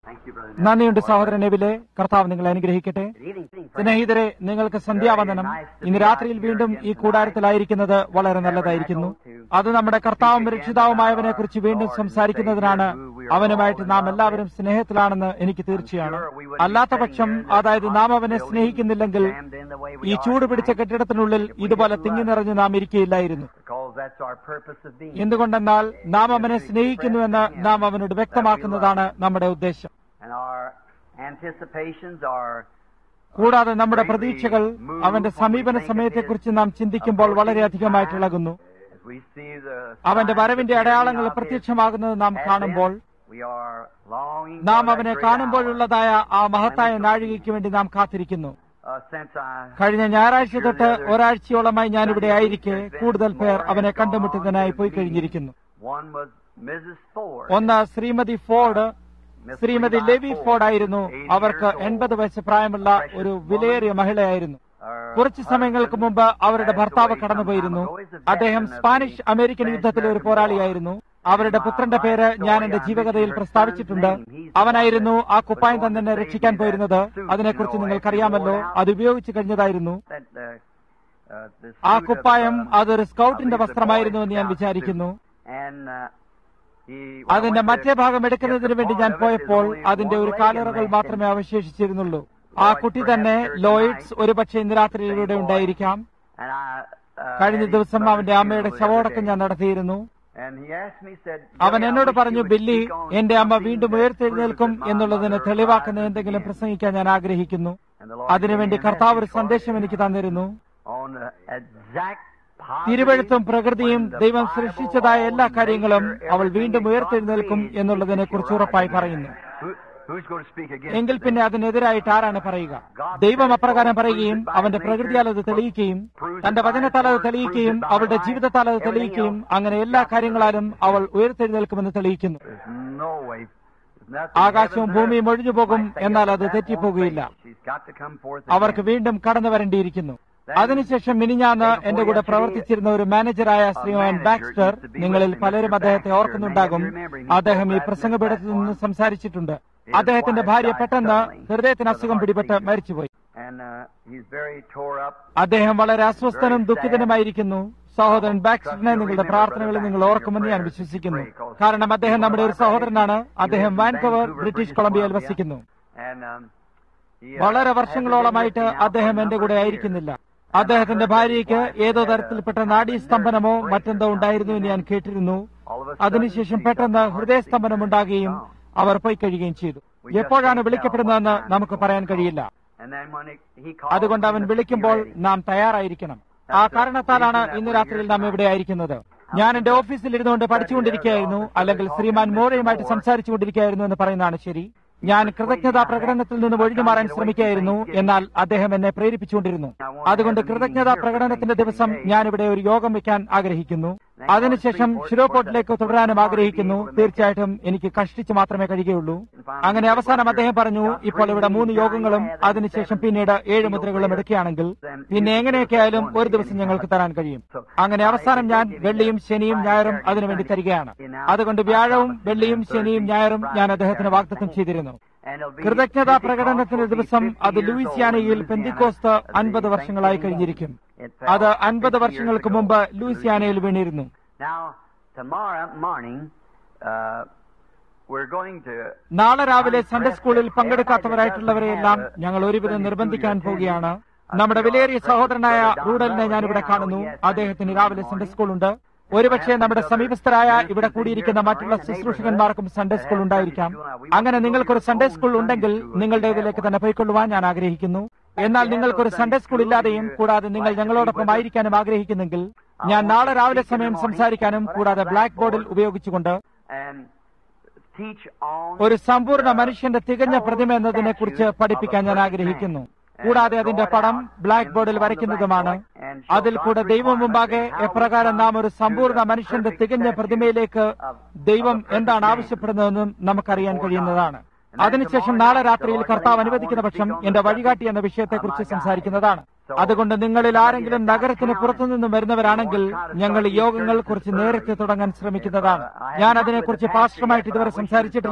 Thank you, brother. നന്ദിയുണ്ട് സഹോദരൻ എബിലെ കർത്താവ് നിങ്ങളെ അനുഗ്രഹിക്കട്ടെ Good evening. friends. സ്നേഹിതരെ നിങ്ങൾക്ക് സന്ധ്യാവന്ദനം ഇന്ന് രാത്രിയിൽ വീണ്ടും ഈ കൂടാരത്തിലായിരിക്കുന്നത് വളരെ നല്ലതായിരിക്കുന്നു അത് നമ്മുടെ കർത്താവും രക്ഷിതാവുമായവനെ കുറിച്ച് വീണ്ടും സംസാരിക്കുന്നതിനാണ് അവനുമായിട്ട് നാം എല്ലാവരും സ്നേഹത്തിലാണെന്ന് എനിക്ക് തീർച്ചയാണ് അല്ലാത്ത പക്ഷം അതായത് നാം അവനെ സ്നേഹിക്കുന്നില്ലെങ്കിൽ Jammed in the way we ഈ are ചൂട് പിടിച്ച tonight. കെട്ടിടത്തിനുള്ളിൽ ഇതുപോലെ തിങ്ങി നിറഞ്ഞ് നാം ഇരിക്കുകയില്ലായിരുന്നു Because that's our purpose of being. എന്തുകൊണ്ടെന്നാൽ നാം അവനെ സ്നേഹിക്കുന്നുവെന്ന് നാം അവനോട് വ്യക്തമാക്കുന്നതാണ് നമ്മുടെ ഉദ്ദേശം And our anticipations are കൂടാതെ നമ്മുടെ പ്രതീക്ഷകൾ അവന്റെ സമീപന സമയത്തെക്കുറിച്ച് നാം ചിന്തിക്കുമ്പോൾ വളരെയധികമായിട്ട് ഇളകുന്നു as we see the അവന്റെ signs വരവിന്റെ appearing അടയാളങ്ങൾ of his പ്രത്യക്ഷമാകുന്നത് നാം കാണുമ്പോൾ advent, we are longing നാം for that അവനെ great കാണുമ്പോഴുള്ളതായ ആ മഹത്തായ നാഴികയ്ക്ക് വേണ്ടി നാം കാത്തിരിക്കുന്നു hour. Uh, since I കഴിഞ്ഞ ഞായറാഴ്ച തൊട്ട് ഒരാഴ്ചയോളമായി ഞാനിവിടെ ആയിരിക്കെ കൂടുതൽ പേർ അവനെ കണ്ടുമുട്ടുന്നതിനായി പോയി കഴിഞ്ഞിരിക്കുന്നു one was Mrs. Ford. ഒന്ന് ശ്രീമതി ഫോർഡ് Miss ശ്രീമതി Levi ലെവി Ford, ഫോർഡ് ആയിരുന്നു 80 അവർക്ക് years old. എൺപത് വയസ്സ് പ്രായമുള്ള ഒരു വിലയേറിയ മഹിളയായിരുന്നു Her കുറച്ച് സമയങ്ങൾക്ക് മുമ്പ് അവരുടെ ഭർത്താവ് കടന്നുപോയിരുന്നു അദ്ദേഹം സ്പാനിഷ് അമേരിക്കൻ യുദ്ധത്തിലെ ഒരു പോരാളിയായിരുന്നു അവരുടെ പുത്രന്റെ പേര് ഞാൻ എന്റെ ജീവകഥയിൽ പ്രസ്താവിച്ചിട്ടുണ്ട് അവനായിരുന്നു ആ കുപ്പായം തന്നെ എന്നെ രക്ഷിക്കാൻ പോയിരുന്നത് അതിനെക്കുറിച്ച് നിങ്ങൾക്കറിയാമല്ലോ അത് ഉപയോഗിച്ചു കഴിഞ്ഞതായിരുന്നു that, uh, uh, the ആ suit of, കുപ്പായം uh, അതൊരു സ്കൗട്ടിന്റെ I believe the വസ്ത്രമായിരുന്നു Boy എന്ന് ഞാൻ Scout വിചാരിക്കുന്നു suit. And, uh, he- അതിന്റെ when I went മറ്റേ to ഭാഗം get എടുക്കുന്നതിന് the വേണ്ടി part ഞാൻ of it, പോയപ്പോൾ there's only അതിന്റെ one ഒരു leg കാലുറകൾ left. മാത്രമേ അവശേഷിച്ചിരുന്നുള്ളൂ ആ Lloyd കുട്ടി perhaps തന്നെ here ലോയിഡ്സ് tonight. ഒരുപക്ഷെ ഇന്ന് രാത്രി ഇവിടെ ഉണ്ടായിരിക്കാം And I, uh, കഴിഞ്ഞ had his ദിവസം brother's അവന്റെ അമ്മയുടെ funeral the other ശവോടക്കം day. ഞാൻ നടത്തിയിരുന്നു And he asked me, said, അവൻ "Billy, I എന്നോട് wish പറഞ്ഞു you would Billy speak on എന്റെ അമ്മ something വീണ്ടും that ഉയർത്തെഴുന്നേൽക്കും proves that my എന്നുള്ളതിന് mother തെളിവാക്കുന്ന rises എന്തെങ്കിലും again." പ്രസംഗിക്കാൻ ഞാൻ ആഗ്രഹിക്കുന്നു And the Lord അതിനുവേണ്ടി gave me a കർത്താവ് ഒരു message for സന്ദേശം you എനിക്ക് തന്നിരുന്നു on the exact positive തിരുവഴുത്തും പ്രകൃതിയും when the ദൈവം Bible, സൃഷ്ടിച്ചതായ എല്ലാ all കാര്യങ്ങളും nature, അവൾ everything വീണ്ടും that God ഉയർത്തെഴുന്നേൽക്കും created, എന്നുള്ളതിനെ it കുറിച്ച് shall ഉറപ്പായി rise പറയുന്നു again. Who- Who's going to speak against എങ്കിൽ it പിന്നെ then? അതിനെതിരായിട്ട് ആരാണ് പറയുക ദൈവം അപ്രകാരം പറയുകയും അവന്റെ പ്രകൃതിയാൽ അത് തെളിയിക്കുകയും തന്റെ വചനത്താൽ അത് തെളിയിക്കുകയും അവളുടെ ജീവിതത്താൽ അത് തെളിയിക്കുകയും അങ്ങനെ എല്ലാ കാര്യങ്ങളാലും അവൾ ഉയർത്തെഴുന്നേൽക്കുമെന്ന് തെളിയിക്കുന്നു There's no way. There's nothing ആകാശവും heaven ഭൂമിയും or ഒഴിഞ്ഞു പോകും earth might എന്നാൽ fail, അത് but that തെറ്റിപ്പോകുകയില്ല won't fail. She's got to come forth അവർക്ക് again. വീണ്ടും കടന്നു വരേണ്ടിയിരിക്കുന്നു അതിനുശേഷം മിനിഞ്ഞാന്ന് എന്റെ കൂടെ പ്രവർത്തിച്ചിരുന്ന ഒരു മാനേജറായ ശ്രീമാൻ ബാക്സ്റ്റർ നിങ്ങളിൽ പലരും അദ്ദേഹത്തെ ഓർക്കുന്നുണ്ടാകും അദ്ദേഹം ഈ പ്രസംഗപീഠത്തിൽ നിന്ന് സംസാരിച്ചിട്ടുണ്ട് അദ്ദേഹത്തിന്റെ ഭാര്യ പെട്ടെന്ന് ഹൃദയത്തിന് അസുഖം പിടിപെട്ട് മരിച്ചുപോയി And uh, he's very tore up. അദ്ദേഹം വളരെ അസ്വസ്ഥനും ദുഃഖിതനുമായിരിക്കുന്നു സഹോദരൻ ബാക്സ്റ്ററിനെ നിങ്ങളുടെ പ്രാർത്ഥനകളിൽ നിങ്ങൾ ഓർക്കുമെന്ന് ഞാൻ വിശ്വസിക്കുന്നു കാരണം അദ്ദേഹം നമ്മുടെ ഒരു സഹോദരനാണ് അദ്ദേഹം വാൻകവർ ബ്രിട്ടീഷ് കൊളംബിയയിൽ വസിക്കുന്നു And, um, he, uh, വളരെ hasn't been വർഷങ്ങളോളമായിട്ട് with me now for അദ്ദേഹം a എന്റെ number കൂടെ of ആയിരിക്കുന്നില്ല years. അദ്ദേഹത്തിന്റെ ഭാര്യയ്ക്ക് ഏതോ തരത്തിൽപ്പെട്ട നാഡീസ്തംഭനമോ മറ്റെന്തോ ഉണ്ടായിരുന്നു എന്ന് ഞാൻ കേട്ടിരുന്നു All of a sudden, അതിനുശേഷം she പെട്ടെന്ന് got ഹൃദയസ്തംഭനം ഉണ്ടാകുകയും അവർ പോയി കഴിയുകയും ചെയ്തു എപ്പോഴാണ് വിളിക്കപ്പെടുന്നതെന്ന് നമുക്ക് പറയാൻ കഴിയില്ല And then when he- he called അതുകൊണ്ട് me അവൻ to be വിളിക്കുമ്പോൾ ready. നാം തയ്യാറായിരിക്കണം ആ കാരണത്താലാണ് ഇന്ന് രാത്രിയിൽ നാം ഇവിടെ ആയിരിക്കുന്നത് ഞാൻ എന്റെ ഓഫീസിൽ ഇരുന്നുകൊണ്ട് പഠിച്ചുകൊണ്ടിരിക്കുകയായിരുന്നു അല്ലെങ്കിൽ ശ്രീമാൻ മോറയുമായിട്ട് സംസാരിച്ചുകൊണ്ടിരിക്കുകയായിരുന്നു എന്ന് പറയുന്നതാണ് ശരി ഞാൻ കൃതജ്ഞതാ പ്രകടനത്തിൽ നിന്ന് ഒഴിഞ്ഞു മാറാൻ ശ്രമിക്കുകയായിരുന്നു എന്നാൽ അദ്ദേഹം എന്നെ പ്രേരിപ്പിച്ചുകൊണ്ടിരുന്നു അതുകൊണ്ട് കൃതജ്ഞതാ പ്രകടനത്തിന്റെ ദിവസം ഞാൻ ഇവിടെ ഒരു യോഗം വെക്കാൻ ആഗ്രഹിക്കുന്നു അതിനുശേഷം ഷിരോപോർട്ടിലേക്ക് തുടരാനും ആഗ്രഹിക്കുന്നു തീർച്ചയായിട്ടും എനിക്ക് കഷ്ടിച്ച് മാത്രമേ കഴിയുകയുള്ളൂ അങ്ങനെ അവസാനം അദ്ദേഹം പറഞ്ഞു ഇപ്പോൾ ഇവിടെ മൂന്ന് യോഗങ്ങളും അതിനുശേഷം പിന്നീട് ഏഴ് മുദ്രകളും എടുക്കുകയാണെങ്കിൽ പിന്നെ എങ്ങനെയൊക്കെ ആയാലും ഒരു ദിവസം ഞങ്ങൾക്ക് തരാൻ കഴിയും അങ്ങനെ അവസാനം ഞാൻ വെള്ളിയും ശനിയും ഞായറും അതിനുവേണ്ടി തരികയാണ് അതുകൊണ്ട് വ്യാഴവും വെള്ളിയും ശനിയും ഞായറും ഞാൻ അദ്ദേഹത്തിന് വാഗ്ദത്തം ചെയ്തിരുന്നു And it'll be- കൃതജ്ഞതാ it'll be പ്രകടനത്തിന്റെ also be ദിവസം 50 അത് years ലൂയിസിയാനയിൽ old in പെന്തിക്കോസ്ത് Louisiana അൻപത് as the വർഷങ്ങളായി Thanksgiving കഴിഞ്ഞിരിക്കും It fell അത് അൻപത് 50 വർഷങ്ങൾക്ക് years ago മുമ്പ് in ലൂയിസിയാനയിൽ വീണിരുന്നു Now, tomorrow morning, uh, we're going to നാളെ രാവിലെ സൺഡേ സ്കൂളിൽ പങ്കെടുക്കാത്തവരായിട്ടുള്ളവരെയെല്ലാം ഞങ്ങൾ ഒരുവിധം നിർബന്ധിക്കാൻ പോവുകയാണ് നമ്മുടെ വിലയേറിയ സഹോദരനായ റൂഡലിനെ ഞാനിവിടെ കാണുന്നു അദ്ദേഹത്തിന് രാവിലെ സൺഡേ സ്കൂൾ ഉണ്ട് ഒരുപക്ഷെ നമ്മുടെ സമീപസ്ഥരായ ഇവിടെ കൂടിയിരിക്കുന്ന മറ്റുള്ള ശുശ്രൂഷകന്മാർക്കും സൺഡേ സ്കൂൾ ഉണ്ടായിരിക്കാം അങ്ങനെ നിങ്ങൾക്കൊരു സൺഡേ സ്കൂൾ ഉണ്ടെങ്കിൽ നിങ്ങളുടെ ഇതിലേക്ക് തന്നെ പോയിക്കൊള്ളുവാൻ ഞാൻ ആഗ്രഹിക്കുന്നു എന്നാൽ നിങ്ങൾക്കൊരു സൺഡേ സ്കൂൾ ഇല്ലാതെയും കൂടാതെ നിങ്ങൾ ഞങ്ങളോടൊപ്പം ആയിരിക്കാനും ആഗ്രഹിക്കുന്നെങ്കിൽ ഞാൻ നാളെ രാവിലെ സമയം സംസാരിക്കാനും കൂടാതെ ബ്ലാക്ക് ബോർഡിൽ ഉപയോഗിച്ചുകൊണ്ട് and teach on ഒരു സമ്പൂർണ്ണ മനുഷ്യന്റെ തികഞ്ഞ പ്രതിമ എന്നതിനെ കുറിച്ച് പഠിപ്പിക്കാൻ ഞാൻ ആഗ്രഹിക്കുന്നു കൂടാതെ അതിന്റെ പടം ബ്ലാക്ക് ബോർഡിൽ വരയ്ക്കുന്നതുമാണ് അതിൽ കൂടെ ദൈവം മുമ്പാകെ എപ്രകാരം നാം ഒരു സമ്പൂർണ്ണ മനുഷ്യന്റെ തികഞ്ഞ പ്രതിമയിലേക്ക് ദൈവം എന്താണ് ആവശ്യപ്പെടുന്നതെന്നും നമുക്കറിയാൻ കഴിയുന്നതാണ് അതിനുശേഷം നാളെ രാത്രിയിൽ കർത്താവ് അനുവദിക്കുന്ന പക്ഷം എന്റെ വഴികാട്ടി എന്ന വിഷയത്തെക്കുറിച്ച് സംസാരിക്കുന്നതാണ് അതുകൊണ്ട് നിങ്ങളിൽ ആരെങ്കിലും നഗരത്തിന് പുറത്തുനിന്നും വരുന്നവരാണെങ്കിൽ ഞങ്ങൾ ഈ യോഗങ്ങൾ കുറച്ച് നേരത്തെ തുടങ്ങാൻ ശ്രമിക്കുന്നതാണ് ഞാൻ അതിനെക്കുറിച്ച് പാസ്റ്ററുമായിട്ട് ഇതുവരെ സംസാരിച്ചിട്ടില്ല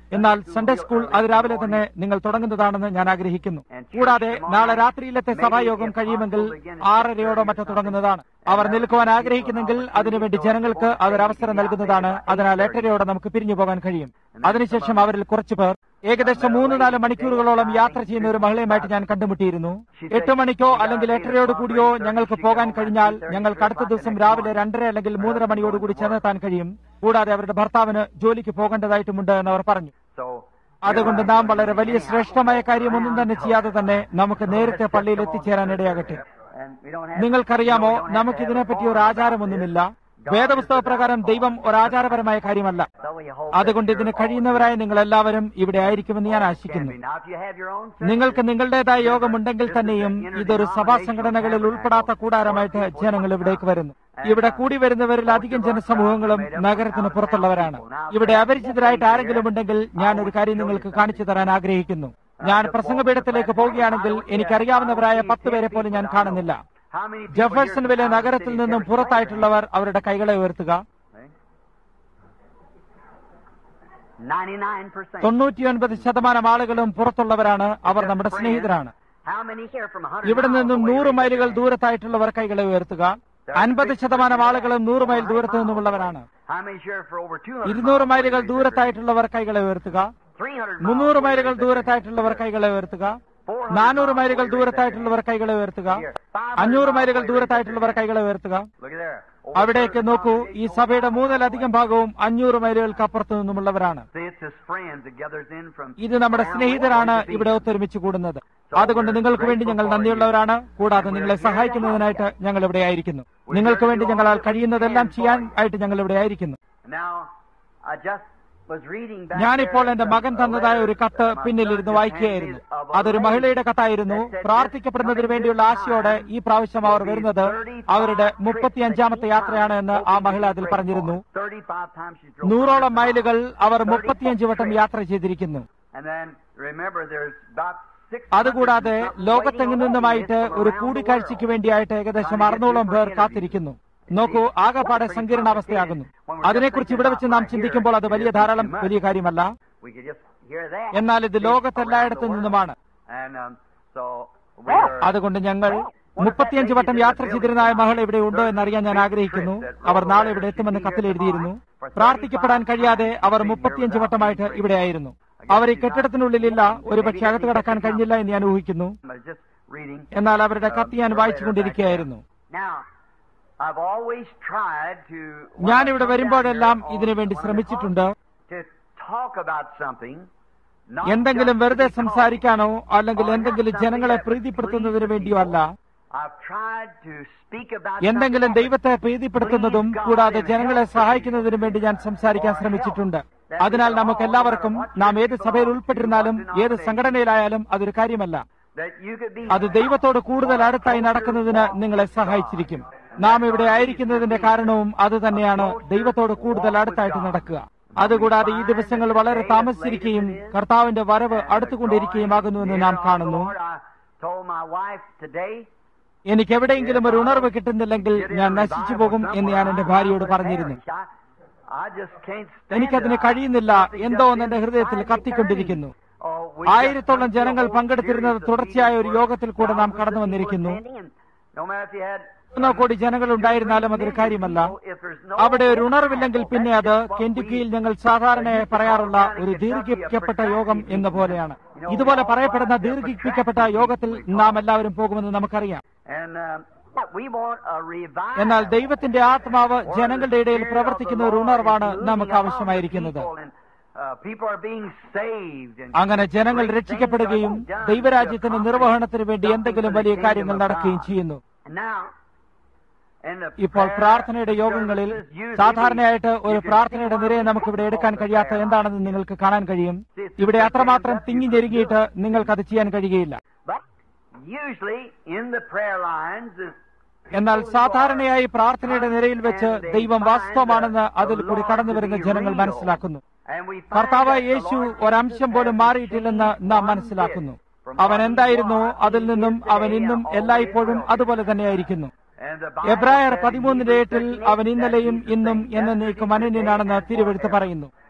എന്നാൽ സൺഡേ സ്കൂൾ അത് രാവിലെ തന്നെ നിങ്ങൾ തുടങ്ങുന്നതാണെന്ന് ഞാൻ ആഗ്രഹിക്കുന്നു കൂടാതെ നാളെ രാത്രിയിലത്തെ സഭായോഗം കഴിയുമെങ്കിൽ ആറരയോടോ മറ്റോ തുടങ്ങുന്നതാണ് അവർ നിൽക്കുവാൻ ആഗ്രഹിക്കുന്നെങ്കിൽ അതിനുവേണ്ടി ജനങ്ങൾക്ക് അതൊരവസരം നൽകുന്നതാണ് അതിനാൽ എട്ടരയോടെ നമുക്ക് പിരിഞ്ഞു പോകാൻ കഴിയും അതിനുശേഷം അവരിൽ കുറച്ചു പേർ ഏകദേശം മൂന്ന് നാല് മണിക്കൂറുകളോളം യാത്ര ചെയ്യുന്ന ഒരു മഹിളയുമായിട്ട് ഞാൻ കണ്ടുമുട്ടിയിരുന്നു എട്ട് മണിക്കോ അല്ലെങ്കിൽ എട്ടരയോട് കൂടിയോ ഞങ്ങൾക്ക് പോകാൻ കഴിഞ്ഞാൽ ഞങ്ങൾക്ക് അടുത്ത ദിവസം രാവിലെ രണ്ടര അല്ലെങ്കിൽ മൂന്നര മണിയോടുകൂടി ചെന്നെത്താൻ കഴിയും കൂടാതെ അവരുടെ ഭർത്താവിന് ജോലിക്ക് പോകേണ്ടതായിട്ടുമുണ്ട് എന്ന് അവർ പറഞ്ഞു So, അതുകൊണ്ട് നാം വളരെ വലിയ ശ്രേഷ്ഠമായ കാര്യമൊന്നും തന്നെ ചെയ്യാതെ തന്നെ നമുക്ക് നേരത്തെ പള്ളിയിൽ എത്തിച്ചേരാൻ ഇടയാകട്ടെ and we don't have നിങ്ങൾക്കറിയാമോ നമുക്കിതിനെപ്പറ്റി ഒരു ആചാരമൊന്നുമില്ല വേദപുസ്തക പ്രകാരം ദൈവം ഒരു ആചാരപരമായ കാര്യമല്ല so we hope അതുകൊണ്ട് ഇതിന് കഴിയുന്നവരായി നിങ്ങൾ എല്ലാവരും ഇവിടെ ആയിരിക്കുമെന്ന് ഞാൻ ആശിക്കുന്നു Now, if you have your own നിങ്ങൾക്ക് നിങ്ങളുടേതായ യോഗമുണ്ടെങ്കിൽ തന്നെയും ഇതൊരു സഭാ സംഘടനകളിൽ ഉൾപ്പെടാത്ത കൂടാരമായിട്ട് ജനങ്ങൾ ഇവിടേക്ക് വരുന്നു ഇവിടെ കൂടി വരുന്നവരിൽ അധികം ജനസമൂഹങ്ങളും നഗരത്തിന് പുറത്തുള്ളവരാണ് ഇവിടെ അപരിചിതരായിട്ട് ആരെങ്കിലും ഉണ്ടെങ്കിൽ ഞാൻ ഒരു കാര്യം നിങ്ങൾക്ക് കാണിച്ചു തരാൻ ആഗ്രഹിക്കുന്നു ഞാൻ പ്രസംഗപീഠത്തിലേക്ക് പോവുകയാണെങ്കിൽ എനിക്കറിയാവുന്നവരായ പത്ത് പേരെ പോലും ഞാൻ കാണുന്നില്ല how many people Jefferson here വിലെ from നഗരത്തിൽ city നിന്നും have പുറത്തായിട്ടുള്ളവർ അവരുടെ കൈകളെ ഉയർത്തുക Ninety-nine percent. തൊണ്ണൂറ്റിയൊൻപത് ശതമാനം ആളുകളും പുറത്തുള്ളവരാണ് അവർ നമ്മുടെ സ്നേഹിതരാണ് How many here from a hundred ഇവിടെ miles നിന്നും away? നൂറ് Raise your മൈലുകൾ hand. ദൂരത്തായിട്ടുള്ളവർ കൈകളെ ഉയർത്തുക അൻപത് ശതമാനം ആളുകളും നൂറ് മൈൽ ദൂരത്തു നിന്നുമുള്ളവരാണ് How many here for over two hundred? ഇരുന്നൂറ് മൈലുകൾ ദൂരത്തായിട്ടുള്ളവർ കൈകളെ ഉയർത്തുക Three hundred. മുന്നൂറ് മൈലുകൾ ദൂരത്തായിട്ടുള്ളവർ കൈകളെ ഉയർത്തുക നാനൂറ് മൈലുകൾ ദൂരത്തായിട്ടുള്ളവർ കൈകളെ ഉയർത്തുക അഞ്ഞൂറ് മൈലുകൾ ദൂരത്തായിട്ടുള്ളവർ കൈകളെ ഉയർത്തുക Look at there. അവിടേക്ക് നോക്കൂ ഈ സഭയുടെ മൂന്നിലധികം ഭാഗവും അഞ്ഞൂറ് മൈലുകൾക്ക് അപ്പുറത്തു നിന്നുമുള്ളവരാണ് See, it's his friends that gathers in from. ഇത് നമ്മുടെ സ്നേഹിതരാണ് ഇവിടെ ഒത്തൊരുമിച്ച് കൂടുന്നത് അതുകൊണ്ട് നിങ്ങൾക്ക് വേണ്ടി ഞങ്ങൾ നന്ദിയുള്ളവരാണ് കൂടാതെ നിങ്ങളെ സഹായിക്കുന്നതിനായിട്ട് ഞങ്ങൾ ഇവിടെ ആയിരിക്കുന്നു നിങ്ങൾക്ക് വേണ്ടി ഞങ്ങളാൽ കഴിയുന്നതെല്ലാം ചെയ്യാൻ ആയിട്ട് ഞങ്ങൾ ഇവിടെ ആയിരിക്കുന്നു Now, I just was reading back ഞാനിപ്പോൾ there എന്റെ the- മകൻ the തന്നതായ letter ഒരു കത്ത് that my പിന്നിലിരുന്ന് son വായിക്കുകയായിരുന്നു just handed of a അതൊരു lady മഹിളയുടെ കത്തായിരുന്നു that said, പ്രാർത്ഥിക്കപ്പെടുന്നതിന് വേണ്ടിയുള്ള ആശയോടെ ഈ പ്രാവശ്യം അവർ വരുന്നത് അവരുടെ മുപ്പത്തിയഞ്ചാമത്തെ യാത്രയാണ് എന്ന് ആ മഹിള അതിൽ പറഞ്ഞിരുന്നു 35 times she drove നൂറോളം 100 മൈലുകൾ miles. അവർ 35 മുപ്പത്തിയഞ്ച് വട്ടം trips. യാത്ര ചെയ്തിരിക്കുന്നു And then remember, there's about six അതുകൂടാതെ hundred and something ലോകത്തെങ്ങു waiting on നിന്നുമായിട്ട് audience from ഒരു around the കൂടിക്കാഴ്ചയ്ക്ക് world. വേണ്ടിയായിട്ട് ഏകദേശം അറുന്നൂറോളം പേർ കാത്തിരിക്കുന്നു നോക്കൂ ആകെപ്പാടെ സങ്കീർണാവസ്ഥയാകുന്നു അതിനെക്കുറിച്ച് ഇവിടെ വെച്ച് നാം ചിന്തിക്കുമ്പോൾ അത് വലിയ ധാരാളം വലിയ കാര്യമല്ല We could just hear that. എന്നാൽ ഇത് ലോകത്തെല്ലായിടത്തു നിന്നുമാണ് And um, so we're അതുകൊണ്ട് ഞങ്ങൾ മുപ്പത്തിയഞ്ച് വട്ടം യാത്ര ചെയ്തിരുന്ന ആ മകൾ ഇവിടെ ഉണ്ടോ എന്നറിയാൻ ഞാൻ ആഗ്രഹിക്കുന്നു അവർ നാളെ ഇവിടെ എത്തുമെന്ന് കത്തിൽ എഴുതിയിരുന്നു പ്രാർത്ഥിക്കപ്പെടാൻ കഴിയാതെ അവർ മുപ്പത്തിയഞ്ച് വട്ടമായിട്ട് ഇവിടെ ആയിരുന്നു അവർ ഈ കെട്ടിടത്തിനുള്ളിലില്ല ഒരുപക്ഷെ അകത്ത് കടക്കാൻ കഴിഞ്ഞില്ല എന്ന് ഞാൻ ഊഹിക്കുന്നു but just reading. എന്നാൽ അവരുടെ കത്ത് ഞാൻ വായിച്ചുകൊണ്ടിരിക്കുകയായിരുന്നു Now, I've always tried to. ഞാൻ ഇവിടെ വരുമ്പോഴെല്ലാം ഇതിനു വേണ്ടി ശ്രമിച്ചിട്ടുണ്ട് To talk about something. not എന്തെങ്കിലും just വെറുതെ because- സംസാരിക്കാനോ അല്ലെങ്കിൽ എന്തെങ്കിലും ജനങ്ങളെ പ്രീതിപ്പെടുത്തുന്നതിന് വേണ്ടിയോ അല്ല I've tried to speak about എന്തെങ്കിലും something ദൈവത്തെ പ്രീതിപ്പെടുത്തുന്നതും കൂടാതെ ജനങ്ങളെ സഹായിക്കുന്നതിനും വേണ്ടി ഞാൻ സംസാരിക്കാൻ ശ്രമിച്ചിട്ടുണ്ട് അതിനാൽ നമുക്ക് എല്ലാവർക്കും നാം ഏത് സഭയിൽ ഉൾപ്പെട്ടിരുന്നാലും ഏത് സംഘടനയിലായാലും അതൊരു കാര്യമല്ല that you could be അത് ദൈവത്തോട് കൂടുതൽ അടുത്തായി നടക്കുന്നതിന് നിങ്ങളെ സഹായിച്ചിരിക്കും നാം ഇവിടെ ആയിരിക്കുന്നതിന്റെ കാരണവും അത് തന്നെയാണ് ദൈവത്തോട് കൂടുതൽ അടുത്തായിട്ട് നടക്കുക അതുകൂടാതെ ഈ ദിവസങ്ങൾ വളരെ താമസിച്ചിരിക്കുകയും കർത്താവിന്റെ വരവ് അടുത്തുകൊണ്ടിരിക്കുകയും ആകുന്നുവെന്ന് നാം കാണുന്നു Lord, I told my wife today എനിക്ക് എവിടെയെങ്കിലും ഒരു ഉണർവ് കിട്ടുന്നില്ലെങ്കിൽ ഞാൻ നശിച്ചു പോകും എന്ന് ഞാൻ എന്റെ ഭാര്യയോട് പറഞ്ഞിരുന്നു I, I just can't stand എനിക്കതിന് it. കഴിയുന്നില്ല എന്തോ ഒന്ന് എന്റെ ഹൃദയത്തിൽ കത്തിക്കൊണ്ടിരിക്കുന്നു Oh, we just ആയിരത്തോളം come to a ജനങ്ങൾ whole പങ്കെടുത്തിരുന്നത് series of തുടർച്ചയായ ഒരു meetings യോഗത്തിൽ കൂടെ നാം where കടന്നു thousands of വന്നിരിക്കുന്നു people were attending, and No matter if you had ഒന്നോ കോടി ജനങ്ങൾ ഉണ്ടായിരുന്നാലും അതൊരു കാര്യമല്ല അവിടെ ഒരു ഉണർവില്ലെങ്കിൽ പിന്നെ അത് കെന്റുക്കിയിൽ ഞങ്ങൾ സാധാരണയായി പറയാറുള്ള ഒരു ദീർഘിപ്പിക്കപ്പെട്ട യോഗം എന്ന പോലെയാണ് ഇതുപോലെ പറയപ്പെടുന്ന ദീർഘിപ്പിക്കപ്പെട്ട യോഗത്തിൽ നാം എല്ലാവരും പോകുമെന്ന് നമുക്കറിയാം And um, we want a revival. എന്നാൽ ദൈവത്തിന്റെ ആത്മാവ് ജനങ്ങളുടെ ഇടയിൽ പ്രവർത്തിക്കുന്ന ഒരു ഉണർവാണ് നമുക്ക് ആവശ്യമായിരിക്കുന്നത് Uh, people are being saved and അങ്ങനെ ജനങ്ങൾ രക്ഷിക്കപ്പെടുകയും ദൈവരാജ്യത്തിന്റെ നിർവഹണത്തിന് വേണ്ടി എന്തെങ്കിലും വലിയ കാര്യങ്ങൾ നടക്കുകയും ചെയ്യുന്നു now in the ഇപ്പോൾ prayer പ്രാർത്ഥനയുടെ യോഗങ്ങളിൽ services, usually സാധാരണയായിട്ട് you ഒരു can പ്രാർത്ഥനയുടെ see നിരയെ one നമുക്ക് ഇവിടെ people എടുക്കാൻ on the കഴിയാത്ത prayer എന്താണെന്ന് നിങ്ങൾക്ക് കാണാൻ കഴിയും ഇവിടെ അത്രമാത്രം തിങ്ങി ഞെരുങ്ങിയിട്ട് നിങ്ങൾക്കത് ചെയ്യാൻ കഴിയുകയില്ല But usually in the prayer lines, is എന്നാൽ സാധാരണയായി പ്രാർത്ഥനയുടെ നിരയിൽ വെച്ച് ദൈവം വാസ്തവമാണെന്ന് അതിൽ കൂടി കടന്നു വരുന്ന ജനങ്ങൾ മനസ്സിലാക്കുന്നു and we find കർത്താവായ that the യേശു Lord ഒരംശം പോലും മാറിയിട്ടില്ലെന്ന് നാം മനസ്സിലാക്കുന്നു അവൻ എന്തായിരുന്നോ അതിൽ നിന്നും അവൻ ഇന്നും എല്ലായ്പ്പോഴും അതുപോലെ തന്നെയായിരിക്കുന്നു and the Bible എബ്രായർ says in പതിമൂന്നിന്റെ Hebrews എട്ടിൽ 13, അവൻ ഇന്നലെയും that he's the ഇന്നും same എന്നേക്കും yesterday, അനന്യനാണെന്ന് today, and തിരുവെടുത്ത് forever. പറയുന്നു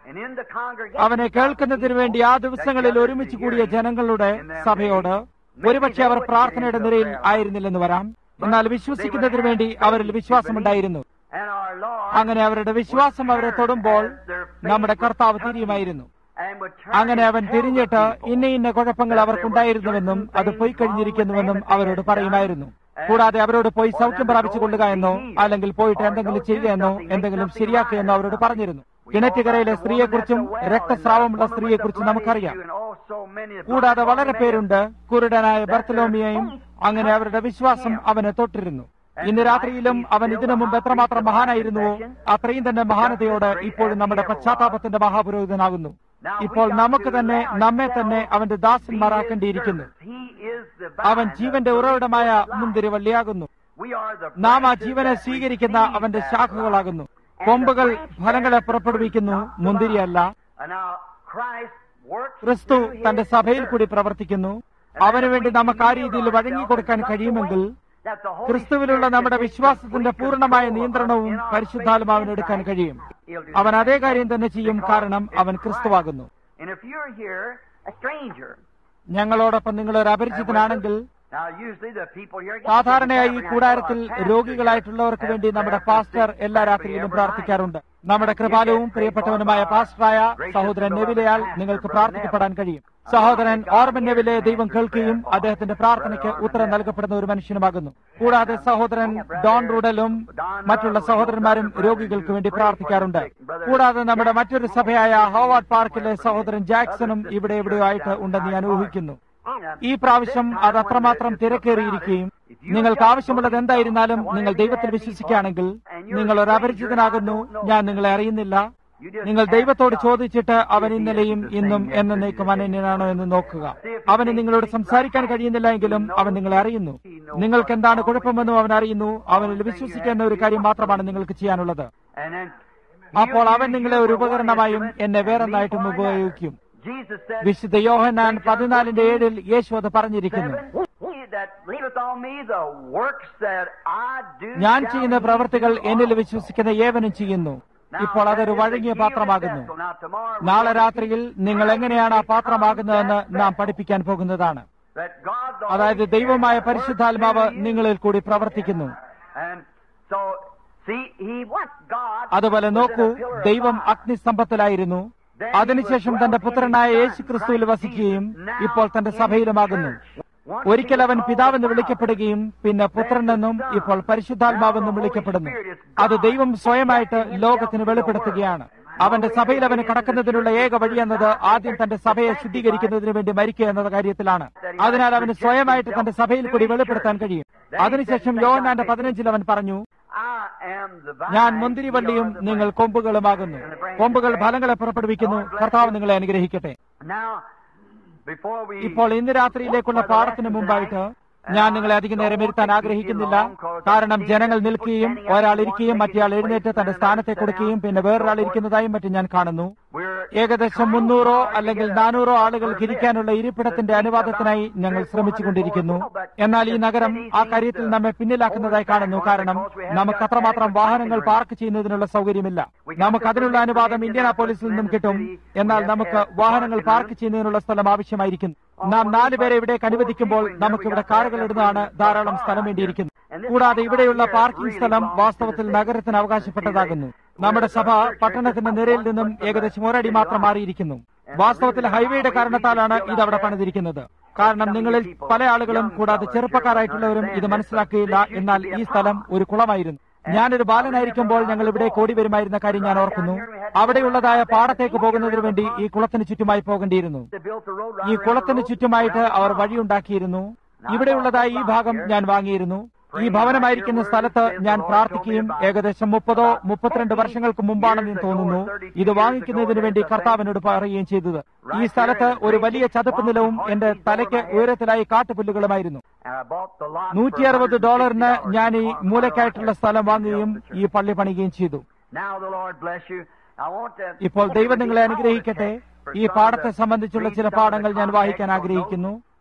And in the congregation, അവനെ കേൾക്കുന്നതിനു വേണ്ടി ആ ദിവസങ്ങളിൽ ഒരുമിച്ച് കൂടിയ ജനങ്ങളുടെ സഭയോട് ഒരുപക്ഷെ അവർ പ്രാർത്ഥനയുടെ നിരയിൽ ആയിരുന്നില്ലെന്ന് വരാം എന്നാൽ വിശ്വസിക്കുന്നതിനു വേണ്ടി അവരിൽ വിശ്വാസമുണ്ടായിരുന്നു and our Lord അങ്ങനെ അവരുടെ വിശ്വാസം അവരെ തൊടുമ്പോൾ നമ്മുടെ കർത്താവ് തിരിയുമായിരുന്നു and would turn അങ്ങനെ അവൻ and tell തിരിഞ്ഞിട്ട് the people ഇന്ന ഇന്ന കുഴപ്പങ്ങൾ അവർക്കുണ്ടായിരുന്നുവെന്നും അത് പോയി കഴിഞ്ഞിരിക്കുന്നുവെന്നും അവരോട് പറയുമായിരുന്നു കൂടാതെ അവരോട് പോയി സൗഖ്യം പ്രാപിച്ചു കൊള്ളുക എന്നോ അല്ലെങ്കിൽ പോയിട്ട് എന്തെങ്കിലും ചെയ്യുക എന്നോ എന്തെങ്കിലും ശരിയാക്കുക എന്നോ അവരോട് പറഞ്ഞിരുന്നു കിണറ്റുകരയിലെ സ്ത്രീയെക്കുറിച്ചും രക്തസ്രാവമുള്ള സ്ത്രീയെക്കുറിച്ചും നമുക്കറിയാം And oh, so many of കൂടാതെ വളരെ പേരുണ്ട് കുരുടനായ ബർത്തലോമിയെയും അങ്ങനെ അവരുടെ വിശ്വാസം അവനെ തൊട്ടിരുന്നു ഇന്ന് രാത്രിയിലും അവൻ ഇതിനു മുമ്പ് എത്രമാത്രം മഹാനായിരുന്നുവോ അത്രയും തന്നെ മഹാനതയോട് ഇപ്പോഴും നമ്മുടെ പശ്ചാത്താപത്തിന്റെ മഹാപുരോഹിതനാകുന്നു ഇപ്പോൾ നമുക്ക് തന്നെ നമ്മെ തന്നെ അവന്റെ ദാസന്മാരാക്കേണ്ടിയിരിക്കുന്നു He is the അവൻ vine, ജീവന്റെ ഉറവിടമായ മുന്തിരിവള്ളിയാകുന്നു We are the നാം ആ branches ജീവനെ that സ്വീകരിക്കുന്ന receive അവന്റെ that ശാഖകളാകുന്നു life. കൊമ്പുകൾ And the branch ഫലങ്ങളെ bears the പുറപ്പെടുവിക്കുന്നു fruit, not the മുന്തിരിയല്ല vine. And now Christ works ക്രിസ്തു through his തന്റെ സഭയിൽ church. കൂടി പ്രവർത്തിക്കുന്നു അവന് വേണ്ടി നമുക്ക് ആ രീതിയിൽ വഴങ്ങിക്കൊടുക്കാൻ കഴിയുമെങ്കിൽ ക്രിസ്തുവിലുള്ള നമ്മുടെ വിശ്വാസത്തിന്റെ പൂർണ്ണമായ നിയന്ത്രണവും പരിശുദ്ധാത്മാവിന് എടുക്കാൻ കഴിയും അവൻ അതേ കാര്യം തന്നെ ചെയ്യും കാരണം അവൻ ക്രിസ്തുവാകുന്നു And if you're here, a stranger, ഞങ്ങളോടൊപ്പം നിങ്ങൾ ഒരു അപരിചിതനാണെങ്കിൽ now usually the people here സാധാരണയായി ഈ കൂടാരത്തിൽ രോഗികളായിട്ടുള്ളവർക്ക് വേണ്ടി നമ്മുടെ പാസ്റ്റർ എല്ലാ രാത്രിയിലും പ്രാർത്ഥിക്കാറുണ്ട് നമ്മുടെ കൃപാലവും പ്രിയപ്പെട്ടവനുമായ പാസ്റ്ററായ സഹോദരൻ നെവിലയാൽ നിങ്ങൾക്ക് പ്രാർത്ഥിക്കപ്പെടാൻ കഴിയും സഹോദരൻ ഓർബൻ നെവിലെ ദൈവം കേൾക്കുകയും അദ്ദേഹത്തിന്റെ പ്രാർത്ഥനയ്ക്ക് ഉത്തരം നൽകപ്പെടുന്ന ഒരു മനുഷ്യനുമാകുന്നു കൂടാതെ സഹോദരൻ ഡോൺ റൂഡലും മറ്റുള്ള സഹോദരന്മാരും രോഗികൾക്ക് വേണ്ടി പ്രാർത്ഥിക്കാറുണ്ട് കൂടാതെ നമ്മുടെ മറ്റൊരു സഭയായ ഹോവാർഡ് പാർക്കിലെ സഹോദരൻ ജാക്സണും ഇവിടെ എവിടെയോ ആയിട്ട് ഉണ്ടെന്ന് ഞാൻ ഊഹിക്കുന്നു ഈ പ്രാവശ്യം അത് അത്രമാത്രം തിരക്കേറിയിരിക്കുകയും നിങ്ങൾക്ക് ആവശ്യമുള്ളത് എന്തായിരുന്നാലും നിങ്ങൾ ദൈവത്തിൽ വിശ്വസിക്കുകയാണെങ്കിൽ നിങ്ങൾ ഒരു അപരിചിതനാകുന്നു ഞാൻ നിങ്ങളെ അറിയുന്നില്ല നിങ്ങൾ ദൈവത്തോട് ചോദിച്ചിട്ട് അവൻ ഇന്നലെയും ഇന്നും എന്നേക്കും അനന്യനാണോ എന്ന് നോക്കുക അവന് നിങ്ങളോട് സംസാരിക്കാൻ കഴിയുന്നില്ല എങ്കിലും അവൻ നിങ്ങളെ അറിയുന്നു നിങ്ങൾക്ക് എന്താണ് കുഴപ്പമെന്നും അവൻ അറിയുന്നു അവനിൽ വിശ്വസിക്കുന്ന ഒരു കാര്യം മാത്രമാണ് നിങ്ങൾക്ക് ചെയ്യാനുള്ളത് And then അപ്പോൾ അവൻ നിങ്ങളെ ഒരു ഉപകരണമായും എന്നെ വേറൊന്നായിട്ടും ഉപയോഗിക്കും Jesus said, വിശുദ്ധ യോഹന്നാൻ പതിനാലിന്റെ ഏഴിൽ യേശു അത് പറഞ്ഞിരിക്കുന്നു He that believeth on me, the works that I do. ഞാൻ shall ചെയ്യുന്ന he പ്രവർത്തികൾ do എന്നിൽ also." വിശ്വസിക്കുന്ന ഏവനും ചെയ്യുന്നു Now, ഇപ്പോൾ അതൊരു that is വഴങ്ങിയ a human പാത്രമാകുന്നു vessel. Now, tomorrow we're നാളെ going to രാത്രിയിൽ see നിങ്ങൾ how എങ്ങനെയാണ് ആ he പാത്രമാകുന്നതെന്ന് becomes that നാം vessel. പഠിപ്പിക്കാൻ പോകുന്നതാണ് That God the അതായത് Holy ദൈവമായ Spirit works പരിശുദ്ധാത്മാവ് through you. നിങ്ങളിൽ കൂടി പ്രവർത്തിക്കുന്നു And so, see, he what God അതുപോലെ was in നോക്കൂ a pillar of ദൈവം fire. അഗ്നിസ്തംഭത്തിലായിരുന്നു അതിനുശേഷം തന്റെ പുത്രനായ യേശു ക്രിസ്തുവിൽ വസിക്കുകയും ഇപ്പോൾ തന്റെ സഭയിലുമാകുന്നു ഒരിക്കൽ അവൻ പിതാവെന്ന് വിളിക്കപ്പെടുകയും പിന്നെ പുത്രനെന്നും ഇപ്പോൾ പരിശുദ്ധാത്മാവെന്നും വിളിക്കപ്പെടുന്നു അത് ദൈവം സ്വയമായിട്ട് ലോകത്തിന് വെളിപ്പെടുത്തുകയാണ് അവന്റെ സഭയിൽ അവന് കടക്കുന്നതിനുള്ള ഏക വഴി എന്നത് ആദ്യം തന്റെ സഭയെ ശുദ്ധീകരിക്കുന്നതിന് വേണ്ടി മരിക്കുക എന്ന കാര്യത്തിലാണ് അതിനാൽ അവന് സ്വയമായിട്ട് തന്റെ സഭയിൽ കൂടി വെളിപ്പെടുത്താൻ കഴിയും അതിനുശേഷം യോഹന്നാന്റെ പതിനഞ്ചിൽ അവൻ പറഞ്ഞു I am the vine, ഞാൻ ye മുന്തിരിവള്ളിയും are the നിങ്ങൾ branch. കൊമ്പുകളുമാകുന്നു കൊമ്പുകൾ ഫലങ്ങളെ പുറപ്പെടുവിക്കുന്നു കർത്താവ് നിങ്ങളെ അനുഗ്രഹിക്കട്ടെ Now, before we ഇപ്പോൾ ഇന്ന് രാത്രിയിലേക്കുള്ള പാഠത്തിന് മുമ്പായിട്ട് ഞാൻ നിങ്ങളെ അധികം നേരം ഇരുത്താൻ ആഗ്രഹിക്കുന്നില്ല കാരണം ജനങ്ങൾ നിൽക്കുകയും ഒരാൾ ഇരിക്കുകയും മറ്റേയാൾ എഴുന്നേറ്റ് തന്റെ സ്ഥാനത്തെ കൊടുക്കുകയും പിന്നെ വേറൊരാൾ ഇരിക്കുന്നതായും മറ്റും ഞാൻ കാണുന്നു we're ഏകദേശം മുന്നൂറോ അല്ലെങ്കിൽ നാനൂറോ ആളുകൾക്ക് ഇരിക്കാനുള്ള ഇരിപ്പിടത്തിന്റെ അനുവാദത്തിനായി ഞങ്ങൾ ശ്രമിച്ചുകൊണ്ടിരിക്കുന്നു എന്നാൽ ഈ നഗരം ആ കാര്യത്തിൽ നമ്മെ പിന്നിലാക്കുന്നതായി കാണുന്നു കാരണം നമുക്ക് അത്രമാത്രം വാഹനങ്ങൾ പാർക്ക് ചെയ്യുന്നതിനുള്ള സൗകര്യമില്ല നമുക്ക് അതിനുള്ള അനുവാദം ഇന്ത്യനാപോളിസിൽ നിന്നും കിട്ടും എന്നാൽ നമുക്ക് വാഹനങ്ങൾ പാർക്ക് ചെയ്യുന്നതിനുള്ള സ്ഥലം ആവശ്യമായിരിക്കുന്നു നാം നാലുപേരെ ഇവിടേക്ക് അനുവദിക്കുമ്പോൾ നമുക്ക് ഇവിടെ കാറുകൾ ഇടുന്നതാണ് ധാരാളം സ്ഥലം വേണ്ടിയിരിക്കുന്നു കൂടാതെ ഇവിടെയുള്ള പാർക്കിംഗ് സ്ഥലം വാസ്തവത്തിൽ നഗരത്തിന് അവകാശപ്പെട്ടതാകുന്നു നമ്മുടെ സഭ പട്ടണത്തിന്റെ നിരയിൽ നിന്നും ഏകദേശം ഒരടി മാത്രം മാറിയിരിക്കുന്നു വാസ്തവത്തിൽ ഹൈവേയുടെ കാരണത്താലാണ് ഇത് അവിടെ പണിതിരിക്കുന്നത് കാരണം നിങ്ങളിൽ പല ആളുകളും കൂടാതെ ചെറുപ്പക്കാരായിട്ടുള്ളവരും ഇത് മനസ്സിലാക്കുകയില്ല എന്നാൽ ഈ സ്ഥലം ഒരു കുളമായിരുന്നു ഞാനൊരു ബാലനായിരിക്കുമ്പോൾ ഞങ്ങൾ ഇവിടെ കൂടി വരുമായിരുന്ന കാര്യം ഞാൻ ഓർക്കുന്നു അവിടെയുള്ളതായ പാടത്തേക്ക് പോകുന്നതിന് വേണ്ടി ഈ കുളത്തിന് ചുറ്റുമായി പോകേണ്ടിയിരുന്നു they built the road ഈ around കുളത്തിന് the road. ചുറ്റുമായിട്ട് അവർ വഴിയുണ്ടാക്കിയിരുന്നു ഇവിടെയുള്ളതായി ഈ ഭാഗം ഞാൻ വാങ്ങിയിരുന്നു ഈ ഭവനമായിരിക്കുന്ന സ്ഥലത്ത് ഞാൻ പ്രാർത്ഥിക്കുകയും ഏകദേശം മുപ്പതോ മുപ്പത്തിരണ്ട് വർഷങ്ങൾക്ക് മുമ്പാണെന്ന് തോന്നുന്നു ഇത് വാങ്ങിക്കുന്നതിന് വേണ്ടി കർത്താവിനോട് പറയുകയും ചെയ്തത് ഈ സ്ഥലത്ത് ഒരു വലിയ ചതുപ്പ് നിലവും എന്റെ തലയ്ക്ക് ഉയരത്തിലായി കാട്ടുപുല്ലുകളുമായിരുന്നു And I bought the lot നൂറ്റി for അറുപത് ഡോളറിന് $150 ഞാൻ ഈ on my മൂലക്കായിട്ടുള്ള lot. സ്ഥലം വാങ്ങുകയും ഈ പള്ളി പണിയുകയും ചെയ്തു Now the Lord bless you. I want to ഇപ്പോൾ ദൈവം നിങ്ങളെ അനുഗ്രഹിക്കട്ടെ ഈ പാഠത്തെ സംബന്ധിച്ചുള്ള ചില പാഠങ്ങൾ ഞാൻ വായിക്കാൻ ആഗ്രഹിക്കുന്നു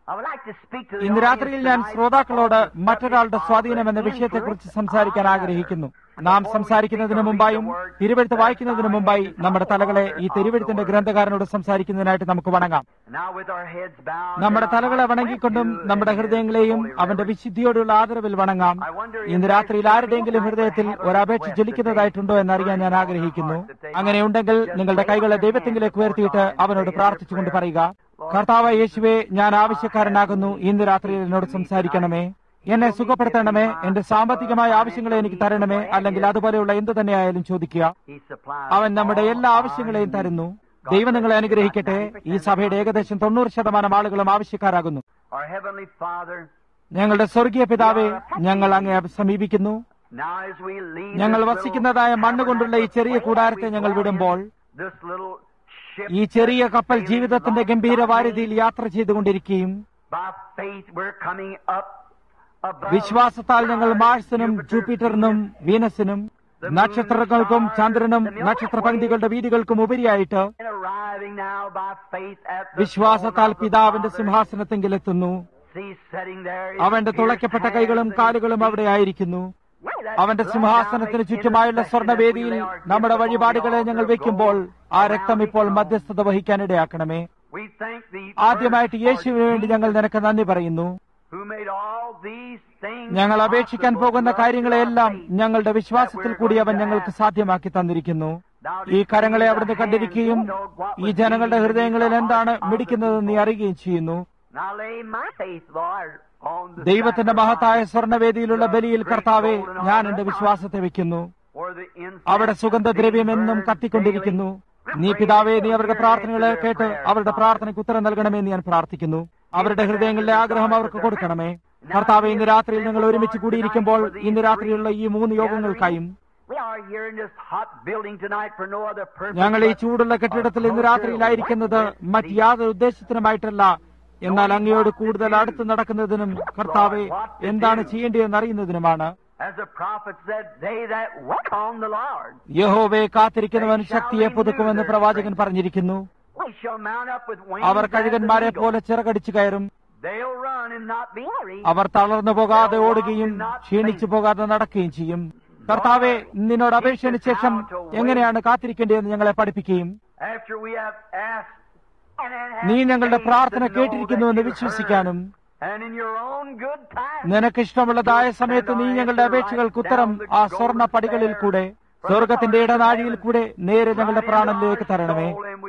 I would like to speak to the ഇന്ന് രാത്രിയിൽ ഞാൻ audience ശ്രോതാക്കളോട് tonight മറ്റൊരാളുടെ സ്വാധീനം എന്ന വിഷയത്തെക്കുറിച്ച് സംസാരിക്കാൻ ആഗ്രഹിക്കുന്നു നാം സംസാരിക്കുന്നതിന് മുമ്പായും തിരുവെഴുത്ത് വായിക്കുന്നതിന് മുമ്പായി നമ്മുടെ തലകളെ ഈ തിരുവെഴുത്തിന്റെ ഗ്രന്ഥകാരനോട് സംസാരിക്കുന്നതിനായിട്ട് നമുക്ക് വണങ്ങാം Now with our heads bowed നമ്മുടെ and our തലകളെ hearts വണങ്ങിക്കൊണ്ടും lifted to നമ്മുടെ His ഹൃദയങ്ങളെയും holy അവന്റെ reverence. വിശുദ്ധിയോടുള്ള ആദരവിൽ വണങ്ങാം ഇന്ന് രാത്രിയിൽ ആരുടെയെങ്കിലും ഹൃദയത്തിൽ ഒരപേക്ഷ ജ്വലിക്കുന്നതായിട്ടുണ്ടോ എന്നറിയാൻ ഞാൻ ആഗ്രഹിക്കുന്നു അങ്ങനെയുണ്ടെങ്കിൽ നിങ്ങളുടെ കൈകളെ ദൈവത്തിങ്കിലേക്ക് ഉയർത്തിയിട്ട് അവനോട് പ്രാർത്ഥിച്ചുകൊണ്ട് പറയുക കർത്താവ് യേശുവെ ഞാൻ ആവശ്യക്കാരനാകുന്നു ഇന്ന് രാത്രിയിൽ എന്നോട് സംസാരിക്കണമേ എന്നെ സുഖപ്പെടുത്തണമേ എന്റെ സാമ്പത്തികമായ ആവശ്യങ്ങളെ എനിക്ക് തരണമേ അല്ലെങ്കിൽ അതുപോലെയുള്ള എന്തു തന്നെയായാലും ചോദിക്കുക He supplies അവൻ നമ്മുടെ എല്ലാ all ആവശ്യങ്ങളെയും our തരുന്നു needs. ദൈവം നിങ്ങളെ അനുഗ്രഹിക്കട്ടെ ഈ സഭയുടെ ഏകദേശം തൊണ്ണൂറ് ശതമാനം ആളുകളും ആവശ്യക്കാരാകുന്നു Our Heavenly Father, ഞങ്ങളുടെ സ്വർഗീയ പിതാവെ ഞങ്ങൾ അങ്ങേ സമീപിക്കുന്നു now as we leave ഞങ്ങൾ this വസിക്കുന്നതായ little മണ്ണ് കൊണ്ടുള്ള ഈ ചെറിയ tabernacle കൂടാരത്തെ where we ഞങ്ങൾ dwell in, വിടുമ്പോൾ this little ship ഈ ചെറിയ that's കപ്പൽ sailing ജീവിതത്തിന്റെ along ഗംഭീര God's വാരിധിയിൽ ways, യാത്ര ചെയ്തുകൊണ്ടിരിക്കുകയും By faith, we're coming up above വിശ്വാസത്താൽ ഞങ്ങൾ Mars, മാഴ്സിനും Jupiter, ജൂപ്പിറ്ററിനും Venus, വീനസിനും നക്ഷത്രങ്ങൾക്കും ചന്ദ്രനും നക്ഷത്രപങ്ക്തികളുടെ വീതികൾക്കും ഉപരിയായിട്ട് and arriving now by faith at the വിശ്വാസത്താൽ throne of the പിതാവിന്റെ Father. സിംഹാസനത്തെങ്കിലെത്തുന്നു See, sitting there, his അവന്റെ pierced തുളയ്ക്കപ്പെട്ട hands കൈകളും and കാലുകളും feet. അവിടെ ആയിരിക്കുന്നു That അവന്റെ blood സിംഹാസനത്തിന് now makes ചുറ്റുമായുള്ള intercession സ്വർണ്ണവേദിയിൽ as we lay our നമ്മുടെ gifts upon the വഴിപാടുകളെ altar ഞങ്ങൾ of വയ്ക്കുമ്പോൾ gold ആ around രക്തം his ഇപ്പോൾ throne. മധ്യസ്ഥത വഹിക്കാനിടയാക്കണമേ We thank thee ആദ്യമായിട്ട് first for യേശുവിന് വേണ്ടി ഞങ്ങൾ Jesus, നിനക്ക് നന്ദി പറയുന്നു who made all these things ഞങ്ങൾ അപേക്ഷിക്കാൻ possible പോകുന്ന to us കാര്യങ്ങളെല്ലാം through our faith. ഞങ്ങളുടെ വിശ്വാസത്തിൽ കൂടി അവൻ ഞങ്ങൾക്ക് സാധ്യമാക്കി തന്നിരിക്കുന്നു ഈ കരങ്ങളെ അവിടുന്ന് കണ്ടിരിക്കുകയും ഈ ജനങ്ങളുടെ ഹൃദയങ്ങളിൽ എന്താണ് മിടിക്കുന്നതെന്ന് നീ അറിയുകയും ചെയ്യുന്നു Now lay my faith, Lord, on the ദൈവത്തിന്റെ മഹത്തായ sacrifice സ്വർണ്ണവേദിയിലുള്ള of ബലിയിൽ great കർത്താവെ golden ഞാൻ altar എന്റെ of വിശ്വാസത്തെ വെക്കുന്നു for the incense അവിടെ സുഗന്ധദ്രവ്യം എന്നും being കത്തിക്കൊണ്ടിരിക്കുന്നു burned നീ daily. പിതാവെ നീ അവരുടെ Pray പ്രാർത്ഥനകളെ answer their കേട്ട് prayers, അവരുടെ Father. പ്രാർത്ഥനയ്ക്ക് ഉത്തരം നൽകണമെന്ന് ഞാൻ പ്രാർത്ഥിക്കുന്നു അവരുടെ ഹൃദയങ്ങളിലെ ആഗ്രഹം അവർക്ക് കൊടുക്കണമേ കർത്താവെ ഇന്ന് രാത്രിയിൽ ഞങ്ങൾ ഒരുമിച്ച് കൂടിയിരിക്കുമ്പോൾ ഇന്ന് രാത്രിയിലുള്ള ഈ മൂന്ന് യോഗങ്ങൾക്കായും We are here in this hot building tonight for no other purpose. ഞങ്ങൾ ഈ but ചൂടുള്ള കെട്ടിടത്തിൽ ഇന്ന് രാത്രിയിലായിരിക്കുന്നത് മറ്റ് യാതൊരു ഉദ്ദേശത്തിനുമായിട്ടല്ല എന്നാൽ അങ്ങയോട് കൂടുതൽ അടുത്ത് നടക്കുന്നതിനും കർത്താവെ എന്താണ് ചെയ്യേണ്ടതെന്ന് അറിയുന്നതിനുമാണ് As the prophet said, they that wait on the Lord, യഹോവയെ കാത്തിരിക്കുന്നവൻ ശക്തിയെ പുതുക്കുമെന്ന് പ്രവാചകൻ പറഞ്ഞിരിക്കുന്നു we shall mount up with wings our as കഴുകന്മാരെ an eagle. പോലെ ചിറകടിച്ചു കയറും They'll run and not be weary. അവർ തളർന്നു പോകാതെ ഓടുകയും ക്ഷീണിച്ചു പോകാതെ നടക്കുകയും ചെയ്യും കർത്താവെ നിന്നോട് അപേക്ഷന് ശേഷം എങ്ങനെയാണ് കാത്തിരിക്കേണ്ടതെന്ന് ഞങ്ങളെ പഠിപ്പിക്കുകയും After we have asked and have നീ ഞങ്ങളുടെ faith പ്രാർത്ഥന to know കേട്ടിരിക്കുന്നുവെന്ന് that you വിശ്വസിക്കാനും heard, and in your own good time, നിനക്ക് ഇഷ്ടമുള്ളതായ സമയത്ത് നീ ഞങ്ങളുടെ അപേക്ഷകൾക്ക് ഉത്തരം ആ സ്വർണ്ണ പടികളിൽ കൂടെ സ്വർഗത്തിന്റെ ഇടനാഴിയിൽ കൂടെ നേരെ ഞങ്ങളുടെ പ്രാണനിലേക്ക് തരണമേ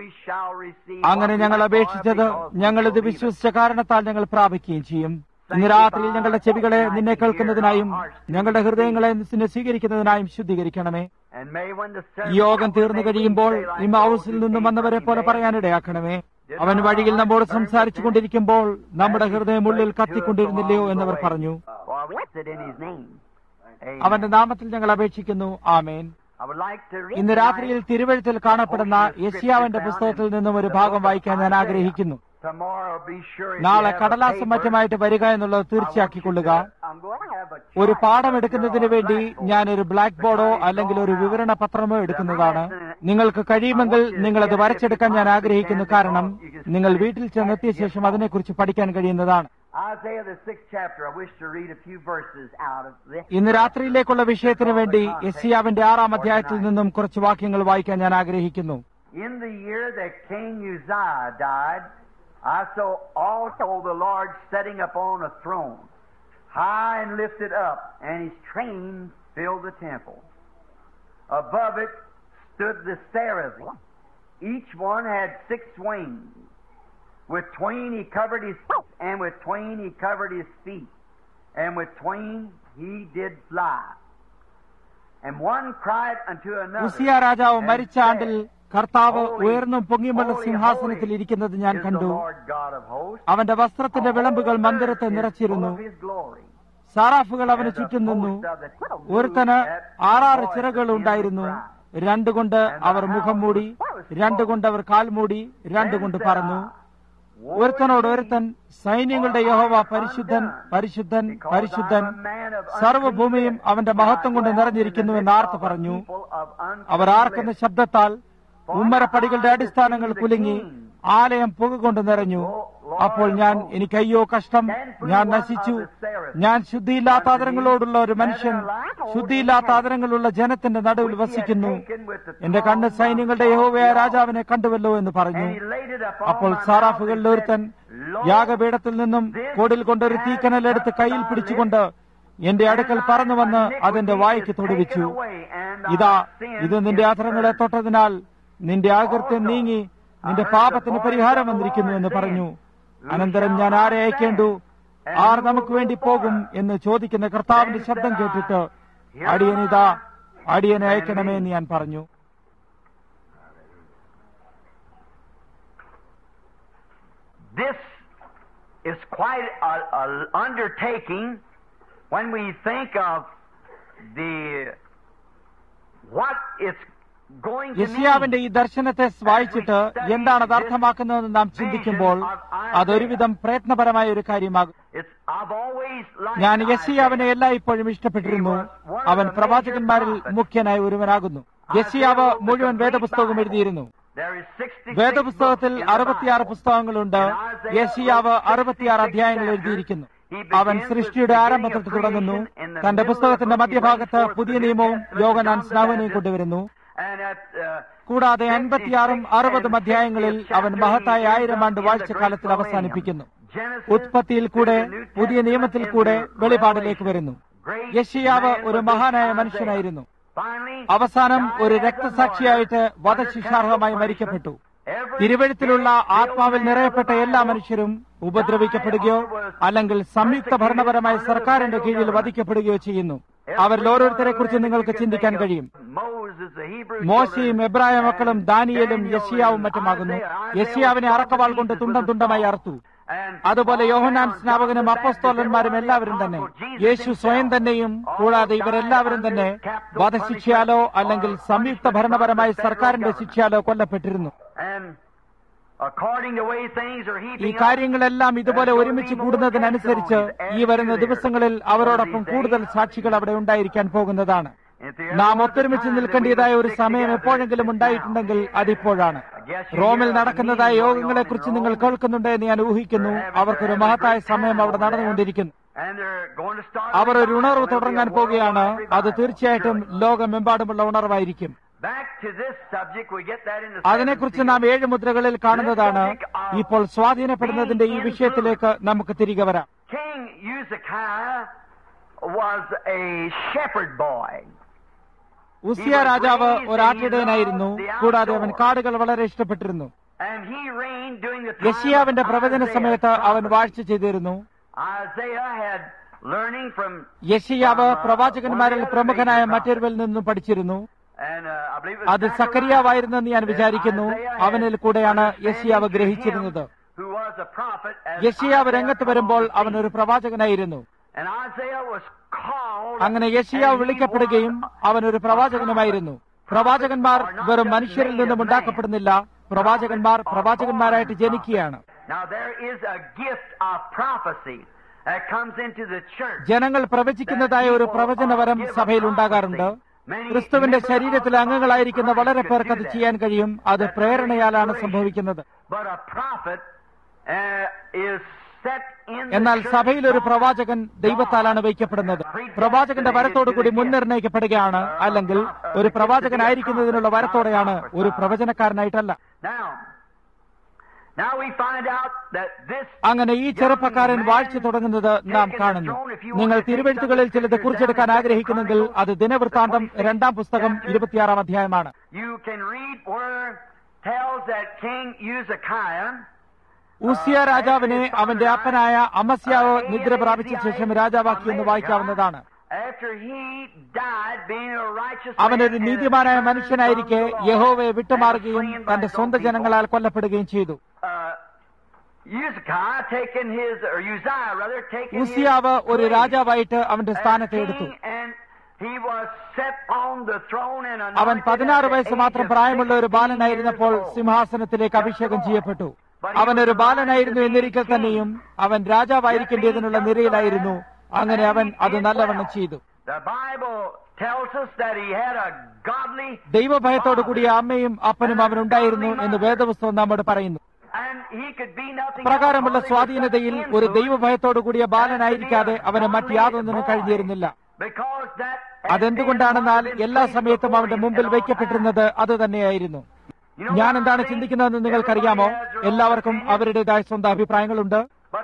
അങ്ങനെ ഞങ്ങൾ അപേക്ഷിച്ചത് ഞങ്ങളിത് വിശ്വസിച്ച കാരണത്താൽ ഞങ്ങൾ പ്രാപിക്കുകയും ചെയ്യും ഇന്ന് രാത്രിയിൽ ഞങ്ങളുടെ ചെവികളെ നിന്നെ കേൾക്കുന്നതിനായും ഞങ്ങളുടെ ഹൃദയങ്ങളെ നിന്നെ സ്വീകരിക്കുന്നതിനായും ശുദ്ധീകരിക്കണമേ ഈ യോഗം തീർന്നു കഴിയുമ്പോൾ ഇമാവുസിൽ നിന്നും വന്നവരെ പോലെ പറയാനിടയാക്കണമേ അവൻ വഴിയിൽ നമ്മോട് സംസാരിച്ചു കൊണ്ടിരിക്കുമ്പോൾ നമ്മുടെ ഹൃദയം ഉള്ളിൽ കത്തിക്കൊണ്ടിരുന്നില്ലയോ എന്നവർ പറഞ്ഞു അവന്റെ നാമത്തിൽ ഞങ്ങൾ അപേക്ഷിക്കുന്നു ആമേൻ ഇന്ന് രാത്രിയിൽ തിരുവഴുത്തിൽ കാണപ്പെടുന്ന യശിയാവിന്റെ പുസ്തകത്തിൽ നിന്നും ഒരു ഭാഗം വായിക്കാൻ ഞാൻ ആഗ്രഹിക്കുന്നു നാളെ കടലാസം മറ്റുമായിട്ട് വരിക എന്നുള്ളത് തീർച്ചയാക്കിക്കൊള്ളുക ഒരു പാഠം എടുക്കുന്നതിന് വേണ്ടി ഞാൻ ഒരു ബ്ലാക്ക് ബോർഡോ അല്ലെങ്കിൽ ഒരു വിവരണ പത്രമോ എടുക്കുന്നതാണ് നിങ്ങൾക്ക് കഴിയുമെങ്കിൽ നിങ്ങൾ അത് വരച്ചെടുക്കാൻ ഞാൻ ആഗ്രഹിക്കുന്നു കാരണം നിങ്ങൾ വീട്ടിൽ ചെന്നെത്തിയ ശേഷം അതിനെക്കുറിച്ച് പഠിക്കാൻ കഴിയുന്നതാണ് ഇന്ന് രാത്രിയിലേക്കുള്ള വിഷയത്തിന് വേണ്ടി എസിയാവിന്റെ ആറാം അധ്യായത്തിൽ നിന്നും കുറച്ച് വാക്യങ്ങൾ വായിക്കാൻ ഞാൻ ആഗ്രഹിക്കുന്നു In the year that King Uzziah died, I saw also the Lord setting upon a throne, high and lifted up, and his train filled the temple. Above it stood the seraphim. Each one had six wings. With twain he covered his feet, and with twain he covered his feet, and with twain he did fly. And one cried unto another. Uzziah രാജാവ് മരിച്ച ആണ്ടിൽ കർത്താവ് ഉയർന്നും പൊങ്ങിയുമുള്ള സിംഹാസനത്തിൽ ഇരിക്കുന്നത് ഞാൻ കണ്ടു അവന്റെ വസ്ത്രത്തിന്റെ വിളമ്പുകൾ മന്ദിരത്തെ നിറച്ചിരുന്നു സാറാഫുകൾ അവന് ചുറ്റും നിന്നു ഒരുത്തന് ആറാറ് ചിറകുകൾ ഉണ്ടായിരുന്നു രണ്ടുകൊണ്ട് അവർ മുഖം മൂടി രണ്ടുകൊണ്ട് അവർ കാൽ മൂടി രണ്ടുകൊണ്ട് പറന്നു ഒരുത്തനോട് ഒരുത്തൻ സൈന്യങ്ങളുടെ യഹോവ പരിശുദ്ധൻ പരിശുദ്ധൻ പരിശുദ്ധൻ സർവ്വഭൂമിയും അവന്റെ മഹത്വം കൊണ്ട് നിറഞ്ഞിരിക്കുന്നു എന്ന് ആർത്ത് പറഞ്ഞു അവർ ആർക്കുന്ന ശബ്ദത്താൽ ഉമ്മരപ്പടികളുടെ അടിസ്ഥാനങ്ങൾ കുലുങ്ങി ആലയം പുക കൊണ്ട് നിറഞ്ഞു അപ്പോൾ ഞാൻ എനിക്ക് അയ്യോ കഷ്ടം ഞാൻ നശിച്ചു ഞാൻ ശുദ്ധിയില്ലാത്ത ആദരങ്ങളോടുള്ള ഒരു മനുഷ്യൻ ശുദ്ധിയില്ലാത്ത ആദരങ്ങളുള്ള ജനത്തിന്റെ നടുവിൽ വസിക്കുന്നു എന്റെ കണ്ണ് സൈന്യങ്ങളുടെ യഹോവയായ രാജാവിനെ കണ്ടുവല്ലോ എന്ന് പറഞ്ഞു അപ്പോൾ സാറാഫുകളിൽ ഒരുത്തൻ യാഗപീഠത്തിൽ നിന്നും കോടിൽ കൊണ്ടൊരു തീക്കനലെടുത്ത് കയ്യിൽ പിടിച്ചുകൊണ്ട് എന്റെ അടുക്കൽ പറന്നു വന്ന് അതെന്റെ വായിക്ക് തൊടുവിച്ചു ഇതാ ഇത് നിന്റെ അധരങ്ങളെ തൊട്ടതിനാൽ നിന്റെ ആകൃത്യം നീങ്ങി നിന്റെ പാപത്തിന് പരിഹാരം വന്നിരിക്കുന്നു എന്ന് പറഞ്ഞു അനന്തരം ഞാൻ ആരെ അയക്കേണ്ടു ആർ നമുക്ക് വേണ്ടി പോകും എന്ന് ചോദിക്കുന്ന കർത്താവിന്റെ ശബ്ദം കേട്ടിട്ട് അടിയനിതാ അടിയനെ അയക്കണമേ എന്ന് ഞാൻ പറഞ്ഞു This is quite an undertaking when we think of the what it's going to mean. യസിയാവിന്റെ ഈ ദർശനത്തെ വായിച്ചിട്ട് എന്താണ് അത് അർത്ഥമാക്കുന്നതെന്ന് നാം ചിന്തിക്കുമ്പോൾ അതൊരുവിധം പ്രയത്നപരമായ ഒരു കാര്യമാകും It's, I've always liked ഞാൻ യസിയാവിനെ എല്ലായ്പ്പോഴും ഇഷ്ടപ്പെട്ടിരുന്നു അവൻ പ്രവാചകന്മാരിൽ മുഖ്യനായ ഒരുവനാകുന്നു യസിയാവ് മുഴുവൻ വേദപുസ്തകവും എഴുതിയിരുന്നു There is 66 വേദപുസ്തകത്തിൽ books in the അറുപത്തിയാറ് Bible. പുസ്തകങ്ങളുണ്ട് യസിയാവ് അറുപത്തിയാറ് അധ്യായങ്ങൾ എഴുതിയിരിക്കുന്നു അവൻ സൃഷ്ടിയുടെ ആരംഭത്തിൽ തുടങ്ങുന്നു തന്റെ പുസ്തകത്തിന്റെ മധ്യഭാഗത്ത് പുതിയ നിയമവും യോഗനാൻ സ്നാവനെയും കൊണ്ടുവരുന്നു And at, uh, കൂടാതെ അൻപത്തിയാറും അറുപതും അധ്യായങ്ങളിൽ അവൻ മഹത്തായ ആയിരം ആണ്ട് വാഴ്ചക്കാലത്തിൽ അവസാനിപ്പിക്കുന്നു ഉത്പത്തിയിൽ കൂടെ പുതിയ നിയമത്തിൽ കൂടെ വെളിപാടിലേക്ക് വരുന്നു യഷിയാവ് ഒരു മഹാനായ മനുഷ്യനായിരുന്നു അവസാനം ഒരു രക്തസാക്ഷിയായിട്ട് വധശിക്ഷാർഹമായി മരിക്കപ്പെട്ടു തിരുവഴുത്തിലുള്ള ആത്മാവിൽ നിറയപ്പെട്ട എല്ലാ മനുഷ്യരും ഉപദ്രവിക്കപ്പെടുകയോ അല്ലെങ്കിൽ സംയുക്ത ഭരണപരമായ സർക്കാരിന്റെ കീഴിൽ വധിക്കപ്പെടുകയോ ചെയ്യുന്നു അവരിൽ ഓരോരുത്തരെ കുറിച്ച് നിങ്ങൾക്ക് ചിന്തിക്കാൻ കഴിയും മോശയും എബ്രായ മക്കളും ദാനിയേലും യഷിയാവും മറ്റുമാകുന്നു യഷിയാവിനെ അറക്കവാൾ കൊണ്ട് തുണ്ടം തുണ്ടമായി അറുത്തു അതുപോലെ യോഹനാൻ സ്നാപകനും അപ്പസ്തോലന്മാരും എല്ലാവരും തന്നെ യേശു സ്വയം തന്നെയും കൂടാതെ ഇവരെല്ലാവരും തന്നെ വധശിക്ഷയാലോ അല്ലെങ്കിൽ സംയുക്ത ഭരണപരമായ സർക്കാരിന്റെ ശിക്ഷയാലോ കൊല്ലപ്പെട്ടിരുന്നു ഈ കാര്യങ്ങളെല്ലാം ഇതുപോലെ ഒരുമിച്ച് കൂടുന്നതിനനുസരിച്ച് ഈ വരുന്ന ദിവസങ്ങളിൽ അവരോടൊപ്പം കൂടുതൽ സാക്ഷികൾ അവിടെ ഉണ്ടായിരിക്കാൻ പോകുന്നതാണ് നാം ഒത്തൊരുമിച്ച് നിൽക്കേണ്ടതായ ഒരു സമയം എപ്പോഴെങ്കിലും ഉണ്ടായിട്ടുണ്ടെങ്കിൽ അതിപ്പോഴാണ് റോമിൽ നടക്കുന്നതായ യോഗങ്ങളെക്കുറിച്ച് നിങ്ങൾ കേൾക്കുന്നുണ്ട് എന്ന് ഞാൻ ഊഹിക്കുന്നു അവർക്കൊരു മഹത്തായ സമയം അവിടെ നടന്നുകൊണ്ടിരിക്കുന്നു അവർ ഒരു ഉണർവ് തുടങ്ങാൻ പോവുകയാണ് അത് തീർച്ചയായിട്ടും ലോകമെമ്പാടുമുള്ള ഉണർവായിരിക്കും അതിനെക്കുറിച്ച് നാം ഏഴ് മുദ്രകളിൽ കാണുന്നതാണ് ഇപ്പോൾ സ്വാധീനപ്പെടുന്നതിന്റെ ഈ വിഷയത്തിലേക്ക് നമുക്ക് തിരികെ വരാം ഉസിയ രാജാവ് ഒരാട്ടിടയനായിരുന്നു കൂടാതെ അവൻ കാടുകൾ വളരെ ഇഷ്ടപ്പെട്ടിരുന്നു യഷിയാവിന്റെ പ്രവചന സമയത്ത് അവൻ വാഴ്ച ചെയ്തിരുന്നു യഷിയാവ് പ്രവാചകന്മാരിൽ പ്രമുഖനായ മറ്റൊരുവിൽ നിന്നും പഠിച്ചിരുന്നു അത് സക്കരിയാവായിരുന്നെന്ന് ഞാൻ വിചാരിക്കുന്നു അവനിൽ കൂടെയാണ് യഷിയാവ് ഗ്രഹിച്ചിരുന്നത് യഷിയാവ് രംഗത്ത് വരുമ്പോൾ അവൻ ഒരു പ്രവാചകനായിരുന്നു അങ്ങനെ യഷിയാവ് വിളിക്കപ്പെടുകയും അവൻ ഒരു പ്രവാചകനുമായിരുന്നു പ്രവാചകന്മാർ വെറും മനുഷ്യരിൽ നിന്നും ഉണ്ടാക്കപ്പെടുന്നില്ല പ്രവാചകന്മാർ പ്രവാചകന്മാരായിട്ട് ജനിക്കുകയാണ് ജനങ്ങൾ പ്രവചിക്കുന്നതായ ഒരു പ്രവചനവരം സഭയിൽ ഉണ്ടാകാറുണ്ട് ക്രിസ്തുവിന്റെ ശരീരത്തിലെ അംഗങ്ങളായിരിക്കുന്ന വളരെ പേർക്ക് അത് ചെയ്യാൻ കഴിയും അത് പ്രേരണയാലാണ് സംഭവിക്കുന്നത് എന്നാൽ സഭയിൽ ഒരു പ്രവാചകൻ ദൈവത്താലാണ് വയ്ക്കപ്പെടുന്നത് പ്രവാചകന്റെ വരത്തോടുകൂടി മുൻനിർണയിക്കപ്പെടുകയാണ് അല്ലെങ്കിൽ ഒരു പ്രവാചകനായിരിക്കുന്നതിനുള്ള വരത്തോടെയാണ് ഒരു പ്രവചനക്കാരനായിട്ടല്ല അങ്ങനെ ഈ ചെറുപ്പക്കാരൻ വാഴ്ച തുടങ്ങുന്നത് നാം കാണുന്നു നിങ്ങൾ തിരുവെഴുത്തുകളിൽ ചിലത് കുറിച്ചെടുക്കാൻ ആഗ്രഹിക്കുന്നെങ്കിൽ അത് ദിനവൃത്താന്തം രണ്ടാം പുസ്തകം ഇരുപത്തിയാറാം അധ്യായമാണ് ഊസിയ രാജാവിനെ അവന്റെ അപ്പനായ അമസ്യാവ് നിദ്ര പ്രാപിച്ച ശേഷം രാജാവാക്കി എന്ന് വായിക്കാവുന്നതാണ് അവനൊരു നീതിമാനായ മനുഷ്യനായിരിക്കെ യഹോവയെ വിട്ടുമാറുകയും തന്റെ സ്വന്തം ജനങ്ങളാൽ കൊല്ലപ്പെടുകയും ചെയ്തു ഉസിയാവ് ഒരു രാജാവായിട്ട് അവന്റെ സ്ഥാനത്തെ എടുത്തു അവൻ പതിനാറ് വയസ്സ് മാത്രം പ്രായമുള്ള ഒരു ബാലനായിരുന്നപ്പോൾ സിംഹാസനത്തിലേക്ക് അഭിഷേകം ചെയ്യപ്പെട്ടു അവൻ ഒരു ബാലനായിരുന്നു എന്നിരിക്കൽ തന്നെയും അവൻ രാജാവായിരിക്കേണ്ടതിനുള്ള നിരയിലായിരുന്നു അങ്ങനെ അവൻ അത് നല്ലവണ്ണം ചെയ്തു ദൈവഭയത്തോടു കൂടിയ അമ്മയും അപ്പനും അവനുണ്ടായിരുന്നു എന്ന് വേദപുസ്തകം നമ്മോട് പറയുന്നു And he could be nothing പ്രകാരമുള്ള else, only സ്വാധീനതയിൽ with ഒരു influence. ദൈവഭയത്തോടു കൂടിയ ബാലനായിരിക്കാതെ അവന് മറ്റ് യാതൊന്നിനും കഴിഞ്ഞിരുന്നില്ല Because that അതെന്തുകൊണ്ടാണെന്നാൽ എല്ലാ സമയത്തും അവന്റെ മുമ്പിൽ വയ്ക്കപ്പെട്ടിരുന്നത് അത് തന്നെയായിരുന്നു ഞാൻ എന്താണ് ചിന്തിക്കുന്നതെന്ന് നിങ്ങൾക്കറിയാമോ എല്ലാവർക്കും അവരുടേതായ സ്വന്തം അഭിപ്രായങ്ങളുണ്ട് But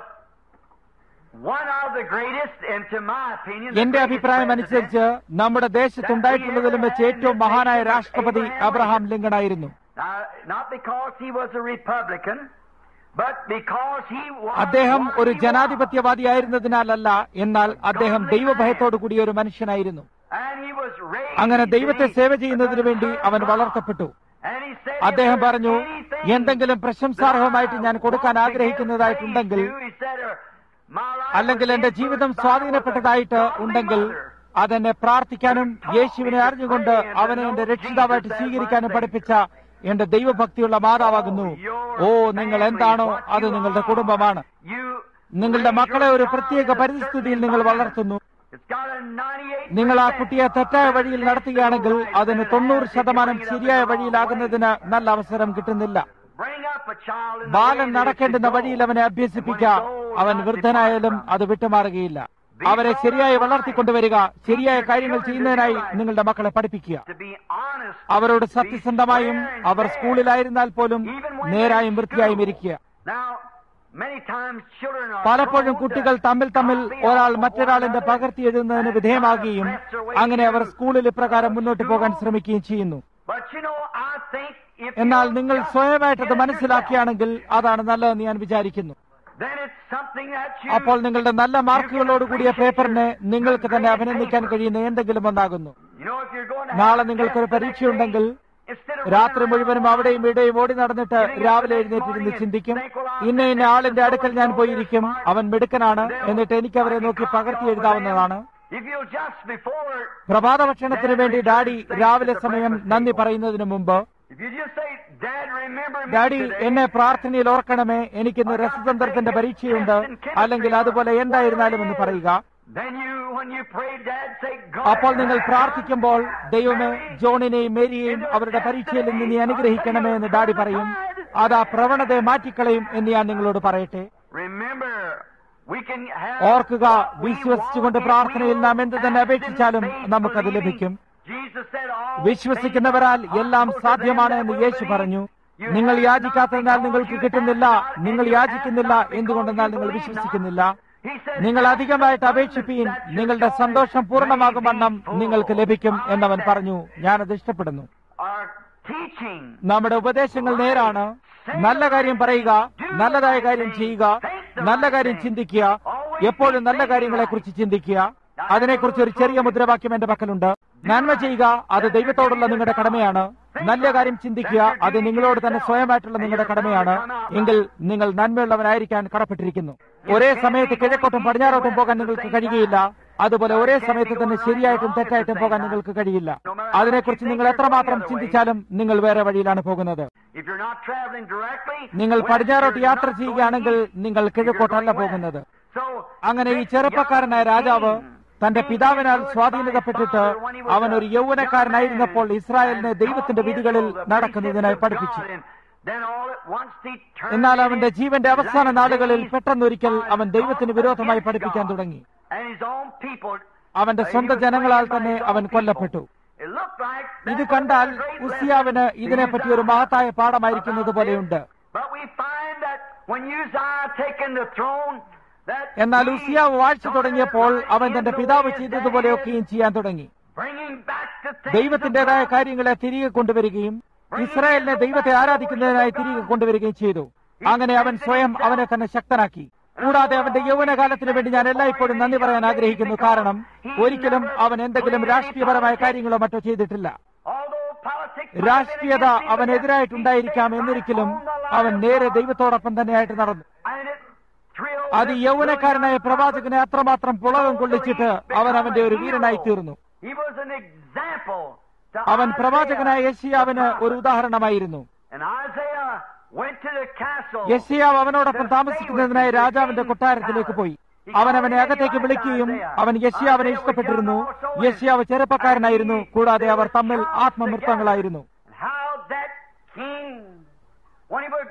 one of the greatest, and to my opinion, the എന്റെ greatest അഭിപ്രായം president അനുസരിച്ച് നമ്മുടെ ദേശത്തുണ്ടായിട്ടുള്ളതിലും വെച്ച് ഏറ്റവും മഹാനായ രാഷ്ട്രപതി അബ്രഹാം ലിങ്കൺ ആയിരുന്നു Now, not because he was a Republican, but because he was അദ്ദേഹം what ഒരു he ജനാധിപത്യവാദിയായിരുന്നതിനാലല്ല എന്നാൽ അദ്ദേഹം ദൈവഭയത്തോടു കൂടിയ ഒരു മനുഷ്യനായിരുന്നു was. And he was raised അങ്ങനെ to ദൈവത്തെ be സേവ ചെയ്യുന്നതിനു വേണ്ടി the അവൻ Son of God. വളർത്തപ്പെട്ടു And he said, അദ്ദേഹം if there's പറഞ്ഞു anything എന്തെങ്കിലും പ്രശംസാർഹമായിട്ട് ഞാൻ കൊടുക്കാൻ that I want to give ആഗ്രഹിക്കുന്നതായിട്ടുണ്ടെങ്കിൽ praise to, he said, or my life അല്ലെങ്കിൽ was എന്റെ influenced ജീവിതം by സ്വാധീനപ്പെട്ടതായിട്ട് was a godly ഉണ്ടെങ്കിൽ mother. അതെന്നെ പ്രാർത്ഥിക്കാനും യേശുവിനെ അറിഞ്ഞുകൊണ്ട് അവനെ എന്റെ രക്ഷിതാവായിട്ട് സ്വീകരിക്കാനും പഠിപ്പിച്ച എന്റെ ദൈവഭക്തിയുള്ള മാതാവാകുന്നു ഓ നിങ്ങൾ എന്താണോ അത് നിങ്ങളുടെ കുടുംബമാണ് You നിങ്ങളുടെ raise മക്കളെ your ഒരു child പ്രത്യേക in a പരിസ്ഥിതിയിൽ certain നിങ്ങൾ environment. വളർത്തുന്നു It's got a 98% നിങ്ങൾ ആ കുട്ടിയെ തെറ്റായ വഴിയിൽ നടത്തുകയാണെങ്കിൽ അതിന് തൊണ്ണൂറ് ശതമാനം ശരിയായ വഴിയിലാകുന്നതിന് നല്ല അവസരം കിട്ടുന്നില്ല Bring up a child in the Balan way that it നടക്കേണ്ടുന്ന should go. വഴിയിൽ അവനെ അഭ്യസിപ്പിക്കുക അവൻ വൃദ്ധനായാലും അത് വിട്ടുമാറുകയില്ല അവരെ ശരിയായി വളർത്തിക്കൊണ്ടുവരിക ശരിയായ കാര്യങ്ങൾ ചെയ്യുന്നതിനായി നിങ്ങളുടെ മക്കളെ പഠിപ്പിക്കുക To be honest, അവരോട് be സത്യസന്ധമായും square and our fair. സ്കൂളിലായിരുന്നാൽ പോലും Even when നേരായും they're വൃത്തിയായും school. ഇരിക്കുക Now, many times children are പലപ്പോഴും prone കുട്ടികൾ to തമ്മിൽ തമ്മിൽ copy ഒരാൾ off of മറ്റൊരാളിന്റെ one another പകർത്തി എഴുതുന്നതിന് and വിധേയമാകുകയും try to press their way അങ്ങനെ അവർ through സ്കൂളിൽ ഇപ്രകാരം മുന്നോട്ട് പോകാൻ school. ശ്രമിക്കുകയും ചെയ്യുന്നു But you know, I think if എന്നാൽ you നിങ്ങൾ just സ്വയമായിട്ടത് get it മനസ്സിലാക്കിയാണെങ്കിൽ അതാണ് നല്ലതെന്ന് ഞാൻ വിചാരിക്കുന്നു yourself, then it's something that you അപ്പോൾ നിങ്ങളുടെ നല്ല മാർക്കുകളോട് കൂടിയ പേപ്പറിനെ നിങ്ങൾക്ക് തന്നെ അഭിനന്ദിക്കാൻ കഴിയുന്ന എന്തെങ്കിലും ഒന്നാകുന്നു you know if you're going to നാളെ have a നിങ്ങൾക്കൊരു test the next പരീക്ഷയുണ്ടെങ്കിൽ day, instead of രാത്രി running മുഴുവനും around അവിടെയും ഇവിടെയും ഓടി നടന്നിട്ട് രാവിലെ എഴുന്നേറ്റിരുന്ന് ചിന്തിക്കും ഇന്ന ഇന്ന ആളിന്റെ അടുക്കൽ ഞാൻ പോയിരിക്കും അവൻ മിടുക്കനാണ് എന്നിട്ട് എനിക്ക് അവരെ നോക്കി പകർത്തി എഴുതാവുന്നതാണ് If you'll just before പ്രഭാത ഭക്ഷണത്തിന് വേണ്ടി ഡാഡി രാവിലെ സമയം നന്ദി പറയുന്നതിന് മുമ്പ് if you just say, Dad, remember me daddy today," എന്നെ പ്രാർത്ഥനയിൽ ഓർക്കണമേ എനിക്കിന്ന് രസതന്ത്രത്തിന്റെ പരീക്ഷയുണ്ട് അല്ലെങ്കിൽ അതുപോലെ എന്തായിരുന്നാലും എന്ന് പറയുക then you when you pray, Dad, say, God, അപ്പോൾ നിങ്ങൾ പ്രാർത്ഥിക്കുമ്പോൾ ദൈവമേ ജോണിനെയും മേരിയെയും അവരുടെ പരീക്ഷയിൽ നിന്ന് നീ അനുഗ്രഹിക്കണമേ എന്ന് ഡാഡി പറയും അത് ആ പ്രവണതയെ മാറ്റിക്കളയും എന്ന് ഞാൻ നിങ്ങളോട് പറയട്ടെ remember we can have ഓർക്കുക what we വിശ്വസിച്ചുകൊണ്ട് want if പ്രാർത്ഥനയിൽ we നാം will എന്ത് തന്നെ ask in അപേക്ഷിച്ചാലും faith, നമുക്കത് believing. ലഭിക്കും Jesus said, "All വിശ്വസിക്കുന്നവരാൽ things are എല്ലാം possible to them സാധ്യമാണ് that എന്ന് will യേശു believe." പറഞ്ഞു You നിങ്ങൾ have not യാചിക്കാത്തതിനാൽ because നിങ്ങൾക്ക് you കിട്ടുന്നില്ല ask not, and നിങ്ങൾ you ask യാചിക്കുന്നില്ല not because എന്തുകൊണ്ടെന്നാൽ you നിങ്ങൾ believe വിശ്വസിക്കുന്നില്ല not. He said, നിങ്ങൾ "Ask അധികമായിട്ട് abundance അപേക്ഷിപ്പീൻ that your നിങ്ങളുടെ joy സന്തോഷം may പൂർണ്ണമാകും be വണ്ണം full." നിങ്ങൾക്ക് ലഭിക്കും I എന്നവൻ like പറഞ്ഞു ഞാനത് ഇഷ്ടപ്പെടുന്നു Our teaching നമ്മുടെ ഉപദേശങ്ങൾ നേരാണ് നല്ല കാര്യം പറയുക നല്ലതായ കാര്യം ചെയ്യുക നല്ല കാര്യം ചിന്തിക്കുക എപ്പോഴും നല്ല കാര്യങ്ങളെക്കുറിച്ച് ചിന്തിക്കുക അതിനെക്കുറിച്ച് ഒരു ചെറിയ മുദ്രാവാക്യം എന്റെ പക്കലുണ്ട് നന്മ ചെയ്യുക അത് ദൈവത്തോടുള്ള നിങ്ങളുടെ കടമയാണ് നല്ല കാര്യം ചിന്തിക്കുക അത് നിങ്ങളോട് തന്നെ സ്വയമായിട്ടുള്ള നിങ്ങളുടെ കടമയാണ് എങ്കിൽ നിങ്ങൾ നന്മയുള്ളവനായിരിക്കാൻ കടപ്പെട്ടിരിക്കുന്നു ഒരേ സമയത്ത് കിഴക്കോട്ടും പടിഞ്ഞാറോട്ടും പോകാൻ നിങ്ങൾക്ക് കഴിയുകയില്ല അതുപോലെ ഒരേ സമയത്ത് തന്നെ ശരിയായിട്ടും തെറ്റായിട്ടും പോകാൻ നിങ്ങൾക്ക് കഴിയില്ല അതിനെക്കുറിച്ച് നിങ്ങൾ എത്രമാത്രം ചിന്തിച്ചാലും നിങ്ങൾ വേറെ വഴിയിലാണ് പോകുന്നത് if you're not traveling directly നിങ്ങൾ west, പടിഞ്ഞാറോട്ട് you're യാത്ര not ചെയ്യുകയാണെങ്കിൽ going east. നിങ്ങൾ If you're കിഴക്കോട്ടല്ല going പോകുന്നത് west. So, അങ്ങനെ ഈ this ചെറുപ്പക്കാരനായ young രാജാവ് king, തന്റെ being പിതാവിനാൽ influenced by സ്വാധീനപ്പെട്ടിട്ട് his father when he was അവൻ a ഒരു യൗവനക്കാരനായിരുന്നപ്പോൾ young man ഇസ്രായേലിനെ and ദൈവത്തിന്റെ taught വിധികളിൽ Israel the നടക്കുന്നതിനായി precepts of പഠിപ്പിച്ചു God, and then all at once he turned എന്നാൽ in അവന്റെ his ജീവന്റെ അവസാന last നാളുകളിൽ days പെട്ടെന്നൊരിക്കൽ by അവൻ ദൈവത്തിന് God വിരോധമായി against പഠിപ്പിക്കാൻ God. തുടങ്ങി And his own people, അവന്റെ uh, he സ്വന്തം was ജനങ്ങളാൽ slain by തന്നെ his own അവൻ people. കൊല്ലപ്പെട്ടു It looked like that ഇത് was കണ്ടാൽ a great ഉസിയാവിന് lesson to ഇതിനെപ്പറ്റി ഒരു Uzziah മഹത്തായ പാഠമായിരിക്കുന്നത് about പോലെയുണ്ട് this. But we find that when Uzziah taken the throne, that എന്നാൽ he ഉസിയാവ് വാഴ്ച started തുടങ്ങിയപ്പോൾ right അവൻ in തന്റെ the പിതാവ് way his ചെയ്തതുപോലെയൊക്കെയും dad ചെയ്യാൻ തുടങ്ങി bringing back the things ദൈവത്തിന്റേതായ of God. കാര്യങ്ങളെ തിരികെ കൊണ്ടുവരികയും ഇസ്രായേലിനെ ദൈവത്തെ ആരാധിക്കുന്നതിനായി തിരികെ കൊണ്ടുവരികയും ചെയ്തു അങ്ങനെ അവൻ സ്വയം അവനെ തന്നെ ശക്തനാക്കി കൂടാതെ അവന്റെ യൗവനകാലത്തിന് വേണ്ടി ഞാൻ എല്ലായ്പ്പോഴും നന്ദി പറയാൻ ആഗ്രഹിക്കുന്നു കാരണം ഒരിക്കലും അവൻ എന്തെങ്കിലും രാഷ്ട്രീയപരമായ കാര്യങ്ങളോ മറ്റോ ചെയ്തിട്ടില്ല Although politics might have been രാഷ്ട്രീയത against him, അവനെതിരായിട്ടുണ്ടായിരിക്കാം he എന്നിരിക്കലും stayed right on the അവൻ line നേരെ of God. ദൈവത്തോടൊപ്പം തന്നെയായിട്ട് നടന്നു And it thrilled അത് this യൗവനക്കാരനായ brilliant പ്രവാചകനെ അത്രമാത്രം പുളകം prophet. കൊള്ളിച്ചിട്ട് അവൻ അവന്റെ ഒരു വീരനായി തീർന്നു He was an example to അവൻ Isaiah, പ്രവാചകനായ യശിയാവിന് the ഒരു prophet. ഉദാഹരണമായിരുന്നു And Isaiah went to the castle. യശിയാവ് അവനോടൊപ്പം താമസിക്കുന്നതിനായി രാജാവിന്റെ കൊട്ടാരത്തിലേക്ക് പോയി അവൻ അവനെ അകത്തേക്ക് വിളിക്കുകയും അവൻ യശിയാവിനെ ഇഷ്ടപ്പെട്ടിരുന്നു യശിയാവ് ചെറുപ്പക്കാരനായിരുന്നു കൂടാതെ അവർ തമ്മിൽ ആത്മമൃത്തങ്ങളായിരുന്നു And how that king, when he would go out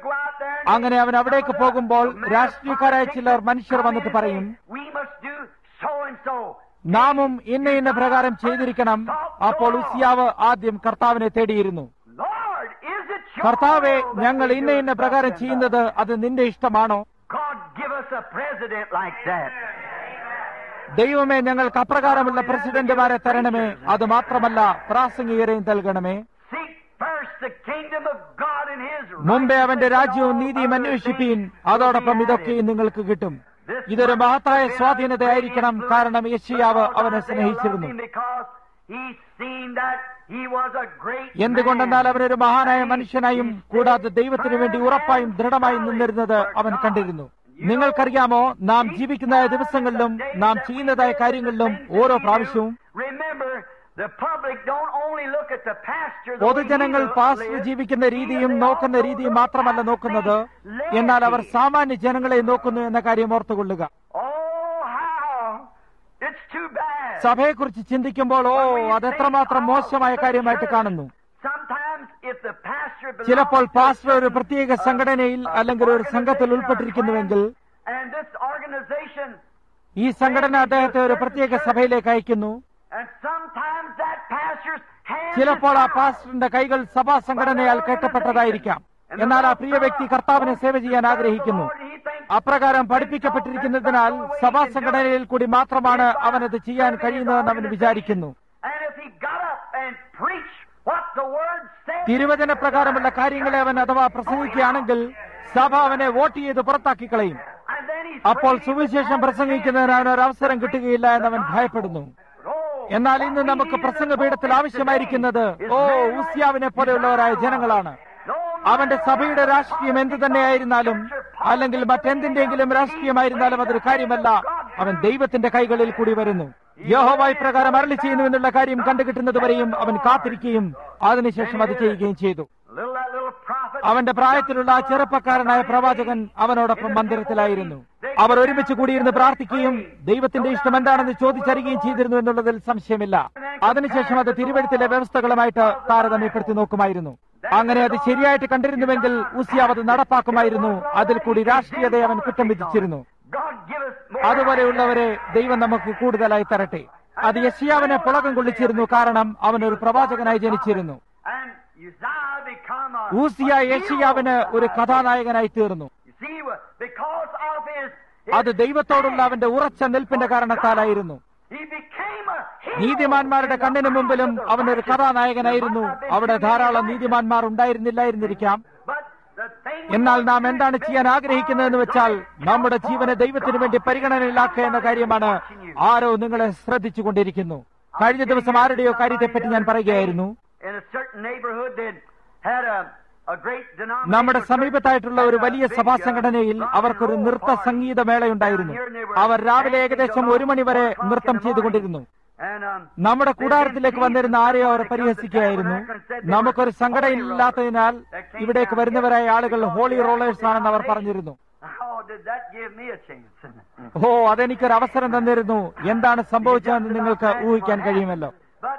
there and അങ്ങനെ അവൻ അവിടേക്ക് പോകുമ്പോൾ രാഷ്ട്രീയക്കാരായ ചിലർ മനുഷ്യർ വന്നിട്ട് പറയും we must do so and so. നാമും ഇന്ന ഇന്ന പ്രകാരം ചെയ്തിരിക്കണം അപ്പോൾ ഉസിയാവ് ആദ്യം കർത്താവിനെ തേടിയിരുന്നു Lord, is it your കർത്താവെ will that ഞങ്ങൾ we ഇന്ന do ഇന്ന such പ്രകാരം and ചെയ്യുന്നത് അത് നിന്റെ ഇഷ്ടമാണോ such? God, give us a president like that. ദൈവമേ ഞങ്ങൾക്ക് അപ്രകാരമുള്ള പ്രസിഡന്റുമാരെ തരണമേ അത് മാത്രമല്ല പ്രാസംഗികരെയും നൽകണമേ Seek first the kingdom of God and His മുമ്പേ അവന്റെ righteousness, രാജ്യവും and all നീതിയും other അന്വേഷിപ്പീൻ things will അതോടൊപ്പം be ഇതൊക്കെയും added. നിങ്ങൾക്ക് കിട്ടും ഇതൊരു മഹത്തായ സ്വാധീനതയായിരിക്കണം കാരണം യശിയാവ് അവനെ സ്നേഹിച്ചിരുന്നു എന്തുകൊണ്ടെന്നാൽ അവനൊരു മഹാനായ മനുഷ്യനായും കൂടാതെ ദൈവത്തിനു വേണ്ടി ഉറപ്പായും ദൃഢമായും നിന്നിരുന്നത് അവൻ കണ്ടിരുന്നു നിങ്ങൾക്കറിയാമോ നാം ജീവിക്കുന്ന ദിവസങ്ങളിലും നാം ചെയ്യുന്നതായ കാര്യങ്ങളിലും ഓരോ പ്രാവശ്യവും പൊതുജനങ്ങൾ പാസ്റ്റർ ജീവിക്കുന്ന രീതിയും നോക്കുന്ന രീതിയും മാത്രമല്ല നോക്കുന്നത് എന്നാൽ അവർ സാമാന്യ ജനങ്ങളെ നോക്കുന്നു എന്ന കാര്യം ഓർത്തുകൊള്ളുക സഭയെക്കുറിച്ച് ചിന്തിക്കുമ്പോൾ ഓ അതെത്രമാത്രം മോശമായ കാര്യമായിട്ട് കാണുന്നു ചിലപ്പോൾ പാസ്റ്റർ ഒരു പ്രത്യേക സംഘടനയിൽ അല്ലെങ്കിൽ ഒരു സംഘത്തിൽ ഉൾപ്പെട്ടിരിക്കുന്നുവെങ്കിൽ ഈ സംഘടന അദ്ദേഹത്തെ ഒരു പ്രത്യേക സഭയിലേക്ക് അയക്കുന്നു ചിലപ്പോൾ ആ പാസ്റ്ററിന്റെ കൈകൾ സഭാ സംഘടനയാൽ കെട്ടപ്പെട്ടതായിരിക്കാം എന്നാൽ ആ പ്രിയ വ്യക്തി കർത്താവിനെ സേവ ചെയ്യാൻ ആഗ്രഹിക്കുന്നു അപ്രകാരം പഠിപ്പിക്കപ്പെട്ടിരിക്കുന്നതിനാൽ സഭാ സംഘടനയിൽ കൂടി മാത്രമാണ് അവനത് ചെയ്യാൻ കഴിയുന്നതെന്ന് അവൻ വിചാരിക്കുന്നു തിരുവചന പ്രകാരമുള്ള കാര്യങ്ങളെ അവൻ അഥവാ പ്രസംഗിക്കുകയാണെങ്കിൽ സഭ അവനെ വോട്ട് ചെയ്ത് പുറത്താക്കി കളയും അപ്പോൾ സുവിശേഷം പ്രസംഗിക്കുന്നതിന് അവന് ഒരു അവസരം കിട്ടുകയില്ല എന്ന് അവൻ ഭയപ്പെടുന്നു എന്നാൽ ഇന്ന് നമുക്ക് പ്രസംഗപീഠത്തിൽ ആവശ്യമായിരിക്കുന്നത് ഓ ഊസ്യാവിനെ പോലെയുള്ളവരായ ജനങ്ങളാണ് അവന്റെ സഭയുടെ രാഷ്ട്രീയം എന്തു തന്നെയായിരുന്നാലും അല്ലെങ്കിൽ മറ്റെന്തിന്റെങ്കിലും രാഷ്ട്രീയമായിരുന്നാലും അതൊരു കാര്യമല്ല അവൻ ദൈവത്തിന്റെ കൈകളിൽ കൂടി വരുന്നു യഹോവായി പ്രകാരം അരളി ചെയ്യുന്നു എന്നുള്ള കാര്യം കണ്ടുകിട്ടുന്നത് വരെയും അവൻ കാത്തിരിക്കുകയും അതിനുശേഷം അത് ചെയ്യുകയും ചെയ്തു അവന്റെ പ്രായത്തിലുള്ള ആ ചെറുപ്പക്കാരനായ പ്രവാചകൻ അവനോടൊപ്പം മന്ദിരത്തിലായിരുന്നു അവർ ഒരുമിച്ച് കൂടിയിരുന്ന് പ്രാർത്ഥിക്കുകയും ദൈവത്തിന്റെ ഇഷ്ടം എന്താണെന്ന് ചോദിച്ചറിയുകയും ചെയ്തിരുന്നു എന്നുള്ളതിൽ സംശയമില്ല അതിനുശേഷം അത് തിരുവഴുത്തിലെ വ്യവസ്ഥകളുമായിട്ട് താരതമ്യപ്പെടുത്തി നോക്കുമായിരുന്നു അങ്ങനെ അത് ശരിയായിട്ട് കണ്ടിരുന്നുവെങ്കിൽ ഉസിയാവ് അത് നടപ്പാക്കുമായിരുന്നു അതിൽ കൂടി രാഷ്ട്രീയതയെ അവൻ കുറ്റം വിധിച്ചിരുന്നു അതുപോലെയുള്ളവരെ ദൈവം നമുക്ക് കൂടുതലായി തരട്ടെ അത് യശിയാവിനെ പുളകം കൊള്ളിച്ചിരുന്നു കാരണം അവൻ ഒരു പ്രവാചകനായി ജനിച്ചിരുന്നു ഊസിയ യേശിയാവിന് ഒരു കഥാനായകനായി തീർന്നു അത് ദൈവത്തോടുള്ള അവന്റെ ഉറച്ച നിൽപ്പിന്റെ കാരണത്താലായിരുന്നു നീതിമാന്മാരുടെ കണ്ണിന് മുമ്പിലും അവൻ ഒരു കഥാനായകനായിരുന്നു അവിടെ ധാരാളം നീതിമാന്മാർ ഉണ്ടായിരുന്നില്ലായിരുന്നിരിക്കാം എന്നാൽ നാം എന്താണ് ചെയ്യാൻ ആഗ്രഹിക്കുന്നതെന്ന് വെച്ചാൽ നമ്മുടെ ജീവനെ ദൈവത്തിന് വേണ്ടി പരിഗണനയിലാക്കുക എന്ന കാര്യമാണ് ആരോ നിങ്ങളെ ശ്രദ്ധിച്ചുകൊണ്ടിരിക്കുന്നു കഴിഞ്ഞ ദിവസം ആരുടെയോ കാര്യത്തെപ്പറ്റി ഞാൻ പറയുകയായിരുന്നു നമ്മുടെ സമീപത്തായിട്ടുള്ള ഒരു വലിയ സഭാ സംഘടനയിൽ അവർക്കൊരു നൃത്ത സംഗീത മേളയുണ്ടായിരുന്നു അവർ രാവിലെ ഏകദേശം ഒരു മണി വരെ നൃത്തം ചെയ്തുകൊണ്ടിരുന്നു നമ്മുടെ കൂടാരത്തിലേക്ക് വന്നിരുന്ന ആരെയോ അവർ പരിഹസിക്കുകയായിരുന്നു നമുക്കൊരു സംഘടനയില്ലാത്തതിനാൽ ഇവിടേക്ക് വരുന്നവരായ ആളുകൾ ഹോളി റോളേഴ്സ് ആണെന്ന് അവർ പറഞ്ഞിരുന്നു ഓ അതെനിക്കൊരു അവസരം തന്നിരുന്നു എന്താണ് സംഭവിച്ചതെന്ന് നിങ്ങൾക്ക് ഊഹിക്കാൻ കഴിയുമല്ലോ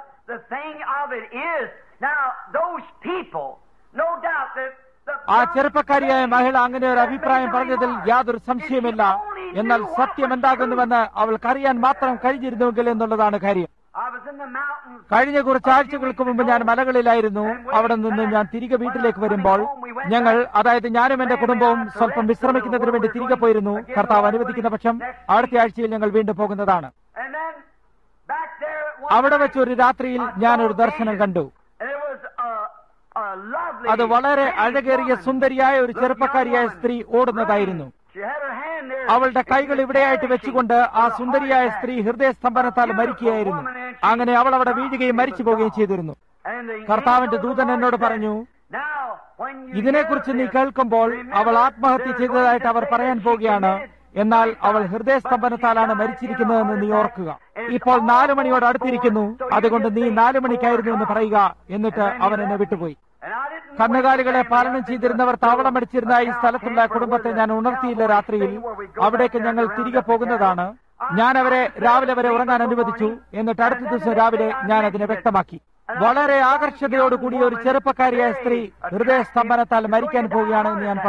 ആ ചെറുപ്പക്കാരിയായ മഹിള അങ്ങനെ ഒരു അഭിപ്രായം പറഞ്ഞതിൽ യാതൊരു സംശയമില്ല എന്നാൽ സത്യം എന്താകുന്നുവെന്ന് അവൾക്കറിയാൻ മാത്രം കഴിഞ്ഞിരുന്നുവെങ്കിൽ എന്നുള്ളതാണ് കാര്യം കഴിഞ്ഞ കുറച്ച് ആഴ്ചകൾക്ക് മുമ്പ് ഞാൻ മലകളിലായിരുന്നു അവിടെ നിന്ന് ഞാൻ തിരികെ വീട്ടിലേക്ക് വരുമ്പോൾ ഞങ്ങൾ അതായത് ഞാനും എന്റെ കുടുംബവും സ്വല്പം വിശ്രമിക്കുന്നതിന് വേണ്ടി തിരികെ പോയിരുന്നു കർത്താവ് അനുവദിക്കുന്ന പക്ഷം അടുത്ത ആഴ്ചയിൽ ഞങ്ങൾ വീണ്ടും പോകുന്നതാണ് അവിടെ വെച്ച് ഒരു രാത്രിയിൽ ഞാൻ ഒരു ദർശനം കണ്ടു അത് വളരെ അഴകേറിയ സുന്ദരിയായ ഒരു ചെറുപ്പക്കാരിയായ സ്ത്രീ ഓടുന്നതായിരുന്നു അവളുടെ കൈകൾ ഇവിടെയായിട്ട് വെച്ചുകൊണ്ട് ആ സുന്ദരിയായ സ്ത്രീ ഹൃദയസ്തംഭനത്താൽ മരിക്കുകയായിരുന്നു അങ്ങനെ അവൾ അവിടെ വീഴുകയും മരിച്ചു പോവുകയും ചെയ്തിരുന്നു കർത്താവിന്റെ ദൂതൻ എന്നോട് പറഞ്ഞു ഇതിനെക്കുറിച്ച് നീ കേൾക്കുമ്പോൾ അവൾ ആത്മഹത്യ ചെയ്തതായിട്ട് അവർ പറയാൻ പോവുകയാണ് എന്നാൽ അവൾ ഹൃദയസ്തംഭനത്താലാണ് മരിച്ചിരിക്കുന്നതെന്ന് നീ ഓർക്കുക ഇപ്പോൾ നാലു മണിയോട് അടുത്തിരിക്കുന്നു അതുകൊണ്ട് നീ നാലു മണിക്കായിരുന്നു എന്ന് പറയുക എന്നിട്ട് അവൻ എന്നെ വിട്ടുപോയി കന്നുകാലികളെ പാലനം ചെയ്തിരുന്നവർ താവളമടിച്ചിരുന്ന ഈ സ്ഥലത്തുള്ള കുടുംബത്തെ ഞാൻ ഉണർത്തിയില്ല രാത്രിയിൽ അവിടേക്ക് ഞങ്ങൾ തിരികെ പോകുന്നതാണ് ഞാൻ അവരെ രാവിലെ വരെ ഉറങ്ങാൻ അനുവദിച്ചു എന്നിട്ട് അടുത്ത ദിവസം രാവിലെ ഞാൻ അതിനെ വ്യക്തമാക്കി വളരെ ആകർഷതയോടുകൂടിയ ഒരു ചെറുപ്പക്കാരിയായ സ്ത്രീ ഹൃദയസ്തംഭനത്താൽ മരിക്കാൻ പോവുകയാണ് എന്ന് ഞാൻ പറഞ്ഞു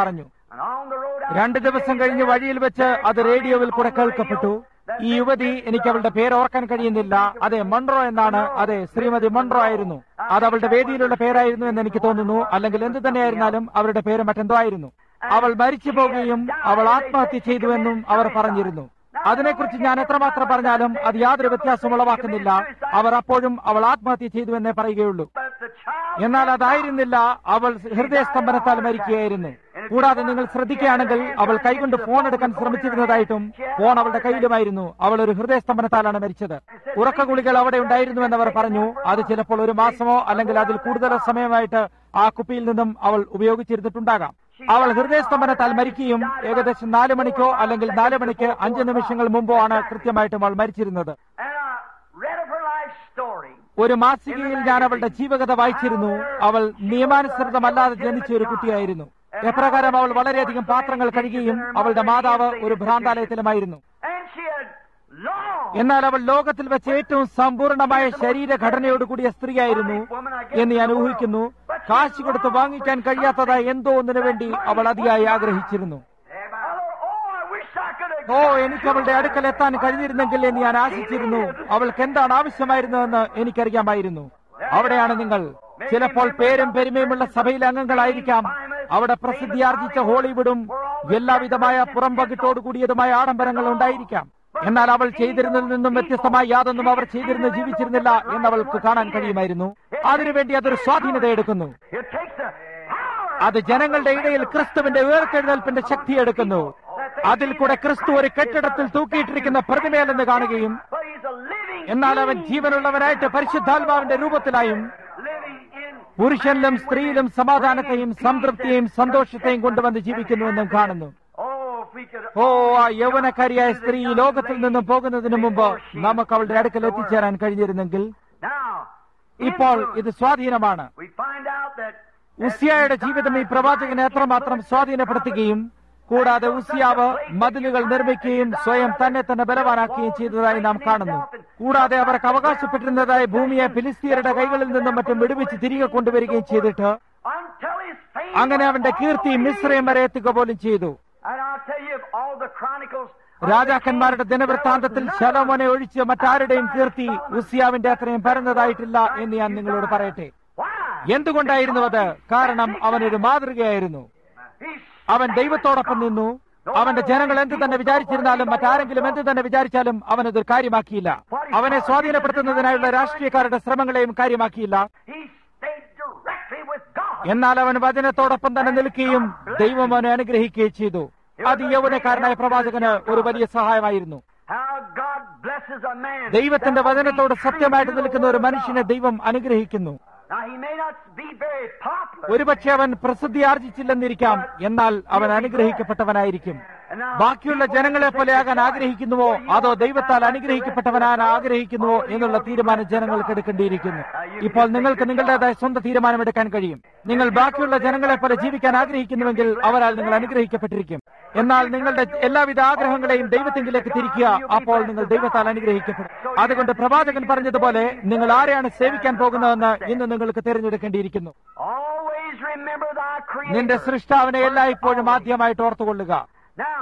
And on the road out രണ്ട് ദിവസം കഴിഞ്ഞ് വഴിയിൽ വെച്ച് അത് റേഡിയോയിൽ കൂടെ കേൾക്കപ്പെട്ടു ഈ യുവതി എനിക്ക് അവളുടെ പേര് ഓർക്കാൻ കഴിയുന്നില്ല അതെ മൺട്രോ എന്നാണ് അതെ ശ്രീമതി മൺട്രോ ആയിരുന്നു അത് അവളുടെ വേദിയിലുള്ള പേരായിരുന്നു എന്ന് എനിക്ക് തോന്നുന്നു അല്ലെങ്കിൽ എന്ത് തന്നെയായിരുന്നാലും അവരുടെ പേര് മറ്റെന്തോ ആയിരുന്നു അവൾ മരിച്ചു പോകുകയും അവൾ ആത്മഹത്യ ചെയ്തുവെന്നും അവർ പറഞ്ഞിരുന്നു അതിനെക്കുറിച്ച് ഞാൻ എത്രമാത്രം പറഞ്ഞാലും അത് യാതൊരു വ്യത്യാസം ഉളവാക്കുന്നില്ല അവർ അപ്പോഴും അവൾ ആത്മഹത്യ ചെയ്തുവെന്നേ പറയുകയുള്ളൂ but the child എന്നാൽ അതായിരുന്നില്ല അവൾ ഹൃദയസ്തംഭനത്താൽ മരിക്കുകയായിരുന്നു കൂടാതെ നിങ്ങൾ ശ്രദ്ധിക്കുകയാണെങ്കിൽ അവൾ കൈകൊണ്ട് ഫോൺ എടുക്കാൻ ശ്രമിച്ചിരുന്നതായിട്ടും ഫോൺ അവളുടെ കയ്യിലുമായിരുന്നു അവൾ ഒരു ഹൃദയസ്തംഭനത്താലാണ് മരിച്ചത് ഉറക്ക ഗുളികൾ അവിടെ ഉണ്ടായിരുന്നുവെന്ന് അവർ പറഞ്ഞു അത് ചിലപ്പോൾ ഒരു മാസമോ അല്ലെങ്കിൽ അതിൽ കൂടുതലോ സമയമായിട്ട് ആ കുപ്പിയിൽ നിന്നും അവൾ ഉപയോഗിച്ചിരുന്നിട്ടുണ്ടാകാം അവൾ ഹൃദയസ്തംഭനത്താൽ മരിക്കുകയും ഏകദേശം നാല് മണിക്കോ അല്ലെങ്കിൽ നാല് മണിക്ക് അഞ്ച് നിമിഷങ്ങൾ മുമ്പോ ആണ് കൃത്യമായിട്ടും അവൾ മരിച്ചിരുന്നത് and I read of her life story. ഒരു മാസികയിൽ ഞാൻ അവളുടെ ജീവകഥ വായിച്ചിരുന്നു അവൾ നിയമാനുസൃതമല്ലാതെ ജനിച്ച ഒരു കുട്ടിയായിരുന്നു എപ്രകാരം അവൾ വളരെയധികം പാത്രങ്ങൾ കഴുകുകയും അവളുടെ മാതാവ് ഒരു ഭ്രാന്താലയത്തിലുമായിരുന്നു And she had long എന്നാൽ അവൾ ലോകത്തിൽ വെച്ച് ഏറ്റവും സമ്പൂർണമായ ശരീരഘടനയോടുകൂടിയ സ്ത്രീയായിരുന്നു എന്ന് ഞാൻ ഊഹിക്കുന്നു കാശ് കൊടുത്ത് വാങ്ങിക്കാൻ കഴിയാത്തതായ എന്തോ ഒന്നിനു വേണ്ടി അവൾ അതിയായി ആഗ്രഹിച്ചിരുന്നു I thought, oh, I wish I could have ഓ എനിക്ക് അവളുടെ അടുക്കൽ എത്താൻ കഴിഞ്ഞിരുന്നെങ്കിൽ എന്ന് ഞാൻ ആശിച്ചിരുന്നു അവൾക്ക് എന്താണ് ആവശ്യമായിരുന്നതെന്ന് എനിക്കറിയാമായിരുന്നു അവിടെയാണ് നിങ്ങൾ ചിലപ്പോൾ പേരും പെരുമയുമുള്ള സഭയിലെ അംഗങ്ങളായിരിക്കാം അവിടെ പ്രസിദ്ധിയാർജിച്ച ഹോളിവുഡും എല്ലാവിധമായ പുറംപകിട്ടോടു കൂടിയതുമായ ആഡംബരങ്ങൾ ഉണ്ടായിരിക്കാം എന്നാൽ അവൾ ചെയ്തിരുന്നതിൽ നിന്നും വ്യത്യസ്തമായി യാതൊന്നും അവർ ചെയ്തിരുന്ന് ജീവിച്ചിരുന്നില്ല എന്ന് അവൾക്ക് കാണാൻ കഴിയുമായിരുന്നു അതിനുവേണ്ടി അതൊരു സ്വാധീനത എടുക്കുന്നു It takes a power. അത് ജനങ്ങളുടെ ഇടയിൽ ക്രിസ്തുവിന്റെ ഉയർത്തെഴുന്നേൽപ്പിന്റെ ശക്തി എടുക്കുന്നു അതിൽ കൂടെ ക്രിസ്തു ഒരു കെട്ടിടത്തിൽ തൂക്കിയിട്ടിരിക്കുന്ന പ്രതിമയല്ലെന്ന് കാണുകയും But he's a living എന്നാൽ അവൻ ജീവനുള്ളവനായിട്ട് പരിശുദ്ധാത്മാവിന്റെ രൂപത്തിലായും living in പുരുഷനിലും സ്ത്രീയിലും സമാധാനത്തെയും സംതൃപ്തിയെയും സന്തോഷത്തെയും കൊണ്ടുവന്ന് ജീവിക്കുന്നുവെന്നും കാണുന്നു Oh, if we could ഓ ആ യൗവനക്കാരിയായ സ്ത്രീ ഈ ലോകത്തിൽ നിന്നും പോകുന്നതിന് മുമ്പ് നമുക്ക് അവളുടെ അടുക്കൽ എത്തിച്ചേരാൻ കഴിഞ്ഞിരുന്നെങ്കിൽ now ഇപ്പോൾ ഇത് സ്വാധീനമാണ് we find out that ഉസിയായുടെ ജീവിതം ഈ പ്രവാചകനെ എത്രമാത്രം സ്വാധീനപ്പെടുത്തുകയും കൂടാതെ ഉസിയാവ് മതിലുകൾ നിർമ്മിക്കുകയും സ്വയം തന്നെ തന്നെ ബലവാനാക്കുകയും ചെയ്തതായി നാം കാണുന്നു കൂടാതെ അവർക്ക് അവകാശപ്പെട്ടിരുന്നതായ ഭൂമിയെ ഫിലിസ്തീനയുടെ കൈകളിൽ നിന്നും മറ്റും വിടുവിച്ച് തിരികെ കൊണ്ടുവരികയും ചെയ്തിട്ട് until his fame അങ്ങനെ അവന്റെ കീർത്തി മിശ്രയം വരെ എത്തുക പോലും ചെയ്തു and I'll tell you of all the chronicles രാജാക്കന്മാരുടെ ദിനവൃത്താന്തത്തിൽ ശലോമോനെ ഒഴിച്ച് മറ്റാരുടെയും കീർത്തി ഉസിയാവിന്റെ അത്രയും പരന്നതായിട്ടില്ല എന്ന് ഞാൻ നിങ്ങളോട് പറയട്ടെ why എന്തുകൊണ്ടായിരുന്നു അത് കാരണം അവനൊരു മാതൃകയായിരുന്നു he അവൻ ദൈവത്തോടൊപ്പം നിന്നു അവന്റെ ജനങ്ങൾ എന്ത് തന്നെ വിചാരിച്ചിരുന്നാലും മറ്റാരെങ്കിലും എന്ത് തന്നെ വിചാരിച്ചാലും അവനതൊരു കാര്യമാക്കിയില്ല അവനെ സ്വാധീനപ്പെടുത്തുന്നതിനായുള്ള രാഷ്ട്രീയക്കാരുടെ ശ്രമങ്ങളെയും കാര്യമാക്കിയില്ല he stayed directly with God എന്നാൽ അവൻ വചനത്തോടൊപ്പം തന്നെ നിൽക്കുകയും ദൈവം അവനെ അനുഗ്രഹിക്കുകയും ചെയ്തു അത് ഈ യൗവനക്കാരനായ പ്രവാചകന് ഒരു വലിയ സഹായമായിരുന്നു how God blesses a man ദൈവത്തിന്റെ വചനത്തോട് സത്യമായിട്ട് നിൽക്കുന്ന ഒരു മനുഷ്യനെ ദൈവം അനുഗ്രഹിക്കുന്നു now he may not be very popular ഒരുപക്ഷെ അവൻ പ്രസിദ്ധി ആർജിച്ചില്ലെന്നിരിക്കാം എന്നാൽ അവൻ അനുഗ്രഹിക്കപ്പെട്ടവനായിരിക്കും ബാക്കിയുള്ള ജനങ്ങളെ പോലെയാകാൻ ആഗ്രഹിക്കുന്നുവോ അതോ ദൈവത്താൽ അനുഗ്രഹിക്കപ്പെട്ടവനാൻ ആഗ്രഹിക്കുന്നുവോ എന്നുള്ള തീരുമാനം ജനങ്ങൾക്ക് എടുക്കേണ്ടിയിരിക്കുന്നു ഇപ്പോൾ നിങ്ങൾക്ക് നിങ്ങളുടേതായ സ്വന്തം തീരുമാനമെടുക്കാൻ കഴിയും നിങ്ങൾ ബാക്കിയുള്ള ജനങ്ങളെ പോലെ ജീവിക്കാൻ ആഗ്രഹിക്കുന്നുവെങ്കിൽ അവരാൽ നിങ്ങൾ അനുഗ്രഹിക്കപ്പെട്ടിരിക്കും എന്നാൽ നിങ്ങളുടെ എല്ലാവിധ ആഗ്രഹങ്ങളെയും ദൈവത്തെങ്കിലേക്ക് തിരിക്കുക അപ്പോൾ നിങ്ങൾ ദൈവത്താൽ അനുഗ്രഹിക്കപ്പെടും അതുകൊണ്ട് പ്രവാചകൻ പറഞ്ഞതുപോലെ നിങ്ങൾ ആരെയാണ് സേവിക്കാൻ പോകുന്നതെന്ന് ഇന്ന് നിങ്ങൾക്ക് തിരഞ്ഞെടുക്കേണ്ടിയിരിക്കുന്നു always remember thy creator നിന്റെ സൃഷ്ടാവിനെ എല്ലായ്പ്പോഴും ആദ്യമായിട്ട് ഓർത്തുകൊള്ളുക now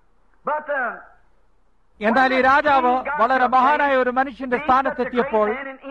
but uh, എന്നാൽ ഈ രാജാവ് വളരെ മഹാനായ ഒരു മനുഷ്യന്റെ സ്ഥാനത്തെത്തിയപ്പോൾ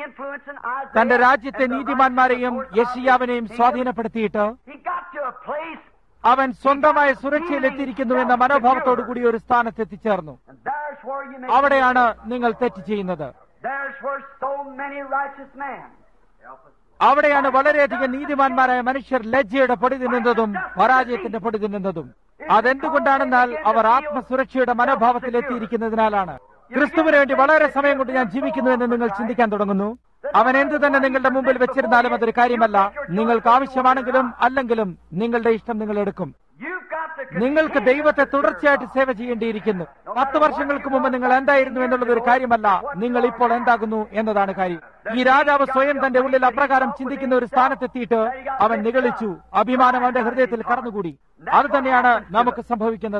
തന്റെ രാജ്യത്തെ നീതിമാന്മാരെയും യഷിയാവിനെയും സ്വാധീനപ്പെടുത്തിയിട്ട് he got to a place അവൻ സ്വന്തമായ സുരക്ഷയിൽ എന്ന മനോഭാവത്തോടു കൂടി ഒരു സ്ഥാനത്ത് എത്തിച്ചേർന്നു and there's where you make അവിടെയാണ് നിങ്ങൾ തെറ്റ് ചെയ്യുന്നത് there's where so many righteous men അവിടെയാണ് വളരെയധികം നീതിമാന്മാരായ മനുഷ്യർ ലജ്ജയുടെ പൊടി തിന്നുന്നതും പരാജയത്തിന്റെ പൊടി തിന്നുന്നതും അതെന്തുകൊണ്ടാണെന്നാൽ അവർ ആത്മസുരക്ഷയുടെ മനോഭാവത്തിൽ എത്തിയിരിക്കുന്നതിനാലാണ് ക്രിസ്തുവിന് വേണ്ടി വളരെ സമയം കൊണ്ട് ഞാൻ ജീവിക്കുന്നു എന്ന് നിങ്ങൾ ചിന്തിക്കാൻ തുടങ്ങുന്നു അവൻ എന്തു തന്നെ നിങ്ങളുടെ മുമ്പിൽ വെച്ചിരുന്നാലും അതൊരു കാര്യമല്ല നിങ്ങൾക്ക് ആവശ്യമാണെങ്കിലും അല്ലെങ്കിലും നിങ്ങളുടെ ഇഷ്ടം നിങ്ങൾ എടുക്കും you've got to നിങ്ങൾക്ക് ദൈവത്തെ തുടർച്ചയായിട്ട് സേവ ചെയ്യേണ്ടിയിരിക്കുന്നു പത്ത് വർഷങ്ങൾക്ക് മുമ്പ് നിങ്ങൾ എന്തായിരുന്നു എന്നുള്ളത് ഒരു കാര്യമല്ല നിങ്ങൾ ഇപ്പോൾ എന്താകുന്നു എന്നതാണ് കാര്യം ഈ രാജാവ് സ്വയം തന്റെ ഉള്ളിൽ അപ്രകാരം ചിന്തിക്കുന്ന ഒരു സ്ഥാനത്തെത്തിയിട്ട് അവൻ നിഗളിച്ചു അഭിമാനം അവന്റെ ഹൃദയത്തിൽ കടന്നുകൂടി അത് തന്നെയാണ് നമുക്ക് സംഭവിക്കുന്നത്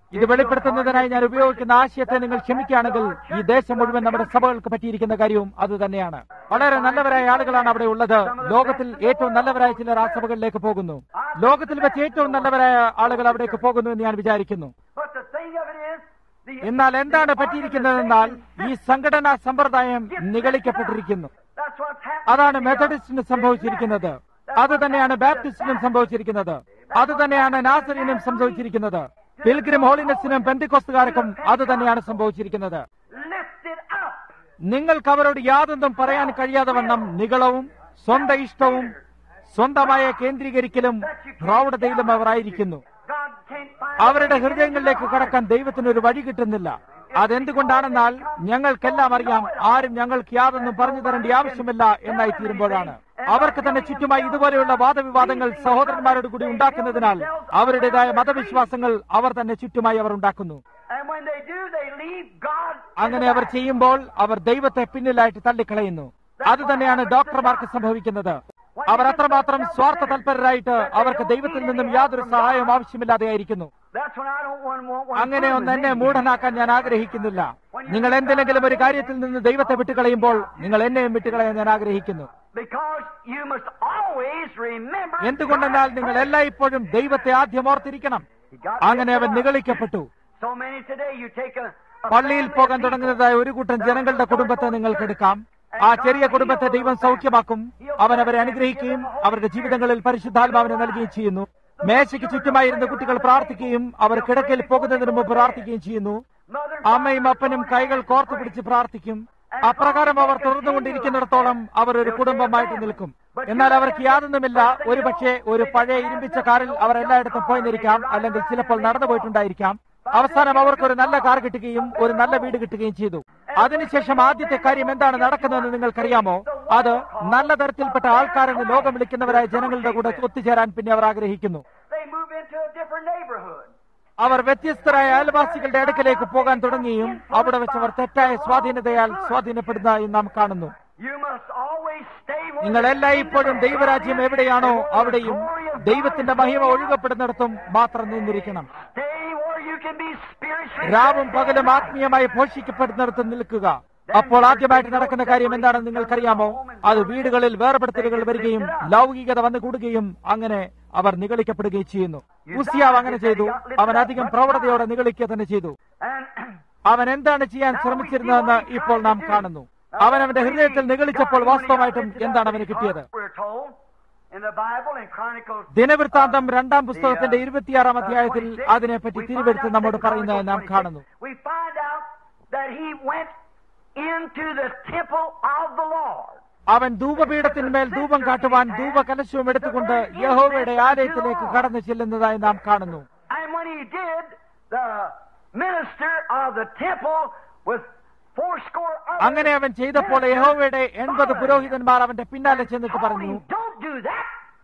ഇത് വെളിപ്പെടുത്തുന്നതിനായി ഞാൻ ഉപയോഗിക്കുന്ന ആശയത്തെ നിങ്ങൾ ക്ഷമിക്കുകയാണെങ്കിൽ ഈ ദേശം മുഴുവൻ നമ്മുടെ സഭകൾക്ക് പറ്റിയിരിക്കുന്ന കാര്യവും അത് തന്നെയാണ് വളരെ നല്ലവരായ ആളുകളാണ് അവിടെ ഉള്ളത് ലോകത്തിൽ ഏറ്റവും നല്ലവരായ ചിലർ ആ സഭകളിലേക്ക് പോകുന്നു ലോകത്തിൽ വെച്ച് ഏറ്റവും നല്ലവരായ ആളുകൾ അവിടേക്ക് പോകുന്നു എന്ന് ഞാൻ വിചാരിക്കുന്നു But the thing of it is, the എന്നാൽ എന്താണ് പറ്റിയിരിക്കുന്നതെന്നാൽ ഈ സംഘടനാ സമ്പ്രദായം നിഗളിക്കപ്പെട്ടിരിക്കുന്നു that's what's happening. അതാണ് മെത്തഡിസ്റ്റിന് സംഭവിച്ചിരിക്കുന്നത് അത് തന്നെയാണ് ബാപ്റ്റിസ്റ്റിനും സംഭവിച്ചിരിക്കുന്നത് അത് തന്നെയാണ് നാസറിനും സംഭവിച്ചിരിക്കുന്നത് പിൽഗ്രിം ഹോളിനെസിനും പെന്തിക്കോസ്തുകാർക്കും അത് തന്നെയാണ് സംഭവിച്ചിരിക്കുന്നത് Lifted up. നിങ്ങൾക്ക് അവരോട് യാതൊന്നും പറയാൻ കഴിയാതെ വണ്ണം നികളവും സ്വന്തം ഇഷ്ടവും സ്വന്തമായ കേന്ദ്രീകരിക്കലും പ്രൗഢതയിലും അവർ ആയിരിക്കുന്നു God can't find അവരുടെ ഹൃദയങ്ങളിലേക്ക് കടക്കാൻ ദൈവത്തിന് ഒരു വഴി കിട്ടുന്നില്ല അതെന്തുകൊണ്ടാണെന്നാൽ ഞങ്ങൾക്കെല്ലാം അറിയാം ആരും ഞങ്ങൾക്ക് യാതൊന്നും പറഞ്ഞു തരേണ്ട ആവശ്യമില്ല എന്നായി തീരുമ്പോഴാണ് അവർക്ക് തന്നെ ചുറ്റുമായി ഇതുപോലെയുള്ള വാദവിവാദങ്ങൾ സഹോദരന്മാരോട് കൂടി ഉണ്ടാക്കുന്നതിനാൽ അവരുടേതായ മതവിശ്വാസങ്ങൾ അവർ തന്നെ ചുറ്റുമായി അവർ ഉണ്ടാക്കുന്നു And when they do, they leave God. in അങ്ങനെ the അവർ back. ചെയ്യുമ്പോൾ അവർ ദൈവത്തെ പിന്നിലായിട്ട് തള്ളിക്കളയുന്നു അത് തന്നെയാണ് ഡോക്ടർമാർക്ക് സംഭവിക്കുന്നത് അവർ അത്രമാത്രം സ്വാർത്ഥ തൽപരരായിട്ട് അവർക്ക് ദൈവത്തിൽ നിന്നും യാതൊരു സഹായവും ആവശ്യമില്ലാതെ ആയിരിക്കുന്നു That's when I don't want, want, want അങ്ങനെ to ഒന്ന് എന്നെ മൂഢനാക്കാൻ ഞാൻ ആഗ്രഹിക്കുന്നില്ല നിങ്ങൾ എന്തിനെങ്കിലും ഒരു കാര്യത്തിൽ നിന്ന് ദൈവത്തെ വിട്ടുകളയുമ്പോൾ നിങ്ങൾ എന്നെയും വിട്ടുകളയാൻ ഞാൻ ആഗ്രഹിക്കുന്നു Because you must always remember. എന്തുകൊണ്ടെന്നാൽ നിങ്ങൾ എല്ലായ്പ്പോഴും ദൈവത്തെ ആദ്യം ഓർത്തിരിക്കണം He got അങ്ങനെ അവൻ lifted up. നിഗളിക്കപ്പെട്ടു So many today, you take a, a പള്ളിയിൽ family പോകാൻ of people തുടങ്ങുന്നതായ ഒരു കൂട്ടം ജനങ്ങളുടെ കുടുംബത്തെ നിങ്ങൾക്ക് എടുക്കാം ആ ചെറിയ കുടുംബത്തെ ദൈവം സൗഖ്യമാക്കും അവൻ അവരെ അനുഗ്രഹിക്കുകയും അവരുടെ ജീവിതങ്ങളിൽ പരിശുദ്ധാത്മാവിനെ നൽകുകയും ചെയ്യുന്നു മേശയ്ക്ക് ചുറ്റുമായിരുന്ന കുട്ടികൾ പ്രാർത്ഥിക്കുകയും അവർ കിടക്കയിൽ പോകുന്നതിന് മുമ്പ് പ്രാർത്ഥിക്കുകയും ചെയ്യുന്നു Mother, അമ്മയും അപ്പനും കൈകൾ കോർത്തു പിടിച്ച് പ്രാർത്ഥിക്കും അപ്രകാരം അവർ തുടർന്നുകൊണ്ടിരിക്കുന്നിടത്തോളം അവർ ഒരു കുടുംബമായിട്ട് നിൽക്കും എന്നാൽ അവർക്ക് യാതൊന്നുമില്ല ഒരു പക്ഷേ ഒരു പഴയ ഇരുമ്പിച്ച കാറിൽ അവർ എല്ലായിടത്തും പോയിരിക്കാം അല്ലെങ്കിൽ ചിലപ്പോൾ നടന്നു പോയിട്ടുണ്ടായിരിക്കാം അവസാനം അവർക്ക് ഒരു നല്ല കാർ കിട്ടുകയും ഒരു നല്ല വീട് കിട്ടുകയും ചെയ്തു അതിനുശേഷം ആദ്യത്തെ കാര്യം എന്താണ് നടക്കുന്നതെന്ന് നിങ്ങൾക്കറിയാമോ അത് നല്ല തരത്തിൽപ്പെട്ട ആൾക്കാരെന്ന് ലോകം വിളിക്കുന്നവരായ ജനങ്ങളുടെ കൂടെ ഒത്തുചേരാൻ പിന്നെ അവർ ആഗ്രഹിക്കുന്നു they move into a different neighborhood. അവർ വ്യത്യസ്തരായ അയൽവാസികളുടെ അടുക്കലേക്ക് പോകാൻ തുടങ്ങിയും അവിടെ വെച്ച് അവർ തെറ്റായ സ്വാധീനതയാൽ സ്വാധീനപ്പെടുന്നതായി നാം കാണുന്നു You must always stay where നിങ്ങൾ the എല്ലായ്പ്പോഴും kingdom ദൈവരാജ്യം is. എവിടെയാണോ The അവിടെയും glory of God ദൈവത്തിന്റെ is മഹിമ there. ഒഴുകപ്പെടുന്നിടത്തും മാത്രം നിന്നിരിക്കണം Stay where you can be spiritually രാവും fed. പകലും ആത്മീയമായി പോഷിക്കപ്പെടുന്നിടത്ത് നിൽക്കുക അപ്പോൾ ആദ്യമായിട്ട് നടക്കുന്ന കാര്യം എന്താണെന്ന് നിങ്ങൾക്കറിയാമോ അത് വീടുകളിൽ വേർപെടുത്തലുകൾ വരികയും ലൗകികത വന്നു കൂടുകയും അങ്ങനെ അവർ നിഗളിക്കപ്പെടുകയും ചെയ്യുന്നു ഉസിയാവ് അങ്ങനെ ചെയ്തു അവൻ അധികം പ്രവണതയോടെ നിഗളിക്കുക തന്നെ ചെയ്തു And അവൻ എന്താണ് ചെയ്യാൻ ശ്രമിച്ചിരുന്നതെന്ന് ഇപ്പോൾ നാം കാണുന്നു അവൻ അവന്റെ ഹൃദയത്തിൽ നിഗളിച്ചപ്പോൾ വാസ്തവമായിട്ടും എന്താണ് അവന് കിട്ടിയത് We're told in the Bible in Chronicles ദിനവൃത്താന്തം രണ്ടാം പുസ്തകത്തിന്റെ ഇരുപത്തിയാറാം അധ്യായത്തിൽ അതിനെപ്പറ്റി തിരുവെടുത്ത് നമ്മോട് പറയുന്നത് നാം കാണുന്നു We find out that he went into the temple of the Lord. അവൻ ധൂപപീഠത്തിന്മേൽ ധൂപം കാട്ടുവാൻ ധൂപകലശവും എടുത്തുകൊണ്ട് യഹോവയുടെ ആലയത്തിലേക്ക് കടന്നു ചെല്ലുന്നതായി നാം കാണുന്നു And when he did, the minister of the temple with fourscore others അങ്ങനെ അവൻ ചെയ്തപ്പോൾ യഹോവയുടെ എൺപത് പുരോഹിതന്മാർ അവന്റെ പിന്നാലെ ചെന്നിട്ട് told പറഞ്ഞു him, Don't do that.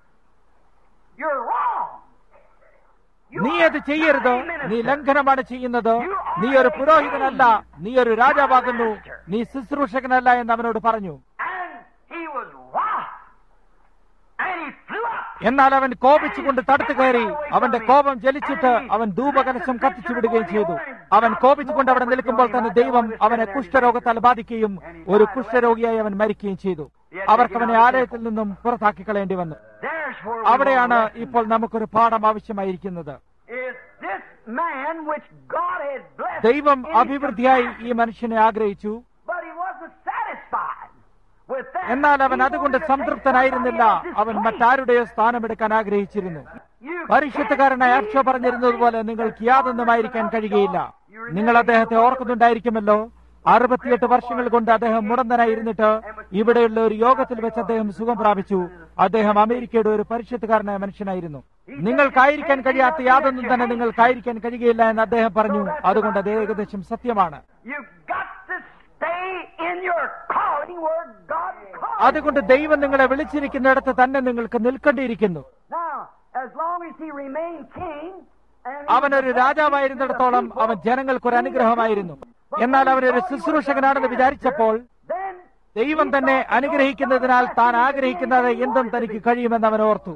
You're wrong. You നീ are അത് ചെയ്യരുത് not a minister. നീ ലംഘനമാണ് ചെയ്യുന്നത് നീ ഒരു പുരോഹിതനല്ല നീ ഒരു രാജാവാകുന്നു നീ ശുശ്രൂഷകനല്ല എന്ന് അവനോട് പറഞ്ഞു And he was wroth. And he flew up. എന്നാൽ അവൻ കോപിച്ചുകൊണ്ട് തടുത്തു കയറി അവന്റെ കോപം ജലിച്ചിട്ട് അവൻ ധൂപകലശം കത്തിച്ചു വിടുകയും ചെയ്തു അവൻ കോപിച്ചുകൊണ്ട് അവിടെ നിൽക്കുമ്പോൾ തന്നെ ദൈവം അവനെ കുഷ്ഠരോഗത്താൽ ബാധിക്കുകയും ഒരു കുഷ്ഠരോഗിയായി അവൻ മരിക്കുകയും ചെയ്തു അവർക്ക് അവനെ ആലയത്തിൽ നിന്നും പുറത്താക്കി കളയേണ്ടി വന്നു There's where we അവിടെയാണ് want to ഇപ്പോൾ നമുക്കൊരു പാഠം ആവശ്യമായിരിക്കുന്നത് is this man which God had blessed. ദൈവം in his അഭിവൃദ്ധിയായി compassion, ഈ മനുഷ്യനെ ആഗ്രഹിച്ചു But he wasn't satisfied with that. എന്നാൽ അവൻ He അതുകൊണ്ട് wanted to take സംതൃപ്തനായിരുന്നില്ല somebody else's അവൻ place. മറ്റാരുടെയോ സ്ഥാനമെടുക്കാൻ ആഗ്രഹിച്ചിരുന്നു You പരിശുദ്ധക്കാരനായ can't അക്ഷോ be പറഞ്ഞിരുന്നതുപോലെ നിങ്ങൾക്ക് യാതൊന്നുമായിരിക്കാൻ കഴിയുകയില്ല നിങ്ങൾ അദ്ദേഹത്തെ ഓർക്കുന്നുണ്ടായിരിക്കുമല്ലോ അറുപത്തിയെട്ട് വർഷങ്ങൾ കൊണ്ട് അദ്ദേഹം മുടന്തനായി ഇരുന്നിട്ട് ഇവിടെയുള്ള ഒരു യോഗത്തിൽ വെച്ച് അദ്ദേഹം സുഖം പ്രാപിച്ചു അദ്ദേഹം അമേരിക്കയുടെ ഒരു പരിശുദ്ധക്കാരനായ മനുഷ്യനായിരുന്നു നിങ്ങൾക്കായിരിക്കാൻ കഴിയാത്ത യാതൊന്നും തന്നെ നിങ്ങൾക്കായിരിക്കാൻ കഴിയുകയില്ല എന്ന് അദ്ദേഹം പറഞ്ഞു അതുകൊണ്ട് അത് ഏകദേശം സത്യമാണ് You've got to stay in your calling where God called. അതുകൊണ്ട് ദൈവം നിങ്ങളെ വിളിച്ചിരിക്കുന്നിടത്ത് തന്നെ നിങ്ങൾക്ക് നിൽക്കേണ്ടിയിരിക്കുന്നു Now, as long as he remained king, and he അവനൊരു was രാജാവായിരുന്നിടത്തോളം people, അവൻ ജനങ്ങൾക്കൊരു അനുഗ്രഹമായിരുന്നു എന്നാൽ അവനൊരു ശുശ്രൂഷകനാണെന്ന് വിചാരിച്ചപ്പോൾ then ദൈവം തന്നെ അനുഗ്രഹിക്കുന്നതിനാൽ താൻ ആഗ്രഹിക്കുന്നത് എന്തും തനിക്ക് കഴിയുമെന്ന് അവൻ ഓർത്തു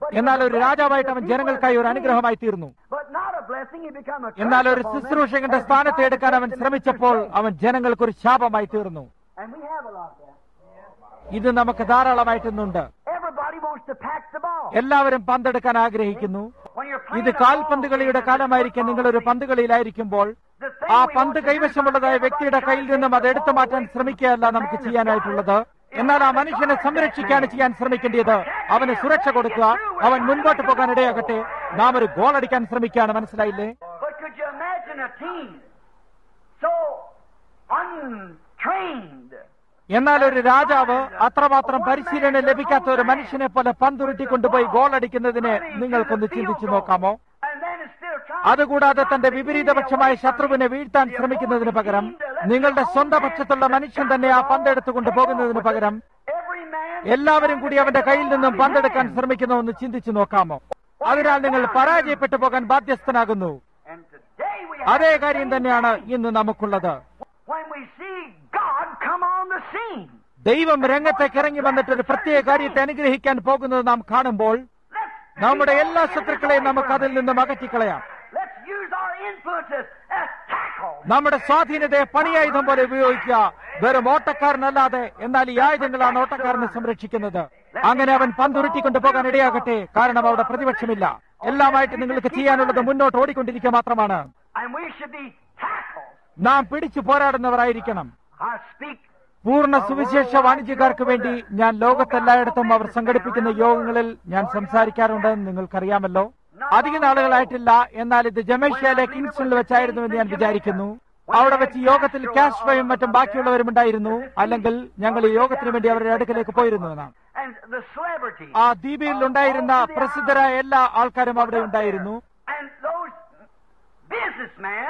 എന്നാൽ ഒരു രാജാവായിട്ട് അവൻ ജനങ്ങൾക്കായി ഒരു അനുഗ്രഹമായി തീർന്നു But not a blessing, he become a curse എന്നാൽ ഒരു upon them. ശുശ്രൂഷകന്റെ സ്ഥാനത്ത് എടുക്കാൻ അവൻ ശ്രമിച്ചപ്പോൾ അവൻ ജനങ്ങൾക്ക് ഒരു ശാപമായി തീർന്നു And we have a lot of that. ഇത് നമുക്ക് ധാരാളമായിട്ടൊന്നുണ്ട് Everybody wants to pack the ball. എല്ലാവരും പന്തെടുക്കാൻ ആഗ്രഹിക്കുന്നു When you're ഇത് playing a കാൽപന്ത് ball കളിയുടെ game, കാലമായിരിക്കും നിങ്ങൾ ഒരു പന്ത് കളിയിലായിരിക്കുമ്പോൾ the thing ആ we പന്ത് want to do കൈവശമുള്ളതായ is വ്യക്തിയുടെ കയ്യിൽ നിന്നും അത് എടുത്തു മാറ്റാൻ ശ്രമിക്കുകയല്ല നമുക്ക് ചെയ്യാനായിട്ടുള്ളത് എന്നാൽ ആ മനുഷ്യനെ സംരക്ഷിക്കാണ് ചെയ്യാൻ ശ്രമിക്കേണ്ടത് അവന് സുരക്ഷ കൊടുക്കുക അവൻ മുൻപോട്ട് പോകാൻ ഇടയാകട്ടെ നാം ഒരു ഗോൾ അടിക്കാൻ ശ്രമിക്കുകയാണ് മനസ്സിലായില്ലേ But could you imagine a team so untrained? എന്നാൽ ഒരു രാജാവ് അത്രമാത്രം പരിശീലനം ലഭിക്കാത്ത ഒരു മനുഷ്യനെ പോലെ പന്തുരുട്ടി കൊണ്ടുപോയി ഗോൾ അടിക്കുന്നതിനെ നിങ്ങൾക്കൊന്ന് ചിന്തിച്ചു നോക്കാമോ And then instead of trying അതുകൂടാതെ തന്റെ വിപരീതപക്ഷമായ ശത്രുവിനെ വീഴ്ത്താൻ ശ്രമിക്കുന്നതിന് പകരം നിങ്ങളുടെ സ്വന്തം പക്ഷത്തുള്ള മനുഷ്യൻ തന്നെ ആ പന്തെടുത്തുകൊണ്ട് പോകുന്നതിന് പകരം every man എല്ലാവരും കൂടി അവന്റെ കയ്യിൽ നിന്നും പന്തെടുക്കാൻ ശ്രമിക്കുന്നു എന്ന് ചിന്തിച്ചു നോക്കാമോ അതിനാൽ നിങ്ങൾ പരാജയപ്പെട്ടു പോകാൻ ബാധ്യസ്ഥനാകുന്നു and today we അതേ കാര്യം തന്നെയാണ് ഇന്ന് നമുക്കുള്ളത് when we see God come on the scene. ദൈവം രംഗത്തേക്ക് ഇറങ്ങി വന്നിട്ട് ഒരു പ്രത്യേക കാര്യത്തെ അനുഗ്രഹിക്കാൻ പോകുന്നത് നാം കാണുമ്പോൾ Let's നമ്മുടെ എല്ലാ ശത്രുക്കളെയും നമുക്ക് അതിൽ നിന്നും അകറ്റിക്കളയാം let's use our influences as tackle. നമ്മുടെ സ്വാധീനത്തെ പണിയായുധം പോലെ ഉപയോഗിക്കുക വെറും ഓട്ടക്കാരനല്ലാതെ എന്നാൽ ഈ ആയുധങ്ങളാണ് ഓട്ടക്കാരനെ സംരക്ഷിക്കുന്നത് അങ്ങനെ അവൻ പന്തുരുട്ടിക്കൊണ്ട് പോകാൻ ഇടയാകട്ടെ കാരണം അവിടെ പ്രതിപക്ഷമില്ല എല്ലാമായിട്ട് നിങ്ങൾക്ക് ചെയ്യാനുള്ളത് മുന്നോട്ട് ഓടിക്കൊണ്ടിരിക്കുക മാത്രമാണ് And we should be tackles. നാം പിടിച്ചു പോരാടുന്നവരായിരിക്കണം I speak പൂർണ്ണ സുവിശേഷ വാണിജ്യക്കാർക്ക് വേണ്ടി ഞാൻ ലോകത്തെല്ലായിടത്തും അവർ സംഘടിപ്പിക്കുന്ന യോഗങ്ങളിൽ ഞാൻ സംസാരിക്കാറുണ്ടെന്ന് നിങ്ങൾക്കറിയാമല്ലോ അധിക നാളുകളായിട്ടില്ല എന്നാൽ ഇത് ജമേഷ്യയിലെ കിങ്സ്റ്റണിൽ വെച്ചായിരുന്നു എന്ന് ഞാൻ വിചാരിക്കുന്നു അവിടെ വെച്ച് യോഗത്തിൽ കാസ്ട്രോയും മറ്റും ബാക്കിയുള്ളവരും ഉണ്ടായിരുന്നു അല്ലെങ്കിൽ ഞങ്ങൾ ഈ യോഗത്തിന് വേണ്ടി അവരുടെ അടുക്കലേക്ക് പോയിരുന്നു എന്നാണ് and the celebrity ആ ദ്വീപിൽ ഉണ്ടായിരുന്ന പ്രസിദ്ധരായ എല്ലാ ആൾക്കാരും അവിടെ ഉണ്ടായിരുന്നു and those businessmen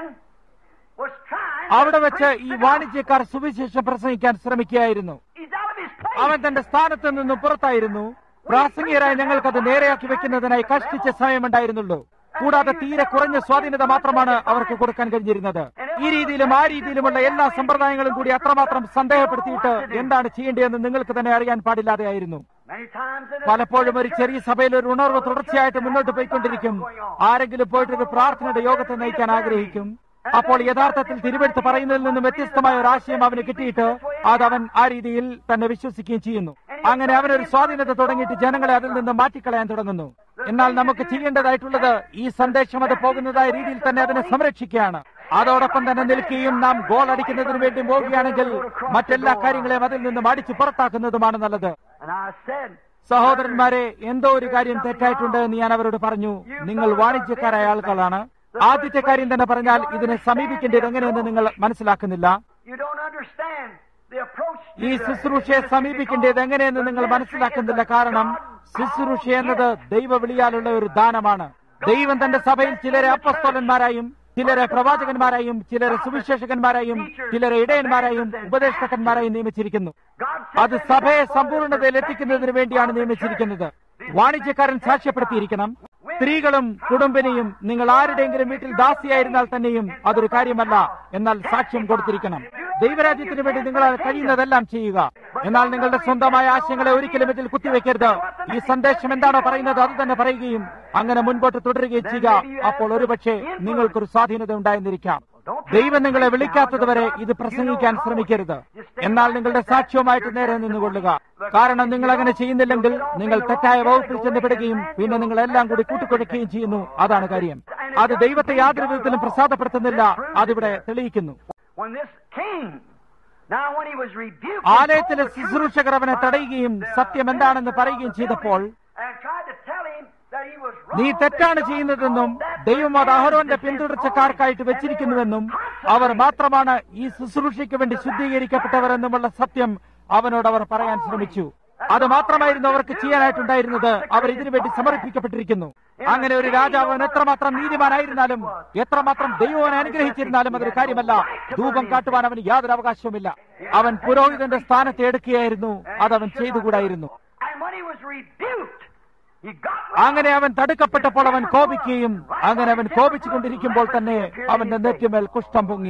was trying അവിടെ to വെച്ച് preach ഈ the വാണിജ്യക്കാർ സുവിശേഷം പ്രസംഗിക്കാൻ ശ്രമിക്കുകയായിരുന്നു gospel. He's out of his place. അവൻ തന്റെ സ്ഥാനത്ത് നിന്നും പുറത്തായിരുന്നു പ്രാസംഗികരായി ഞങ്ങൾക്കത് നേരെയാക്കി വെക്കുന്നതിനായി കഷ്ടിച്ച സമയമുണ്ടായിരുന്നുള്ളൂ കൂടാതെ തീരെ കുറഞ്ഞ സ്വാധീനത മാത്രമാണ് അവർക്ക് കൊടുക്കാൻ കഴിഞ്ഞിരുന്നത് ഈ രീതിയിലും ആ രീതിയിലുമുള്ള എല്ലാ സമ്പ്രദായങ്ങളും കൂടി അത്രമാത്രം സന്ദേഹപ്പെടുത്തിയിട്ട് എന്താണ് ചെയ്യേണ്ടതെന്ന് നിങ്ങൾക്ക് തന്നെ അറിയാൻ പാടില്ലാതെയായിരുന്നു Many times in a- പലപ്പോഴും ഒരു ചെറിയ സഭയിൽ ഒരു ഉണർവ് തുടർച്ചയായിട്ട് മുന്നോട്ട് പോയിക്കൊണ്ടിരിക്കും ആരെങ്കിലും പോയിട്ട് ഒരു പ്രാർത്ഥനയുടെ യോഗത്തെ നയിക്കാൻ ആഗ്രഹിക്കും അപ്പോൾ യഥാർത്ഥത്തിൽ തിരുവെടുത്ത് പറയുന്നതിൽ നിന്നും വ്യത്യസ്തമായ ഒരു ആശയം അവന് കിട്ടിയിട്ട് അത് അവൻ ആ രീതിയിൽ തന്നെ വിശ്വസിക്കുകയും ചെയ്യുന്നു അങ്ങനെ അവനൊരു സ്വാധീനത തുടങ്ങിയിട്ട് ജനങ്ങളെ അതിൽ നിന്ന് മാറ്റിക്കളയാൻ തുടങ്ങുന്നു എന്നാൽ നമുക്ക് ചെയ്യേണ്ടതായിട്ടുള്ളത് ഈ സന്ദേശം അത് പോകുന്നതായ രീതിയിൽ തന്നെ അതിനെ സംരക്ഷിക്കുകയാണ് അതോടൊപ്പം തന്നെ നിൽക്കുകയും നാം ഗോൾ അടിക്കുന്നതിന് വേണ്ടി പോവുകയാണെങ്കിൽ മറ്റെല്ലാ കാര്യങ്ങളെയും അതിൽ നിന്നും അടിച്ചു പുറത്താക്കുന്നതുമാണ് നല്ലത് And I said, സഹോദരന്മാരെ എന്തോ ഒരു കാര്യം തെറ്റായിട്ടുണ്ട് എന്ന് ഞാൻ അവരോട് പറഞ്ഞു നിങ്ങൾ വാണിജ്യക്കാരായ ആളുകളാണ് ആദ്യത്തെ കാര്യം തന്നെ പറഞ്ഞാൽ ഇതിനെ സമീപിക്കേണ്ടത് എങ്ങനെയെന്ന് നിങ്ങൾ മനസ്സിലാക്കുന്നില്ല you don't understand the approach to ഈ the- ശുശ്രൂഷയെ സമീപിക്കേണ്ടത് എങ്ങനെയെന്ന് നിങ്ങൾ മനസ്സിലാക്കുന്നില്ല കാരണം ശുശ്രൂഷ എന്നത് ദൈവവിളിയാലുള്ള ഒരു ദാനമാണ് ദൈവം തന്റെ സഭയിൽ ചിലരെ അപ്പസ്തോലന്മാരായും ചിലരെ പ്രവാചകന്മാരായും ചിലരെ സുവിശേഷകന്മാരായും ചിലരെ ഇടയന്മാരായും ഉപദേഷ്ടാക്കന്മാരായും നിയമിച്ചിരിക്കുന്നു God അത് സഭയെ സമ്പൂർണ്ണതയിൽ എത്തിക്കുന്നതിന് വേണ്ടിയാണ് നിയമിച്ചിരിക്കുന്നത് വാണിജ്യക്കാരൻ സാക്ഷ്യപ്പെടുത്തിയിരിക്കണം സ്ത്രീകളും കുടുംബിനെയും നിങ്ങൾ ആരുടെയെങ്കിലും വീട്ടിൽ ദാസിയായിരുന്നാൽ തന്നെയും അതൊരു കാര്യമല്ല എന്നാൽ സാക്ഷ്യം കൊടുത്തിരിക്കണം ദൈവരാജ്യത്തിന് വേണ്ടി നിങ്ങൾ കഴിയുന്നതെല്ലാം ചെയ്യുക എന്നാൽ നിങ്ങളുടെ സ്വന്തമായ ആശയങ്ങളെ ഒരിക്കലും ഇതിൽ കുത്തിവെക്കരുത് ഈ സന്ദേശം എന്താണോ പറയുന്നത് അത് തന്നെ പറയുകയും അങ്ങനെ മുൻപോട്ട് തുടരുകയും ചെയ്യുക അപ്പോൾ ഒരുപക്ഷെ നിങ്ങൾക്കൊരു സ്വാധീനത ഉണ്ടായിരുന്നിരിക്കാം ദൈവം നിങ്ങളെ വിളിക്കാത്തതുവരെ ഇത് പ്രസംഗിക്കാൻ ശ്രമിക്കരുത് എന്നാൽ നിങ്ങളുടെ സാക്ഷ്യവുമായിട്ട് നേരെ നിന്നുകൊള്ളുക കാരണം നിങ്ങൾ അങ്ങനെ ചെയ്യുന്നില്ലെങ്കിൽ നിങ്ങൾ തെറ്റായ വകുപ്പിൽ ചെന്നപ്പെടുകയും പിന്നെ നിങ്ങൾ എല്ലാം കൂടി കൂട്ടിക്കുഴയ്ക്കുകയും ചെയ്യുന്നു അതാണ് കാര്യം അത് ദൈവത്തെ യാതൊരു വിധത്തിലും പ്രസാദപ്പെടുത്തുന്നില്ല അതിവിടെ തെളിയിക്കുന്നു when this king, now when he was rebuked ആലയത്തിലെ ശുശ്രൂഷകർ അവനെ തടയുകയും സത്യം എന്താണെന്ന് പറയുകയും ചെയ്തപ്പോൾ and tried to tell him that he was wrong, നീ തെറ്റാണ് ചെയ്യുന്നതെന്നും ദൈവം അത് അഹരോന്റെ പിന്തുടർച്ചക്കാർക്കായിട്ട് വെച്ചിരിക്കുന്നുവെന്നും അവർ മാത്രമാണ് ഈ ശുശ്രൂഷയ്ക്ക് വേണ്ടി ശുദ്ധീകരിക്കപ്പെട്ടവർ എന്നുമുള്ള സത്യം അവനോട് അവർ പറയാൻ ശ്രമിച്ചു അത് മാത്രമായിരുന്നു അവർക്ക് ചെയ്യാനായിട്ടുണ്ടായിരുന്നത് അവർ ഇതിനു വേണ്ടി സമർപ്പിക്കപ്പെട്ടിരിക്കുന്നു അങ്ങനെ ഒരു രാജാവ് അവൻ എത്രമാത്രം നീതിമാനായിരുന്നാലും എത്രമാത്രം ദൈവവനെ അനുഗ്രഹിച്ചിരുന്നാലും അതൊരു കാര്യമല്ല ധൂപം കാട്ടുവാൻ അവന് യാതൊരു അവകാശവുമില്ല അവൻ പുരോഹിതന്റെ സ്ഥാനത്ത് എടുക്കുകയായിരുന്നു അതവൻ ചെയ്തുകൂടായിരുന്നു and when he was rebuked, he got അങ്ങനെ അവൻ തടുക്കപ്പെട്ടപ്പോൾ അവൻ കോപിക്കുകയും അങ്ങനെ അവൻ കോപിച്ചുകൊണ്ടിരിക്കുമ്പോൾ തന്നെ അവന്റെ നെറ്റിമേൽ കുഷ്ഠം പൊങ്ങി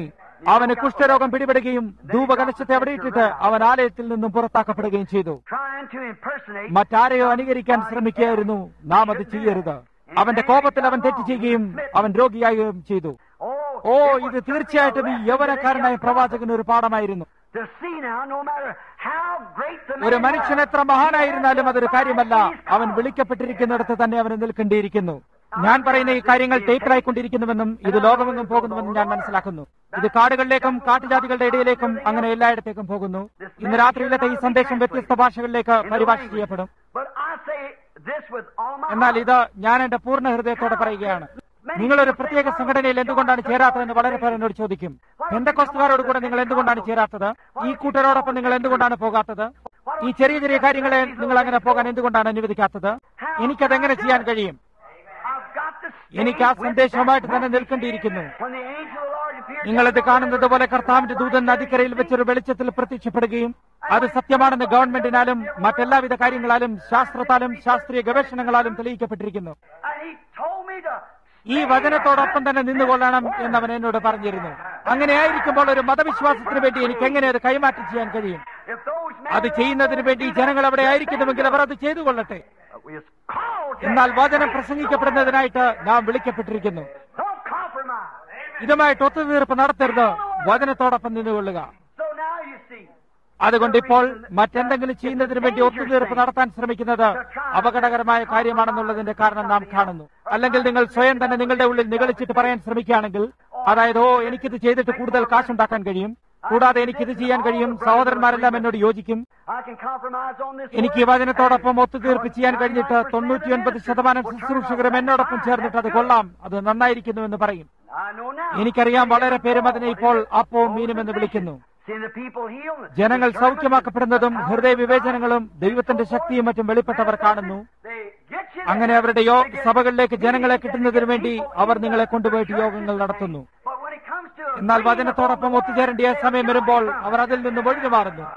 അവന് കുഷ്ഠരോഗം പിടിപെടുകയും ധൂപകലശത്തെ അവിടെ ഇട്ടിട്ട് അവൻ ആലയത്തിൽ നിന്നും പുറത്താക്കപ്പെടുകയും ചെയ്തു trying to impersonate മറ്റാരെയോ അനുകരിക്കാൻ ശ്രമിക്കുകയായിരുന്നു നാം അത് ചെയ്യരുത് അവന്റെ കോപത്തിൽ അവൻ തെറ്റ് ചെയ്യുകയും അവൻ രോഗിയാകുകയും ചെയ്തു Oh, ഓ it was ഇത് തീർച്ചയായിട്ടും ഈ യൗവനക്കാരനായ പ്രവാചകന് ഒരു പാഠമായിരുന്നു to see now, no matter how great the man ഒരു മനുഷ്യൻ was, എത്ര മഹാനായിരുന്നാലും അതൊരു കാര്യമല്ല അവൻ വിളിക്കപ്പെട്ടിരിക്കുന്നിടത്ത് തന്നെ അവന് നിൽക്കേണ്ടിയിരിക്കുന്നു ഞാൻ പറയുന്ന ഈ കാര്യങ്ങൾ ടേപ്പിലായിക്കൊണ്ടിരിക്കുന്നുവെന്നും ഇത് ലോകമെങ്ങും പോകുന്നുവെന്നും ഞാൻ മനസ്സിലാക്കുന്നു ഇത് കാടുകളിലേക്കും കാട്ടുജാതികളുടെ ഇടയിലേക്കും അങ്ങനെ എല്ലായിടത്തേക്കും പോകുന്നു ഇന്ന് രാത്രിയിലത്തെ ഈ സന്ദേശം വ്യത്യസ്ത ഭാഷകളിലേക്ക് പരിഭാഷ ചെയ്യപ്പെടും But I say this with all my എന്നാൽ heart. ഇത് ഞാൻ എന്റെ പൂർണ്ണ ഹൃദയത്തോടെ പറയുകയാണ് നിങ്ങളൊരു പ്രത്യേക സംഘടനയിൽ എന്തുകൊണ്ടാണ് ചേരാത്തതെന്ന് വളരെ പേർ എന്നോട് ചോദിക്കും പെന്തക്കോസ്തുകാരോട് കൂടെ നിങ്ങൾ എന്തുകൊണ്ടാണ് ചേരാത്തത് ഈ കൂട്ടരോടൊപ്പം നിങ്ങൾ എന്തുകൊണ്ടാണ് പോകാത്തത് ഈ ചെറിയ ചെറിയ കാര്യങ്ങളെ നിങ്ങൾ അങ്ങനെ പോകാൻ എന്തുകൊണ്ടാണ് അനുവദിക്കാത്തത് എനിക്കത് എങ്ങനെ ചെയ്യാൻ കഴിയും I've got to stay എനിക്ക് ആ with സന്ദേശവുമായിട്ട് that തന്നെ നിൽക്കേണ്ടിയിരിക്കുന്നു When the angel of the Lord appeared, നിങ്ങളിത് കാണുന്നത് പോലെ കർത്താവിന്റെ ദൂതൻ നദിക്കരയിൽ വെച്ചൊരു വെളിച്ചത്തിൽ പ്രത്യക്ഷപ്പെടുകയും അത് സത്യമാണെന്ന് ഗവൺമെന്റിനാലും മറ്റെല്ലാവിധ കാര്യങ്ങളാലും ശാസ്ത്രത്താലും ശാസ്ത്രീയ ഗവേഷണങ്ങളാലും തെളിയിക്കപ്പെട്ടിരിക്കുന്നു and he told me to ഈ വചനത്തോടൊപ്പം തന്നെ നിന്നുകൊള്ളണം എന്നവൻ എന്നോട് പറഞ്ഞിരുന്നു അങ്ങനെയായിരിക്കുമ്പോൾ ഒരു മതവിശ്വാസത്തിന് വേണ്ടി എനിക്ക് എങ്ങനെ അത് കൈമാറ്റം ചെയ്യാൻ കഴിയും if those men അത് ചെയ്യുന്നതിന് വേണ്ടി ജനങ്ങൾ അവിടെ ആയിരിക്കുന്നുവെങ്കിൽ അവർ അത് ചെയ്തു കൊള്ളട്ടെ we is called to എന്നാൽ വചനം പ്രസംഗിക്കപ്പെടുന്നതിനായിട്ട് നാം വിളിക്കപ്പെട്ടിരിക്കുന്നു don't compromise. ഇതുമായിട്ട് ഒത്തുതീർപ്പ് നടത്തരുത് വചനത്തോടൊപ്പം നിന്നുകൊള്ളുക So now you see, അതുകൊണ്ട് ഇപ്പോൾ മറ്റെന്തെങ്കിലും ചെയ്യുന്നതിന് വേണ്ടി ഒത്തുതീർപ്പ് നടത്താൻ ശ്രമിക്കുന്നത് അപകടകരമായ കാര്യമാണെന്നുള്ളതിന്റെ കാരണം നാം കാണുന്നു അല്ലെങ്കിൽ നിങ്ങൾ സ്വയം തന്നെ നിങ്ങളുടെ ഉള്ളിൽ നിഗളിച്ചിട്ട് പറയാൻ ശ്രമിക്കുകയാണെങ്കിൽ അതായത് ഓ എനിക്കിത് ചെയ്തിട്ട് കൂടുതൽ കാശുണ്ടാക്കാൻ കഴിയും കൂടാതെ എനിക്കിത് ചെയ്യാൻ കഴിയും സഹോദരന്മാരെല്ലാം എന്നോട് യോജിക്കും I can compromise on this. എനിക്ക് ഈ വചനത്തോടൊപ്പം ഒത്തുതീർപ്പ് ചെയ്യാൻ കഴിഞ്ഞിട്ട് തൊണ്ണൂറ്റിയൊൻപത് ശതമാനം ശുശ്രൂഷകരും എന്നോടൊപ്പം ചേർന്നിട്ട് അത് കൊള്ളാം അത് നന്നായിരിക്കുന്നു എന്ന് പറയും I know now. എനിക്കറിയാം വളരെ പേരും അതിനെ ഇപ്പോൾ അപ്പവും മീനും എന്ന് വിളിക്കുന്നു Seeing the people healed. ജനങ്ങൾ സൗഖ്യമാക്കപ്പെടുന്നതും ഹൃദയ വിവേചനങ്ങളും ദൈവത്തിന്റെ ശക്തിയും മറ്റും വെളിപ്പെട്ടവർ കാണുന്നു They get you അങ്ങനെ there. അവരുടെ യോ സഭകളിലേക്ക് ജനങ്ങളെ കിട്ടുന്നതിന് വേണ്ടി അവർ നിങ്ങളെ കൊണ്ടുപോയിട്ട് യോഗങ്ങൾ നടത്തുന്നു But when it comes to a എന്നാൽ വചനത്തോടൊപ്പം ഒത്തുചേരേണ്ടിയ സമയം വരുമ്പോൾ അവർ അതിൽ നിന്ന് ഒഴിഞ്ഞു മാറുന്നു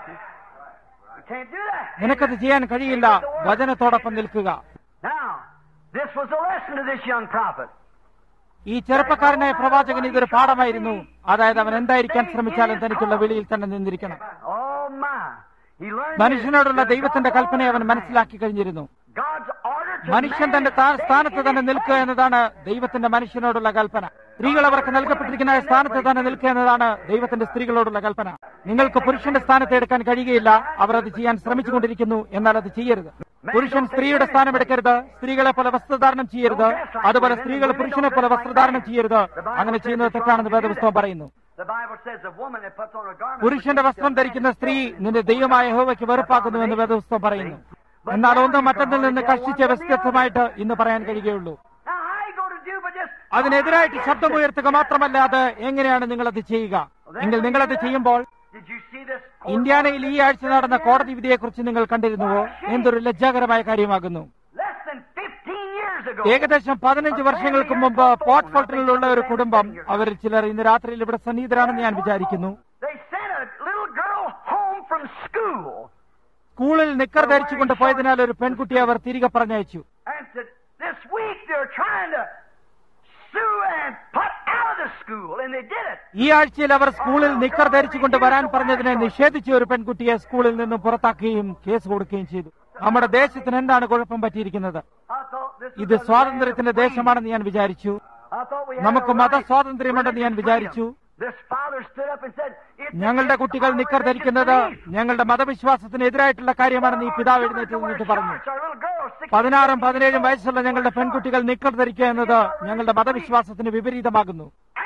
you can't do that. നിനക്കത് ചെയ്യാൻ കഴിയില്ല വചനത്തോടൊപ്പം നിൽക്കുക Now, this was a lesson to this young prophet. ഈ ചെറുപ്പക്കാരനായ പ്രവാചകൻ ഇതൊരു പാഠമായിരുന്നു അതായത് അവൻ എന്തായിരിക്കാൻ ശ്രമിച്ചാലും തനിക്കുള്ള വിളിയിൽ തന്നെ നിന്നിരിക്കണം Oh my. He learned മനുഷ്യനോടുള്ള ദൈവത്തിന്റെ കൽപ്പനയെ അവൻ മനസ്സിലാക്കി കഴിഞ്ഞിരുന്നു God's order to മനുഷ്യൻ man തന്റെ is താ- stay സ്ഥാനത്ത് in തന്നെ his നിൽക്കുക place. എന്നതാണ് ദൈവത്തിന്റെ മനുഷ്യനോടുള്ള കൽപ്പന സ്ത്രീകൾ അവർക്ക് നൽകപ്പെട്ടിരിക്കുന്ന സ്ഥാനത്ത് തന്നെ നിൽക്കുക എന്നതാണ് ദൈവത്തിന്റെ സ്ത്രീകളോടുള്ള കൽപ്പന നിങ്ങൾക്ക് പുരുഷന്റെ സ്ഥാനത്ത് എടുക്കാൻ കഴിയുകയില്ല അവർ അത് ചെയ്യാൻ ശ്രമിച്ചുകൊണ്ടിരിക്കുന്നു എന്നാൽ അത് ചെയ്യരുത് പുരുഷൻ സ്ത്രീയുടെ സ്ഥാനം എടുക്കരുത് സ്ത്രീകളെ പോലെ വസ്ത്രധാരണം ചെയ്യരുത് അതുപോലെ സ്ത്രീകൾ പുരുഷനെ പോലെ വസ്ത്രധാരണം ചെയ്യരുത് അങ്ങനെ ചെയ്യുന്നത് തെറ്റാണെന്ന് വേദപുസ്തകം പറയുന്നു The Bible says a woman that puts on a garment. പുരുഷന്റെ വസ്ത്രം ധരിക്കുന്ന സ്ത്രീ നിന്റെ ദൈവമായ യഹോവയ്ക്ക് വെറുപ്പാക്കുന്നുവെന്ന് വേദപുസ്തകം പറയുന്നു എന്നാൽ ഒന്ന് മറ്റൊന്നിൽ നിന്ന് കഷ്ടിച്ച വ്യത്യസ്തമായിട്ട് ഇന്ന് പറയാൻ കഴിയുകയുള്ളൂ Now, how you going to do but just അതിനെതിരായിട്ട് ശബ്ദമുയർത്തുക മാത്രമല്ല അത് എങ്ങനെയാണ് നിങ്ങളത് ചെയ്യുക എങ്കിൽ നിങ്ങളത് ചെയ്യുമ്പോൾ Did you see this? ഇന്ത്യാനയിൽ ഈ ആഴ്ച നടന്ന കോടതി വിധിയെക്കുറിച്ച് നിങ്ങൾ കണ്ടിരുന്നുവോ എന്തൊരു ലജ്ജാകരമായ കാര്യമാകുന്നു Less than 15 years ago. ഏകദേശം പതിനഞ്ച് വർഷങ്ങൾക്ക് മുമ്പ് പോർട്ട് ഫോർട്ടിലുള്ള ഒരു കുടുംബം അവരിൽ ചിലർ ഇന്ന് രാത്രിയിൽ ഇവിടെ സന്നിഹിതരാണെന്ന് ഞാൻ വിചാരിക്കുന്നു They sent a little girl home from school സ്കൂളിൽ നിക്കർ ധരിച്ചുകൊണ്ട് പോയതിനാൽ ഒരു പെൺകുട്ടിയെ അവർ തിരികെ പറഞ്ഞയച്ചു and said, this week they're trying to sue and put out of the school, and they did it. ഈ ആഴ്ചയിൽ അവർ സ്കൂളിൽ നിക്കർ ധരിച്ചുകൊണ്ട് വരാൻ പറഞ്ഞതിനെ നിഷേധിച്ച ഒരു പെൺകുട്ടിയെ സ്കൂളിൽ നിന്നും പുറത്താക്കുകയും കേസ് കൊടുക്കുകയും ചെയ്തു നമ്മുടെ ദേശത്തിന് എന്താണ് കുഴപ്പം പറ്റിയിരിക്കുന്നത് I thought this ഇത് was a സ്വാതന്ത്ര്യത്തിന്റെ land of ദേശമാണെന്ന് ഞാൻ വിചാരിച്ചു freedom. I thought we had നമുക്ക് a right മതസ്വാതന്ത്ര്യമുണ്ടെന്ന് ഞാൻ religious വിചാരിച്ചു freedom. This father stood up and said, "If ഞങ്ങളുടെ it's കുട്ടികൾ our നിക്കർ religious ധരിക്കുന്നത് belief, ഞങ്ങളുടെ മതവിശ്വാസത്തിന് എതിരായിട്ടുള്ള കാര്യമാണെന്ന് ഈ പിതാവ് എഴുന്നേറ്റ് നിന്നിട്ട് പറഞ്ഞു പതിനാറും പതിനേഴും വയസ്സുള്ള ഞങ്ങളുടെ പെൺകുട്ടികൾ നിക്കർ ധരിക്കുക എന്നത് ഞങ്ങളുടെ മതവിശ്വാസത്തിന് വിപരീതമാകുന്നു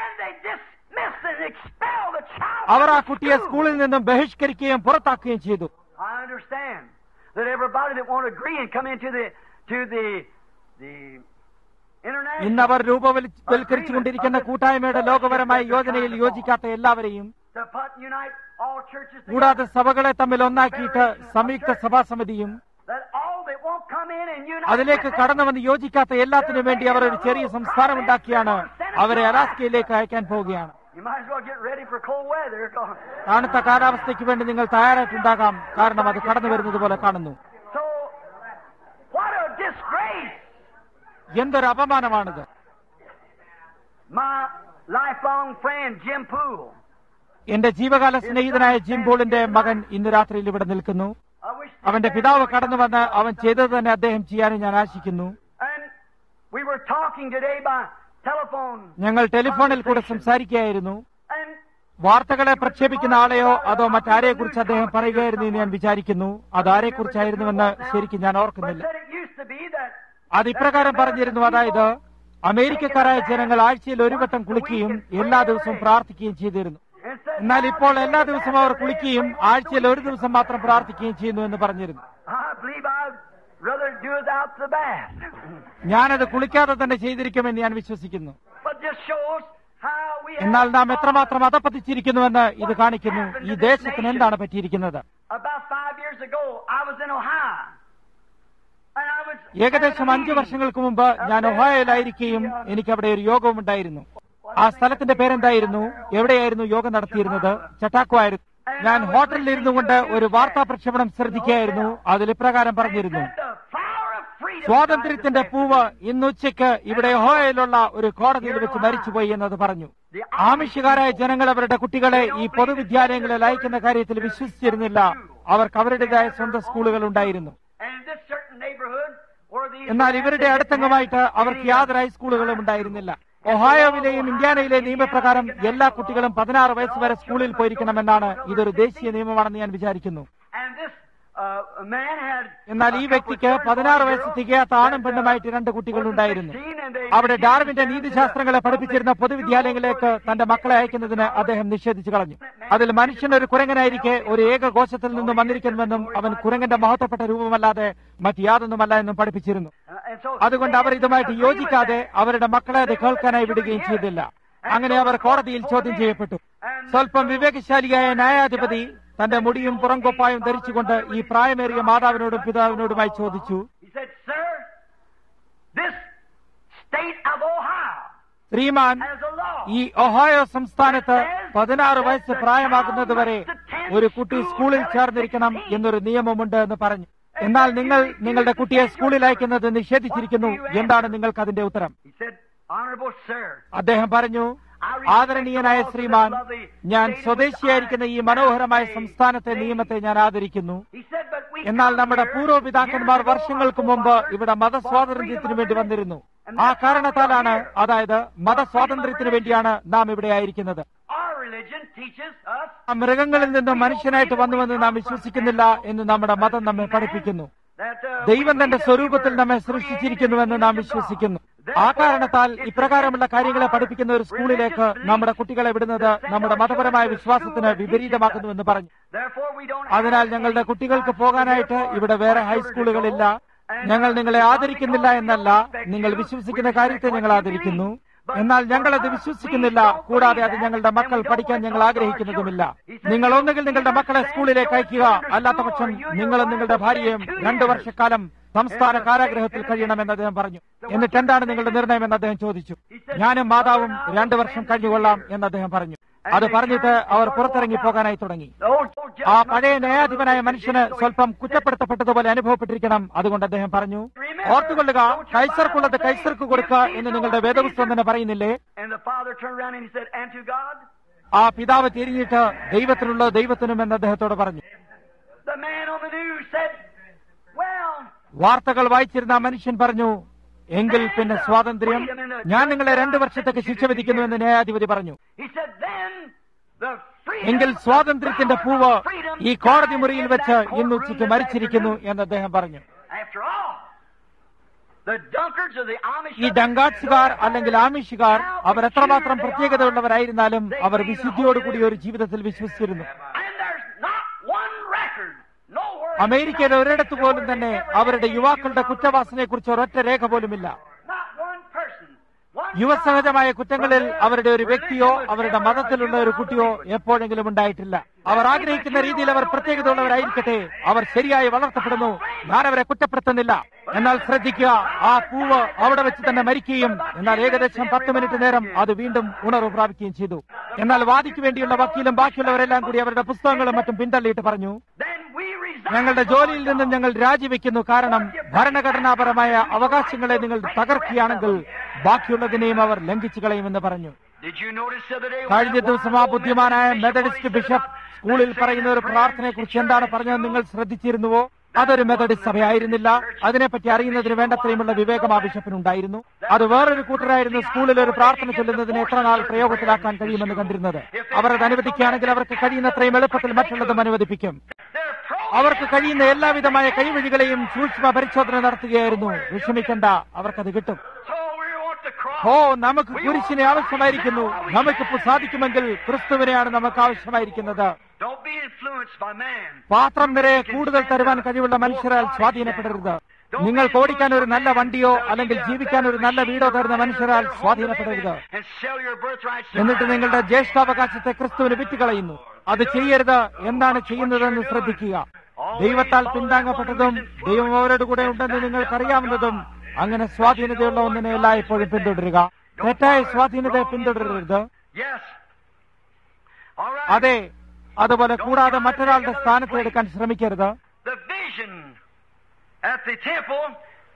അവർ ആ കുട്ടിയെ സ്കൂളിൽ നിന്നും ബഹിഷ്കരിക്കുകയും പുറത്താക്കുകയും ചെയ്തു I understand that everybody that won't agree and come into the to the the international ഇന്ന് അവർ രൂപവൽക്കരിച്ചുകൊണ്ടിരിക്കുന്ന കൂട്ടായ്മയുടെ ലോകപരമായ യോജനയിൽ യോജിക്കാത്ത എല്ലാവരെയും to put unite all churches കൂടാതെ together, സഭകളെ തമ്മിൽ ഒന്നാക്കിയിട്ട് സംയുക്ത സഭാസമിതിയും that all that won't come in and unite അതിലേക്ക് with കടന്നു വന്ന് യോജിക്കാത്ത എല്ലാത്തിനും വേണ്ടി അവർ ഒരു ചെറിയ സംസ്ഥാനം ഉണ്ടാക്കിയാണ് അവരെ അലാസ്കയിലേക്ക് അയക്കാൻ പോവുകയാണ് You might as well get ready for cold weather. തണുത്ത കാലാവസ്ഥയ്ക്ക് വേണ്ടി നിങ്ങൾ തയ്യാറായിട്ടുണ്ടാകാം കാരണം അത് കടന്നു വരുന്നത് പോലെ കാണുന്നു So, what a disgrace! എന്തൊരു അപമാനമാണിത് My lifelong friend Jim Poole, എന്റെ ജീവകാല സ്നേഹിതനായ ജിം പോളിന്റെ മകൻ ഇന്ന് രാത്രിയിൽ ഇവിടെ നിൽക്കുന്നു I wish അവന്റെ പിതാവ് കടന്നു വന്ന് അവൻ ചെയ്തത് തന്നെ അദ്ദേഹം ചെയ്യാനും ഞാൻ ആശിക്കുന്നു And we were talking today by telephone. ഞങ്ങൾ ടെലിഫോണിൽ കൂടെ സംസാരിക്കുകയായിരുന്നു And വാർത്തകളെ പ്രക്ഷേപിക്കുന്ന ആളെയോ അതോ മറ്റാരെ കുറിച്ച് അദ്ദേഹം പറയുകയായിരുന്നു എന്ന് ഞാൻ വിചാരിക്കുന്നു അതാരെ കുറിച്ചായിരുന്നുവെന്ന് ശരിക്കും ഞാൻ but ഓർക്കുന്നില്ല said it used to be that അത് ഇപ്രകാരം പറഞ്ഞിരുന്നു അതായത് അമേരിക്കക്കാരായ ജനങ്ങൾ ആഴ്ചയിൽ ഒരു വട്ടം കുളിക്കുകയും എല്ലാ ദിവസവും പ്രാർത്ഥിക്കുകയും ചെയ്തിരുന്നു and said, എന്നാൽ ഇപ്പോൾ എല്ലാ ദിവസവും അവർ കുളിക്കുകയും ആഴ്ചയിൽ ഒരു ദിവസം മാത്രം പ്രാർത്ഥിക്കുകയും ചെയ്യുന്നു എന്ന് പറഞ്ഞിരുന്നു I believe I'd rather do it out the bath. ഞാനത് കുളിക്കാതെ തന്നെ ചെയ്തിരിക്കുമെന്ന് ഞാൻ വിശ്വസിക്കുന്നു but just shows how we എന്നാൽ നാം have എത്രമാത്രം അധപ്പതിച്ചിരിക്കുന്നുവെന്ന് ഇത് കാണിക്കുന്നു ഈ ദേശത്തിന് എന്താണ് പറ്റിയിരിക്കുന്നത് About five years ago, I was in Ohio. And I was ഏകദേശം അഞ്ചു വർഷങ്ങൾക്ക് മുമ്പ് ഞാൻ ഒഹായോയിലായിരിക്കുകയും എനിക്ക് അവിടെ ഒരു യോഗവും ഉണ്ടായിരുന്നു ആ സ്ഥലത്തിന്റെ പേരെന്തായിരുന്നു എവിടെയായിരുന്നു യോഗം നടത്തിയിരുന്നത് ചട്ടാക്കോ ആയിരുന്നു ഞാൻ ഹോട്ടലിൽ ഇരുന്നു കൊണ്ട് ഒരു വാർത്താ പ്രക്ഷേപണം ശ്രദ്ധിക്കുകയായിരുന്നു അതിൽ ഇപ്രകാരം പറഞ്ഞിരുന്നു said the flower of freedom. സ്വാതന്ത്ര്യത്തിന്റെ പൂവ് ഇന്ന് ഉച്ചയ്ക്ക് ഇവിടെ ഒഹായോയിലുള്ള ഒരു കോടതിയിൽ വെച്ച് മരിച്ചുപോയി എന്നത് പറഞ്ഞു ആമിഷകാരായ ജനങ്ങൾ അവരുടെ കുട്ടികളെ ഈ പൊതുവിദ്യാലയങ്ങളിൽ അയക്കുന്ന കാര്യത്തിൽ വിശ്വസിച്ചിരുന്നില്ല അവർക്ക് അവരുടേതായ സ്വന്തം സ്കൂളുകൾ ഉണ്ടായിരുന്നു And in this certain neighborhood where these എന്നാൽ ഇവരുടെ അടുത്തംഗമായിട്ട് അവർക്ക് യാതൊരു ഹൈസ്കൂളുകളും ഉണ്ടായിരുന്നില്ല ഒഹായോവിലെയും ഇന്ത്യാനയിലെയും നിയമപ്രകാരം എല്ലാ കുട്ടികളും പതിനാറ് വയസ്സ് വരെ സ്കൂളിൽ പോയിരിക്കണമെന്നാണ് ഇതൊരു ദേശീയ നിയമമാണെന്ന് ഞാൻ വിചാരിക്കുന്നു And this uh, man had എന്നാൽ ഈ വ്യക്തിക്ക് പതിനാറ് വയസ്സ് തികയാത്ത ആണും പെണ്ണുമായിട്ട് രണ്ട് കുട്ടികൾ ഉണ്ടായിരുന്നു അവിടെ ഡാർവിന്റെ നീതിശാസ്ത്രങ്ങളെ പഠിപ്പിച്ചിരുന്ന പൊതുവിദ്യാലയങ്ങളിലേക്ക് തന്റെ മക്കളെ അയക്കുന്നതിന് അദ്ദേഹം നിഷേധിച്ചു കളഞ്ഞു അതിൽ മനുഷ്യൻ ഒരു കുരങ്ങനായിരിക്കെ ഒരു ഏകകോശത്തിൽ നിന്നും വന്നിരിക്കുന്നുവെന്നും അവൻ കുരങ്ങന്റെ മഹത്വപ്പെട്ട രൂപമല്ലാതെ മറ്റ് യാതൊന്നുമല്ല എന്നും പഠിപ്പിച്ചിരുന്നു Uh, and so അതുകൊണ്ട് അവർ ഇതുമായിട്ട് യോജിക്കാതെ അവരുടെ മക്കളെ അത് കേൾക്കാനായി വിടുകയും ചെയ്തില്ല അങ്ങനെ അവർ കോടതിയിൽ ചോദ്യം ചെയ്യപ്പെട്ടു സ്വല്പം വിവേകശാലിയായ ന്യായാധിപതി തന്റെ മുടിയും പുറംകൊപ്പായും ധരിച്ചുകൊണ്ട് ഈ പ്രായമേറിയ മാതാവിനോടും പിതാവിനോടുമായി ചോദിച്ചു he said, Sir, this state of Ohio ശ്രീമാൻ has a law. ഈ ഒഹായോ സംസ്ഥാനത്ത് പതിനാറ് വയസ്സ് പ്രായമാകുന്നതുവരെ ഒരു കുട്ടി സ്കൂളിൽ ചേർന്നിരിക്കണം എന്നൊരു നിയമമുണ്ട് എന്ന് പറഞ്ഞു എന്നാൽ നിങ്ങൾ നിങ്ങളുടെ കുട്ടിയെ സ്കൂളിൽ അയക്കുന്നത് നിഷേധിച്ചിരിക്കുന്നു എന്താണ് നിങ്ങൾക്ക് അതിന്റെ ഉത്തരം He said, Honorable Sir, അദ്ദേഹം പറഞ്ഞു ആദരണീയനായ ശ്രീമാൻ ഞാൻ സ്വദേശിയായിരിക്കുന്ന ഈ മനോഹരമായ സംസ്ഥാനത്തെ നിയമത്തെ ഞാൻ ആദരിക്കുന്നു he said, but we എന്നാൽ come നമ്മുടെ here പൂർവ്വപിതാക്കന്മാർ years ago വർഷങ്ങൾക്ക് മുമ്പ് ഇവിടെ മതസ്വാതന്ത്ര്യത്തിന് വേണ്ടി വന്നിരുന്നു ആ കാരണത്താലാണ് അതായത് മതസ്വാതന്ത്ര്യത്തിന് വേണ്ടിയാണ് നാം ഇവിടെ ആയിരിക്കുന്നത് Our religion teaches us ആ മൃഗങ്ങളിൽ നിന്നും മനുഷ്യനായിട്ട് വന്നുവെന്ന് നാം വിശ്വസിക്കുന്നില്ല എന്ന് നമ്മുടെ മതം നമ്മെ പഠിപ്പിക്കുന്നു that uh, ദൈവം തന്റെ സ്വരൂപത്തിൽ നമ്മെ സൃഷ്ടിച്ചിരിക്കുന്നുവെന്ന് നാം വിശ്വസിക്കുന്നു ആ കാരണത്താൽ ഇപ്രകാരമുള്ള കാര്യങ്ങളെ പഠിപ്പിക്കുന്ന ഒരു സ്കൂളിലേക്ക് നമ്മുടെ കുട്ടികളെ വിടുന്നത് നമ്മുടെ മതപരമായ വിശ്വാസത്തിന് വിപരീതമാക്കുന്നുവെന്ന് പറഞ്ഞു therefore we don't അതിനാൽ ഞങ്ങളുടെ കുട്ടികൾക്ക് പോകാനായിട്ട് ഇവിടെ വേറെ ഹൈസ്കൂളുകളില്ല ഞങ്ങൾ നിങ്ങളെ ആദരിക്കുന്നില്ല എന്നല്ല നിങ്ങൾ വിശ്വസിക്കുന്ന കാര്യത്തെ ഞങ്ങൾ ആദരിക്കുന്നു എന്നാൽ ഞങ്ങളത് വിശ്വസിക്കുന്നില്ല കൂടാതെ അത് ഞങ്ങളുടെ മക്കൾ പഠിക്കാൻ ഞങ്ങൾ ആഗ്രഹിക്കുന്നതുമില്ല നിങ്ങൾ ഒന്നുകിൽ നിങ്ങളുടെ മക്കളെ സ്കൂളിലേക്ക് അയക്കുക അല്ലാത്ത പക്ഷം നിങ്ങളും നിങ്ങളുടെ ഭാര്യയും രണ്ടു വർഷക്കാലം സംസ്ഥാന കാരാഗ്രഹത്തിൽ കഴിയണമെന്ന് അദ്ദേഹം പറഞ്ഞു എന്നിട്ട് എന്താണ് നിങ്ങളുടെ നിർണയം എന്ന് അദ്ദേഹം ചോദിച്ചു ഞാനും മാതാവും രണ്ടു വർഷം കഴിഞ്ഞുകൊള്ളാം എന്ന് അദ്ദേഹം പറഞ്ഞു അത് പറഞ്ഞിട്ട് അവർ പുറത്തിറങ്ങി പോകാനായി തുടങ്ങി Oh, oh, just ആ പഴയ ന്യായാധിപനായ മനുഷ്യന് സ്വല്പം കുറ്റപ്പെടുത്തപ്പെട്ടതുപോലെ അനുഭവപ്പെട്ടിരിക്കണം അതുകൊണ്ട് അദ്ദേഹം പറഞ്ഞു ഓർത്തുകൊള്ളുക കൈസർക്കുള്ളത് കൈസർക്ക് കൊടുക്കുക എന്ന് നിങ്ങളുടെ വേദപുസ്തകം തന്നെ പറയുന്നില്ലേ And the father turned around and he said, And to God? ആ പിതാവ് തിരിഞ്ഞിട്ട് ദൈവത്തിനുള്ള ദൈവത്തിനും എന്ന് അദ്ദേഹത്തോട് പറഞ്ഞു The man on the news said, Well, വാർത്തകൾ വായിച്ചിരുന്ന ആ മനുഷ്യൻ പറഞ്ഞു എങ്കിൽ പിന്നെ സ്വാതന്ത്ര്യം ഞാൻ നിങ്ങളെ രണ്ടു വർഷത്തേക്ക് ശിക്ഷ വിധിക്കുന്നു എന്ന് ന്യായാധിപതി പറഞ്ഞു he said, Then the freedom എങ്കിൽ of സ്വാതന്ത്ര്യത്തിന്റെ God, പൂവ് freedom ഈ കോടതി died മുറിയിൽ in വെച്ച് that ഇന്ന് courtroom ഉച്ചയ്ക്ക് this മരിച്ചിരിക്കുന്നു afternoon. എന്ന് അദ്ദേഹം പറഞ്ഞു After all, the Dunkards of the Amish ഈ ഡങ്കാട്സുകാർ അല്ലെങ്കിൽ ആമിഷുകാർ അവർ എത്രമാത്രം പ്രത്യേകതയുള്ളവരായിരുന്നാലും അവർ വിശുദ്ധിയോടുകൂടി ഒരു ജീവിതത്തിൽ വിശ്വസിച്ചിരുന്നു And there's not one record nowhere. അമേരിക്കയിൽ ഒരിടത്ത് പോലും തന്നെ അവരുടെ യുവാക്കളുടെ കുറ്റവാസനയെ കുറിച്ച് ഒരൊറ്റ രേഖ പോലുമില്ല Not one person. One യുവസഹജമായ കുറ്റങ്ങളിൽ അവരുടെ ഒരു വ്യക്തിയോ അവരുടെ മതത്തിലുള്ള ഒരു കുട്ടിയോ എപ്പോഴെങ്കിലും ഉണ്ടായിട്ടില്ല അവർ ആഗ്രഹിക്കുന്ന രീതിയിൽ അവർ പ്രത്യേകതയുള്ളവരായിരിക്കട്ടെ അവർ ശരിയായി വളർത്തപ്പെടുന്നു ഞാൻ അവരെ കുറ്റപ്പെടുത്തുന്നില്ല എന്നാൽ ശ്രദ്ധിക്കുക ആ പൂവ് അവിടെ വെച്ച് തന്നെ മരിക്കുകയും എന്നാൽ ഏകദേശം പത്ത് മിനിറ്റ് നേരം അത് വീണ്ടും ഉണർവ് പ്രാപിക്കുകയും ചെയ്തു എന്നാൽ വാദിക്ക് വേണ്ടിയുള്ള വക്കീലും ബാക്കിയുള്ളവരെല്ലാം കൂടി അവരുടെ പുസ്തകങ്ങളും മറ്റും പിന്തള്ളിയിട്ട് പറഞ്ഞു Then we resign. ഞങ്ങളുടെ ജോലിയിൽ നിന്നും ഞങ്ങൾ രാജിവെക്കുന്നു കാരണം ഭരണഘടനാപരമായ അവകാശങ്ങളെ നിങ്ങൾ തകർക്കുകയാണെങ്കിൽ ബാക്കിയുള്ളതിനെയും അവർ ലംഘിച്ചു കളയുമെന്ന് പറഞ്ഞു Did you notice the other day? when കഴിഞ്ഞ that ദിവസം ആ wise old ബുദ്ധിമാനായ Methodist Methodist bishop bishop stood up സ്കൂളിൽ and പറയുന്ന ഒരു said, പ്രാർത്ഥനയെ കുറിച്ച് എന്താണ് പറഞ്ഞത് നിങ്ങൾ ശ്രദ്ധിച്ചിരുന്നുവോ അതൊരു മെത്തഡിസ്റ്റ് സഭയായിരുന്നില്ല അതിനെപ്പറ്റി അറിയുന്നതിന് വേണ്ടത്രയുമുള്ള വിവേകം ആ ബിഷപ്പിനുണ്ടായിരുന്നു അത് വേറൊരു കൂട്ടരായിരുന്നു സ്കൂളിൽ ഒരു പ്രാർത്ഥന ചൊല്ലുന്നതിന് എത്ര നാൾ പ്രയോഗത്തിലാക്കാൻ കഴിയുമെന്ന് കണ്ടിരുന്നത് അവർ അത് അനുവദിക്കുകയാണെങ്കിൽ അവർക്ക് കഴിയുന്നത്രയും എളുപ്പത്തിൽ മറ്റുള്ളതും അനുവദിപ്പിക്കും They're pro- അവർക്ക് കഴിയുന്ന എല്ലാവിധമായ കൈവഴികളെയും സൂക്ഷ്മ പരിശോധന നടത്തുകയായിരുന്നു വിഷമിക്കണ്ട അവർക്കത് കിട്ടും So we want the cross. ഓ നമുക്ക് കുരിശിനെ ആവശ്യമായിരിക്കുന്നു നമുക്കിപ്പോൾ സാധിക്കുമെങ്കിൽ ക്രിസ്തുവിനെയാണ് നമുക്ക് ആവശ്യമായിരിക്കുന്നത് Don't be influenced by man. പാത്രം നിറയെ കൂടുതൽ തരുവാൻ കഴിവുള്ള മനുഷ്യരാൽ സ്വാധീനപ്പെടരുത് നിങ്ങൾക്ക് ഓടിക്കാൻ ഒരു നല്ല വണ്ടിയോ അല്ലെങ്കിൽ ജീവിക്കാൻ ഒരു നല്ല വീടോ തരുന്ന മനുഷ്യരാൽ സ്വാധീനപ്പെടരുത് And sell your birthrights to എന്നിട്ട് man. നിങ്ങളുടെ ജ്യേഷ്ഠാവകാശത്തെ ക്രിസ്തുവിന് വിറ്റുകളയുന്നു അത് ചെയ്യരുത് എന്താണ് ചെയ്യുന്നതെന്ന് ശ്രദ്ധിക്കുക ദൈവത്താൽ പിന്താങ്ങപ്പെട്ടതും ദൈവം അവരുടെ കൂടെ ഉണ്ടെന്ന് നിങ്ങൾക്കറിയാവുന്നതും അങ്ങനെ സ്വാധീനതയുള്ള ഒന്നിനെ എല്ലായ്പ്പോഴും പിന്തുടരുക തെറ്റായ സ്വാധീനതയെ പിന്തുടരരുത് Yes. All right. അതെ അതുപോലെ കൂടാതെ മറ്റൊരാളുടെ സ്ഥാനത്ത് എടുക്കാൻ ശ്രമിക്കരുത് The vision at the temple,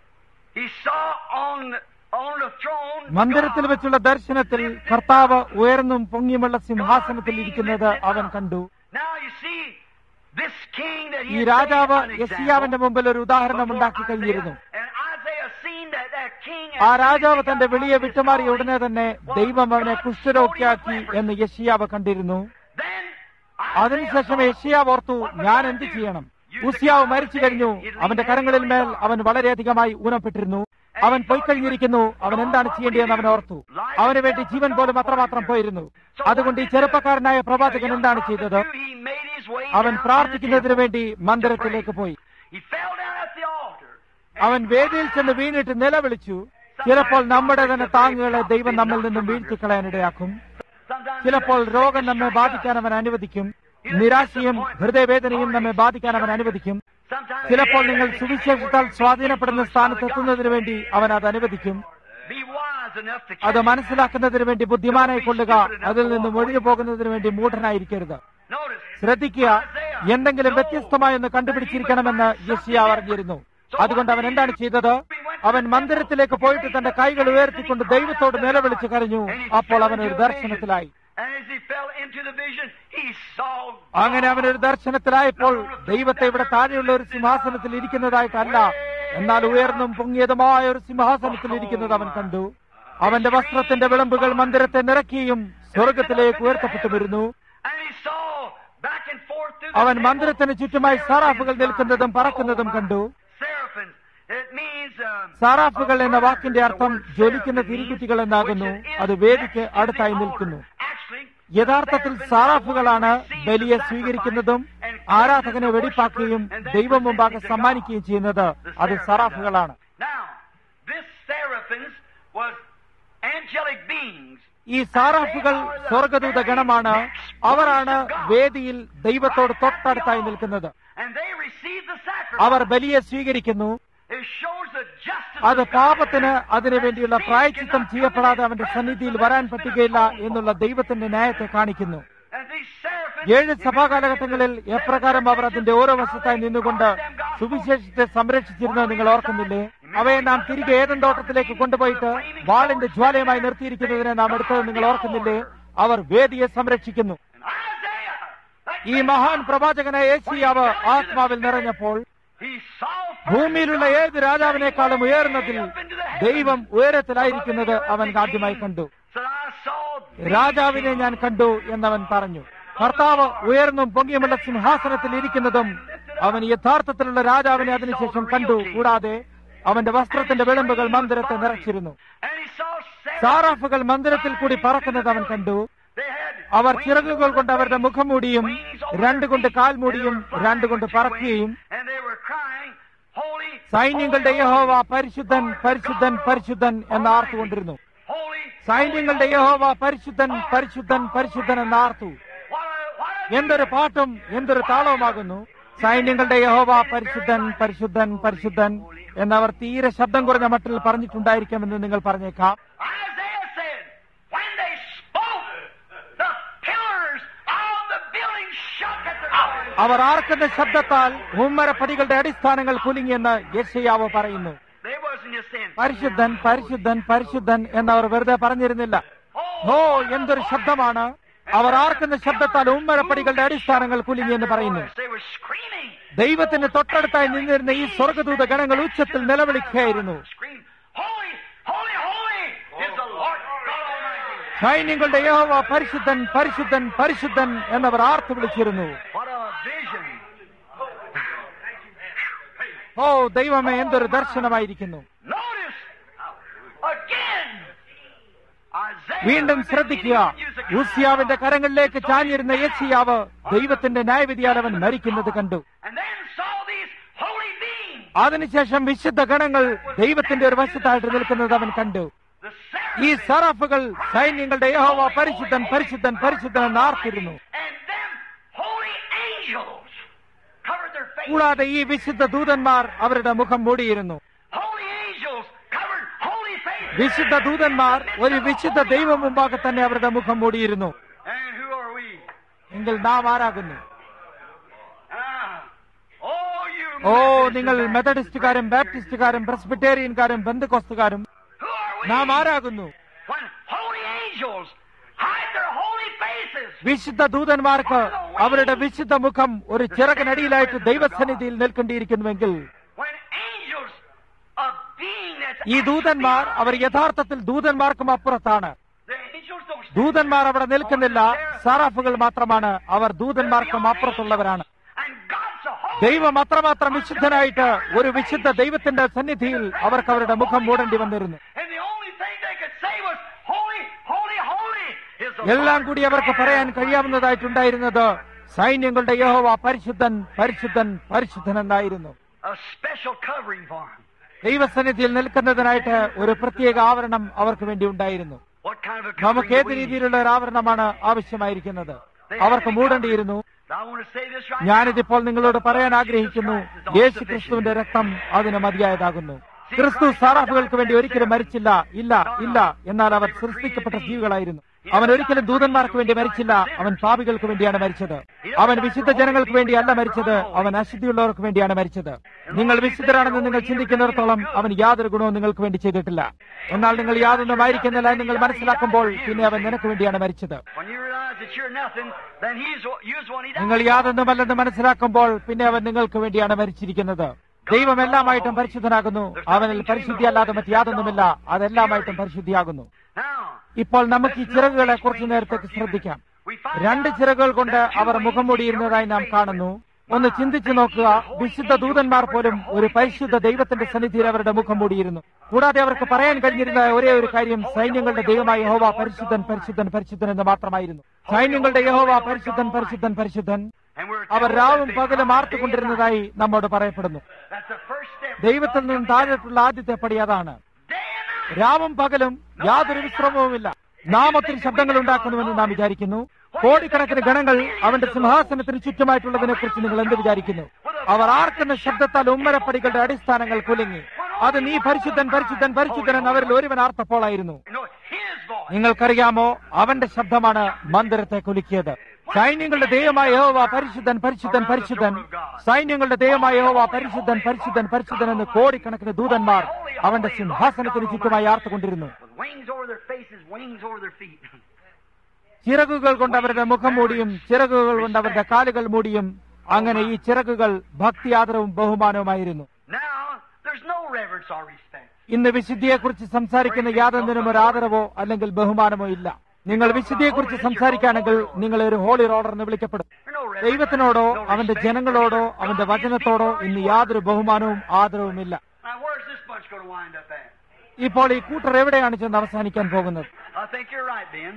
he saw on on the throne. മന്ദിരത്തിൽ God വെച്ചുള്ള ദർശനത്തിൽ കർത്താവ് ഉയർന്നും പൊങ്ങിയുമുള്ള സിംഹാസനത്തിൽ ഇരിക്കുന്നത് അവൻ കണ്ടു Now you see, this king that he ഈ had രാജാവ് made an യസിയാവിന്റെ example മുമ്പിൽ ഒരു ഉദാഹരണം before ഉണ്ടാക്കി Isaiah, കഴിഞ്ഞിരുന്നു and Isaiah seen that that king ആ had രാജാവ് really തന്റെ got വെളിയെ on his വിട്ടുമാറിയ calling. ഉടനെ തന്നെ ദൈവം അവനെ കുഷ്ഠരോഗിയാക്കി എന്ന് യഷിയാവ് കണ്ടിരുന്നു Then അതിനുശേഷം യഷിയാവ് ഓർത്തു ഞാൻ എന്ത് ചെയ്യണം ഉസിയാവ് മരിച്ചു കഴിഞ്ഞു അവന്റെ കരങ്ങളിൽ മേൽ അവൻ വളരെയധികമായി ഊനപ്പെട്ടിരുന്നു അവൻ പോയിക്കഴിഞ്ഞിരിക്കുന്നു അവൻ എന്താണ് ചെയ്യേണ്ടതെന്ന് അവൻ ഓർത്തു അവന് വേണ്ടി ജീവൻ പോലും അത്രമാത്രം പോയിരുന്നു അതുകൊണ്ട് ഈ ചെറുപ്പക്കാരനായ പ്രവാചകൻ എന്താണ് ചെയ്തത് He made his way അവൻ down പ്രാർത്ഥിക്കുന്നതിന് to the വേണ്ടി മന്ദിരത്തിലേക്ക് പോയി temple. He fell down at the altar. അവൻ വേദിയിൽ ചെന്ന് വീണിട്ട് നിലവിളിച്ചു ചിലപ്പോൾ നമ്മുടെ തന്നെ താങ്ങുകളെ ദൈവം നമ്മിൽ നിന്നും വീഴ്ത്തിക്കളയാനിടയാക്കും Sometimes ചിലപ്പോൾ രോഗം നമ്മെ ബാധിക്കാൻ അവൻ അനുവദിക്കും നിരാശയും ഹൃദയവേദനയും നമ്മെ ബാധിക്കാൻ അവൻ അനുവദിക്കും sometimes ചിലപ്പോൾ നിങ്ങൾ സുവിശേഷത്താൽ സ്വാധീനപ്പെടുന്ന സ്ഥാനത്ത് എത്തുന്നതിന് വേണ്ടി അവൻ അത് അനുവദിക്കും be wise enough to അത് catch. മനസ്സിലാക്കുന്നതിന് വേണ്ടി ബുദ്ധിമാനായി കൊള്ളുക അതിൽ നിന്ന് ഒഴിഞ്ഞു പോകുന്നതിന് വേണ്ടി മൂഢനായിരിക്കരുത് Notice. ശ്രദ്ധിക്കുക എന്തെങ്കിലും വ്യത്യസ്തമായൊന്ന് കണ്ടുപിടിച്ചിരിക്കണമെന്ന് യശിയ അറിഞ്ഞിരുന്നു അതുകൊണ്ട് അവൻ എന്താണ് ചെയ്തത് അവൻ മന്ദിരത്തിലേക്ക് പോയിട്ട് തന്റെ കൈകൾ ഉയർത്തിക്കൊണ്ട് ദൈവത്തോട് നിലവിളിച്ച് കരഞ്ഞു അപ്പോൾ അവൻ ഒരു ദർശനത്തിലായി And as he fell into the vision, he saw അങ്ങനെ അവൻ ഒരു ദർശനത്തിലായപ്പോൾ ദൈവത്തെ ഇവിടെ താഴെയുള്ള ഒരു സിംഹാസനത്തിൽ ഇരിക്കുന്നതായിട്ടല്ല എന്നാൽ ഉയർന്നും പൊങ്ങിയതുമായ ഒരു സിംഹാസനത്തിൽ ഇരിക്കുന്നത് അവൻ കണ്ടു അവന്റെ വസ്ത്രത്തിന്റെ വിളമ്പുകൾ മന്ദിരത്തെ നിറയ്ക്കുകയും സ്വർഗത്തിലേക്ക് ഉയർത്തപ്പെട്ടു വരുന്നു and he saw back and forth through the അവൻ temple, മന്ദിരത്തിന് ചുറ്റുമായി സാറാഫുകൾ നിൽക്കുന്നതും പറക്കുന്നതും കണ്ടു Seraphims. It means um, സാറാഫുകൾ എന്ന വാക്കിന്റെ അർത്ഥം ജ്വലിക്കുന്ന തിരികുറ്റികൾ എന്നാകുന്നു അത് വേദിക്ക് അടുത്തായി നിൽക്കുന്നു actually യഥാർത്ഥത്തിൽ സാറാഫുകളാണ് ബലിയെ സ്വീകരിക്കുന്നതും ആരാധകനെ വെടിപ്പാക്കുകയും ദൈവം മുമ്പാകെ സമ്മാനിക്കുകയും ചെയ്യുന്നത് അത് സറാഫുകളാണ് now this seraphims was angelic beings. ഈ സാറാഫുകൾ സ്വർഗദൂത ഗണമാണ് അവരാണ് വേദിയിൽ ദൈവത്തോട് തൊട്ടടുത്തായി നിൽക്കുന്നത് And they receive the sacrifice. അവർ ബലിയെ സ്വീകരിക്കുന്നു It shows the justice അത് of God. പാപത്തിന് അതിനു വേണ്ടിയുള്ള പ്രായച്ചിത്തം ചെയ്യപ്പെടാതെ അവന്റെ സന്നിധിയിൽ വരാൻ പറ്റുകയില്ല എന്നുള്ള ദൈവത്തിന്റെ ന്യായത്തെ കാണിക്കുന്നു And these seraphims, ഏഴ് സഭാകാലഘട്ടങ്ങളിൽ എപ്രകാരം അവർ അതിന്റെ ഓരോ വശത്തായി നിന്നുകൊണ്ട് സുവിശേഷത്തെ സംരക്ഷിച്ചിരുന്നത് നിങ്ങൾ ഓർക്കുന്നില്ലേ അവയെ നാം തിരികെ ഏതൻ തോട്ടത്തിലേക്ക് കൊണ്ടുപോയിട്ട് വാളിന്റെ ജ്വാലയുമായി നിർത്തിയിരിക്കുന്നതിനെ നാം എടുത്തത് നിങ്ങൾ ഓർക്കുന്നില്ലേ അവർ വേദിയെ സംരക്ഷിക്കുന്നു and Isaiah, that ഈ മഹാൻ പ്രവാചകനായ ഏശിയാവ് ആത്മാവിൽ നിറഞ്ഞപ്പോൾ he saw ഭൂമിയിലുള്ള ഏത് രാജാവിനേക്കാളും ഉയർന്നതിൽ ദൈവം ഉയരത്തിലായിരിക്കുന്നത് അവൻ ആദ്യമായി കണ്ടു said, I saw രാജാവിനെ ഞാൻ കണ്ടു എന്നവൻ പറഞ്ഞു കർത്താവ് ഉയർന്നും പൊങ്ങിയുമുള്ള സിംഹാസനത്തിൽ ഇരിക്കുന്നതും അവൻ യഥാർത്ഥത്തിലുള്ള രാജാവിനെ അതിനുശേഷം കണ്ടു കൂടാതെ അവന്റെ വസ്ത്രത്തിന്റെ വിളമ്പുകൾ മന്ദിരത്തെ നിറച്ചിരുന്നു and he saw seraphims. സാറാഫുകൾ മന്ദിരത്തിൽ കൂടി പറക്കുന്നത് അവൻ കണ്ടു They had അവർ ചിറകുകൾ കൊണ്ട് അവരുടെ മുഖംമൂടിയും രണ്ട് കൊണ്ട് കാൽമൂടിയും രണ്ട് കൊണ്ട് പറക്കുകയും and they were crying, Holy, സൈന്യങ്ങളുടെ holy, യഹോവ പരിശുദ്ധൻ പരിശുദ്ധൻ പരിശുദ്ധൻ എന്ന് ആർത്തുകൊണ്ടിരുന്നു holy, സൈന്യങ്ങളുടെ യഹോവ പരിശുദ്ധൻ പരിശുദ്ധൻ പരിശുദ്ധൻ എന്ന് ആർത്തു what a, what a എന്തൊരു പാട്ടും എന്തൊരു താളവുമാകുന്നു സൈന്യങ്ങളുടെ യഹോവ പരിശുദ്ധൻ പരിശുദ്ധൻ പരിശുദ്ധൻ എന്നവർ തീരെ ശബ്ദം കുറഞ്ഞ മട്ടിൽ പറഞ്ഞിട്ടുണ്ടായിരിക്കുമെന്ന് നിങ്ങൾ പറഞ്ഞേക്കാം Isaiah said, when they spoke, the pillars of the building shook at the noise. അവർ ആർക്കുന്ന ശബ്ദത്താൽ ഉമ്മരപ്പടികളുടെ അടിസ്ഥാനങ്ങൾ കുലുങ്ങിയെന്ന് യശയാവ് പറയുന്നു They wasn't just saying, പരിശുദ്ധൻ പരിശുദ്ധൻ പരിശുദ്ധൻ എന്നവർ വെറുതെ പറഞ്ഞിരുന്നില്ല Oh, ഓ എന്തൊരു ശബ്ദമാണ് അവർ ആർക്കുന്ന ശബ്ദത്താൽ ഉമ്മരപ്പടികളുടെ അടിസ്ഥാനങ്ങൾ കുലുങ്ങി എന്ന് പറയുന്നു They were screaming. ദൈവത്തിന് തൊട്ടടുത്തായി നിന്നിരുന്ന ഈ സ്വർഗദൂത ഗണങ്ങൾ ഉച്ചത്തിൽ നിലവിളിക്കുകയായിരുന്നു Scream, Holy, holy, holy is the Lord God Almighty. സൈന്യങ്ങളുടെ യഹോവ പരിശുദ്ധൻ പരിശുദ്ധൻ പരിശുദ്ധൻ എന്നവർ ആർത്തു വിളിച്ചിരുന്നു What a vision. ഓ ദൈവമേ എന്തൊരു ദർശനമായിരിക്കുന്നു Notice again. Isaiah വീണ്ടും ശ്രദ്ധിക്കുക ഊസിയാവിന്റെ കരങ്ങളിലേക്ക് ചാഞ്ഞിരുന്ന യേശിയാവ് ദൈവത്തിന്റെ ന്യായവിധിയാൽ അവൻ മരിക്കുന്നത് കണ്ടു and then saw these holy beings. അതിനുശേഷം വിശുദ്ധ ഗണങ്ങൾ ദൈവത്തിന്റെ ഒരു വശത്തായിട്ട് നിൽക്കുന്നത് അവൻ കണ്ടു The ഈ seraphim സറാഫുകൾ സൈന്യങ്ങളുടെ യഹോവ പരിശുദ്ധൻ പരിശുദ്ധൻ പരിശുദ്ധൻ എന്ന് ആർത്തിരുന്നു and them holy angels covered their faces. കൂടാതെ ഈ വിശുദ്ധ ദൂതന്മാർ അവരുടെ മുഖം മൂടിയിരുന്നു Holy angels covered holy faces. വിശുദ്ധ ദൂതന്മാർ ഒരു വിശുദ്ധ ദൈവം മുമ്പാകെ തന്നെ അവരുടെ മുഖം മൂടിയിരുന്നു And who are we? എങ്കിൽ നാം ആരാകുന്നു Ah. Oh, you oh Methodists നിങ്ങൾ and Baptists. മെത്തഡിസ്റ്റുകാരും ബാപ്റ്റിസ്റ്റുകാരും പ്രസ്ബിറ്റേറിയൻകാരും ബന്ധുക്കോസ്തുകാരും Who are we? നാം ആരാകുന്നു When holy angels hide their holy faces. വിശുദ്ധ ദൂതന്മാർക്ക് അവരുടെ വിശുദ്ധ മുഖം ഒരു ചിറകനടിയിലായിട്ട് ദൈവസന്നിധിയിൽ നിൽക്കേണ്ടിയിരിക്കുന്നുവെങ്കിൽ When angels, a being that's ഈ ദൂതന്മാർ അവർ യഥാർത്ഥത്തിൽ ദൂതന്മാർക്കും അപ്പുറത്താണ് the angels don't stand ദൂതന്മാർ അവിടെ നിൽക്കുന്നില്ല സാറാഫുകൾ മാത്രമാണ് അവർ ദൂതന്മാർക്കും അപ്പുറത്തുള്ളവരാണ് And God's a holy. ദൈവം അത്രമാത്രം വിശുദ്ധനായിട്ട് ഒരു വിശുദ്ധ ദൈവത്തിന്റെ സന്നിധിയിൽ അവർക്ക് അവരുടെ മുഖം മൂടേണ്ടി വന്നിരുന്നു And the only thing they could say was, Holy, holy, holy is the എല്ലാം Lord കൂടി അവർക്ക് പറയാൻ കഴിയാവുന്നതായിട്ടുണ്ടായിരുന്നത് സൈന്യങ്ങളുടെ യഹോവ പരിശുദ്ധൻ പരിശുദ്ധൻ പരിശുദ്ധൻ എന്നായിരുന്നു A special covering for him. ദൈവസന്നിധിയിൽ നിൽക്കുന്നതിനായിട്ട് ഒരു പ്രത്യേക ആവരണം അവർക്ക് വേണ്ടി ഉണ്ടായിരുന്നു What kind of a നമുക്ക് covering ഏത് do we need? രീതിയിലുള്ള ഒരു ആവരണമാണ് ആവശ്യമായിരിക്കുന്നത് അവർക്ക് മൂടേണ്ടിയിരുന്നു I want to say this right now. ഞാനിതിപ്പോൾ നിങ്ങളോട് പറയാൻ ആഗ്രഹിക്കുന്നു യേശു ക്രിസ്തുവിന്റെ രക്തം അതിന് മതിയായതാകുന്നു ക്രിസ്തു സാറാഫുകൾക്ക് വേണ്ടി ഒരിക്കലും മരിച്ചില്ല ഇല്ല ഇല്ല എന്നാൽ അവർ സൃഷ്ടിക്കപ്പെട്ട ജീവികളായിരുന്നു അവൻ ഒരിക്കലും ദൂതന്മാർക്ക് വേണ്ടി മരിച്ചില്ല അവൻ പാപികൾക്ക് വേണ്ടിയാണ് മരിച്ചത് അവൻ വിശുദ്ധ ജനങ്ങൾക്ക് വേണ്ടിയല്ല മരിച്ചത് അവൻ അശുദ്ധിയുള്ളവർക്ക് വേണ്ടിയാണ് മരിച്ചത് നിങ്ങൾ വിശുദ്ധരാണെന്ന് നിങ്ങൾ ചിന്തിക്കുന്നിടത്തോളം അവൻ യാതൊരു ഗുണവും നിങ്ങൾക്ക് വേണ്ടി ചെയ്തിട്ടില്ല എന്നാൽ നിങ്ങൾ യാതൊന്നും ആയിരിക്കുന്നില്ല എന്ന് നിങ്ങൾ മനസ്സിലാക്കുമ്പോൾ പിന്നെ അവൻ നിനക്ക് വേണ്ടിയാണ് മരിച്ചത് When you realize that you're nothing, then he's used one he does. നിങ്ങൾ യാതൊന്നുമല്ലെന്ന് മനസ്സിലാക്കുമ്പോൾ പിന്നെ അവൻ നിങ്ങൾക്ക് വേണ്ടിയാണ് മരിച്ചിരിക്കുന്നത് ദൈവം എല്ലാമായിട്ടും പരിശുദ്ധനാകുന്നു അവനിൽ പരിശുദ്ധി അല്ലാതെ മറ്റ് യാതൊന്നുമില്ല അതെല്ലാമായിട്ടും പരിശുദ്ധിയാകുന്നു Now, ഇപ്പോൾ നമുക്ക് ഈ ചിറകുകളെ കുറച്ചു നേരത്തേക്ക് ശ്രദ്ധിക്കാം we find രണ്ട് out ചിറകുകൾ കൊണ്ട് that two അവർ മുഖം wings മൂടിയിരുന്നതായി നാം കാണുന്നു ഒന്ന് ചിന്തിച്ചു നോക്കുക വിശുദ്ധ ദൂതന്മാർ പോലും ഒരു പരിശുദ്ധ ദൈവത്തിന്റെ സന്നിധിയിൽ അവരുടെ മുഖം മൂടിയിരുന്നു കൂടാതെ അവർക്ക് പറയാൻ കഴിഞ്ഞിരുന്ന ഒരേ ഒരു കാര്യം സൈന്യങ്ങളുടെ ദൈവമായ യഹോവ പരിശുദ്ധൻ പരിശുദ്ധൻ പരിശുദ്ധൻ എന്ന് മാത്രമായിരുന്നു സൈന്യങ്ങളുടെ യഹോവ പരിശുദ്ധൻ പരിശുദ്ധൻ പരിശുദ്ധൻ And we're അവർ told രാവും that they പകലും come ആർത്തുകൊണ്ടിരുന്നതായി നമ്മോട് പറയപ്പെടുന്നു day and night. That's the first step. ദൈവത്തിൽ നിന്നും താഴെട്ടുള്ള ആദ്യത്തെ പടി അതാണ് Day and night. രാവും പകലും യാതൊരു വിശ്രമവുമില്ല നാം ഒത്തിരി ശബ്ദങ്ങൾ ഉണ്ടാക്കുന്നുവെന്ന് നാം വിചാരിക്കുന്നു കോടിക്കണക്കിന് ഗണങ്ങൾ അവന്റെ സിംഹാസനത്തിന് ചുറ്റുമായിട്ടുള്ളതിനെ കുറിച്ച് നിങ്ങൾ എന്ത് വിചാരിക്കുന്നു അവർ ആർക്കുന്ന ശബ്ദത്താൽ ഉമ്മരപ്പടികളുടെ അടിസ്ഥാനങ്ങൾ കുലുങ്ങി അത് നീ പരിശുദ്ധൻ പരിശുദ്ധൻ പരിശുദ്ധൻ എന്ന് അവരിൽ ഒരുവൻ ആർത്തപ്പോളായിരുന്നു No, his voice. നിങ്ങൾക്കറിയാമോ അവന്റെ ശബ്ദമാണ് മന്ദിരത്തെ കുലുക്കിയത് സൈന്യങ്ങളുടെ ദൈവമായ യഹോവ പരിശുദ്ധൻ പരിശുദ്ധൻ പരിശുദ്ധൻ സൈന്യങ്ങളുടെ ദൈവമായ യഹോവ പരിശുദ്ധൻ പരിശുദ്ധൻ പരിശുദ്ധൻ എന്ന് കോടിക്കണക്കിന് ദൂതന്മാർ അവന്റെ സിംഹാസനത്തിന് ചുറ്റുമായി ആർത്തുകൊണ്ടിരുന്നു With wings over their faces, wings over their feet. ചിറകുകൾ കൊണ്ട് അവരുടെ മുഖം മൂടിയും ചിറകുകൾ കൊണ്ട് അവരുടെ കാലുകൾ മൂടിയും അങ്ങനെ ഈ ചിറകുകൾ ഭക്തി ആദരവും ബഹുമാനവുമായിരുന്നു Now, there's no reverence or respect. ഇന്ന് വിശുദ്ധിയെക്കുറിച്ച് സംസാരിക്കുന്ന യാതൊന്നിനും ഒരു ആദരവോ അല്ലെങ്കിൽ ബഹുമാനമോ ഇല്ല നിങ്ങൾ വിശുദ്ധിയെക്കുറിച്ച് സംസാരിക്കുകയാണെങ്കിൽ നിങ്ങൾ ഒരു ഹോളി റോഡർ എന്ന് വിളിക്കപ്പെടും There's no reverence. ദൈവത്തിനോടോ no അവന്റെ respect. ജനങ്ങളോടോ അവന്റെ വചനത്തോടോ ഇന്ന് യാതൊരു ബഹുമാനവും ആദരവുമില്ല Now, where's this bunch going to wind up at? ഇപ്പോൾ ഈ കൂട്ടർ എവിടെയാണ് ചെന്ന് അവസാനിക്കാൻ പോകുന്നത് I think you're right, Ben.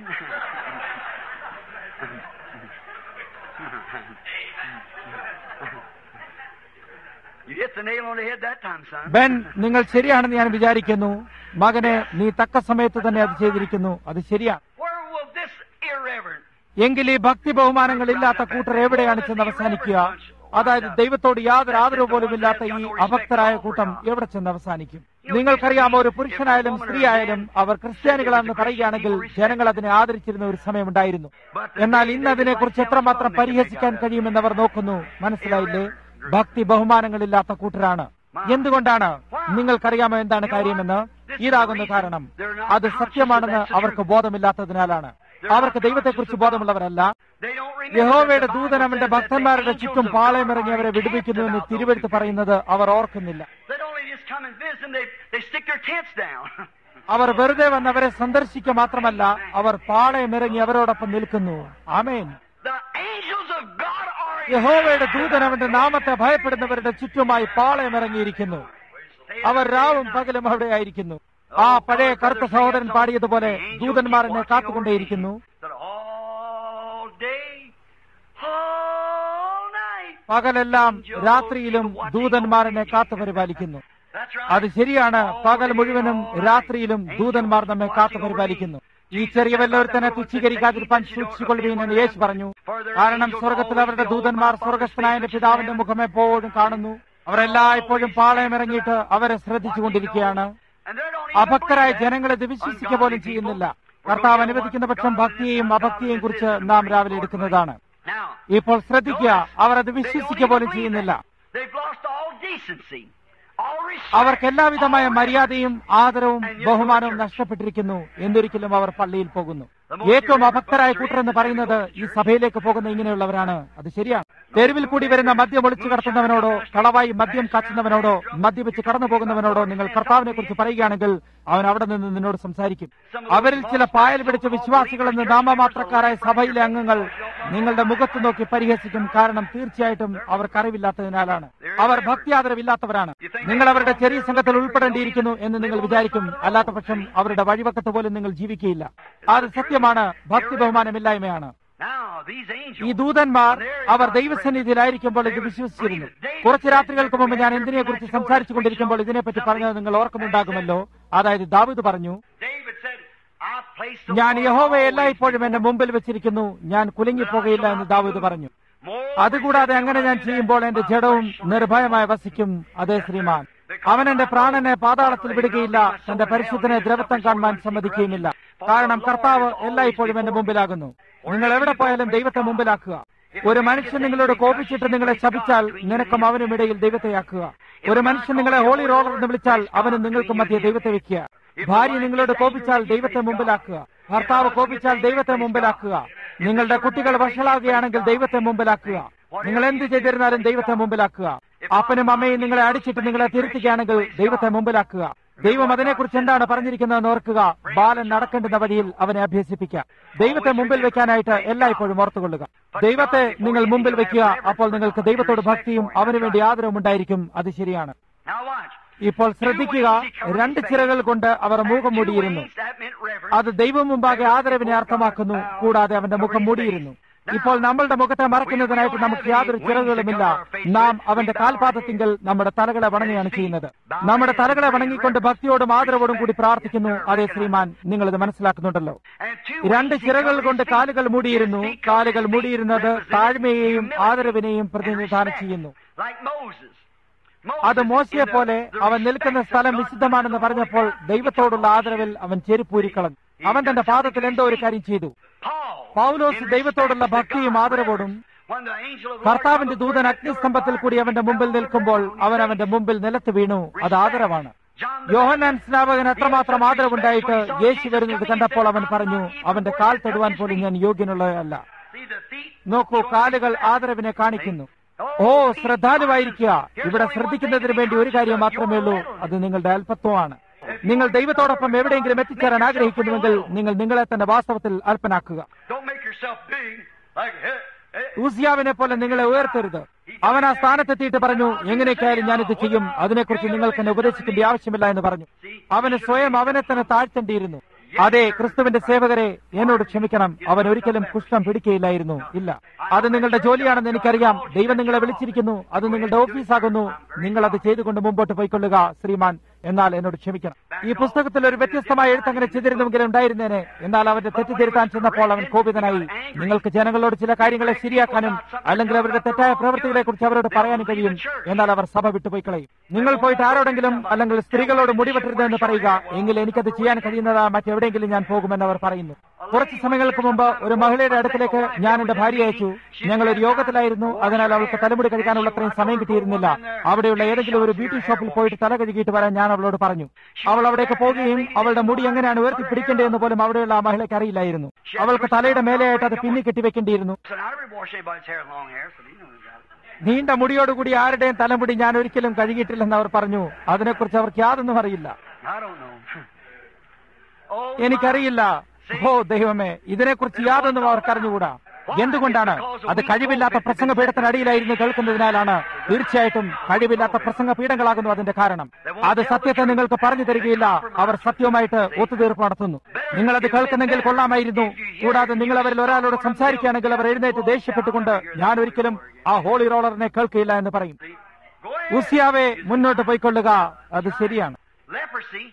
you hit the nail on the head that time, son. Ben നിങ്ങൾ ശരിയാണെന്ന് ഞാൻ വിചാരിക്കുന്നു മകനെ നീ തക്ക സമയത്ത് തന്നെ അത് ചെയ്തിരിക്കുന്നു അത് ശരിയാണ് Where will this irreverent, എങ്കിൽ ഈ ഭക്തി ബഹുമാനങ്ങൾ ഇല്ലാത്ത കൂട്ടർ എവിടെയാണ് ചെന്ന് അവസാനിക്കുക അതായത് ദൈവത്തോട് യാതൊരു ആദരവ് പോലും ഇല്ലാത്ത ഈ അഭക്തരായ കൂട്ടം എവിടെ ചെന്ന് അവസാനിക്കും നിങ്ങൾക്കറിയാമോ ഒരു പുരുഷനായാലും സ്ത്രീ ആയാലും അവർ ക്രിസ്ത്യാനികളാണെന്ന് പറയുകയാണെങ്കിൽ ജനങ്ങൾ അതിനെ ആദരിച്ചിരുന്ന ഒരു സമയമുണ്ടായിരുന്നു എന്നാൽ ഇന്ന് അതിനെക്കുറിച്ച് എത്രമാത്രം പരിഹസിക്കാൻ കഴിയുമെന്ന് അവർ നോക്കുന്നു മനസ്സിലായില്ലേ ഭക്തി ബഹുമാനങ്ങളില്ലാത്ത കൂട്ടരാണ് എന്തുകൊണ്ടാണ് നിങ്ങൾക്കറിയാമോ എന്താണ് കാര്യമെന്ന് ഇതാകുന്നു കാരണം അത് സത്യമാണെന്ന് അവർക്ക് ബോധമില്ലാത്തതിനാലാണ് അവർക്ക് ദൈവത്തെക്കുറിച്ച് ബോധമുള്ളവരല്ല They don't remember യഹോവയുടെ that the ദൂതൻ Bible അവന്റെ says that the ഭക്തന്മാരുടെ angels ചുറ്റും of പാളയമിറങ്ങി God അവരെ are വിടുവിക്കുന്നുവെന്ന് visiting തിരുവെടുത്ത് പറയുന്നത് അവർ ഓർക്കുന്നില്ല They don't only just come and visit them, they, they stick their tents down. അവർ വെറുതെ വന്ന് അവരെ സന്ദർശിക്കുക മാത്രമല്ല അവർ പാളയമിറങ്ങി അവരോടൊപ്പം നിൽക്കുന്നു ആമേൻ the angels of God are in യഹോവയുടെ ദൂതൻ അവന്റെ നാമത്തെ ഭയപ്പെടുന്നവരുടെ ചുറ്റുമായി പാളയമിറങ്ങിയിരിക്കുന്നു അവർ രാവും പകലും അവിടെ ആയിരിക്കുന്നു ആ പഴയ കറുത്ത സഹോദരൻ പാടിയതുപോലെ ദൂതന്മാർ എന്നെ കാത്തുകൊണ്ടേയിരിക്കുന്നു that all day, all night. പകലെല്ലാം രാത്രിയിലും ദൂതന്മാർ എന്നെ കാത്തു പരിപാലിക്കുന്നു That's right. അത് ശരിയാണ് പകൽ മുഴുവനും രാത്രിയിലും ദൂതന്മാർ നമ്മെ കാത്തു പരിപാലിക്കുന്നു ഈ ചെറിയ വല്ലൊരുത്തനെ തുച്ഛീകരിക്കാതിരിക്കാൻ സൂക്ഷിച്ചുകൊള്ളുവീൻ എന്ന് യേശു പറഞ്ഞു കാരണം സ്വർഗത്തിൽ അവരുടെ ദൂതന്മാർ സ്വർഗസ്ഥനായ എന്റെ പിതാവിന്റെ മുഖം എപ്പോഴും കാണുന്നു അവരെല്ലായ്പ്പോഴും പാളയം ഇറങ്ങിയിട്ട് അവരെ ശ്രദ്ധിച്ചുകൊണ്ടിരിക്കുകയാണ് And they don't even അഭക്തരായ believe that. ജനങ്ങളെ ഇത് വിശ്വസിക്കുക പോലും ചെയ്യുന്നില്ല കർത്താവ് അനുവദിക്കുന്ന പക്ഷം ഭക്തിയെയും അഭക്തിയെയും കുറിച്ച് നാം രാവിലെ എടുക്കുന്നതാണ് Now, ഇപ്പോൾ ശ്രദ്ധിക്കുക അവർ അത് they don't വിശ്വസിക്കുക even പോലും believe ചെയ്യുന്നില്ല that. They've lost all decency, all respect. അവർക്ക് എല്ലാവിധമായ മര്യാദയും ആദരവും ബഹുമാനവും നഷ്ടപ്പെട്ടിരിക്കുന്നു എന്തൊരിക്കലും അവർ പള്ളിയിൽ പോകുന്നു ഏറ്റവും അഭക്തരായ കൂട്ടരെന്ന് പറയുന്നത് ഈ സഭയിലേക്ക് പോകുന്ന ഇങ്ങനെയുള്ളവരാണ് അത് ശരിയാണ് തെരുവിൽ കൂടി വരുന്ന മദ്യം ഒളിച്ചു കടത്തുന്നവനോടോ കളവായി മദ്യം കാച്ചുന്നവനോടോ മദ്യപിച്ച് കടന്നു പോകുന്നവനോടോ നിങ്ങൾ കർത്താവിനെ കുറിച്ച് പറയുകയാണെങ്കിൽ അവൻ അവിടെ നിന്ന് നിന്നോട് സംസാരിക്കും അവരിൽ ചില പായൽ പിടിച്ച വിശ്വാസികളെന്ന് നാമമാത്രക്കാരായ സഭയിലെ അംഗങ്ങൾ നിങ്ങളുടെ മുഖത്ത് നോക്കി പരിഹസിക്കും കാരണം തീർച്ചയായിട്ടും അവർക്കറിവില്ലാത്തതിനാലാണ് അവർ ഭക്തി ആദരവില്ലാത്തവരാണ് നിങ്ങൾ അവരുടെ ചെറിയ സംഘത്തിൽ ഉൾപ്പെടേണ്ടിയിരിക്കുന്നു എന്ന് നിങ്ങൾ വിചാരിക്കും അല്ലാത്ത പക്ഷം അവരുടെ വഴിവക്കത്ത് പോലും നിങ്ങൾ ജീവിക്കുകയില്ല അത് സത്യമാണ് ഭക്തി ബഹുമാനമില്ലായ്മയാണ് Now, these angels, ഈ ദൂതന്മാർ അവർ ദൈവസന്നിധിയിലായിരിക്കുമ്പോൾ ഇത് വിശ്വസിച്ചിരുന്നു കുറച്ച് രാത്രികൾക്ക് മുമ്പ് ഞാൻ എന്തിനെ കുറിച്ച് സംസാരിച്ചു കൊണ്ടിരിക്കുമ്പോൾ ഇതിനെപ്പറ്റി പറഞ്ഞത് നിങ്ങൾ ഓർക്കുന്നുണ്ടാകുമല്ലോ അതായത് ദാവീദ് പറഞ്ഞു David said, I placed the ഞാൻ Lord യഹോവയെ always എല്ലായ്പ്പോഴും എന്റെ മുമ്പിൽ വെച്ചിരിക്കുന്നു ഞാൻ കുലുങ്ങിപ്പോകയില്ല എന്ന് ദാവീദ് പറഞ്ഞു അതുകൂടാതെ അങ്ങനെ ഞാൻ ചെയ്യുമ്പോൾ എന്റെ ജഡവും നിർഭയമായി വസിക്കും അതേ ശ്രീമാൻ അവൻ എന്റെ പ്രാണനെ പാതാളത്തിൽ വിടുകയില്ല തന്റെ പരിശുദ്ധനെ ദ്രവത്വം കാണുവാൻ സമ്മതിക്കുകയുമില്ല കാരണം കർത്താവ് എല്ലായ്പ്പോഴും എന്റെ മുമ്പിലാകുന്നു നിങ്ങൾ എവിടെ പോയാലും ദൈവത്തെ മുമ്പിലാക്കുക ഒരു മനുഷ്യൻ നിങ്ങളോട് കോപിച്ചിട്ട് നിങ്ങളെ ശപിച്ചാൽ നിനക്കും അവനും ഇടയിൽ ദൈവത്തെയാക്കുക ഒരു മനുഷ്യൻ നിങ്ങളെ ഹോളി റോളർ എന്ന് വിളിച്ചാൽ അവനും നിങ്ങൾക്കും മധ്യ ദൈവത്തെ വെക്കുക ഭാര്യ നിങ്ങളോട് കോപിച്ചാൽ ദൈവത്തെ മുമ്പിലാക്കുക ഭർത്താവ് കോപിച്ചാൽ ദൈവത്തെ മുമ്പിലാക്കുക നിങ്ങളുടെ കുട്ടികൾ വഷളാകുകയാണെങ്കിൽ ദൈവത്തെ മുമ്പിലാക്കുക നിങ്ങൾ എന്ത് ചെയ്തിരുന്നാലും ദൈവത്തെ മുമ്പിലാക്കുക അപ്പനും അമ്മയും നിങ്ങളെ അടിച്ചിട്ട് നിങ്ങളെ തിരുത്തുകയാണെങ്കിൽ ദൈവത്തെ മുമ്പിലാക്കുക ദൈവം അതിനെക്കുറിച്ച് എന്താണ് പറഞ്ഞിരിക്കുന്നതെന്ന് ഓർക്കുക ബാലൻ നടക്കേണ്ടുന്ന വഴിയിൽ അവനെ അഭ്യസിപ്പിക്കുക ദൈവത്തെ മുമ്പിൽ വെക്കാനായിട്ട് എല്ലായ്പ്പോഴും ഓർത്തുകൊള്ളുക ദൈവത്തെ നിങ്ങൾ മുമ്പിൽ വെക്കുക അപ്പോൾ നിങ്ങൾക്ക് ദൈവത്തോട് ഭക്തിയും അവന് വേണ്ടി ആദരവും ഉണ്ടായിരിക്കും അത് ശരിയാണ് Now watch. ഇപ്പോൾ ശ്രദ്ധിക്കുക രണ്ട് ചിറകൾ കൊണ്ട് അവർ മുഖം മൂടിയിരുന്നു അത് ദൈവം മുമ്പാകെ ആദരവിനെ അർത്ഥമാക്കുന്നു കൂടാതെ അവന്റെ മുഖം മൂടിയിരുന്നു ഇപ്പോൾ നമ്മളുടെ മുഖത്തെ മറയ്ക്കുന്നതിനായിട്ട് നമുക്ക് യാതൊരു ചിറകുകളുമില്ല നാം അവന്റെ കാൽപാദത്തിങ്കൽ നമ്മുടെ തലകളെ വണങ്ങുകയാണ് ചെയ്യുന്നത് നമ്മുടെ തലകളെ വണങ്ങിക്കൊണ്ട് ഭക്തിയോടും ആദരവോടും കൂടി പ്രാർത്ഥിക്കുന്നു അതേ ശ്രീമാൻ നിങ്ങൾ ഇത് മനസ്സിലാക്കുന്നുണ്ടല്ലോ രണ്ട് ചിറകൾ കൊണ്ട് കാലുകൾ മൂടിയിരുന്നു കാലുകൾ മൂടിയിരുന്നത് താഴ്മയെയും ആദരവിനെയും പ്രതിനിധാനം ചെയ്യുന്നു അത് മോശയെ പോലെ അവൻ നിൽക്കുന്ന സ്ഥലം വിശുദ്ധമാണെന്ന് പറഞ്ഞപ്പോൾ ദൈവത്തോടുള്ള ആദരവിൽ അവൻ ചെരുപ്പൂരിക്കളഞ്ഞു അവൻ തന്റെ പാദത്തിൽ എന്തോ ഒരു കാര്യം ചെയ്തു പൗലോസ് ദൈവത്തോടുള്ള ഭക്തിയും ആദരവോടും കർത്താവിന്റെ ദൂതൻ അഗ്നിസ്തംഭത്തിൽ കൂടി അവന്റെ മുമ്പിൽ നിൽക്കുമ്പോൾ അവൻ അവന്റെ മുമ്പിൽ നിലത്ത് വീണു അത് ആദരവാണ് യോഹന്നാൻ സ്നാപകൻ എത്രമാത്രം ആദരവുണ്ടായിട്ട് യേശു വരുന്നത് കണ്ടപ്പോൾ അവൻ പറഞ്ഞു അവന്റെ കാൽ തൊടുവാൻ പോലും ഞാൻ യോഗ്യനുള്ളതല്ല നോക്കൂ കാലുകൾ ആദരവിനെ കാണിക്കുന്നു ഓ ശ്രദ്ധാലുവായിരിക്കുക ഇവിടെ ശ്രദ്ധിക്കുന്നതിന് വേണ്ടി ഒരു കാര്യം മാത്രമേ ഉള്ളൂ അത് നിങ്ങളുടെ അല്പത്വമാണ് നിങ്ങൾ ദൈവത്തോടൊപ്പം എവിടെയെങ്കിലും എത്തിച്ചേരാൻ ആഗ്രഹിക്കുന്നുവെങ്കിൽ നിങ്ങൾ നിങ്ങളെ തന്നെ വാസ്തവത്തിൽ അല്പനാക്കുക ഊസിയാവിനെ പോലെ നിങ്ങളെ ഉയർത്തരുത് അവൻ ആ സ്ഥാനത്തെത്തിയിട്ട് പറഞ്ഞു എങ്ങനെയൊക്കെയായാലും ഞാനിത് ചെയ്യും അതിനെക്കുറിച്ച് നിങ്ങൾക്ക് എന്നെ ഉപദേശിക്കേണ്ട ആവശ്യമില്ല എന്ന് പറഞ്ഞു അവന് സ്വയം അവനെ തന്നെ താഴ്ത്തേണ്ടിയിരുന്നു അതെ ക്രിസ്തുവിന്റെ സേവകരെ എന്നോട് ക്ഷമിക്കണം അവൻ ഒരിക്കലും കുഷ്ഠം പിടിക്കുകയില്ലായിരുന്നു ഇല്ല അത് നിങ്ങളുടെ ജോലിയാണെന്ന് എനിക്കറിയാം ദൈവം നിങ്ങളെ വിളിച്ചിരിക്കുന്നു അത് നിങ്ങളുടെ ഓഫീസാകുന്നു നിങ്ങൾ അത് ചെയ്തുകൊണ്ട് മുമ്പോട്ട് പോയിക്കൊള്ളുക ശ്രീമാൻ എന്നാൽ എന്നോട് ക്ഷമിക്കണം ഈ പുസ്തകത്തിൽ ഒരു വ്യത്യസ്തമായ എഴുത്ത് അങ്ങനെ ചെയ്തിരുന്നെങ്കിലും ഉണ്ടായിരുന്നേനെ എന്നാൽ അവന്റെ തെറ്റ് തിരുത്താൻ ചെന്നപ്പോൾ അവൻ കോപിതനായി നിങ്ങൾക്ക് ജനങ്ങളോട് ചില കാര്യങ്ങളെ ശരിയാക്കാനും അല്ലെങ്കിൽ അവരുടെ തെറ്റായ പ്രവൃത്തികളെ കുറിച്ച് അവരോട് പറയാനും കഴിയും എന്നാൽ അവർ സഭ വിട്ടുപോയി കളയും നിങ്ങൾ പോയിട്ട് ആരോടെങ്കിലും അല്ലെങ്കിൽ സ്ത്രീകളോട് മുടിവെട്ടരുതെന്ന് പറയുക എങ്കിൽ എനിക്കത് ചെയ്യാൻ കഴിയുന്നതാ മറ്റെവിടെയെങ്കിലും ഞാൻ പോകുമെന്ന് അവർ പറയുന്നു കുറച്ച് സമയങ്ങൾക്ക് മുമ്പ് ഒരു മഹിളയുടെ അടുക്കിലേക്ക് ഞാൻ എന്റെ ഭാര്യ അയച്ചു ഞങ്ങൾ ഒരു യോഗത്തിലായിരുന്നു അതിനാൽ അവൾക്ക് തലമുടി കഴിക്കാനുള്ള അത്രയും സമയം കിട്ടിയിരുന്നില്ല അവിടെയുള്ള ഏതെങ്കിലും ഒരു ബ്യൂട്ടി ഷോപ്പിൽ പോയിട്ട് തല കഴുകിയിട്ട് വരാൻ ഞാൻ അവളോട് പറഞ്ഞു അവൾ അവിടേക്ക് പോവുകയും അവളുടെ മുടി എങ്ങനെയാണ് ഉയർത്തി പിടിക്കേണ്ടതെന്ന് പോലും അവിടെയുള്ള ആ മഹിളയ്ക്ക് അറിയില്ലായിരുന്നു അവൾക്ക് തലയുടെ മേലെയായിട്ട് അത് പിന്നി കെട്ടിവെക്കേണ്ടിയിരുന്നു So I never wash anybody's hair with long hair, so you know about it. നീണ്ട മുടിയോടുകൂടി ആരുടെയും തലമുടി ഞാൻ ഒരിക്കലും കഴുകിയിട്ടില്ലെന്ന് അവർ പറഞ്ഞു അതിനെക്കുറിച്ച് അവർക്ക് യാതൊന്നും അറിയില്ല I don't know. oh, എനിക്കറിയില്ല ഓ ദൈവമേ ഇതിനെക്കുറിച്ച് യാതൊന്നും അവർക്ക് അറിഞ്ഞുകൂടാ എന്തുകൊണ്ടാണ് അത് കഴിവില്ലാത്ത പ്രസംഗ പീഠത്തിനടിയിലായിരുന്നു കേൾക്കുന്നതിനാലാണ് തീർച്ചയായിട്ടും കഴിവില്ലാത്ത പ്രസംഗ പീഠങ്ങളാകുന്നു അതിന്റെ കാരണം അത് സത്യത്തെ നിങ്ങൾക്ക് പറഞ്ഞു തരികയില്ല അവർ സത്യവുമായിട്ട് ഒത്തുതീർപ്പ് നടത്തുന്നു നിങ്ങളത് കേൾക്കുന്നെങ്കിൽ കൊള്ളാമായിരുന്നു കൂടാതെ നിങ്ങൾ അവരിൽ ഒരാളോട് സംസാരിക്കുകയാണെങ്കിൽ അവർ എഴുന്നേറ്റ് ദേഷ്യപ്പെട്ടുകൊണ്ട് ഞാൻ ഒരിക്കലും ആ ഹോളി റോളറിനെ കേൾക്കില്ല എന്ന് പറയും Go ahead. ഉസിയാവെ മുന്നോട്ട് പോയിക്കൊള്ളുക അത് ശരിയാണ് Leprosy.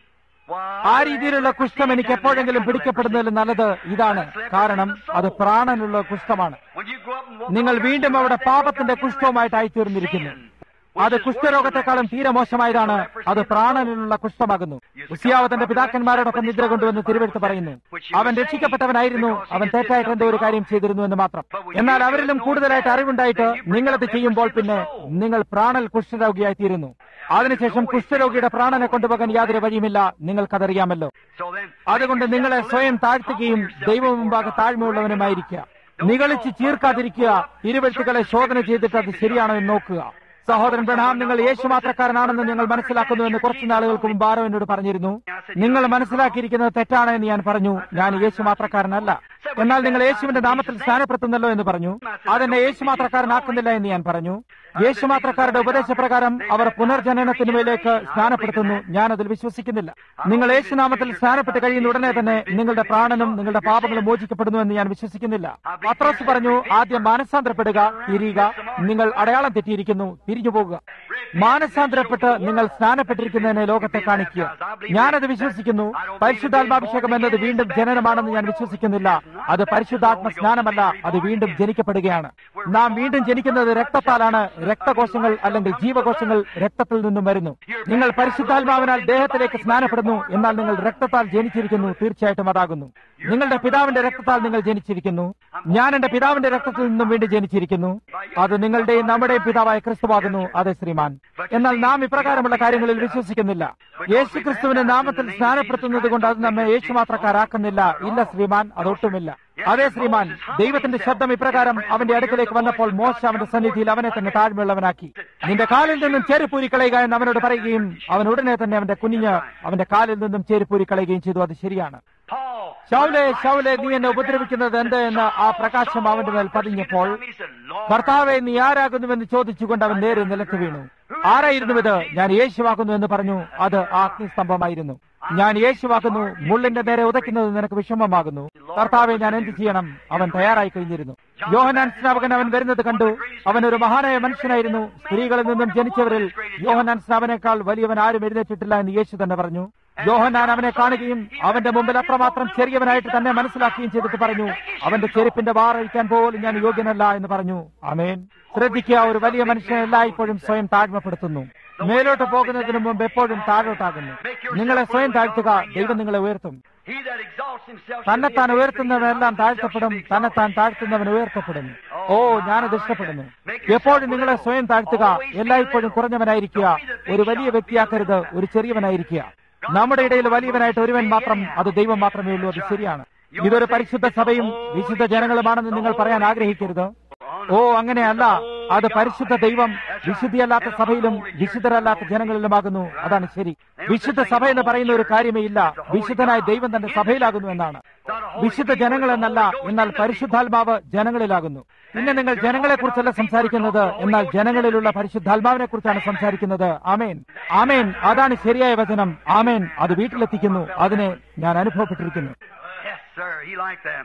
ആ രീതിയിലുള്ള കുഷ്ഠം എനിക്ക് എപ്പോഴെങ്കിലും പിടിക്കപ്പെടുന്നതിൽ നല്ലത് ഇതാണ് കാരണം അത് പ്രാണനുള്ള കുഷ്ഠമാണ് When you go up and walk നിങ്ങൾ over there, വീണ്ടും you're അവിടെ right there പാപത്തിന്റെ with them കുഷ്ഠവുമായിട്ടായി തീർന്നിരിക്കുന്നു sin, അത് കുഷ്ഠരോഗത്തെക്കാളും തീരെ മോശമായതാണ് അത് പ്രാണനിലുള്ള കുഷ്ഠമാകുന്നു ഉസിയാവ് തന്റെ പിതാക്കന്മാരോടൊപ്പം നിദ്ര കൊണ്ടുവന്ന് തിരുവെടുത്ത് പറയുന്നു അവൻ രക്ഷിക്കപ്പെട്ടവനായിരുന്നു അവൻ തെറ്റായിട്ട് എന്തോ ഒരു കാര്യം ചെയ്തിരുന്നു എന്ന് മാത്രം എന്നാൽ അവരിലും കൂടുതലായിട്ട് അറിവുണ്ടായിട്ട് നിങ്ങളത് ചെയ്യുമ്പോൾ പിന്നെ നിങ്ങൾ പ്രാണൽ കുഷ്ഠരോഗിയായി തീരുന്നു അതിനുശേഷം കുഷ്ഠരോഗിയുടെ പ്രാണനെ കൊണ്ടുപോകാൻ യാതൊരു വഴിയുമില്ല നിങ്ങൾക്കതറിയാമല്ലോ So then, അതുകൊണ്ട് നിങ്ങളെ സ്വയം താഴ്ത്തുകയും ദൈവം മുമ്പാകെ താഴ്മയുള്ളവനുമായിരിക്കുക നികളിച്ച് ചീർക്കാതിരിക്കുക തിരുവെഴുത്തുകളെ ശോധന ചെയ്തിട്ട് അത് ശരിയാണോ എന്ന് നോക്കുക സഹോദരൻ ബ്രഹാം നിങ്ങൾ യേശു മാത്രക്കാരനാണെന്ന് ഞങ്ങൾ മനസ്സിലാക്കുന്നു എന്ന് കുറച്ചു നാളുകൾക്ക് മുമ്പ് ആരോ എന്നോട് പറഞ്ഞിരുന്നു നിങ്ങൾ മനസ്സിലാക്കിയിരിക്കുന്നത് തെറ്റാണ് എന്ന് ഞാൻ പറഞ്ഞു ഞാൻ യേശു മാത്രക്കാരനല്ല എന്നാൽ നിങ്ങൾ യേശുവിന്റെ നാമത്തിൽ സ്ഥാനപ്പെടുത്തുന്നല്ലോ എന്ന് പറഞ്ഞു അതെന്നെ യേശു മാത്രക്കാരനാക്കുന്നില്ല എന്ന് ഞാൻ പറഞ്ഞു യേശു മാത്രക്കാരുടെ ഉപദേശപ്രകാരം അവർ പുനർജനനത്തിന് മേലേക്ക് സ്നാനപ്പെടുത്തുന്നു ഞാൻ അതിൽ വിശ്വസിക്കുന്നില്ല നിങ്ങൾ യേശുനാമത്തിൽ സ്നാനപ്പെട്ട് കഴിയുന്ന ഉടനെ തന്നെ നിങ്ങളുടെ പ്രാണനും നിങ്ങളുടെ പാപങ്ങളും മോചിക്കപ്പെടുന്നു എന്ന് ഞാൻ വിശ്വസിക്കുന്നില്ല പത്രോസ് പറഞ്ഞു ആദ്യം മാനസാന്തരപ്പെടുക തിരിയുക നിങ്ങൾ അടയാളം തെറ്റിയിരിക്കുന്നു തിരിഞ്ഞു പോകുക മാനസാന്തരപ്പെട്ട് നിങ്ങൾ സ്നാനപ്പെട്ടിരിക്കുന്നതിനെ ലോകത്തെ കാണിക്കുക ഞാനത് വിശ്വസിക്കുന്നു പരിശുദ്ധാത്മാഭിഷേകം എന്നത് വീണ്ടും ജനനമാണെന്ന് ഞാൻ വിശ്വസിക്കുന്നില്ല അത് പരിശുദ്ധാത്മ സ്നാനമല്ല അത് വീണ്ടും ജനിക്കപ്പെടുകയാണ് നാം വീണ്ടും ജനിക്കുന്നത് രക്തത്താലാണ് രക്തകോശങ്ങൾ അല്ലെങ്കിൽ ജീവകോശങ്ങൾ രക്തത്തിൽ നിന്നും വരുന്നു നിങ്ങൾ പരിശുദ്ധാത്മാവിനാൽ ദേഹത്തിലേക്ക് സ്നാനപ്പെടുന്നു എന്നാൽ നിങ്ങൾ രക്തത്താൽ ജനിച്ചിരിക്കുന്നു തീർച്ചയായിട്ടും അതാകുന്നു നിങ്ങളുടെ പിതാവിന്റെ രക്തത്താൽ നിങ്ങൾ ജനിച്ചിരിക്കുന്നു ഞാൻ എന്റെ പിതാവിന്റെ രക്തത്തിൽ നിന്നും വീണ്ടും ജനിച്ചിരിക്കുന്നു അത് നിങ്ങളുടെയും നമ്മുടെയും പിതാവായ ക്രിസ്തുവാകുന്നു അതെ ശ്രീമാൻ എന്നാൽ നാം ഇപ്രകാരമുള്ള കാര്യങ്ങളിൽ വിശ്വസിക്കുന്നില്ല യേശു ക്രിസ്തുവിന്റെ നാമത്തിൽ സ്നാനപ്പെടുത്തുന്നത് കൊണ്ട് അത് നമ്മെ യേശു മാത്രക്കാരാക്കുന്നില്ല ഇല്ല ശ്രീമാൻ അതൊട്ടുമില്ല അതെ ശ്രീമാൻ ദൈവത്തിന്റെ ശബ്ദം ഇപ്രകാരം അവന്റെ അടുക്കലേക്ക് വന്നപ്പോൾ മോശ അവന്റെ സന്നിധിയിൽ അവനെ തന്നെ താഴ്മയുള്ളവനാക്കി നിന്റെ കാലിൽ നിന്നും ചേരുപൂരി കളയുക എന്ന് അവനോട് പറയുകയും അവൻ ഉടനെ തന്നെ അവന്റെ കുഞ്ഞ് അവന്റെ കാലിൽ നിന്നും ചേരുപൂരി കളയുകയും ചെയ്തു അത് ശരിയാണ് Paul. ശൗലെ ശൗലെ നീ എന്നെ ഉപദ്രവിക്കുന്നത് എന്ത് എന്ന് ആ പ്രകാശം അവന്റെ മേൽ പതിഞ്ഞപ്പോൾ He said, Lord, ഭർത്താവെ നീ ആരാകുന്നുവെന്ന് ചോദിച്ചുകൊണ്ട് അവൻ നേരെ നിലത്ത് വീണു ആരായിരുന്നു ഇത് ഞാൻ യേശുവാക്കുന്നു എന്ന് പറഞ്ഞു അത് ആ അഗ്നിസ്തംഭമായിരുന്നു ഞാൻ യേശുവാക്കുന്നു മുള്ളിന്റെ നേരെ ഉതയ്ക്കുന്നത് നിനക്ക് വിഷമമാകുന്നു കർത്താവെ ഞാൻ എന്ത് ചെയ്യണം അവൻ തയ്യാറായി കഴിഞ്ഞിരുന്നു യോഹനാൻ സ്നാപകൻ അവൻ വരുന്നത് കണ്ടു അവൻ ഒരു മഹാനായ മനുഷ്യനായിരുന്നു സ്ത്രീകളിൽ നിന്നും ജനിച്ചവരിൽ യോഹനാൻ സ്നാപനേക്കാൾ വലിയവൻ ആരും എഴുന്നേറ്റിട്ടില്ല എന്ന് യേശു തന്നെ പറഞ്ഞു യോഹനാൻ അവനെ കാണുകയും അവന്റെ മുമ്പിൽ അത്രമാത്രം ചെറിയവനായിട്ട് തന്നെ മനസ്സിലാക്കുകയും ചെയ്തിട്ട് പറഞ്ഞു അവന്റെ ചെരുപ്പിന്റെ വാറഴിക്കാൻ പോലും ഞാൻ യോഗ്യനല്ല എന്ന് പറഞ്ഞു അമേൻ ശ്രദ്ധിക്കുക ഒരു വലിയ മനുഷ്യനെ എല്ലായ്പ്പോഴും സ്വയം താഴ്മപ്പെടുത്തുന്നു മേലോട്ട് പോകുന്നതിന് മുമ്പ് എപ്പോഴും താഴോട്ടാകുന്നു നിങ്ങളെ സ്വയം താഴ്ത്തുക ദൈവം നിങ്ങളെ ഉയർത്തും he that exalts himself shall be തന്നെത്താൻ abased, ഉയർത്തുന്നവനെല്ലാം he that exalts താഴ്ത്തപ്പെടും himself shall be തന്നെത്താൻ താഴ്ത്തുന്നവൻ ഉയർത്തപ്പെടും ഓ ഞാനത് ഇഷ്ടപ്പെടുന്നു എപ്പോഴും നിങ്ങളെ സ്വയം താഴ്ത്തുക എല്ലായ്പ്പോഴും കുറഞ്ഞവനായിരിക്കുക ഒരു വലിയ വ്യക്തിയാക്കരുത് ഒരു ചെറിയവനായിരിക്കുക നമ്മുടെ ഇടയിൽ വലിയവനായിട്ട് ഒരുവൻ മാത്രം അത് ദൈവം മാത്രമേ ഉള്ളൂ അത് ശരിയാണ് ഇതൊരു പരിശുദ്ധ സഭയും വിശുദ്ധ ജനങ്ങളുമാണെന്ന് നിങ്ങൾ പറയാൻ ആഗ്രഹിക്കരുത് ഓ അങ്ങനെയല്ല അത് പരിശുദ്ധ ദൈവം വിശുദ്ധിയല്ലാത്ത സഭയിലും വിശുദ്ധരല്ലാത്ത ജനങ്ങളിലുമാകുന്നു അതാണ് ശരി വിശുദ്ധ സഭ എന്ന് പറയുന്ന ഒരു കാര്യമേ ഇല്ല വിശുദ്ധനായ ദൈവം തന്റെ സഭയിലാകുന്നു എന്നാണ് വിശുദ്ധ ജനങ്ങൾ എന്നല്ല എന്നാൽ പരിശുദ്ധാത്മാവ് ജനങ്ങളിലാകുന്നു പിന്നെ നിങ്ങൾ ജനങ്ങളെ കുറിച്ചല്ല സംസാരിക്കുന്നത് എന്നാൽ ജനങ്ങളിലുള്ള പരിശുദ്ധാത്മാവിനെ കുറിച്ചാണ് സംസാരിക്കുന്നത് ആമേൻ ആമേൻ അതാണ് ശരിയായ വചനം ആമേൻ അത് വീട്ടിലെത്തിക്കുന്നു അതിനെ ഞാൻ അനുഭവപ്പെട്ടിരിക്കുന്നു Yes, sir. He liked that.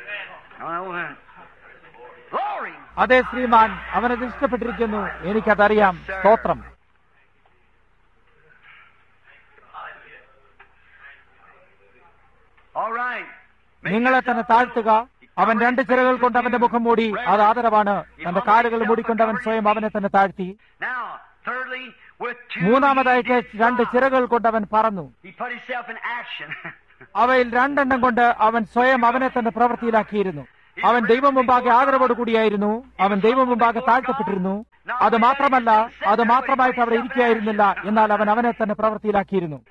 Oh, man. Glory. അതെ ശ്രീമാൻ അവനത് ഇഷ്ടപ്പെട്ടിരിക്കുന്നു എനിക്കതറിയാം സ്തോത്രം നിങ്ങളെ തന്നെ താഴ്ത്തുക അവൻ രണ്ട് ചിറകൾ കൊണ്ട് അവന്റെ മുഖം മൂടി അത് ആദരവാണ് തന്റെ കാലുകൾ മൂടിക്കൊണ്ട് അവൻ സ്വയം അവനെ തന്നെ താഴ്ത്തി Now, thirdly, with two മൂന്നാമതായിട്ട് wings did രണ്ട് fly. ചിറകൾ കൊണ്ട് അവൻ പറന്നു He put himself in action. അവയിൽ രണ്ടെണ്ണം കൊണ്ട് അവൻ സ്വയം അവനെ തന്നെ പ്രവൃത്തിയിലാക്കിയിരുന്നു അവൻ ദൈവം മുമ്പാകെ ആദരവോട് കൂടിയായിരുന്നു അവൻ ദൈവം മുമ്പാകെ താഴ്ത്തപ്പെട്ടിരുന്നു അത് മാത്രമല്ല അത് മാത്രമായിട്ട് അവിടെ ഇരിക്കുകയായിരുന്നില്ല എന്നാൽ അവൻ അവനെ തന്നെ പ്രവൃത്തിയിലാക്കിയിരുന്നു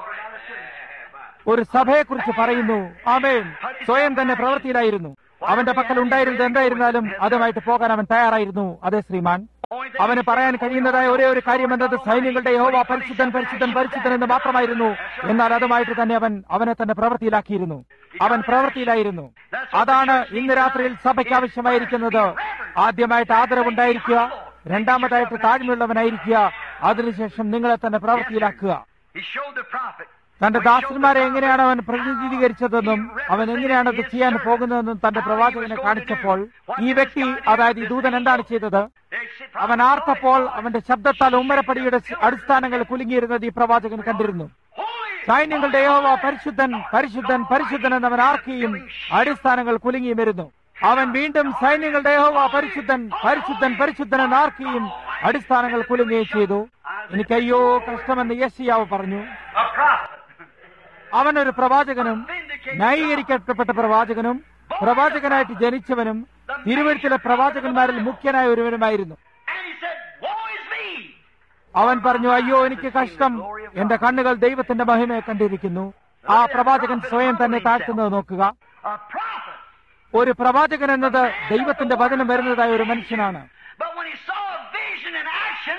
ഒരു സഭയെക്കുറിച്ച് പറയുന്നു ആമേൻ സ്വയം തന്നെ പ്രവൃത്തിയിലായിരുന്നു അവന്റെ പക്കൽ ഉണ്ടായിരുന്നത് എന്തായിരുന്നാലും അതുമായിട്ട് പോകാൻ അവൻ തയ്യാറായിരുന്നു അതെ ശ്രീമാൻ അവന് പറയാൻ കഴിയുന്നതായ ഒരേ ഒരു കാര്യം എന്നത് സൈന്യങ്ങളുടെ യഹോവ പരിശുദ്ധൻ പരിശുദ്ധൻ പരിശുദ്ധൻ എന്ന് മാത്രമായിരുന്നു എന്നാൽ അതുമായിട്ട് തന്നെ അവൻ അവനെ തന്നെ പ്രവൃത്തിയിലാക്കിയിരുന്നു അവൻ പ്രവൃത്തിയിലായിരുന്നു അതാണ് ഇന്ന് രാത്രിയിൽ സഭയ്ക്ക് ആവശ്യമായിരിക്കുന്നത് ആദ്യമായിട്ട് ആദരവുണ്ടായിരിക്കുക രണ്ടാമതായിട്ട് താഴ്മയുള്ളവനായിരിക്കുക അതിനുശേഷം നിങ്ങളെ തന്നെ പ്രവൃത്തിയിലാക്കുക He showed the prophet. തന്റെ ദാസന്മാരെ എങ്ങനെയാണ് അവൻ പ്രതിനിധീകരിച്ചതെന്നും അവൻ എങ്ങനെയാണ് അത് ചെയ്യാൻ പോകുന്നതെന്നും തന്റെ പ്രവാചകനെ കാണിച്ചപ്പോൾ ഈ വ്യക്തി അതായത് ഈ ദൂതൻ എന്താണ് ചെയ്തത് അവൻ ആർത്തപ്പോൾ അവന്റെ ശബ്ദത്താൽ ഉമ്മരപ്പടിയുടെ അടിസ്ഥാനങ്ങൾ കുലുങ്ങിയിരുന്നത് ഈ പ്രവാചകൻ കണ്ടിരുന്നു സൈന്യങ്ങളുടെ യഹോവ പരിശുദ്ധൻ പരിശുദ്ധൻ പരിശുദ്ധൻ എന്നവൻ ആർക്കുകയും അടിസ്ഥാനങ്ങൾ കുലുങ്ങിയും വരുന്നു അവൻ വീണ്ടും സൈന്യങ്ങളുടെ യഹോവ പരിശുദ്ധൻ പരിശുദ്ധൻ പരിശുദ്ധൻ എന്ന് ആർക്കുകയും അടിസ്ഥാനങ്ങൾ കുലുങ്ങുകയും ചെയ്തു എനിക്ക് അയ്യോ കഷ്ടമെന്ന് യശിയാവ് പറഞ്ഞു A prophet. അവൻ ഒരു പ്രവാചകനും ന്യായീകരിക്കപ്പെട്ട പ്രവാചകനും പ്രവാചകനായിട്ട് ജനിച്ചവനും തിരുവഴുത്തിലെ പ്രവാചകന്മാരിൽ മുഖ്യനായ ഒരുവനുമായിരുന്നു And he said, Woe is me! അവൻ പറഞ്ഞു അയ്യോ എനിക്ക് കഷ്ടം എന്റെ കണ്ണുകൾ ദൈവത്തിന്റെ മഹിമയെ കണ്ടിരിക്കുന്നു ആ പ്രവാചകൻ സ്വയം തന്നെ താഴ്ത്തുന്നത് നോക്കുക A prophet. ഒരു പ്രവാചകൻ എന്നത് ദൈവത്തിന്റെ വചനം വരുന്നതായ ഒരു മനുഷ്യനാണ് But when he saw a vision in action,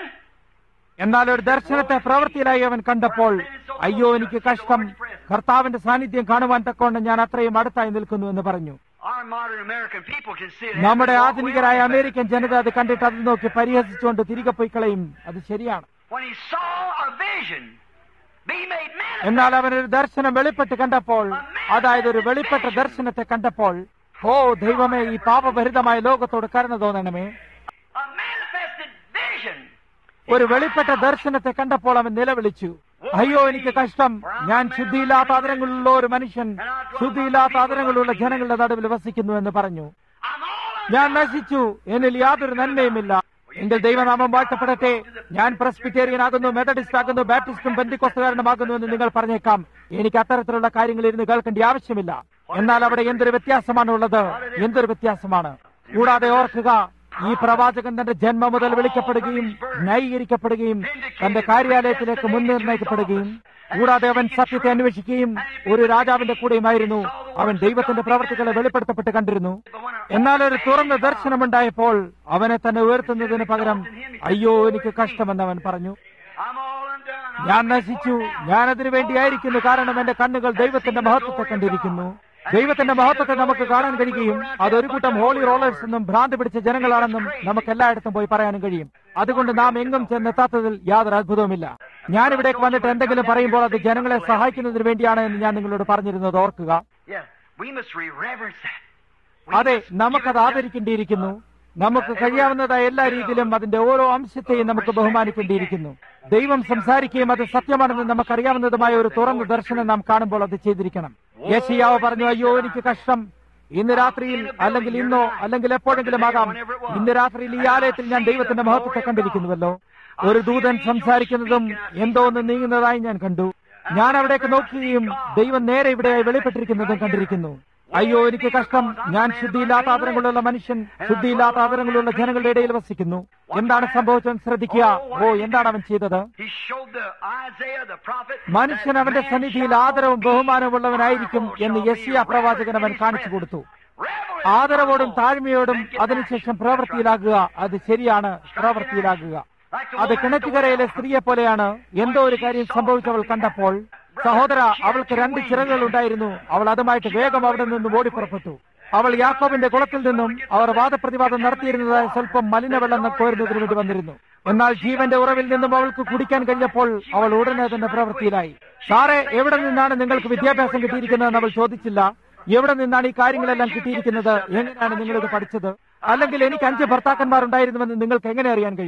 എന്നാൽ ഒരു ദർശനത്തെ പ്രവൃത്തിയിലായി അവൻ കണ്ടപ്പോൾ അയ്യോ എനിക്ക് കഷ്ടം കർത്താവിന്റെ സാന്നിധ്യം കാണുവാൻ തക്കോണ്ട് ഞാൻ അത്രയും അടുത്തായി നിൽക്കുന്നു എന്ന് പറഞ്ഞു our modern American people can see it. നമ്മുടെ ആധുനികരായ അമേരിക്കൻ ജനത അത് കണ്ടിട്ട് അത് നോക്കി പരിഹസിച്ചുകൊണ്ട് തിരികെ പോയി കളയും അത് ശരിയാണ് When he saw a vision be made manifest, എന്നാൽ അവനൊരു ദർശനം വെളിപ്പെട്ട് കണ്ടപ്പോൾ അതായത് ഒരു വെളിപ്പെട്ട ദർശനത്തെ കണ്ടപ്പോൾ ഓ ദൈവമേ ഈ പാപഭരിതമായ ലോകത്തോട് കരുണ തോന്നണമേ a manifested vision, ഒരു വെളിപ്പെട്ട ദർശനത്തെ കണ്ടപ്പോൾ അവൻ നിലവിളിച്ചു അയ്യോ എനിക്ക് കഷ്ടം ഞാൻ ശുദ്ധിയില്ലാത്ത ആദരങ്ങളുള്ള ഒരു മനുഷ്യൻ ശുദ്ധിയില്ലാത്ത ആദരങ്ങളുള്ള ജനങ്ങളുടെ നടുവിൽ വസിക്കുന്നു എന്ന് പറഞ്ഞു I'm all ഞാൻ നശിച്ചു എന്നിൽ യാതൊരു നന്മയുമില്ല എങ്കിൽ ദൈവനാമം വാഴ്ത്തപ്പെടട്ടെ ഞാൻ പ്രസ്ബിറ്റേറിയൻ ആകുന്നു മെത്തഡിസ്റ്റ് ആകുന്നു ബാപ്റ്റിസ്റ്റും ബന്ധിക്കൊസ്തുകാരനുമാകുന്നു എന്ന് നിങ്ങൾ പറഞ്ഞേക്കാം എനിക്ക് അത്തരത്തിലുള്ള കാര്യങ്ങൾ ഇരുന്ന് കേൾക്കേണ്ട ആവശ്യമില്ല എന്നാൽ അവിടെ എന്തൊരു വ്യത്യാസമാണ് ഉള്ളത് എന്തൊരു വ്യത്യാസമാണ് കൂടാതെ ഓർക്കുക ഈ പ്രവാചകൻ തന്റെ ജന്മം മുതൽ വിളിക്കപ്പെടുകയും ന്യായീകരിക്കപ്പെടുകയും തന്റെ കാര്യാലയത്തിലേക്ക് മുൻനിർണയിക്കപ്പെടുകയും കൂടാതെ അവൻ സത്യത്തെ അന്വേഷിക്കുകയും ഒരു രാജാവിന്റെ കൂടെയുമായിരുന്നു അവൻ ദൈവത്തിന്റെ പ്രവർത്തികളെ വെളിപ്പെടുത്തപ്പെട്ട് കണ്ടിരുന്നു എന്നാൽ ഒരു തുറന്ന ദർശനമുണ്ടായപ്പോൾ അവനെ തന്നെ ഉയർത്തുന്നതിന് പകരം അയ്യോ എനിക്ക് കഷ്ടമെന്ന് അവൻ പറഞ്ഞു I'm all undone. ഞാൻ നശിച്ചു ഞാൻ അതിനു വേണ്ടിയായിരിക്കുന്നു കാരണം എന്റെ കണ്ണുകൾ ദൈവത്തിന്റെ മഹത്വത്തെ കണ്ടിരിക്കുന്നു ദൈവത്തിന്റെ മഹത്വത്തെ നമുക്ക് കാണാൻ കഴിയുകയും അതൊരു കൂട്ടം ഹോളി റോളേഴ്സ് എന്നും ഭ്രാന്ത് പിടിച്ച ജനങ്ങളാണെന്നും നമുക്ക് എല്ലായിടത്തും പോയി പറയാനും കഴിയും അതുകൊണ്ട് നാം എങ്ങും ചെന്നെത്താത്തതിൽ യാതൊരു അത്ഭുതവുമില്ല ഞാൻ ഇവിടേക്ക് വന്നിട്ട് എന്തെങ്കിലും പറയുമ്പോൾ അത് ജനങ്ങളെ സഹായിക്കുന്നതിന് വേണ്ടിയാണ് എന്ന് ഞാൻ നിങ്ങളോട് പറഞ്ഞിരുന്നത് ഓർക്കുക Yes, we must re- reverence that. അതെ നമുക്കത് ആദരിക്കേണ്ടിയിരിക്കുന്നു നമുക്ക് കഴിയാവുന്നതായ എല്ലാ രീതിയിലും അതിന്റെ ഓരോ അംശത്തെയും നമുക്ക് ബഹുമാനിക്കേണ്ടിയിരിക്കുന്നു ദൈവം സംസാരിക്കുകയും അത് സത്യമാണെന്ന് നമുക്കറിയാവുന്നതുമായ ഒരു തുറന്ന ദർശനം നാം കാണുമ്പോൾ അത് ചെയ്തിരിക്കണം യേശയ്യാവ് പറഞ്ഞു അയ്യോ എനിക്ക് കഷ്ടം ഇന്ന് രാത്രിയിൽ അല്ലെങ്കിൽ ഇന്നോ അല്ലെങ്കിൽ എപ്പോഴെങ്കിലും ആകാം ഇന്ന് രാത്രിയിൽ ഈ ആലയത്തിൽ ഞാൻ ദൈവത്തിന്റെ മഹത്വത്തെ കണ്ടിരിക്കുന്നുവല്ലോ ഒരു ദൂതൻ സംസാരിക്കുന്നതും എന്തോ ഒന്ന് നീങ്ങുന്നതായി ഞാൻ കണ്ടു ഞാൻ അവിടേക്ക് നോക്കുകയും ദൈവം നേരെ ഇവിടെയായി വെളിപ്പെട്ടിരിക്കുന്നതും കണ്ടിരിക്കുന്നു അയ്യോ എനിക്ക് കഷ്ടം ഞാൻ ശുദ്ധിയില്ലാത്ത ആദരങ്ങളുള്ള മനുഷ്യൻ ശുദ്ധിയില്ലാത്ത ആദരങ്ങളുള്ള ജനങ്ങളുടെ ഇടയിൽ വസിക്കുന്നു എന്താണ് സംഭവിച്ചത് ശ്രദ്ധിക്കുക ഓ എന്താണ് അവൻ ചെയ്തത് He showed the Isaiah the prophet. മനുഷ്യൻ that അവന്റെ man സന്നിധിയിൽ shall ആദരവും be ബഹുമാനവും ഉള്ളവനായിരിക്കും honorable, എന്ന് shall be യസിയ പ്രവാചകൻ അവൻ reverenced in കാണിച്ചു his കൊടുത്തു Revel in ആദരവോടും his താഴ്മയോടും Then get അതിനുശേഷം action. പ്രവൃത്തിയിലാകുക അത് ശരിയാണ് പ്രവൃത്തിയിലാകുക Like the അത് woman at the കിണറ്റുകരയിലെ well. സ്ത്രീയെ പോലെയാണ് എന്തോ ഒരു കാര്യം സംഭവിച്ചവൾ കണ്ടപ്പോൾ സഹോദര അവൾക്ക് രണ്ട് ചിറകുകൾ ഉണ്ടായിരുന്നു അവൾ അതുമായിട്ട് വേഗം അവിടെ നിന്ന് ഓടിപ്പുറപ്പെട്ടു അവൾ യാക്കോബിന്റെ കുളത്തിൽ നിന്നും അവർ വാദപ്രതിവാദം നടത്തിയിരുന്നതായ സ്വല്പം മലിനവെള്ളം കോരുന്നതിന് വേണ്ടി വന്നിരുന്നു എന്നാൽ ജീവന്റെ ഉറവിൽ നിന്നും അവൾക്ക് കുടിക്കാൻ കഴിഞ്ഞപ്പോൾ അവൾ ഉടനെ തന്നെ പ്രവൃത്തിയിലായി സാറേ എവിടെ നിന്നാണ് നിങ്ങൾക്ക് വിദ്യാഭ്യാസം കിട്ടിയിരിക്കുന്നതെന്ന് അവൾ ചോദിച്ചില്ല എവിടെ നിന്നാണ് ഈ കാര്യങ്ങളെല്ലാം കിട്ടിയിരിക്കുന്നത് എങ്ങനെയാണ് നിങ്ങൾ ഇത് പഠിച്ചത് അല്ലെങ്കിൽ എനിക്ക് അഞ്ച് ഭർത്താക്കന്മാർ ഉണ്ടായിരുന്നുവെന്ന് നിങ്ങൾക്ക് എങ്ങനെ അറിയാൻ കഴിയാം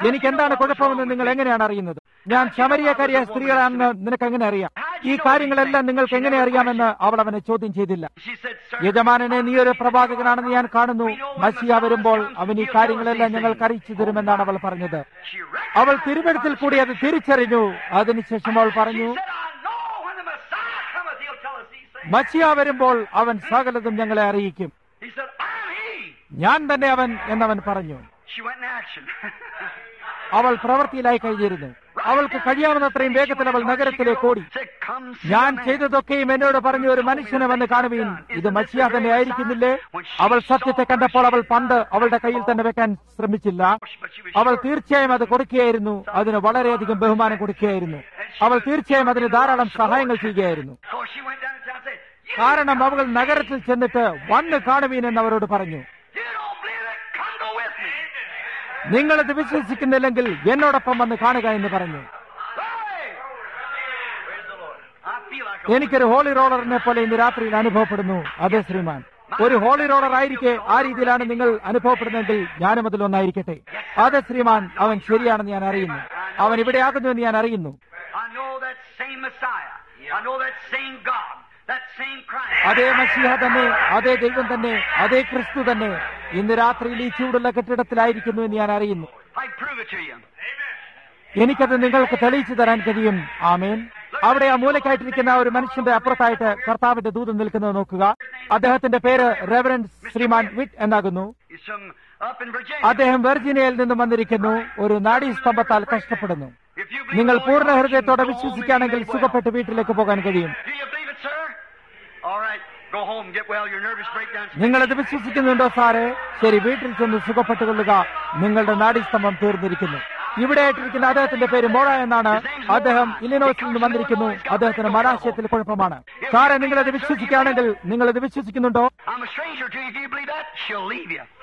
എനിക്ക് എന്താണ് കുഴപ്പമെന്ന് നിങ്ങൾ എങ്ങനെയാണ് അറിയുന്നത് ഞാൻ ശമരിയക്കാരിയായ സ്ത്രീകളാണെന്ന് നിനക്ക് എങ്ങനെ അറിയാം ഈ കാര്യങ്ങളെല്ലാം നിങ്ങൾക്ക് എങ്ങനെ അറിയാമെന്ന് അവൾ അവനെ ചോദ്യം ചെയ്തില്ല She said, Sir, യജമാനനെ നീ ഒരു പ്രവാചകനാണെന്ന് ഞാൻ കാണുന്നു മസിയ വരുമ്പോൾ അവൻ ഈ കാര്യങ്ങളെല്ലാം ഞങ്ങൾക്ക് അറിയിച്ചു തരുമെന്നാണ് അവൾ പറഞ്ഞത് she read. അവൾ തിരുവഴുത്തിൽ കൂടി അത് തിരിച്ചറിഞ്ഞു അതിനുശേഷം അവൾ പറഞ്ഞു She said, I know when the Messiah cometh, he'll tell us these things. മസിയ വരുമ്പോൾ അവൻ സകലതും ഞങ്ങളെ അറിയിക്കും He said, I'm he. ഞാൻ തന്നെ അവൻ എന്നവൻ പറഞ്ഞു She went in action. അവൾ പ്രവൃത്തിയിലായി കഴിഞ്ഞിരുന്നു അവൾക്ക് കഴിയാവുന്നത്രയും വേഗത്തിൽ അവൾ നഗരത്തിലേക്ക് ഓടി Said, Come see ഞാൻ the man." ചെയ്തതൊക്കെയും എന്നോട് പറഞ്ഞു ഒരു മനുഷ്യനെ വന്ന് കാണുവീൻ ഇത് മസിയ തന്നെ ആയിരിക്കുന്നില്ലേ അവൾ സത്യത്തെ കണ്ടപ്പോൾ അവൾ പണ്ട് അവളുടെ കയ്യിൽ തന്നെ വെക്കാൻ ശ്രമിച്ചില്ല But she was അവൾ sure. തീർച്ചയായും അത് കൊടുക്കുകയായിരുന്നു അതിന് വളരെയധികം ബഹുമാനം കൊടുക്കുകയായിരുന്നു അവൾ തീർച്ചയായും അതിന് ധാരാളം സഹായങ്ങൾ ചെയ്യുകയായിരുന്നു So she went down to town and said, You, കാരണം അവൾ നഗരത്തിൽ ചെന്നിട്ട് വന്ന് കാണുവീൻ എന്ന് അവരോട് പറഞ്ഞു you don't believe it? Come go with me. നിങ്ങളിത് വിശ്വസിക്കുന്നില്ലെങ്കിൽ എന്നോടൊപ്പം വന്ന് കാണുക എന്ന് പറഞ്ഞു Glory! Praise the Lord. I feel like a എനിക്കൊരു ഹോളി റോളറിനെ പോലെ ഇന്ന് രാത്രിയിൽ അനുഭവപ്പെടുന്നു അതെ ശ്രീമാൻ ഒരു ഹോളി റോളർ ആയിരിക്കെ ആ രീതിയിലാണ് നിങ്ങൾ അനുഭവപ്പെടുന്നതെങ്കിൽ ഞാനും അതിൽ ഒന്നായിരിക്കട്ടെ അതെ ശ്രീമാൻ അവൻ ശരിയാണെന്ന് ഞാൻ അറിയുന്നു അവൻ ഇവിടെയാകുന്നു എന്ന് ഞാൻ അറിയുന്നു I know that same Messiah. I know that same God. That same Christ. അതേ മസിഹ തന്നെ അതേ ദൈവം തന്നെ അതേ ക്രിസ്തു തന്നെ ഇന്ന് രാത്രിയിൽ ഈ ചൂടുള്ള കെട്ടിടത്തിലായിരിക്കുന്നു എന്ന് ഞാൻ അറിയുന്നു I prove it to you. എനിക്കത് നിങ്ങൾക്ക് തെളിയിച്ചു തരാൻ കഴിയും ആമേൻ അവിടെ ആ മൂലക്കായിട്ടിരിക്കുന്ന ഒരു മനുഷ്യന്റെ അപ്പുറത്തായിട്ട് കർത്താവിന്റെ ദൂതം നിൽക്കുന്നത് നോക്കുക അദ്ദേഹത്തിന്റെ പേര് റെവറൻഡ് ശ്രീമാൻ വിറ്റ് എന്നാകുന്നു He's from up in Virginia. അദ്ദേഹം വെർജീനിയയിൽ നിന്നും വന്നിരിക്കുന്നു ഒരു നാഡീസ്തംഭത്താൽ കഷ്ടപ്പെടുന്നു If you believe നിങ്ങൾ the Lord, പൂർണ്ണ you ഹൃദയത്തോടെ can go home and വിശ്വസിക്കുകയാണെങ്കിൽ be made well. സുഖപ്പെട്ട് വീട്ടിലേക്ക് പോകാൻ കഴിയും Do you believe it, sir? All right. Go home and get well. Your nervous breakdown. നിങ്ങളത് വിശ്വസിക്കുന്നുണ്ടോ സാറേ ശരി വീട്ടിൽ ചെന്ന് സുഖപ്പെട്ടുകൊള്ളുക നിങ്ങളുടെ നാഡീസ്തംഭം തീർന്നിരിക്കുന്നു ഇവിടെ ആയിട്ടിരിക്കുന്ന അദ്ദേഹത്തിന്റെ പേര് മോറ എന്നാണ് അദ്ദേഹം ഇലിനോസിൽ നിന്ന് വന്നിരിക്കുന്നു അദ്ദേഹത്തിന് മലാശയത്തിൽ കുഴപ്പമാണ് സാറേ നിങ്ങളത് വിശ്വസിക്കുകയാണെങ്കിൽ നിങ്ങളത് വിശ്വസിക്കുന്നുണ്ടോ I'm a stranger to you. If you believe that, she'll leave you.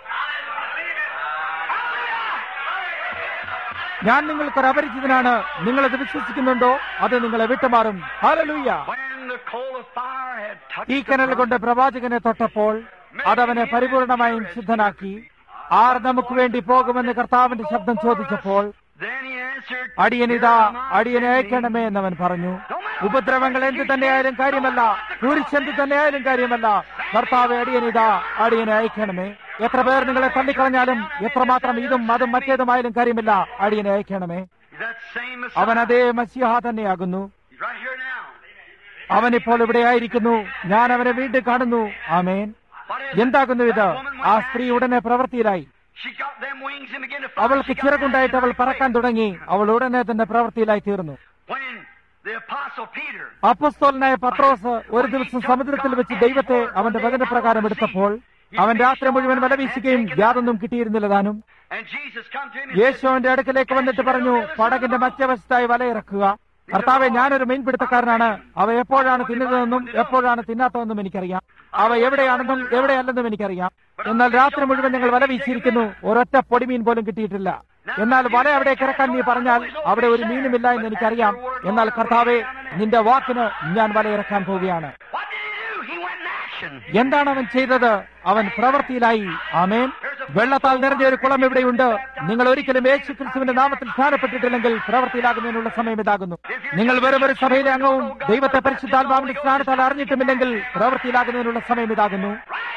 ഞാൻ നിങ്ങൾക്കൊരു അപരിചിതനാണ് നിങ്ങളത് വിശ്വസിക്കുന്നുണ്ടോ അത് നിങ്ങളെ വിട്ടുമാറും hallelujah When the coal of fire had touched ഈ the കനൽ കൊണ്ട് prophet, പ്രവാചകനെ തൊട്ടപ്പോൾ അതവനെ പരിപൂർണമായും ശുദ്ധനാക്കി ആർ നമുക്ക് വേണ്ടി പോകുമെന്ന് കർത്താവിന്റെ ശബ്ദം ചോദിച്ചപ്പോൾ then he answered, അടിയനിതാ "Here am I, അടിയനെ send me." അയക്കണമേ എന്നവൻ പറഞ്ഞു ഉപദ്രവങ്ങൾ എന്ത് തന്നെയായാലും കാര്യമല്ല കുരിശെന്ത് തന്നെയായാലും കാര്യമല്ല കർത്താവ് അടിയനിതാ അടിയനെ അയക്കണമേ എത്ര പേർ നിങ്ങളെ തള്ളിക്കളഞ്ഞാലും എത്രമാത്രം ഇതും അതും മറ്റേതുമായാലും കാര്യമില്ല അടിയനെ അയക്കണമേ He's that same അവൻ Messiah. അതേ മസിഹ തന്നെയാകുന്നു He's right here now. അവൻ ഇപ്പോൾ ഇവിടെ ആയിരിക്കുന്നു ഞാൻ അവനെ വീണ്ടും കാണുന്നു ആമേൻ What is it? എന്താകുന്നു ഇത് That woman went ആ back. സ്ത്രീ ഉടനെ പ്രവൃത്തിയിലായി She got them wings and began to fly. അവൾക്ക് She got ചിറകുണ്ടായിട്ട് അവൾ back in the പറക്കാൻ right തുടങ്ങി അവൾ ഉടനെ തന്നെ പ്രവൃത്തിയിലായി തീർന്നു way. When the apostle Peter അപ്പസ്തോലനായ പത്രോസ് ഒരു ദിവസം സമുദ്രത്തിൽ വെച്ച് ദൈവത്തെ അവന്റെ വചനപ്രകാരം എടുത്തപ്പോൾ അവൻ രാത്രി മുഴുവൻ വല വീശുകയും യാതൊന്നും കിട്ടിയിരുന്നില്ല താനും and Jesus come to him and Yeshu said, അവന്റെ അടുക്കലേക്ക് വന്നിട്ട് പറഞ്ഞു പടകിന്റെ മറ്റേ വശത്തായി വലയിറക്കുക കർത്താവെ ഞാനൊരു മീൻപിടുത്തക്കാരനാണ് അവ എപ്പോഴാണ് തിന്നുന്നതെന്നും എപ്പോഴാണ് തിന്നാത്തതെന്നും എനിക്കറിയാം അവ എവിടെയാണെന്നും എവിടെയല്ലെന്നും എനിക്കറിയാം എന്നാൽ രാത്രി മുഴുവൻ ഞങ്ങൾ വല വീശിയിരിക്കുന്നു ഒരൊറ്റ പൊടിമീൻ പോലും കിട്ടിയിട്ടില്ല എന്നാൽ വല അവിടെ കിടക്കാൻ നീ പറഞ്ഞാൽ അവിടെ ഒരു മീനുമില്ല എന്ന് എനിക്കറിയാം എന്നാൽ കർത്താവെ നിന്റെ വാക്കിന് ഞാൻ വലയിറക്കാൻ പോവുകയാണ് What did he do? He went in action. എന്താണ് അവൻ ചെയ്തത് അവൻ പ്രവൃത്തിയിലായി ആമേൻ വെള്ളത്താൽ നിറഞ്ഞ ഒരു കുളം ഇവിടെയുണ്ട് നിങ്ങൾ ഒരിക്കലും യേശു ക്രിസ്തുവിന്റെ നാമത്തിൽ സ്ഥാനപ്പെട്ടിട്ടില്ലെങ്കിൽ പ്രവൃത്തിയിലാകുന്നതിനുള്ള സമയം ഇതാകുന്നു നിങ്ങൾ വെറും ഒരു സഭയിലെ അംഗവും ദൈവത്തെ പരിശുദ്ധാത്മാവിന്റെ സ്നാനത്താൽ അറിഞ്ഞിട്ടുമില്ലെങ്കിൽ പ്രവൃത്തിയിലാകുന്നതിനുള്ള സമയം ഇതാകുന്നു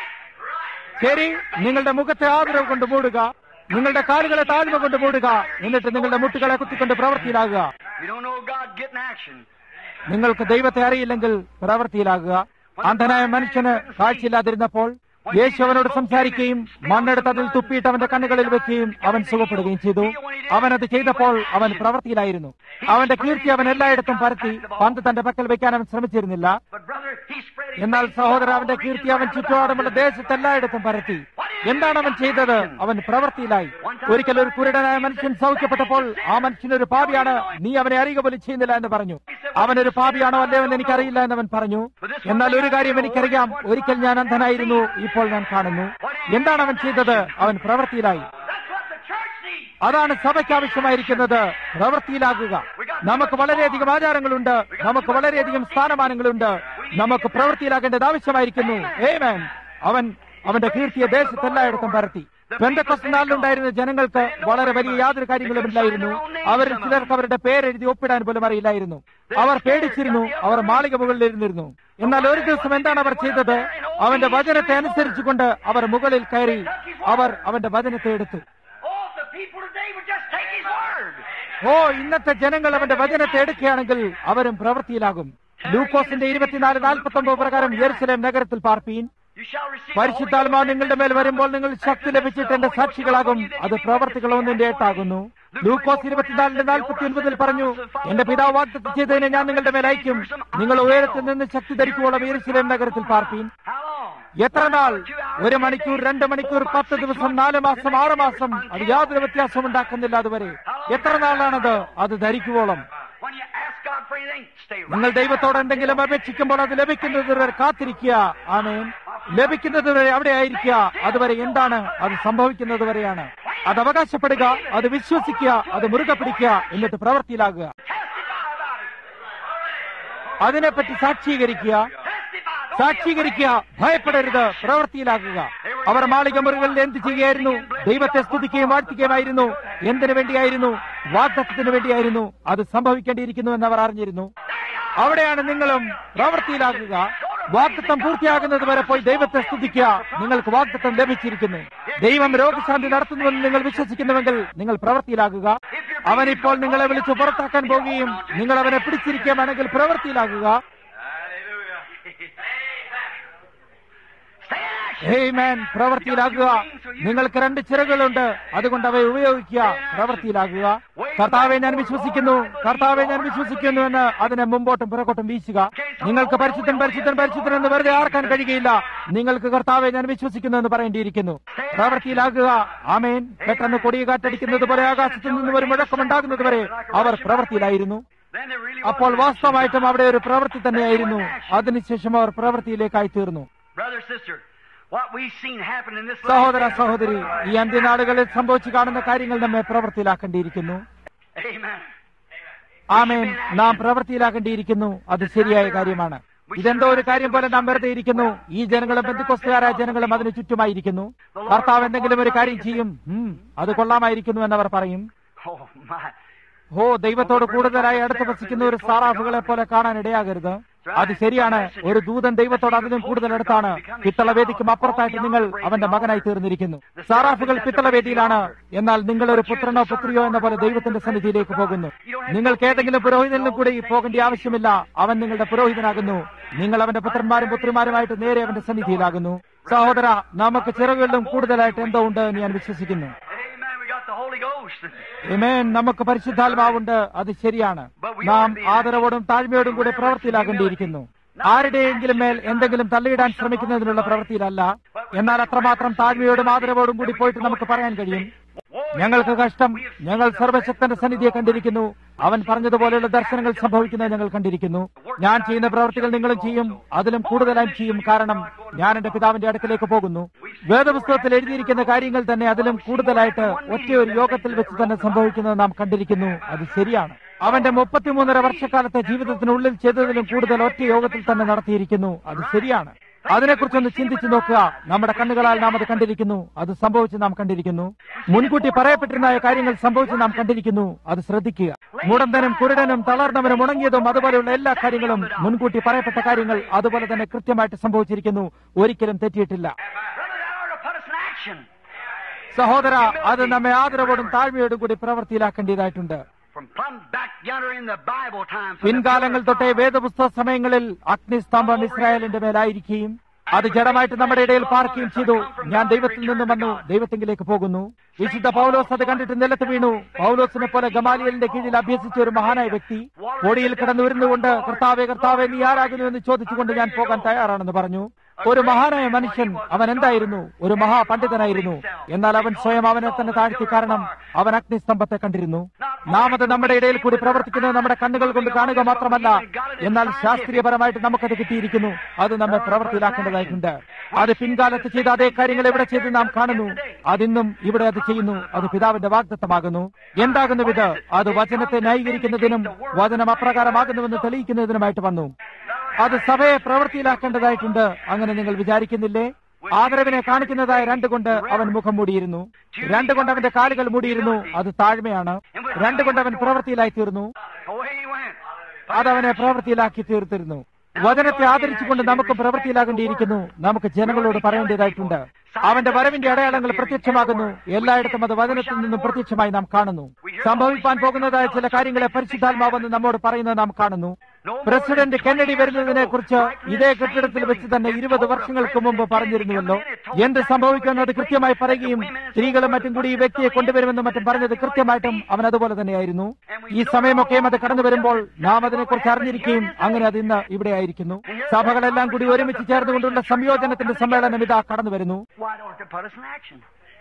ശരി നിങ്ങളുടെ മുഖത്തെ ആദരവ് കൊണ്ട് മൂടുക നിങ്ങളുടെ കാലുകളെ താഴ്മ കൊണ്ട് മൂടുക എന്നിട്ട് നിങ്ങളുടെ മുട്ടുകളെ കുത്തിക്കൊണ്ട് പ്രവൃത്തിയിലാകുക You don't know God, get in action. നിങ്ങൾക്ക് ദൈവത്തെ അറിയില്ലെങ്കിൽ പ്രവൃത്തിയിലാകുക അന്ധനായ മനുഷ്യന് കാഴ്ചയില്ലാതിരുന്നപ്പോൾ യേശു അവനോട് സംസാരിക്കുകയും മണ്ണെടുത്ത് അതിൽ തുപ്പിയിട്ട് അവന്റെ കണ്ണുകളിൽ വെക്കുകയും അവൻ സുഖപ്പെടുകയും ചെയ്തു അവൻ അത് ചെയ്തപ്പോൾ അവൻ പ്രവൃത്തിയിലായിരുന്നു അവന്റെ കീർത്തി അവൻ എല്ലായിടത്തും പരത്തി പന്ത് തന്റെ പക്കൽ വെക്കാൻ അവൻ ശ്രമിച്ചിരുന്നില്ല But brother, he spread his എന്നാൽ faith സഹോദര all അവന്റെ the കീർത്തി regions അവൻ around the ചുറ്റുപാടുമുള്ള world. ദേശത്ത് എല്ലായിടത്തും പരത്തി എന്താണ് അവൻ ചെയ്തത് അവൻ പ്രവൃത്തിയിലായി ഒരിക്കൽ ഒരു കുരുടനായ മനുഷ്യൻ സൗഖ്യപ്പെട്ടപ്പോൾ ആ മനുഷ്യനൊരു പാപിയാണ് നീ അവനെ അറിയുക പോലും ചെയ്യുന്നില്ല എന്ന് പറഞ്ഞു അവനൊരു പാപിയാണോ അല്ലയോ എന്ന് എനിക്കറിയില്ല എന്ന് അവൻ പറഞ്ഞു എന്നാൽ ഒരു കാര്യം എനിക്കറിയാം ഒരിക്കൽ ഞാൻ അന്ധനായിരുന്നു ഇപ്പോൾ ഞാൻ കാണുന്നു എന്താണ് അവൻ ചെയ്തത് അവൻ പ്രവൃത്തിയിലായി That's what the church needs. അതാണ് സഭയ്ക്ക് ആവശ്യമായിരിക്കുന്നത് പ്രവൃത്തിയിലാകുക നമുക്ക് വളരെയധികം ആചാരങ്ങളുണ്ട് നമുക്ക് വളരെയധികം സ്ഥാനമാനങ്ങളുണ്ട് നമുക്ക് പ്രവൃത്തിയിലാകേണ്ടത് ആവശ്യമായിരിക്കുന്നു ഏമൻ അവൻ അവന്റെ കീർത്തിയെ ദേശത്തെല്ലായിടത്തും പരത്തി പെന്തക്കൊസ്ത് നാളിലുണ്ടായിരുന്ന ജനങ്ങൾക്ക് വളരെ വലിയ യാതൊരു കാര്യങ്ങളും ഇല്ലായിരുന്നു അവരിൽ ചിലർക്ക് അവരുടെ പേരെഴുതി ഒപ്പിടാൻ പോലും അറിയില്ലായിരുന്നു അവർ പേടിച്ചിരുന്നു അവർ മാളിക മുകളിൽ ഇരുന്നിരുന്നു എന്നാൽ ഒരു ദിവസം എന്താണ് അവർ ചെയ്തത് അവന്റെ വചനത്തെ അനുസരിച്ചുകൊണ്ട് അവർ മുകളിൽ കയറി അവർ അവന്റെ വചനത്തെ എടുത്തു Oh, if the people today would just take his word. ഓ ഇന്നത്തെ ജനങ്ങൾ അവന്റെ വചനത്തെ എടുക്കുകയാണെങ്കിൽ അവരും പ്രവൃത്തിയിലാകും ലൂക്കോസിന്റെ ഇരുപത്തിനാല് നാൽപ്പത്തി ഒമ്പത് പ്രകാരം യെരുസലേം നഗരത്തിൽ പാർപ്പീൻ You shall receive the Holy പരിശുദ്ധാത്മാവ് നിങ്ങളുടെ മേൽ വരുമ്പോൾ നിങ്ങൾ ശക്തി ലഭിച്ചിട്ട് എന്റെ സാക്ഷികളാകും അത് പ്രവർത്തികൾ ഒന്നിന്റെ എട്ടാകുന്നു ലൂക്കോസ് ഇരുപത്തിനാലിന്റെ നാൽപ്പത്തി ഒൻപതിൽ പറഞ്ഞു എന്റെ പിതാവ് വാഗ്ദത്തം ചെയ്തതിനെ ഞാൻ നിങ്ങളുടെ മേൽ അയക്കും നിങ്ങൾ ഉയരത്തിൽ നിന്ന് ശക്തി ധരിക്കുവോളം യെരുസലേം നഗരത്തിൽ പാർപ്പീൻ How long? എത്ര നാൾ ഒരു മണിക്കൂർ രണ്ട് മണിക്കൂർ പത്ത് ദിവസം നാല് മാസം ആറ് മാസം അത് യാതൊരു വ്യത്യാസം ഉണ്ടാക്കുന്നില്ല അതുവരെ എത്ര നാളാണത് അത് ധരിക്കുവോളം When you ask God for anything, stay right. നിങ്ങൾ ദൈവത്തോട് എന്തെങ്കിലും അപേക്ഷിക്കുമ്പോൾ അത് ലഭിക്കുന്നത് വരെ കാത്തിരിക്കുക ആമേൻ ലഭിക്കുന്നത് വരെ അവിടെ ആയിരിക്കുക അതുവരെ എന്താണ് അത് സംഭവിക്കുന്നത് വരെയാണ് അത് അവകാശപ്പെടുക അത് വിശ്വസിക്കുക അത് മുറുകെ പിടിക്കുക എന്നിട്ട് പ്രവൃത്തിയിലാകുക Testify about it. അതിനെപ്പറ്റി സാക്ഷീകരിക്കുക Testify. Don't സാക്ഷീകരിക്കുക ഭയപ്പെടരുത് പ്രവൃത്തിയിലാക്കുക അവർ മാളിക മുറികളിൽ എന്ത് ചെയ്യുകയായിരുന്നു ദൈവത്തെ സ്തുതിക്കുകയും വാഴ്ത്തിക്കുകയുമായിരുന്നു എന്തിനു വേണ്ടിയായിരുന്നു വാഗ്ദത്തത്തിന് വേണ്ടിയായിരുന്നു അത് സംഭവിക്കേണ്ടിയിരിക്കുന്നു എന്ന് അവർ അറിഞ്ഞിരുന്നു അവിടെയാണ് നിങ്ങളും പ്രവൃത്തിയിലാക്കുക വാഗ്ദത്തം പൂർത്തിയാകുന്നത് വരെ പോയി ദൈവത്തെ സ്തുതിക്കുക നിങ്ങൾക്ക് വാഗ്ദത്തം ലഭിച്ചിരിക്കുന്നു ദൈവം രോഗശാന്തി നടത്തുന്നുവെന്ന് നിങ്ങൾ വിശ്വസിക്കുന്നുവെങ്കിൽ നിങ്ങൾ പ്രവൃത്തിയിലാകുക അവൻ ഇപ്പോൾ നിങ്ങളെ വിളിച്ച് പുറത്താക്കാൻ പോകുകയും നിങ്ങൾ അവനെ പിടിച്ചിരിക്കുകയാണെങ്കിൽ പ്രവൃത്തിയിലാകുക Stay in action. ഹേയ്മാൻ പ്രവൃത്തിയിലാകുക നിങ്ങൾക്ക് രണ്ട് ചിറകുകളുണ്ട് അതുകൊണ്ട് അവയെ ഉപയോഗിക്കുക പ്രവൃത്തിയിലാകുക കർത്താവെ ഞാൻ വിശ്വസിക്കുന്നു കർത്താവെ ഞാൻ വിശ്വസിക്കുന്നു എന്ന് അതിനെ മുമ്പോട്ടും പുറകോട്ടും വീശുക നിങ്ങൾക്ക് പരിശുദ്ധൻ പരിശുദ്ധൻ പരിശുദ്ധൻ എന്ന് വെറുതെ ആർക്കാൻ കഴിയുകയില്ല നിങ്ങൾക്ക് കർത്താവെ ഞാൻ വിശ്വസിക്കുന്നു എന്ന് പറയേണ്ടിയിരിക്കുന്നു പ്രവൃത്തിയിലാകുക ആമേൻ പെട്ടെന്ന് കൊടിയ കാറ്റടിക്കുന്നത് പോലെ ആകാശത്തു നിന്നും ഒരു മുഴക്കമുണ്ടാകുന്നത് വരെ അവർ പ്രവൃത്തിയിലായിരുന്നു Then there really അപ്പോൾ was വാസ്തവമായിട്ടും അവിടെ ഒരു പ്രവൃത്തി തന്നെയായിരുന്നു അതിനുശേഷം അവർ പ്രവൃത്തിയിലേക്കായി തീർന്നു Brother, sister, what we've seen happen in this സഹോദര സഹോദരി ഈ അന്ത്യനാളുകളിൽ സംഭവിച്ചു കാണുന്ന കാര്യങ്ങൾ നമ്മെ പ്രവൃത്തിയിലാക്കേണ്ടിയിരിക്കുന്നു Amen. ആമേൻ നാം പ്രവൃത്തിയിലാക്കേണ്ടിയിരിക്കുന്നു അത് ശരിയായ കാര്യമാണ് ഇതെന്തോ ഒരു കാര്യം പോലെ നാം വെറുതെ ഇരിക്കുന്നു ഈ ജനങ്ങളും ബന്ധുക്കൊസ്തുകാരായ ജനങ്ങളും അതിന് ചുറ്റുമായിരിക്കുന്നു കർത്താവ് എന്തെങ്കിലും ഒരു കാര്യം ചെയ്യും ഉം, അത് കൊള്ളാമായിരിക്കുന്നു എന്നവർ പറയും Oh, my. ഓ ദൈവത്തോട് കൂടുതലായി അടുത്ത് വസിക്കുന്ന ഒരു സാറാഫുകളെ പോലെ കാണാൻ ഇടയാകരുത് അത് ശരിയാണ് ഒരു ദൂതൻ ദൈവത്തോട് അതിലും കൂടുതൽ അടുത്താണ് പിത്തളവേദിക്കും അപ്പുറത്തായിട്ട് നിങ്ങൾ അവന്റെ മകനായി തീർന്നിരിക്കുന്നു സാറാഫുകൾ പിത്തളവേദിയിലാണ് എന്നാൽ നിങ്ങൾ ഒരു പുത്രനോ പുത്രിയോ എന്ന പോലെ ദൈവത്തിന്റെ സന്നിധിയിലേക്ക് പോകുന്നു നിങ്ങൾക്ക് ഏതെങ്കിലും പുരോഹിതനിലും കൂടി പോകേണ്ട ആവശ്യമില്ല അവൻ നിങ്ങളുടെ പുരോഹിതനാകുന്നു നിങ്ങൾ അവന്റെ പുത്രന്മാരും പുത്രിമാരുമായിട്ട് നേരെ അവന്റെ സന്നിധിയിലാകുന്നു സഹോദര നമുക്ക് ചിറകുകളിലും കൂടുതലായിട്ട് എന്തോ ഉണ്ട് എന്ന് ഞാൻ വിശ്വസിക്കുന്നു Amen. We got the Holy Ghost. Amen നമുക്ക് പരിശുദ്ധാത്മാവുണ്ട് അത് ശരിയാണ് നാം ആദരവോടും താഴ്മയോടും കൂടെ പ്രവൃത്തിയിലാകേണ്ടിയിരിക്കുന്നു ആരുടെയെങ്കിലും മേൽ എന്തെങ്കിലും തള്ളിയിടാൻ ശ്രമിക്കുന്നതിനുള്ള പ്രവൃത്തിയിലല്ല എന്നാൽ അത്രമാത്രം താഴ്മയോടും ആദരവോടും കൂടി പോയിട്ട് നമുക്ക് പറയാൻ കഴിയും ഞങ്ങൾക്ക് കഷ്ടം ഞങ്ങൾ സർവശക്തന്റെ സന്നിധിയെ കണ്ടിരിക്കുന്നു അവൻ പറഞ്ഞതുപോലെയുള്ള ദർശനങ്ങൾ സംഭവിക്കുന്നത് ഞങ്ങൾ കണ്ടിരിക്കുന്നു ഞാൻ ചെയ്യുന്ന പ്രവർത്തികൾ നിങ്ങളും ചെയ്യും അതിലും കൂടുതലായും ചെയ്യും കാരണം ഞാൻ എന്റെ പിതാവിന്റെ അടുക്കലേക്ക് പോകുന്നു വേദപുസ്തകത്തിൽ എഴുതിയിരിക്കുന്ന കാര്യങ്ങൾ തന്നെ അതിലും കൂടുതലായിട്ട് ഒറ്റയൊരു യോഗത്തിൽ വെച്ച് തന്നെ സംഭവിക്കുന്നത് നാം കണ്ടിരിക്കുന്നു അത് ശരിയാണ് അവന്റെ മുപ്പത്തിമൂന്നര വർഷക്കാലത്തെ ജീവിതത്തിനുള്ളിൽ ചെയ്തതിലും കൂടുതൽ ഒറ്റ യോഗത്തിൽ തന്നെ നടത്തിയിരിക്കുന്നു അത് ശരിയാണ് അതിനെക്കുറിച്ചൊന്ന് ചിന്തിച്ചു നോക്കുക നമ്മുടെ കണ്ണുകളാൽ നാം അത് കണ്ടിരിക്കുന്നു അത് സംഭവിച്ച് നാം കണ്ടിരിക്കുന്നു മുൻകൂട്ടി പറയപ്പെട്ടിരുന്ന കാര്യങ്ങൾ സംഭവിച്ച് നാം കണ്ടിരിക്കുന്നു അത് ശ്രദ്ധിക്കുക മുടന്തനും കുരുടനും തളർന്നവനും ഉണങ്ങിയതും അതുപോലെയുള്ള എല്ലാ കാര്യങ്ങളും മുൻകൂട്ടി പറയപ്പെട്ട കാര്യങ്ങൾ അതുപോലെ തന്നെ കൃത്യമായിട്ട് സംഭവിച്ചിരിക്കുന്നു ഒരിക്കലും തെറ്റിയിട്ടില്ല Brother, that ought to put us in action. സഹോദര അത് നമ്മെ ആദരവോടും താഴ്മയോടും കൂടി പ്രവൃത്തിയിലാക്കേണ്ടതായിട്ടുണ്ട് From plumb back yonder in the Bible time. from the പിൻകാലങ്ങൾ തൊട്ടേ വേദപുസ്തക സമയങ്ങളിൽ അഗ്നിസ്തംഭം ഇസ്രായേലിന്റെ മേലായിരിക്കുകയും അത് ജഡമായിട്ട് നമ്മുടെ ഇടയിൽ പാർക്കുകയും ചെയ്തു ഞാൻ ദൈവത്തിൽ നിന്നും വന്നു ദൈവത്തിങ്കിലേക്ക് പോകുന്നു വിശുദ്ധ പൗലോസ് അത് കണ്ടിട്ട് നിലത്ത് വീണു പൗലോസിനെ പോലെ ഗമാലിയലിന്റെ കീഴിൽ അഭ്യസിച്ച ഒരു മഹാനായ വ്യക്തി പൊടിയിൽ കിടന്നു വരുന്നുകൊണ്ട് കർത്താവെ കർത്താവെ നീ ആരാകുന്നു എന്ന് ചോദിച്ചുകൊണ്ട് ഞാൻ പോകാൻ തയ്യാറാണെന്ന് പറഞ്ഞു ഒരു മഹാനായ മനുഷ്യൻ അവൻ എന്തായിരുന്നു ഒരു മഹാപണ്ഡിതനായിരുന്നു എന്നാൽ അവൻ സ്വയം അവനെ തന്നെ താഴ്ത്തി കാരണം അവൻ അഗ്നിസ്തംഭത്തെ കണ്ടിരുന്നു നാം അത് നമ്മുടെ ഇടയിൽ കൂടി പ്രവർത്തിക്കുന്നത് നമ്മുടെ കണ്ണുകൾ കൊണ്ട് കാണുക മാത്രമല്ല എന്നാൽ ശാസ്ത്രീയപരമായിട്ട് നമുക്കത് കിട്ടിയിരിക്കുന്നു അത് നമ്മെ പ്രവർത്തിയിലാക്കേണ്ടതായിട്ടുണ്ട് അത് പിൻകാലത്ത് ചെയ്ത അതേ കാര്യങ്ങൾ ഇവിടെ ചെയ്ത് നാം കാണുന്നു അതിന്നും ഇവിടെ അത് ചെയ്യുന്നു അത് പിതാവിന്റെ വാഗ്ദത്തമാകുന്നു എന്താകുന്നു ഇത് അത് വചനത്തെ ന്യായീകരിക്കുന്നതിനും വചനം അപ്രകാരമാകുന്നുവെന്ന് തെളിയിക്കുന്നതിനുമായിട്ട് വന്നു അത് സഭയെ പ്രവൃത്തിയിലാക്കേണ്ടതായിട്ടുണ്ട് അങ്ങനെ നിങ്ങൾ വിചാരിക്കുന്നില്ലേ ആദരവിനെ കാണിക്കുന്നതായ രണ്ട് കൊണ്ട് അവൻ മുഖം മൂടിയിരുന്നു രണ്ട് കൊണ്ട് അവന്റെ കാലുകൾ മൂടിയിരുന്നു അത് താഴ്മയാണ് രണ്ട് കൊണ്ട് അവൻ പ്രവൃത്തിയിലായി തീർന്നു Away he went. അതവനെ പ്രവൃത്തിയിലാക്കി തീർത്തിരുന്നു വചനത്തെ ആദരിച്ചുകൊണ്ട് നമുക്ക് പ്രവൃത്തിയിലാകേണ്ടിയിരിക്കുന്നു നമുക്ക് ജനങ്ങളോട് പറയേണ്ടതായിട്ടുണ്ട് അവന്റെ വരവിന്റെ അടയാളങ്ങൾ പ്രത്യക്ഷമാകുന്നു എല്ലായിടത്തും അത് വചനത്തിൽ നിന്നും പ്രത്യക്ഷമായി നാം കാണുന്നു സംഭവിപ്പാൻ പോകുന്നതായ ചില കാര്യങ്ങളെ പരിശുദ്ധാത്മാവെന്ന് നമ്മോട് പറയുന്നത് നാം കാണുന്നു പ്രസിഡന്റ് കെന്നഡി വരുന്നതിനെ കുറിച്ച് ഇതേ കെട്ടിടത്തിൽ വെച്ച് തന്നെ ഇരുപത് വർഷങ്ങൾക്ക് മുമ്പ് പറഞ്ഞിരുന്നുവല്ലോ എന്ത് സംഭവിക്കുമെന്നത് കൃത്യമായി പറയുകയും സ്ത്രീകളും മറ്റും കൂടി ഈ വ്യക്തിയെ കൊണ്ടുവരുമെന്നും മറ്റും പറഞ്ഞത് കൃത്യമായിട്ടും അവൻ അതുപോലെ തന്നെയായിരുന്നു ഈ സമയമൊക്കെയും അത് കടന്നു വരുമ്പോൾ നാം അതിനെക്കുറിച്ച് അറിഞ്ഞിരിക്കുകയും അങ്ങനെ അത് ഇന്ന് ഇവിടെ ആയിരിക്കുന്നു സഭകളെല്ലാം കൂടി ഒരുമിച്ച് ചേർന്നുകൊണ്ടുള്ള സംയോജനത്തിന്റെ സമ്മേളനം ഇതാ കടന്നു വരുന്നു Why don't they put us in action?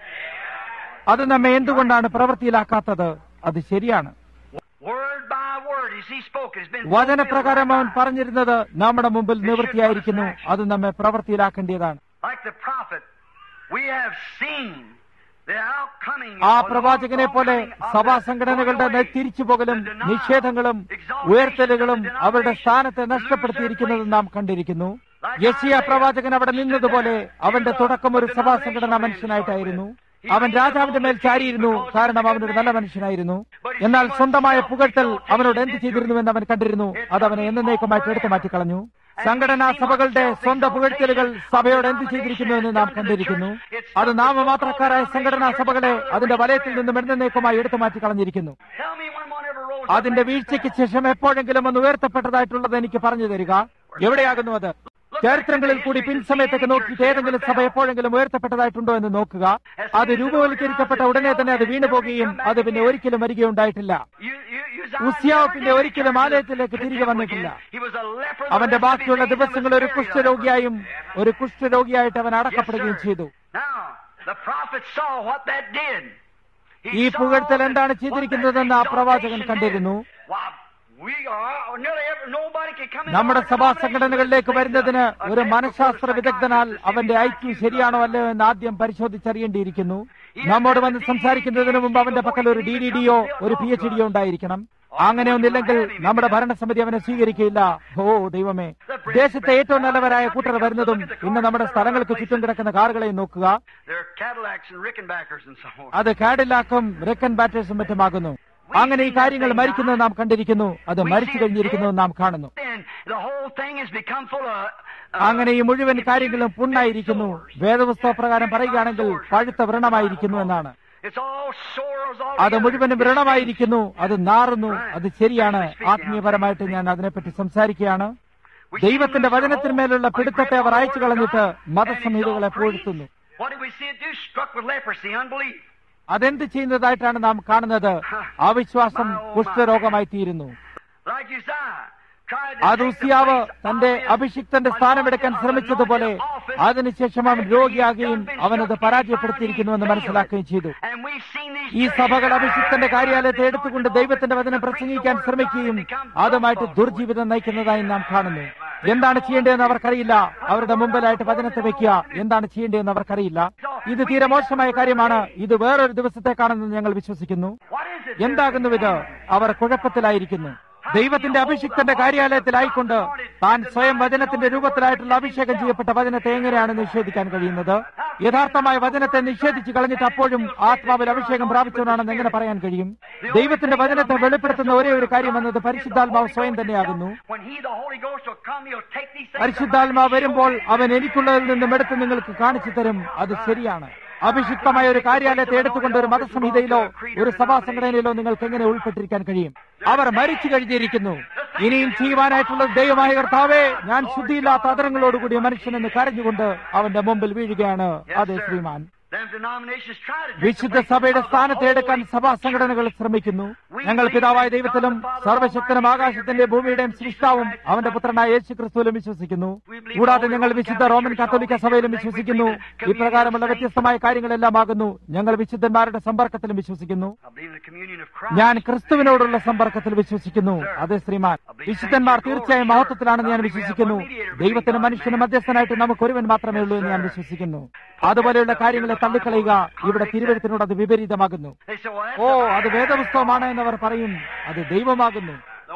അത് നമ്മെ എന്തുകൊണ്ടാണ് പ്രവൃത്തിയിലാക്കാത്തത് അത് ശരിയാണ് Word by word, as he spoke, has been വചനപ്രകാരം അവൻ പറഞ്ഞിരുന്നത് നമ്മുടെ മുമ്പിൽ നിവൃത്തിയായിരിക്കുന്നു അത് നമ്മെ പ്രവൃത്തിയിലാക്കേണ്ടതാണ് Like the prophet, we have seen the outcoming ആ of the പ്രവാചകനെ പോലെ outcoming of സഭാ the സംഘടനകളുടെ going away, തിരിച്ചുപോകലും the denial, നിഷേധങ്ങളും exaltation ഉയർത്തലുകളും of the അവരുടെ denomination, സ്ഥാനത്തെ lose നഷ്ടപ്പെടുത്തിയിരിക്കുന്നത് their നാം കണ്ടിരിക്കുന്നു യശിയ പ്രവാചകൻ അവിടെ നിന്നതുപോലെ അവന്റെ തുടക്കം ഒരു സഭാ സംഘടനാ മനുഷ്യനായിട്ടായിരുന്നു അവൻ രാജാവിന്റെ മേൽ ചാരിയിരുന്നു കാരണം അവനൊരു നല്ല മനുഷ്യനായിരുന്നു എന്നാൽ സ്വന്തമായ പുകഴ്ത്തൽ അവനോട് എന്ത് ചെയ്തിരുന്നുവെന്ന് അവൻ കണ്ടിരുന്നു അത് അവനെ എന്നേക്കുമായിട്ട് എടുത്തു മാറ്റിക്കളഞ്ഞു സംഘടനാ സഭകളുടെ സ്വന്തം പുകഴ്ത്തലുകൾ സഭയോട് എന്ത് ചെയ്തിരിക്കുന്നുവെന്ന് നാം കണ്ടിരിക്കുന്നു അത് നാമമാത്രക്കാരായ സംഘടനാ സഭകളെ അതിന്റെ വലയത്തിൽ നിന്നും എന്നേക്കുമായി എടുത്തു മാറ്റിക്കളഞ്ഞിരിക്കുന്നു Tell me when one ever rose അതിന്റെ വീഴ്ചയ്ക്ക് ശേഷം എപ്പോഴെങ്കിലും ഒന്ന് ഉയർത്തപ്പെട്ടതായിട്ടുള്ളത് എനിക്ക് പറഞ്ഞു തരിക എവിടെയാകുന്നു അത് ചരിത്രങ്ങളിൽ കൂടി പിൻസമയത്തൊക്കെ നോക്കിയിട്ട് ഏതെങ്കിലും സഭ എപ്പോഴെങ്കിലും ഉയർത്തപ്പെട്ടതായിട്ടുണ്ടോ എന്ന് നോക്കുക അത് രൂപവൽക്കരിക്കപ്പെട്ട ഉടനെ തന്നെ അത് വീണുപോകുകയും അത് പിന്നെ ഒരിക്കലും വരികയുണ്ടായിട്ടില്ല You, you, you ഉസിയാവ് പിന്നെ ഒരിക്കലും ആലയത്തിലേക്ക് തിരികെ വന്നിട്ടില്ല He was a leper. അവന്റെ ബാക്കിയുള്ള ദിവസങ്ങൾ ഒരു കുഷ്ഠരോഗിയായും ഒരു കുഷ്ഠരോഗിയായിട്ട് അവൻ അടക്കപ്പെടുകയും ചെയ്തു Now, the prophet saw what that did. He ഈ saw പുകഴ്ത്തൽ that എന്താണ് what ചെയ്തിരിക്കുന്നതെന്ന് ആ that പ്രവാചകൻ exaltation കണ്ടിരുന്നു did. Why, we are, nearly every, nobody can come into നമ്മുടെ our സഭാ denomination സംഘടനകളിലേക്ക് and വരുന്നതിന് say, ഒരു "Okay, മനഃശാസ്ത്ര before വിദഗ്ധനാൽ psychiatrist, അവന്റെ if ഐക്യു you ശരിയാണോ are അല്ലയോ എന്ന് ആദ്യം പരിശോധിച്ചറിയേണ്ടിയിരിക്കുന്നു നമ്മോട് വന്ന് സംസാരിക്കുന്നതിന് മുമ്പ് അവന്റെ പക്കൽ ഒരു ഡി ഡി ഡിയോ ഒരു പി എച്ച് ഡിയോ ഉണ്ടായിരിക്കണം അങ്ങനെ ഒന്നില്ലെങ്കിൽ നമ്മുടെ ഭരണസമിതി അവനെ സ്വീകരിക്കില്ല ഓ ദൈവമേ ദേശത്തെ ഏറ്റവും നല്ലവരായ കൂട്ടർ വരുന്നതും ഇന്ന് നമ്മുടെ സ്ഥലങ്ങൾക്ക് ചുറ്റും കിടക്കുന്ന കാറുകളെയും നോക്കുക There are Cadillacs and Rickenbackers and so on. അത് കാഡിലാക്കും റിക്കൻ ബാറ്റേഴ്സും മറ്റുമാകുന്നു അങ്ങനെ ഈ കാര്യങ്ങൾ മരിക്കുന്നത് നാം കണ്ടിരിക്കുന്നു അത് മരിച്ചു കഴിഞ്ഞിരിക്കുന്നു നാം കാണുന്നു Then the whole thing has become full of. uh, അങ്ങനെ ഈ മുഴുവൻ കാര്യങ്ങളും പുണ്ണായിരിക്കുന്നു വേദപുസ്തക പ്രകാരം പറയുകയാണെങ്കിൽ പഴുത്ത വ്രണമായിരിക്കുന്നു എന്നാണ് It's all sores all അത് മുഴുവനും വ്രണമായിരിക്കുന്നു അത് നാറുന്നു അത് ശരിയാണ് ആത്മീയപരമായിട്ട് ഞാൻ അതിനെപ്പറ്റി സംസാരിക്കുകയാണ് ദൈവത്തിന്റെ വചനത്തിന്മേലുള്ള പിടുത്തത്തെ അവർ അയച്ചു കളഞ്ഞിട്ട് മതസംഹിതകളെ പുകഴ്ത്തുന്നു What did we see it do? Struck with leprosy, unbelief. അതെന്ത് ചെയ്യുന്നതായിട്ടാണ് നാം കാണുന്നത് അവിശ്വാസം കുഷ്ഠരോഗമായി തീരുന്നു Like Uzziah. tried to അത് take the ഉസിയാവ് place of തന്റെ his അഭിഷിക്തന്റെ സ്ഥാനമെടുക്കാൻ anointed ശ്രമിച്ചതുപോലെ office അതിനുശേഷം അവൻ രോഗിയാകുകയും അവനത് പരാജയപ്പെടുത്തിയിരിക്കുന്നുവെന്ന് മനസ്സിലാക്കുകയും ചെയ്തു And we've seen these ഈ സഭകൾ churches- അഭിഷിക്തന്റെ കാര്യാലയത്തെ എടുത്തുകൊണ്ട് ദൈവത്തിന്റെ വചനം പ്രസംഗിക്കാൻ ശ്രമിക്കുകയും അതുമായിട്ട് ദുർജീവിതം നയിക്കുന്നതായി നാം കാണുന്നു എന്താണ് ചെയ്യേണ്ടതെന്ന് അവർക്കറിയില്ല അവരുടെ മുമ്പിലായിട്ട് വചനത്തെ വെക്കുക എന്താണ് ചെയ്യേണ്ടതെന്ന് അവർക്കറിയില്ല ഇത് തീരെ മോശമായ കാര്യമാണ് ഇത് വേറൊരു ദിവസത്തേക്കാണെന്ന് ഞങ്ങൾ വിശ്വസിക്കുന്നു What is it? എന്താകുന്നു ഇത് അവർ കുഴപ്പത്തിലായിരിക്കുന്നു ദൈവത്തിന്റെ അഭിഷിക്തന്റെ കാര്യാലയത്തിലായിക്കൊണ്ട് താൻ സ്വയം വചനത്തിന്റെ രൂപത്തിലായിട്ടുള്ള അഭിഷേകം ചെയ്യപ്പെട്ട വചനത്തെ എങ്ങനെയാണ് നിഷേധിക്കാൻ കഴിയുന്നത് യഥാർത്ഥമായ വചനത്തെ നിഷേധിച്ചു കളഞ്ഞിട്ട് അപ്പോഴും ആത്മാവിൽ അഭിഷേകം പ്രാപിച്ചവനാണെന്ന് എങ്ങനെ പറയാൻ കഴിയും ദൈവത്തിന്റെ വചനത്തെ വെളിപ്പെടുത്തുന്ന ഒരേ ഒരു കാര്യം എന്നത് പരിശുദ്ധാത്മാവ് സ്വയം തന്നെയാകുന്നു When he, the Holy Ghost, will come, he'll take these things. പരിശുദ്ധാത്മാവ് വരുമ്പോൾ അവൻ എനിക്കുള്ളതിൽ നിന്നും എടുത്ത് നിങ്ങൾക്ക് കാണിച്ചു തരും അത് ശരിയാണ് അഭിഷിക്തമായ ഒരു കാര്യാലയത്തെ എടുത്തുകൊണ്ട് ഒരു മതസംഹിതയിലോ ഒരു സഭാ സംഘടനയിലോ നിങ്ങൾക്ക് എങ്ങനെ ഉൾപ്പെട്ടിരിക്കാൻ കഴിയും അവർ മരിച്ചു കഴിഞ്ഞിരിക്കുന്നു ഇനിയും ചെയ്യുവാനായിട്ടുള്ളത് ദൈവമായ കർത്താവേ ഞാൻ ശുദ്ധിയില്ലാത്ത അതരങ്ങളോടുകൂടിയ മനുഷ്യനെന്ന് കരഞ്ഞുകൊണ്ട് അവന്റെ മുമ്പിൽ വീഴുകയാണ് അതെ ശ്രീമാൻ Them denominations try to take വിശുദ്ധ the place സഭയുടെ of the സ്ഥാനത്ത് Holy എടുക്കാൻ സഭാ സംഘടനകൾ ശ്രമിക്കുന്നു ഞങ്ങൾ പിതാവായ ദൈവത്തിലും സർവശക്തനും ആകാശത്തിന്റെ ഭൂമിയുടെയും സൃഷ്ടാവും അവന്റെ പുത്രനായ യേശു ക്രിസ്തുവിലും വിശ്വസിക്കുന്നു കൂടാതെ ഞങ്ങൾ വിശുദ്ധ റോമൻ കത്തോലിക്ക സഭയിലും വിശ്വസിക്കുന്നു ഇപ്രകാരമുള്ള വ്യത്യസ്തമായ കാര്യങ്ങളെല്ലാം ആകുന്നു ഞങ്ങൾ വിശുദ്ധന്മാരുടെ സമ്പർക്കത്തിലും വിശ്വസിക്കുന്നു I believe in the communion of Christ. ഞാൻ ക്രിസ്തുവിനോടുള്ള സമ്പർക്കത്തിൽ വിശ്വസിക്കുന്നു അതെ ശ്രീമാൻ വിശുദ്ധന്മാർ തീർച്ചയായും മഹത്വത്തിലാണെന്ന് ഞാൻ വിശ്വസിക്കുന്നു ദൈവത്തിന് മനുഷ്യന് മധ്യസ്ഥനായിട്ട് നമുക്ക് ഒരുവൻ മാത്രമേ ഉള്ളൂ എന്ന് ഞാൻ വിശ്വസിക്കുന്നു അതുപോലെയുള്ള കാര്യങ്ങളെ തള്ളിക്കളയുക ഇവിടെ തിരുവഴുത്തിനോട് അത് വിപരീതമാകുന്നു They say, well, that's oh the അത് വേദപുസ്തകമാണ് എന്നവർ പറയും അത് ദൈവമാകുന്നു The word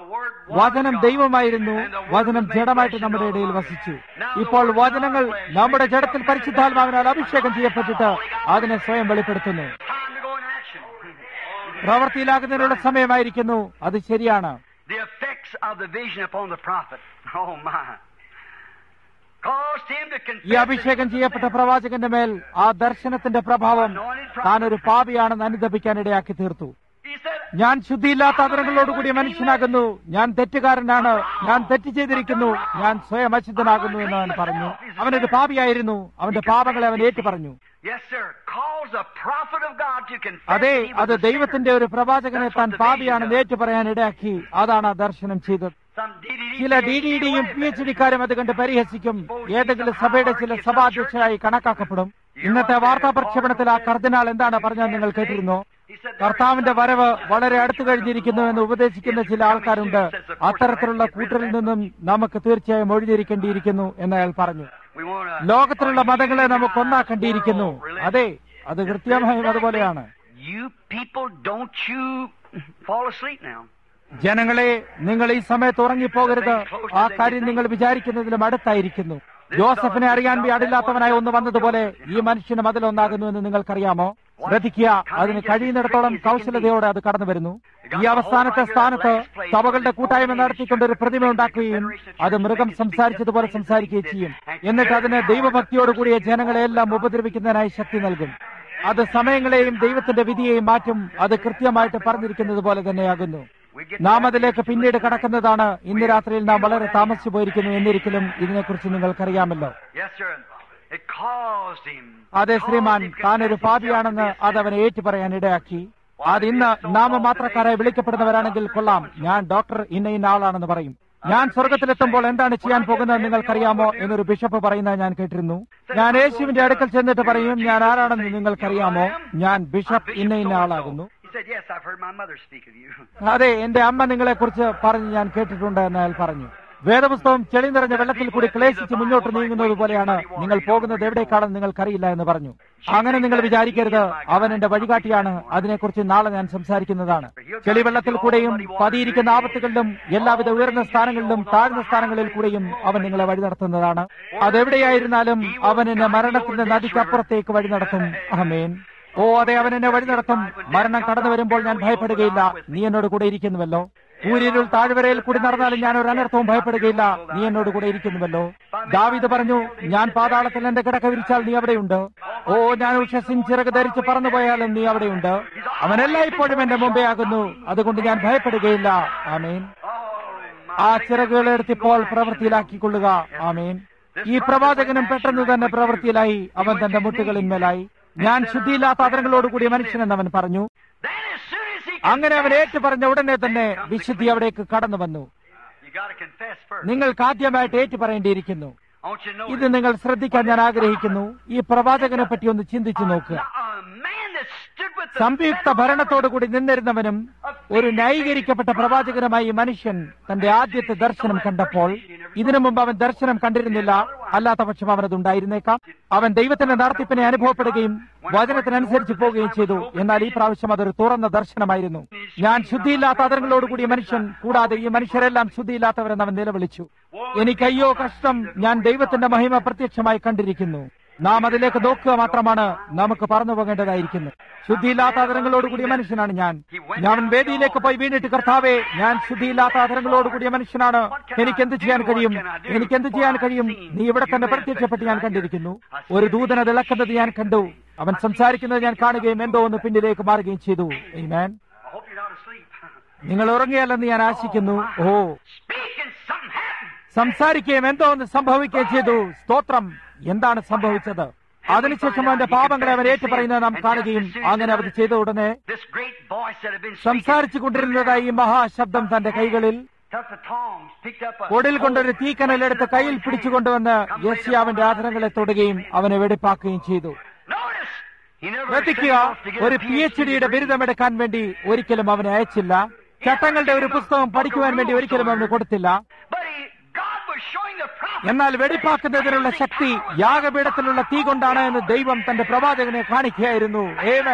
വചനം ദൈവമായിരുന്നു വചനം ജഡമായിട്ട് നമ്മുടെ ഇടയിൽ വസിച്ചു ഇപ്പോൾ വചനങ്ങൾ നമ്മുടെ ജഡത്തിൽ പരിശുദ്ധാത്മാവിനാൽ അഭിഷേകം ചെയ്യപ്പെട്ടിട്ട് അതിനെ സ്വയം വെളിപ്പെടുത്തുന്നു Time to go in action. പ്രവൃത്തിയിലാകുന്നതിനുള്ള സമയമായിരിക്കുന്നു അത് ശരിയാണ് The effects of the vision upon the prophet. Oh my. Caused him to ഈ confess. അഭിഷേകം ചെയ്യപ്പെട്ട പ്രവാചകന്റെ മേൽ ആ ദർശനത്തിന്റെ പ്രഭാവം താൻ ഒരു പാപിയാണെന്ന് അനുദപിക്കാൻ ഇടയാക്കി തീർത്തു He said, ഞാൻ ശുദ്ധിയില്ലാത്ത അതരങ്ങളോടുകൂടിയ മനുഷ്യനാകുന്നു ഞാൻ തെറ്റുകാരനാണ് ഞാൻ തെറ്റ് ചെയ്തിരിക്കുന്നു ഞാൻ സ്വയം അശുദ്ധനാകുന്നു എന്ന് അവൻ പറഞ്ഞു അവനൊരു പാപിയായിരുന്നു അവന്റെ പാപങ്ങളെ അവൻ ഏറ്റു പറഞ്ഞു Yes, sir. Calls a prophet of God to confess. അതെ that he was അത് a sinner. ദൈവത്തിന്റെ ഒരു പ്രവാചകനെ താൻ പാപിയാണെന്ന് ഏറ്റു പറയാൻ ഇടയാക്കി അതാണ് ആ ദർശനം ചെയ്തത് Some DDD ചില ഡി ഡി ഡിയും പി എച്ച് ഡിക്കാരും അത് കണ്ട് പരിഹസിക്കും ഏതെങ്കിലും സഭയുടെ ചില സഭാധ്യക്ഷരായി കണക്കാക്കപ്പെടും ഇന്നത്തെ വാർത്താ പ്രക്ഷേപണത്തിൽ ആ കർദിനാൾ എന്താണ് പറഞ്ഞത് നിങ്ങൾ കേട്ടിരുന്നോ He said, കർത്താവിന്റെ വരവ് വളരെ അടുത്തു കഴിഞ്ഞിരിക്കുന്നു എന്ന് ഉപദേശിക്കുന്ന ചില ആൾക്കാരുണ്ട് അത്തരത്തിലുള്ള കൂട്ടരിൽ നിന്നും നമുക്ക് തീർച്ചയായും ഒഴിഞ്ഞിരിക്കേണ്ടിയിരിക്കുന്നു എന്ന് അയാൾ പറഞ്ഞു We want to. ലോകത്തിലുള്ള മതങ്ങളെ നമുക്ക് ഒന്നാക്കേണ്ടിയിരിക്കുന്നു അതെ അത് കൃത്യമായും അതുപോലെയാണ് You people, don't you fall asleep now. ജനങ്ങളെ നിങ്ങൾ ഈ സമയത്ത് ഉറങ്ങിപ്പോകരുത് ആ കാര്യം നിങ്ങൾ വിചാരിക്കുന്നതിലും അടുത്തായിരിക്കുന്നു ജോസഫിനെ അറിയാൻ പാടില്ലാത്തവനായി ഒന്ന് വന്നതുപോലെ ഈ മനുഷ്യന് മതിലൊന്നാകുന്നു എന്ന് നിങ്ങൾക്കറിയാമോ ശ്രദ്ധിക്കുക അതിന് കഴിയുന്നിടത്തോളം കൗശലതയോടെ അത് കടന്നു വരുന്നു ഈ അവസാനത്തെ സ്ഥാനത്ത് സഭകളുടെ കൂട്ടായ്മ നടത്തിക്കൊണ്ട് ഒരു പ്രതിമ ഉണ്ടാക്കുകയും അത് മൃഗം സംസാരിച്ചതുപോലെ സംസാരിക്കുകയും ചെയ്യും എന്നിട്ട് അതിന് ദൈവഭക്തിയോടുകൂടിയ ജനങ്ങളെയെല്ലാം ഉപദ്രവിക്കുന്നതിനായി ശക്തി നൽകും അത് സമയങ്ങളെയും ദൈവത്തിന്റെ വിധിയെയും മാറ്റും അത് കൃത്യമായിട്ട് പറഞ്ഞിരിക്കുന്നത് പോലെ തന്നെയാകുന്നു നാം അതിലേക്ക് പിന്നീട് കടക്കുന്നതാണ് ഇന്ന് രാത്രിയിൽ നാം വളരെ താമസിച്ചു പോയിരിക്കുന്നു എന്നിരിക്കലും ഇതിനെക്കുറിച്ച് നിങ്ങൾക്കറിയാമല്ലോ Yes, sir. It caused him. അതെ ശ്രീമാൻ താനൊരു പാപിയാണെന്ന് അത് അവനെ ഏറ്റുപറയാൻ ഇടയാക്കി അത് ഇന്ന് നാമമാത്രക്കാരായി വിളിക്കപ്പെടുന്നവരാണെങ്കിൽ കൊള്ളാം ഞാൻ ഡോക്ടർ ഇന്ന ഇന്ന ആളാണെന്ന് പറയും ഞാൻ സ്വർഗത്തിലെത്തുമ്പോൾ എന്താണ് ചെയ്യാൻ പോകുന്നത് നിങ്ങൾക്കറിയാമോ എന്നൊരു ബിഷപ്പ് പറയുന്നത് ഞാൻ കേട്ടിരുന്നു ഞാൻ യേശുവിന്റെ അടുക്കൽ ചെന്നിട്ട് പറയും ഞാൻ ആരാണെന്ന് നിങ്ങൾക്കറിയാമോ ഞാൻ ബിഷപ്പ് ഇന്ന ഇന്ന ആളാകുന്നു He said, Yes, I've heard my mother speak of you. അതെ എന്റെ അമ്മ നിങ്ങളെ കുറിച്ച് പറഞ്ഞ് ഞാൻ കേട്ടിട്ടുണ്ട് എന്ന് അയാൾ പറഞ്ഞു വേദപുസ്തകം ചെളി നിറഞ്ഞ വെള്ളത്തിൽ കൂടി ക്ലേശിച്ച് മുന്നോട്ട് നീങ്ങുന്നത് പോലെയാണ് നിങ്ങൾ പോകുന്നത് എവിടേക്കാണെന്ന് നിങ്ങൾക്കറിയില്ല എന്ന് പറഞ്ഞു അങ്ങനെ നിങ്ങൾ വിചാരിക്കരുത് അവൻ എന്റെ വഴികാട്ടിയാണ് അതിനെക്കുറിച്ച് നാളെ ഞാൻ സംസാരിക്കുന്നതാണ് ചെളിവെള്ളത്തിൽ കൂടെയും പതിയിരിക്കുന്ന ആപത്തുകളിലും എല്ലാവിധ ഉയർന്ന സ്ഥാനങ്ങളിലും താഴ്ന്ന സ്ഥാനങ്ങളിൽ കൂടെയും അവൻ നിങ്ങളെ വഴി നടത്തുന്നതാണ് അതെവിടെയായിരുന്നാലും അവൻ എന്നെ മരണത്തിന്റെ നദിക്കപ്പുറത്തേക്ക് വഴി നടത്തും അഹമേൻ ഓ അതെ അവൻ എന്നെ വഴി നടത്തും മരണം കടന്നു വരുമ്പോൾ ഞാൻ ഭയപ്പെടുകയില്ല നീ എന്നോട് കൂടെ ഇരിക്കുന്നുവല്ലോ കൂരിരുൾ താഴ്വരയിൽ കൂടി നടന്നാലും ഞാൻ ഒരു അനർത്ഥവും ഭയപ്പെടുകയില്ല നീ എന്നോട് കൂടെ ഇരിക്കുന്നുവല്ലോ ദാവീദ് പറഞ്ഞു ഞാൻ പാതാളത്തിൽ എന്റെ കിടക്ക വിരിച്ചാൽ നീ അവിടെയുണ്ട് ഓ ഞാൻ ഉഷസിൻ ചിറക് ധരിച്ച് പറന്നുപോയാലും നീ അവിടെയുണ്ട് അവൻ എല്ലായ്പ്പോഴും എന്റെ മുമ്പേ ആകുന്നു അതുകൊണ്ട് ഞാൻ ഭയപ്പെടുകയില്ല ആമേൻ ആ ചിറകുകളെ എടുത്തിപ്പോൾ പ്രവൃത്തിയിലാക്കിക്കൊള്ളുക ആമേൻ ഈ പ്രവാചകനും പെട്ടെന്ന് തന്നെ പ്രവൃത്തിയിലായി അവൻ തന്റെ മുട്ടുകളിന്മേലായി ഞാൻ ശുദ്ധിയില്ലാത്ത അതരങ്ങളോടുകൂടിയ മനുഷ്യനെന്ന് അവൻ പറഞ്ഞു Then, as soon as he അങ്ങനെ അവൻ ഏറ്റു പറഞ്ഞ ഉടനെ തന്നെ വിശുദ്ധി അവിടേക്ക് കടന്നു വന്നു you got to confess first. നിങ്ങൾക്ക് ആദ്യമായിട്ട് ഏറ്റു പറയേണ്ടിയിരിക്കുന്നു I want you to know ഇത് നിങ്ങൾ ശ്രദ്ധിക്കാൻ ഞാൻ ആഗ്രഹിക്കുന്നു ഈ പ്രവാചകനെ പറ്റി ഒന്ന് ചിന്തിച്ചു നോക്കുക a man that stood with the സംയുക്ത ഭരണത്തോടുകൂടി നിന്നിരുന്നവനും ഒരു ന്യായീകരിക്കപ്പെട്ട പ്രവാചകനുമായി ഈ മനുഷ്യൻ തന്റെ ആദ്യത്തെ ദർശനം കണ്ടപ്പോൾ ഇതിനു മുമ്പ് അവൻ ദർശനം കണ്ടിരുന്നില്ല അല്ലാത്ത പക്ഷം അവനതുണ്ടായിരുന്നേക്കാം അവൻ ദൈവത്തിന്റെ നടത്തിപ്പിനെ അനുഭവപ്പെടുകയും വചനത്തിനനുസരിച്ച് പോവുകയും ചെയ്തു എന്നാൽ ഈ പ്രാവശ്യം അതൊരു തുറന്ന ദർശനമായിരുന്നു ഞാൻ ശുദ്ധിയില്ലാത്ത അതരങ്ങളോടുകൂടിയ മനുഷ്യൻ കൂടാതെ ഈ മനുഷ്യരെല്ലാം ശുദ്ധിയില്ലാത്തവരെന്ന് അവൻ നിലവിളിച്ചു എനിക്ക് അയ്യോ കഷ്ടം ഞാൻ ദൈവത്തിന്റെ മഹിമ പ്രത്യക്ഷമായി കണ്ടിരിക്കുന്നു നാം അതിലേക്ക് നോക്കുക മാത്രമാണ് നമുക്ക് പറന്നു പോകേണ്ടതായിരിക്കുന്നു ശുദ്ധിയില്ലാത്ത അതരങ്ങളോടുകൂടിയ മനുഷ്യനാണ് ഞാൻ ഞാൻ വേദിയിലേക്ക് പോയി വീണിട്ട് കർത്താവേ ഞാൻ ശുദ്ധിയില്ലാത്ത അതരങ്ങളോടുകൂടിയ മനുഷ്യനാണ് എനിക്ക് എന്ത് ചെയ്യാൻ കഴിയും എനിക്ക് എന്ത് ചെയ്യാൻ കഴിയും നീ ഇവിടെ തന്നെ പ്രത്യക്ഷപ്പെട്ട് ഞാൻ കണ്ടിരിക്കുന്നു ഒരു ദൂതന തിളക്കുന്നത് ഞാൻ കണ്ടു അവൻ സംസാരിക്കുന്നത് ഞാൻ കാണുകയും എന്തോ ഒന്ന് പിന്നിലേക്ക് മാറുകയും ചെയ്തു Amen. I hope you're not asleep. നിങ്ങൾ ഉറങ്ങിയല്ലെന്ന് ഞാൻ ആശിക്കുന്നു ഓ Speak and something happened. സംസാരിക്കുകയും എന്തോ ഒന്ന് സംഭവിക്കുകയും ചെയ്തു സ്തോത്രം എന്താണ് സംഭവിച്ചത് അതിനുശേഷം അവന്റെ പാപങ്ങളെ അവൻ ഏറ്റുപറയുന്നത് നാം കാണുകയും അങ്ങനെ അവർ ചെയ്ത ഉടനെ This great voice that had been speaking സംസാരിച്ചു കൊണ്ടിരുന്നതായി ഈ മഹാശബ്ദം തന്റെ കൈകളിൽ took the tongs, picked up a കൊടിൽ കൊണ്ടൊരു തീക്കനലെടുത്ത് കയ്യിൽ പിടിച്ചുകൊണ്ടുവന്ന് യസ്യാവിന്റെ ആദരങ്ങളെ തൊടുകയും അവനെ വെടിപ്പാക്കുകയും ചെയ്തു Notice, he never ശ്രദ്ധിക്കുക sent off to get ഒരു a പി എച്ച് PhD ഡിയുടെ degree. ബിരുദമെടുക്കാൻ വേണ്ടി ഒരിക്കലും അവനെ അയച്ചില്ല ചട്ടങ്ങളുടെ ഒരു പുസ്തകം പഠിക്കുവാൻ വേണ്ടി ഒരിക്കലും അവന് കൊടുത്തില്ല But he, God was showing the prophet എന്നാൽ വെടിപ്പാക്കുന്നതിനുള്ള ശക്തി യാഗപീഠത്തിലുള്ള തീ കൊണ്ടാണ് എന്ന് ദൈവം തന്റെ പ്രവാചകനെ കാണിക്കുകയായിരുന്നു ഏവൻ God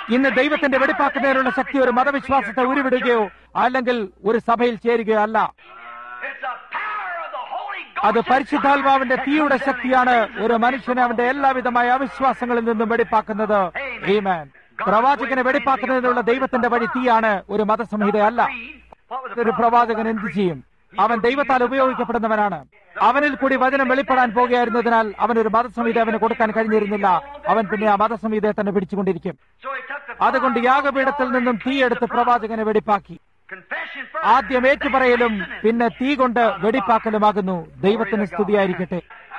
ഇന്ന് ദൈവത്തിന്റെ വെടിപ്പാക്കുന്നതിനുള്ള ശക്തി ഒരു മതവിശ്വാസത്തെ ഉരുവിടുകയോ അല്ലെങ്കിൽ ഒരു സഭയിൽ ചേരുകയോ അല്ല It's the power of the Holy Ghost. അത് പരിശുദ്ധാത്മാവിന്റെ തീയുടെ ശക്തിയാണ് ഒരു മനുഷ്യനെ അവന്റെ എല്ലാവിധമായ അവിശ്വാസങ്ങളിൽ നിന്നും വെടിപ്പാക്കുന്നത് Amen. പ്രവാചകനെ വെടിപ്പാക്കുന്നതിനുള്ള ദൈവത്തിന്റെ വഴി തീയാണ് ഒരു മതസംഹിതയല്ല What was the ഒരു prophet? പ്രവാചകൻ എന്ത് ചെയ്യും അവൻ ദൈവത്താൽ ഉപയോഗിക്കപ്പെടുന്നവനാണ് അവനിൽ കൂടി വചനം വെളിപ്പെടാൻ പോകുകയായിരുന്നതിനാൽ അവൻ ഒരു മതസംഹിത അവന് കൊടുക്കാൻ കഴിഞ്ഞിരുന്നില്ല അവൻ പിന്നെ ആ മതസംഹിതയെ തന്നെ പിടിച്ചുകൊണ്ടിരിക്കും So he took the അതുകൊണ്ട് യാഗപീഠത്തിൽ നിന്നും തീയെടുത്ത് പ്രവാചകനെ വെടിപ്പാക്കി confession first. ആദ്യം ഏറ്റുപറയലും പിന്നെ തീ കൊണ്ട് വെടിപ്പാക്കലുമാകുന്നു ദൈവത്തിന് സ്തുതിയായിരിക്കട്ടെ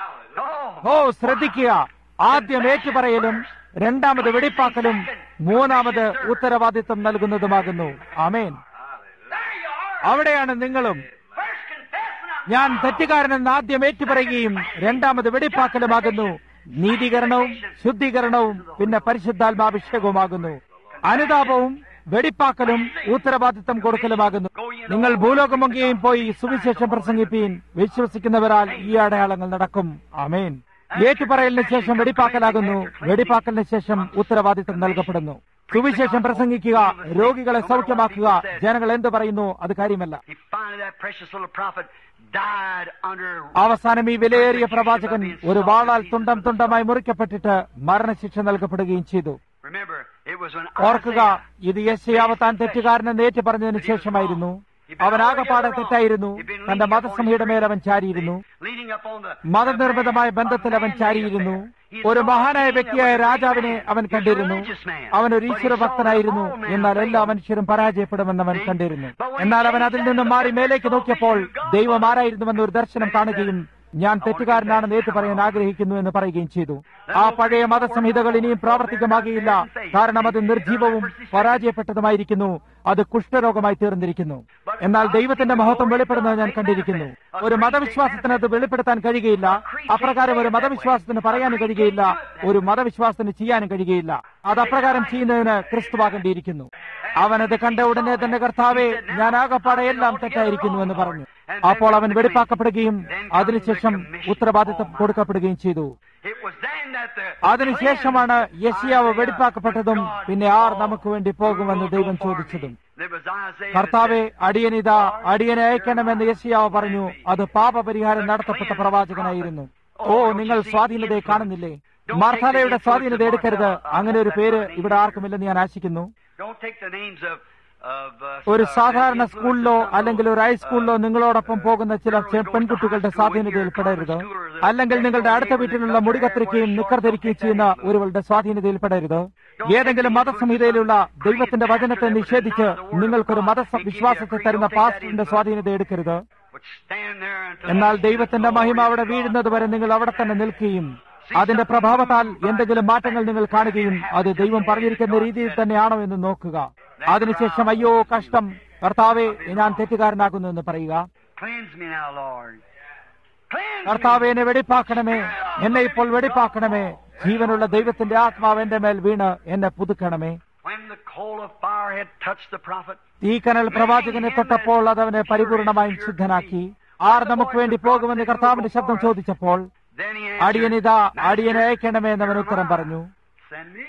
No. ഓ ശ്രദ്ധിക്കുക ആദ്യം ഏറ്റുപറയലും രണ്ടാമത് വെടിപ്പാക്കലും മൂന്നാമത് ഉത്തരവാദിത്വം നൽകുന്നതുമാകുന്നു ആമേൻ There you are. അവിടെയാണ് നിങ്ങളും First confessing I'm ഞാൻ തെറ്റുകാരനെന്ന് ആദ്യം ഏറ്റുപറയുകയും രണ്ടാമത് വെടിപ്പാക്കലുമാകുന്നു നീതീകരണവും ശുദ്ധീകരണവും പിന്നെ പരിശുദ്ധാത്മാഭിഷേകവുമാകുന്നു അനുതാപവും വെടിപ്പാക്കലും ഉത്തരവാദിത്തം കൊടുക്കലുമാകുന്നു നിങ്ങൾ ഭൂലോകമൊക്കെയും പോയി സുവിശേഷം പ്രസംഗിപ്പീൻ വിശ്വസിക്കുന്നവരാൽ ഈ അടയാളങ്ങൾ നടക്കും ആമേൻ ഏറ്റുപറയലിന് ശേഷം വെടിപ്പാക്കലാകുന്നു വെടിപ്പാക്കലിന് ശേഷം ഉത്തരവാദിത്തം നൽകപ്പെടുന്നു സുവിശേഷം പ്രസംഗിക്കുക രോഗികളെ സൗഖ്യമാക്കുക ജനങ്ങൾ എന്ത് പറയുന്നു അത് കാര്യമല്ല He finally, that precious little prophet died under. അവസാനം ഈ വിലയേറിയ പ്രവാചകൻ ഒരു വാളാൽ തുണ്ടം തുണ്ടമായി മുറിക്കപ്പെട്ടിട്ട് മരണശിക്ഷ നൽകപ്പെടുകയും ചെയ്തു Remember, it was when ഓർക്കുക Isaiah- ഇത് യശയാവ് താൻ തെറ്റുകാരനെന്ന് ഏറ്റു പറഞ്ഞതിന് ശേഷമായിരുന്നു അവൻ ആകപ്പാടെ തെറ്റായിരുന്നു തന്റെ മതസഭയുടെ മേൽ അവൻ ചാരിയിരുന്നു leaning up on the മതനിർമ്മിതമായ ബന്ധത്തിൽ അവൻ ചാരിയിരുന്നു ഒരു മഹാനായ വ്യക്തിയായ രാജാവിനെ അവൻ കണ്ടിരുന്നു അവൻ ഒരു ഈശ്വര ഭക്തനായിരുന്നു എന്നാൽ എല്ലാ മനുഷ്യരും പരാജയപ്പെടുമെന്ന് അവൻ കണ്ടിരുന്നു എന്നാൽ അവൻ അതിൽ നിന്നും മാറി മേലേക്ക് നോക്കിയപ്പോൾ ദൈവം ആരായിരുന്നുവെന്ന് ഒരു ദർശനം കാണുകയും ഞാൻ തെറ്റുകാരനാണെന്ന് ഏറ്റു പറയാൻ ആഗ്രഹിക്കുന്നു എന്ന് പറയുകയും ചെയ്തു ആ പഴയ മതസംഹിതകൾ ഇനിയും പ്രാവർത്തികമാകിയില്ല കാരണം അത് നിർജീവവും പരാജയപ്പെട്ടതുമായിരിക്കുന്നു അത് കുഷ്ഠരോഗമായി തീർന്നിരിക്കുന്നു എന്നാൽ ദൈവത്തിന്റെ മഹത്വം വെളിപ്പെടുന്നത് ഞാൻ കണ്ടിരിക്കുന്നു ഒരു മതവിശ്വാസത്തിന് അത് വെളിപ്പെടുത്താൻ കഴിയുകയില്ല അപ്രകാരം ഒരു മതവിശ്വാസത്തിന് പറയാനും കഴിയുകയില്ല ഒരു മതവിശ്വാസത്തിന് ചെയ്യാനും കഴിയുകയില്ല അത് അപ്രകാരം ചെയ്യുന്നതിന് ക്രിസ്തുവാകേണ്ടിയിരിക്കുന്നു അവനത് കണ്ട ഉടനെ തന്നെ കർത്താവെ ഞാൻ ആകപ്പാടെ എല്ലാം തെറ്റായിരിക്കുന്നു എന്ന് പറഞ്ഞു അപ്പോൾ അവൻ വെടിപ്പാക്കപ്പെടുകയും അതിനുശേഷം ഉത്തരവാദിത്വം കൊടുക്കപ്പെടുകയും ചെയ്തു It was then that the അതിനുശേഷമാണ് യശിയാവ് വെടിപ്പാക്കപ്പെട്ടതും പിന്നെ ആർ നമുക്ക് വേണ്ടി പോകുമെന്ന് ദൈവം ചോദിച്ചതും There was Isaiah കർത്താവെ അടിയനിതാ അടിയനെ അയക്കണമെന്ന് യശിയാവ് പറഞ്ഞു അത് പാപപരിഹാരം നടത്തപ്പെട്ട പ്രവാചകനായിരുന്നു ഓ നിങ്ങൾ സ്വാധീനതയെ കാണുന്നില്ലേ മാർത്താലയുടെ സ്വാധീനത എടുക്കരുത് അങ്ങനെ ഒരു പേര് ഇവിടെ ആർക്കുമില്ലെന്ന് ഞാൻ ആശിക്കുന്നു Don't take the names of of uh, ഒരു uh, സാധാരണ influences സ്കൂളിലോ of, അല്ലെങ്കിൽ ഒരു ഹൈസ്കൂളിലോ നിങ്ങളോടൊപ്പം പോകുന്ന ചില ചെ- പെൺകുട്ടികളുടെ സ്വാധീനതയിൽ പെടരുത് അല്ലെങ്കിൽ നിങ്ങളുടെ അടുത്ത വീട്ടിലുള്ള മുടി കത്തിരിക്കുകയും നിക്കർ ധരിക്കുകയും ചെയ്യുന്ന ഒരുവളുടെ സ്വാധീനതയിൽ പെടരുത് ഏതെങ്കിലും മതസംഹിതയിലുള്ള ദൈവത്തിന്റെ വചനത്തെ നിഷേധിച്ച് നിങ്ങൾക്കൊരു മത വിശ്വാസത്തെ തരുന്ന പാസ്റ്ററിന്റെ സ്വാധീനത എടുക്കരുത് would stand there until എന്നാൽ ദൈവത്തിന്റെ മഹിമ അവിടെ വീഴുന്നത് വരെ നിങ്ങൾ അവിടെ തന്നെ നിൽക്കുകയും അതിന്റെ പ്രഭാവത്താൽ എന്തെങ്കിലും മാറ്റങ്ങൾ നിങ്ങൾ കാണുകയും അത് ദൈവം പറഞ്ഞിരിക്കുന്ന രീതിയിൽ തന്നെയാണോ എന്ന് നോക്കുക അതിനുശേഷം അയ്യോ കഷ്ടം കർത്താവെ ഞാൻ തെറ്റുകാരനാകുന്നു എന്ന് പറയുക Cleanse me now, Lord. Cleanse me. കർത്താവെ എന്നെ വെടിപ്പാക്കണമേ എന്നെ ഇപ്പോൾ വെടിപ്പാക്കണമേ ജീവനുള്ള ദൈവത്തിന്റെ ആത്മാവ് എന്റെ മേൽ വീണ് എന്നെ പുതുക്കണമേ When the coal of fire had touched the prophet, ഈ കനൽ പ്രവാചകനെ തൊട്ടപ്പോൾ അത് അവനെ പരിപൂർണമായും ശുദ്ധനാക്കി ആർ നമുക്ക് വേണ്ടി പോകുമെന്ന് കർത്താവിന്റെ ശബ്ദം ചോദിച്ചപ്പോൾ then he അടിയനിതാ answered, അടിയനെ അയക്കണമേ എന്നവൻ ഉത്തരം പറഞ്ഞു Send me.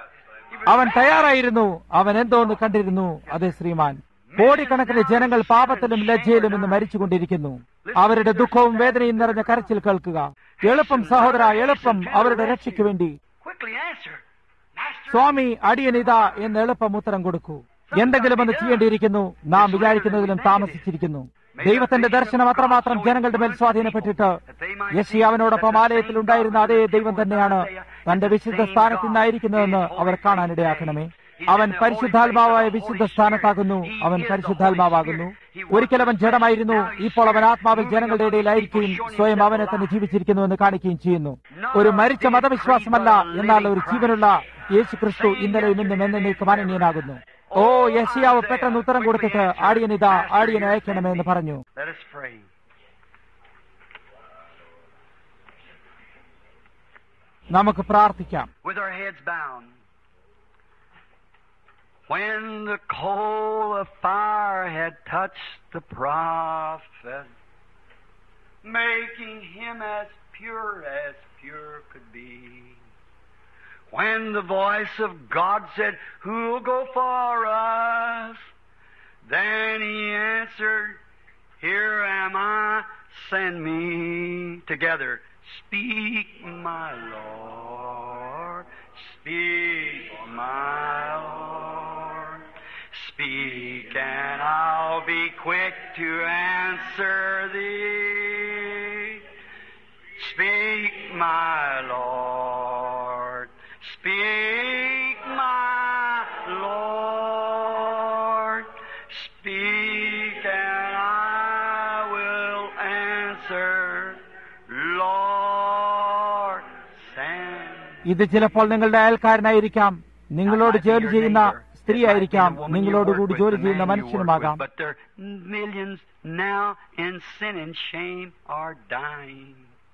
അവൻ തയ്യാറായിരുന്നു അവൻ എന്തോന്ന് കണ്ടിരുന്നു അതെ ശ്രീമാൻ കോടിക്കണക്കിന് ജനങ്ങൾ പാപത്തിലും ലജ്ജയിലും ഇന്ന് മരിച്ചുകൊണ്ടിരിക്കുന്നു അവരുടെ ദുഃഖവും വേദനയും നിറഞ്ഞ കരച്ചിൽ കേൾക്കുക എളുപ്പം സഹോദര എളുപ്പം അവരുടെ രക്ഷയ്ക്ക് വേണ്ടി Quickly answer. Master, സ്വാമി അടിയനിതാ എന്ന് എളുപ്പം ഉത്തരം കൊടുക്കൂ എന്തെങ്കിലും ഒന്ന് ചെയ്യേണ്ടിയിരിക്കുന്നു നാം വിചാരിക്കുന്നതിലും താമസിച്ചിരിക്കുന്നു ദൈവത്തിന്റെ ദർശനം അത്രമാത്രം ജനങ്ങളുടെ മേൽ സ്വാധീനപ്പെട്ടിട്ട് യശി അവനോടൊപ്പം ആലയത്തിൽ ഉണ്ടായിരുന്ന അതേ ദൈവം തന്നെയാണ് തന്റെ വിശുദ്ധ സ്ഥാനത്ത് നിന്നായിരിക്കുന്നതെന്ന് അവർ കാണാനിടയാക്കണമേ അവൻ പരിശുദ്ധാത്മാവായ വിശുദ്ധ സ്ഥാനത്താകുന്നു അവൻ പരിശുദ്ധാത്മാവാകുന്നു ഒരിക്കൽ അവൻ ജഡമായിരുന്നു ഇപ്പോൾ അവൻ ആത്മാവിൽ ജനങ്ങളുടെ ഇടയിലായിരിക്കുകയും സ്വയം അവനെ തന്നെ ജീവിച്ചിരിക്കുന്നുവെന്ന് കാണിക്കുകയും ചെയ്യുന്നു ഒരു മരിച്ച മതവിശ്വാസമല്ല എന്നാൽ ഒരു ജീവനുള്ള യേശു ക്രിസ്തു ഇന്നലെയും ഇന്നും എന്നേക്കും മാനനീയനാകുന്നു ഓ യശിയാവ് പെട്ടെന്ന് ഉത്തരം കൊടുത്തിട്ട് ആടിയനിതാ ആടിയനെ അയക്കണമേ എന്ന് പറഞ്ഞു let us pray. നമുക്ക് പ്രാർത്ഥിക്കാം With our heads bound. When the coal of fire had touched the prophet, making him as pure as pure could be. When the voice of God said, Who'll go for us? Then he answered, Here am I, send me. Together, speak, my Lord, speak, my Lord. Speak, and I'll be quick to answer thee. Speak, my Lord. Speak, my Lord. Speak, and I will answer. Lord, send. ഇത് ചിലപ്പോൾ നിങ്ങളുടെ അയൽക്കാരനായിരിക്കാം നിങ്ങളോട് ജോലി ചെയ്യുന്ന സ്ത്രീ ആയിരിക്കാം നിങ്ങളോട് കൂടി ജോലി ചെയ്യുന്ന മനുഷ്യനുമാകാം But there millions now in sin and shame are dying.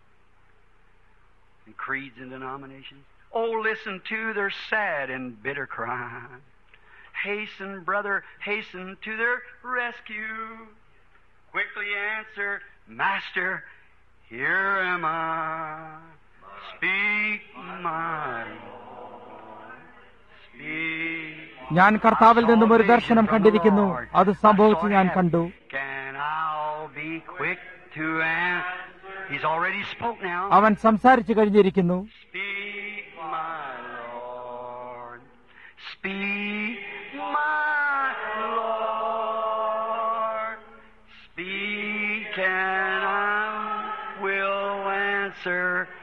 In creeds and denominations. Oh, listen to their sad and bitter cry. Hasten, brother, hasten to their rescue. Quickly answer, Master, here am I. Speak, my Lord. Speak. ഞാൻ കർത്താവിൽ നിന്നും ഒരു ദർശനം കണ്ടിരിക്കുന്നു അത് സംഭവിച്ചു ഞാൻ കണ്ടു Can I'll be quick to answer. He's already spoke now. അവൻ സംസാരിച്ചു കഴിഞ്ഞിരിക്കുന്നു Speak, my Lord. Speak, my Lord. Speak, and I will answer.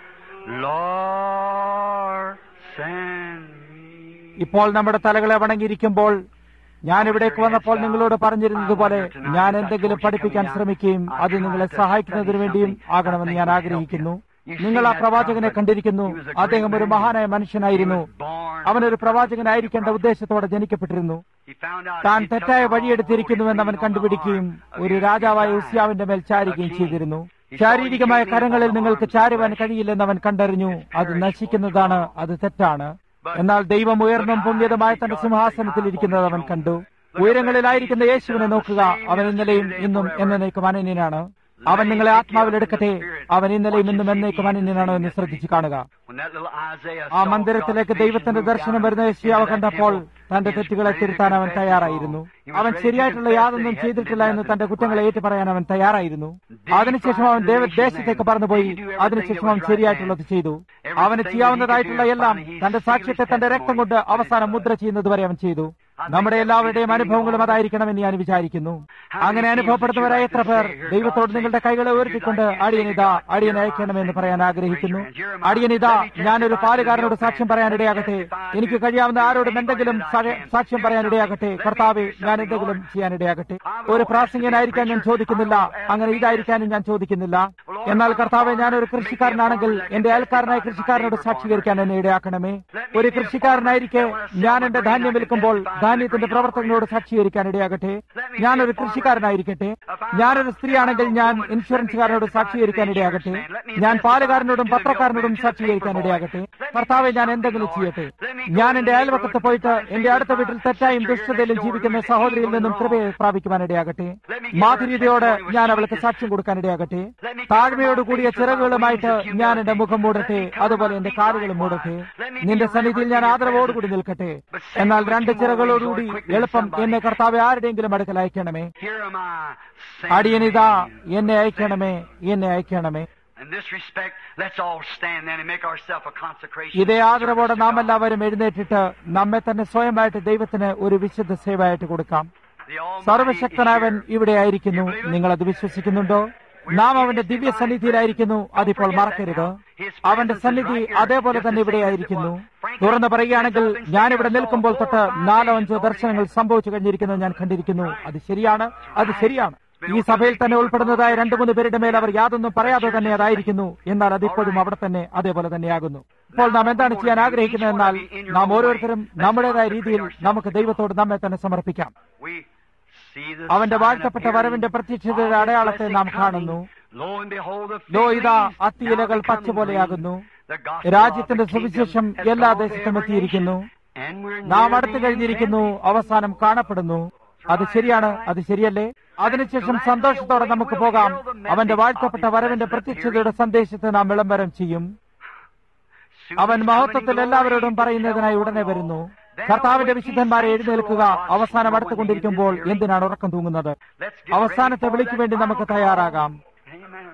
Lord, send me. ഇപ്പോൾ നമ്മുടെ തലകളെ വണങ്ങിയിരിക്കുമ്പോൾ ഞാൻ ഇവിടേക്ക് വന്നപ്പോൾ നിങ്ങളോട് പറഞ്ഞിരുന്നതുപോലെ ഞാൻ എന്തെങ്കിലും പഠിപ്പിക്കാൻ ശ്രമിക്കുകയും അത് നിങ്ങളെ സഹായിക്കുന്നതിന് വേണ്ടിയും ആകണമെന്ന് ഞാൻ ആഗ്രഹിക്കുന്നു നിങ്ങൾ ആ പ്രവാചകനെ കണ്ടിരിക്കുന്നു അദ്ദേഹം ഒരു മഹാനായ മനുഷ്യനായിരുന്നു അവനൊരു പ്രവാചകനായിരിക്കേണ്ട ഉദ്ദേശത്തോടെ ജനിക്കപ്പെട്ടിരുന്നു He found out താൻ he took തെറ്റായ the wrong വഴിയെടുത്തിരിക്കുന്നുവെന്ന് അവൻ course കണ്ടുപിടിക്കുകയും on the Lord. ഒരു രാജാവായ ഉസ്യാവിന്റെ മേൽ ചാരുകയും ചെയ്തിരുന്നു ശാരീരികമായ കരങ്ങളിൽ നിങ്ങൾക്ക് ചാരുവാൻ കഴിയില്ലെന്ന് അവൻ കണ്ടറിഞ്ഞു അത് നശിക്കുന്നതാണ് അത് തെറ്റാണ് എന്നാൽ ദൈവം ഉയർന്നും പൊങ്ങിയതുമായ തന്റെ സിംഹാസനത്തിൽ ഇരിക്കുന്നത് അവൻ കണ്ടു ഉയരങ്ങളിലായിരിക്കുന്ന യേശുവിനെ നോക്കുക അവൻ ഇന്നലെയും ഇന്നും എന്നേക്കും അനന്യനാണ് അവൻ നിങ്ങളെ ആത്മാവിലെടുക്കട്ടെ അവൻ ഇന്നലെയും ഇന്നും എന്നേക്കും അനന്യനാണോ എന്ന് ശ്രദ്ധിച്ചു കാണുക When that little Isaiah ആ saw മന്ദിരത്തിലേക്ക് God's ദൈവത്തിന്റെ vision ദർശനം move വരുന്ന down, യേശുയാവ് he was കണ്ടപ്പോൾ that തന്റെ he was തെറ്റുകളെ ready to തിരുത്താൻ അവൻ confess തയ്യാറായിരുന്നു his wrong. He was അവൻ ready to ശരിയായിട്ടുള്ള confess യാതൊന്നും that he hadn't ചെയ്തിട്ടില്ല done എന്ന് nothing തന്റെ കുറ്റങ്ങളെ right. ഏറ്റുപറയാൻ അവൻ തയ്യാറായിരുന്നു അതിനുശേഷം അവൻ ദേവ ദേശത്തേക്ക് പറന്നുപോയി അതിനുശേഷം അവൻ ശരിയായിട്ടുള്ളത് ചെയ്തു അവന് ചെയ്യാവുന്നതായിട്ടുള്ള എല്ലാം തന്റെ സാക്ഷ്യത്തെ തന്റെ രക്തം കൊണ്ട് അവസാനം മുദ്ര ചെയ്യുന്നത് വരെ അവൻ ചെയ്തു നമ്മുടെ എല്ലാവരുടെയും അനുഭവങ്ങളും അതായിരിക്കണമെന്ന് ഞാൻ വിചാരിക്കുന്നു അങ്ങനെ അനുഭവപ്പെടുന്നവരായ എത്ര പേർ ദൈവത്തോട് നിങ്ങളുടെ കൈകളെ ഉയർത്തിക്കൊണ്ട് അടിയനിതാ അടിയനെ അയക്കണമെന്ന് പറയാൻ ആഗ്രഹിക്കുന്നു അടിയനിതാ ഞാനൊരു പാലുകാരനോട് സാക്ഷ്യം പറയാനിടയാകട്ടെ എനിക്ക് കഴിയാവുന്ന ആരോടും എന്തെങ്കിലും സഹ- സാക്ഷ്യം പറയാനിടയാകട്ടെ കർത്താവെ ഞാൻ എന്തെങ്കിലും ചെയ്യാനിടയാകട്ടെ ഒരു പ്രാസംഗികനായിരിക്കാൻ ഞാൻ ചോദിക്കുന്നില്ല അങ്ങനെ ഇതായിരിക്കാനും ഞാൻ ചോദിക്കുന്നില്ല എന്നാൽ കർത്താവെ ഞാനൊരു കൃഷിക്കാരനാണെങ്കിൽ എന്റെ അയൽക്കാരനായ കൃഷിക്കാരനോട് സാക്ഷീകരിക്കാൻ എന്നെ ഇടയാക്കണമേ ഒരു കൃഷിക്കാരനായിരിക്കെ ഞാൻ എന്റെ ധാന്യം വിൽക്കുമ്പോൾ ധാന്യത്തിന്റെ പ്രവർത്തനങ്ങളോട് സാക്ഷീകരിക്കാൻ ഇടയാകട്ടെ ഞാനൊരു കൃഷിക്കാരനായിരിക്കട്ടെ ഞാനൊരു സ്ത്രീയാണെങ്കിൽ ഞാൻ ഇൻഷുറൻസുകാരനോട് സാക്ഷീകരിക്കാൻ ഇടയാകട്ടെ ഞാൻ പാലുകാരനോടും പത്രക്കാരനോടും സാക്ഷീകരിക്കാൻ ഇടയാകട്ടെ കർത്താവെ ഞാൻ എന്തെങ്കിലും ചെയ്യട്ടെ ഞാൻ എന്റെ അയൽവക്കത്ത് പോയിട്ട് എന്റെ അടുത്ത വീട്ടിൽ തെറ്റായും ദുഷ്ടതയിലും ജീവിക്കുന്ന സഹോദരിയിൽ നിന്നും കൃപയെ പ്രാപിക്കുവാനിടയാകട്ടെ മാധുര്യതയോട് ഞാൻ അവൾക്ക് സാക്ഷ്യം കൊടുക്കാനിടയാകട്ടെ താഴ്മയോട് കൂടിയ ചിറകുകളുമായിട്ട് ഞാൻ എന്റെ മുഖം മൂടട്ടെ അതുപോലെ എന്റെ കാലുകളും മൂടട്ടെ നിന്റെ സന്നിധിയിൽ ഞാൻ ആദരവോടുകൂടി നിൽക്കട്ടെ എന്നാൽ രണ്ട് ചിറകളോടുകൂടി എളുപ്പം എന്നെ കർത്താവെ ആരുടെയെങ്കിലും അടുക്കൽ അയക്കണമേ Here am I. send അടിയനിതാ me. എന്നെ അയക്കണമേ എന്നെ അയക്കണമേ In this respect, let's all stand then and make ourselves a consecration. ഇതേ ആദരവോടെ service to നാം God. എല്ലാവരും എഴുന്നേറ്റിട്ട് നമ്മെ തന്നെ സ്വയമായിട്ട് ദൈവത്തിന് ഒരു വിശുദ്ധ സേവയായിട്ട് കൊടുക്കാം The Almighty സർവശക്തനാവൻ is here. ഇവിടെ ആയിരിക്കുന്നു നിങ്ങൾ അത് വിശ്വസിക്കുന്നുണ്ടോ നാം അവന്റെ ദിവ്യ സന്നിധിയിലായിരിക്കുന്നു അതിപ്പോൾ മറക്കരുത് അവന്റെ സന്നിധി അതേപോലെ തന്നെ ഇവിടെ ആയിരിക്കുന്നു തുറന്നു പറയുകയാണെങ്കിൽ ഞാൻ ഇവിടെ നിൽക്കുമ്പോൾ തൊട്ട് നാലോ അഞ്ചോ ദർശനങ്ങൾ സംഭവിച്ചു കഴിഞ്ഞിരിക്കുന്നത് ഞാൻ കണ്ടിരിക്കുന്നു അത് ശരിയാണ് അത് ശരിയാണ് ഈ സഭയിൽ തന്നെ ഉൾപ്പെടുന്നതായ രണ്ടു മൂന്ന് പേരുടെ മേൽ അവർ യാതൊന്നും പറയാതെ തന്നെ അതായിരിക്കുന്നു എന്നാൽ അതിപ്പോഴും അവിടെ തന്നെ അതേപോലെ തന്നെയാകുന്നു ഇപ്പോൾ നാം എന്താണ് ചെയ്യാൻ ആഗ്രഹിക്കുന്നത് എന്നാൽ നാം ഓരോരുത്തരും നമ്മുടേതായ രീതിയിൽ നമുക്ക് ദൈവത്തോട് നമ്മെ തന്നെ സമർപ്പിക്കാം We see the അവന്റെ sign വാഴ്ത്തപ്പെട്ട appearing വരവിന്റെ പ്രത്യക്ഷതയുടെ of his അടയാളത്തെ blessed നാം coming. കാണുന്നു Lo and behold, the lo fig ഇതാ leaves now അത്തിയിലകൾ പച്ച becoming പോലെയാകുന്നു green. The gospel രാജ്യത്തിന്റെ of the kingdom സുവിശേഷം has എല്ലാ gone to ദേശത്തും every എത്തിയിരിക്കുന്നു nation, and we're നാം near അടുത്ത് the കഴിഞ്ഞിരിക്കുന്നു end. അവസാനം കാണപ്പെടുന്നു അത് ശരിയാണ് അത് ശരിയല്ലേ അതിനുശേഷം സന്തോഷത്തോടെ നമുക്ക് പോകാം അവന്റെ വാഴ്ത്തപ്പെട്ട വരവിന്റെ പ്രത്യക്ഷതയുടെ സന്ദേശത്തെ നാം വിളംബരം ചെയ്യും അവൻ മഹത്വത്തിൽ എല്ലാവരോടും പറയുന്നതിനായി ഉടനെ വരുന്നു കർത്താവിന്റെ വിശുദ്ധന്മാരെ എഴുന്നേൽക്കുക അവസാനം അടുത്തുകൊണ്ടിരിക്കുമ്പോൾ എന്തിനാണ് ഉറക്കം തൂങ്ങുന്നത് Let's get അവസാനത്തെ ready for വിളിക്ക് that വേണ്ടി നമുക്ക് final തയ്യാറാകാം Amen.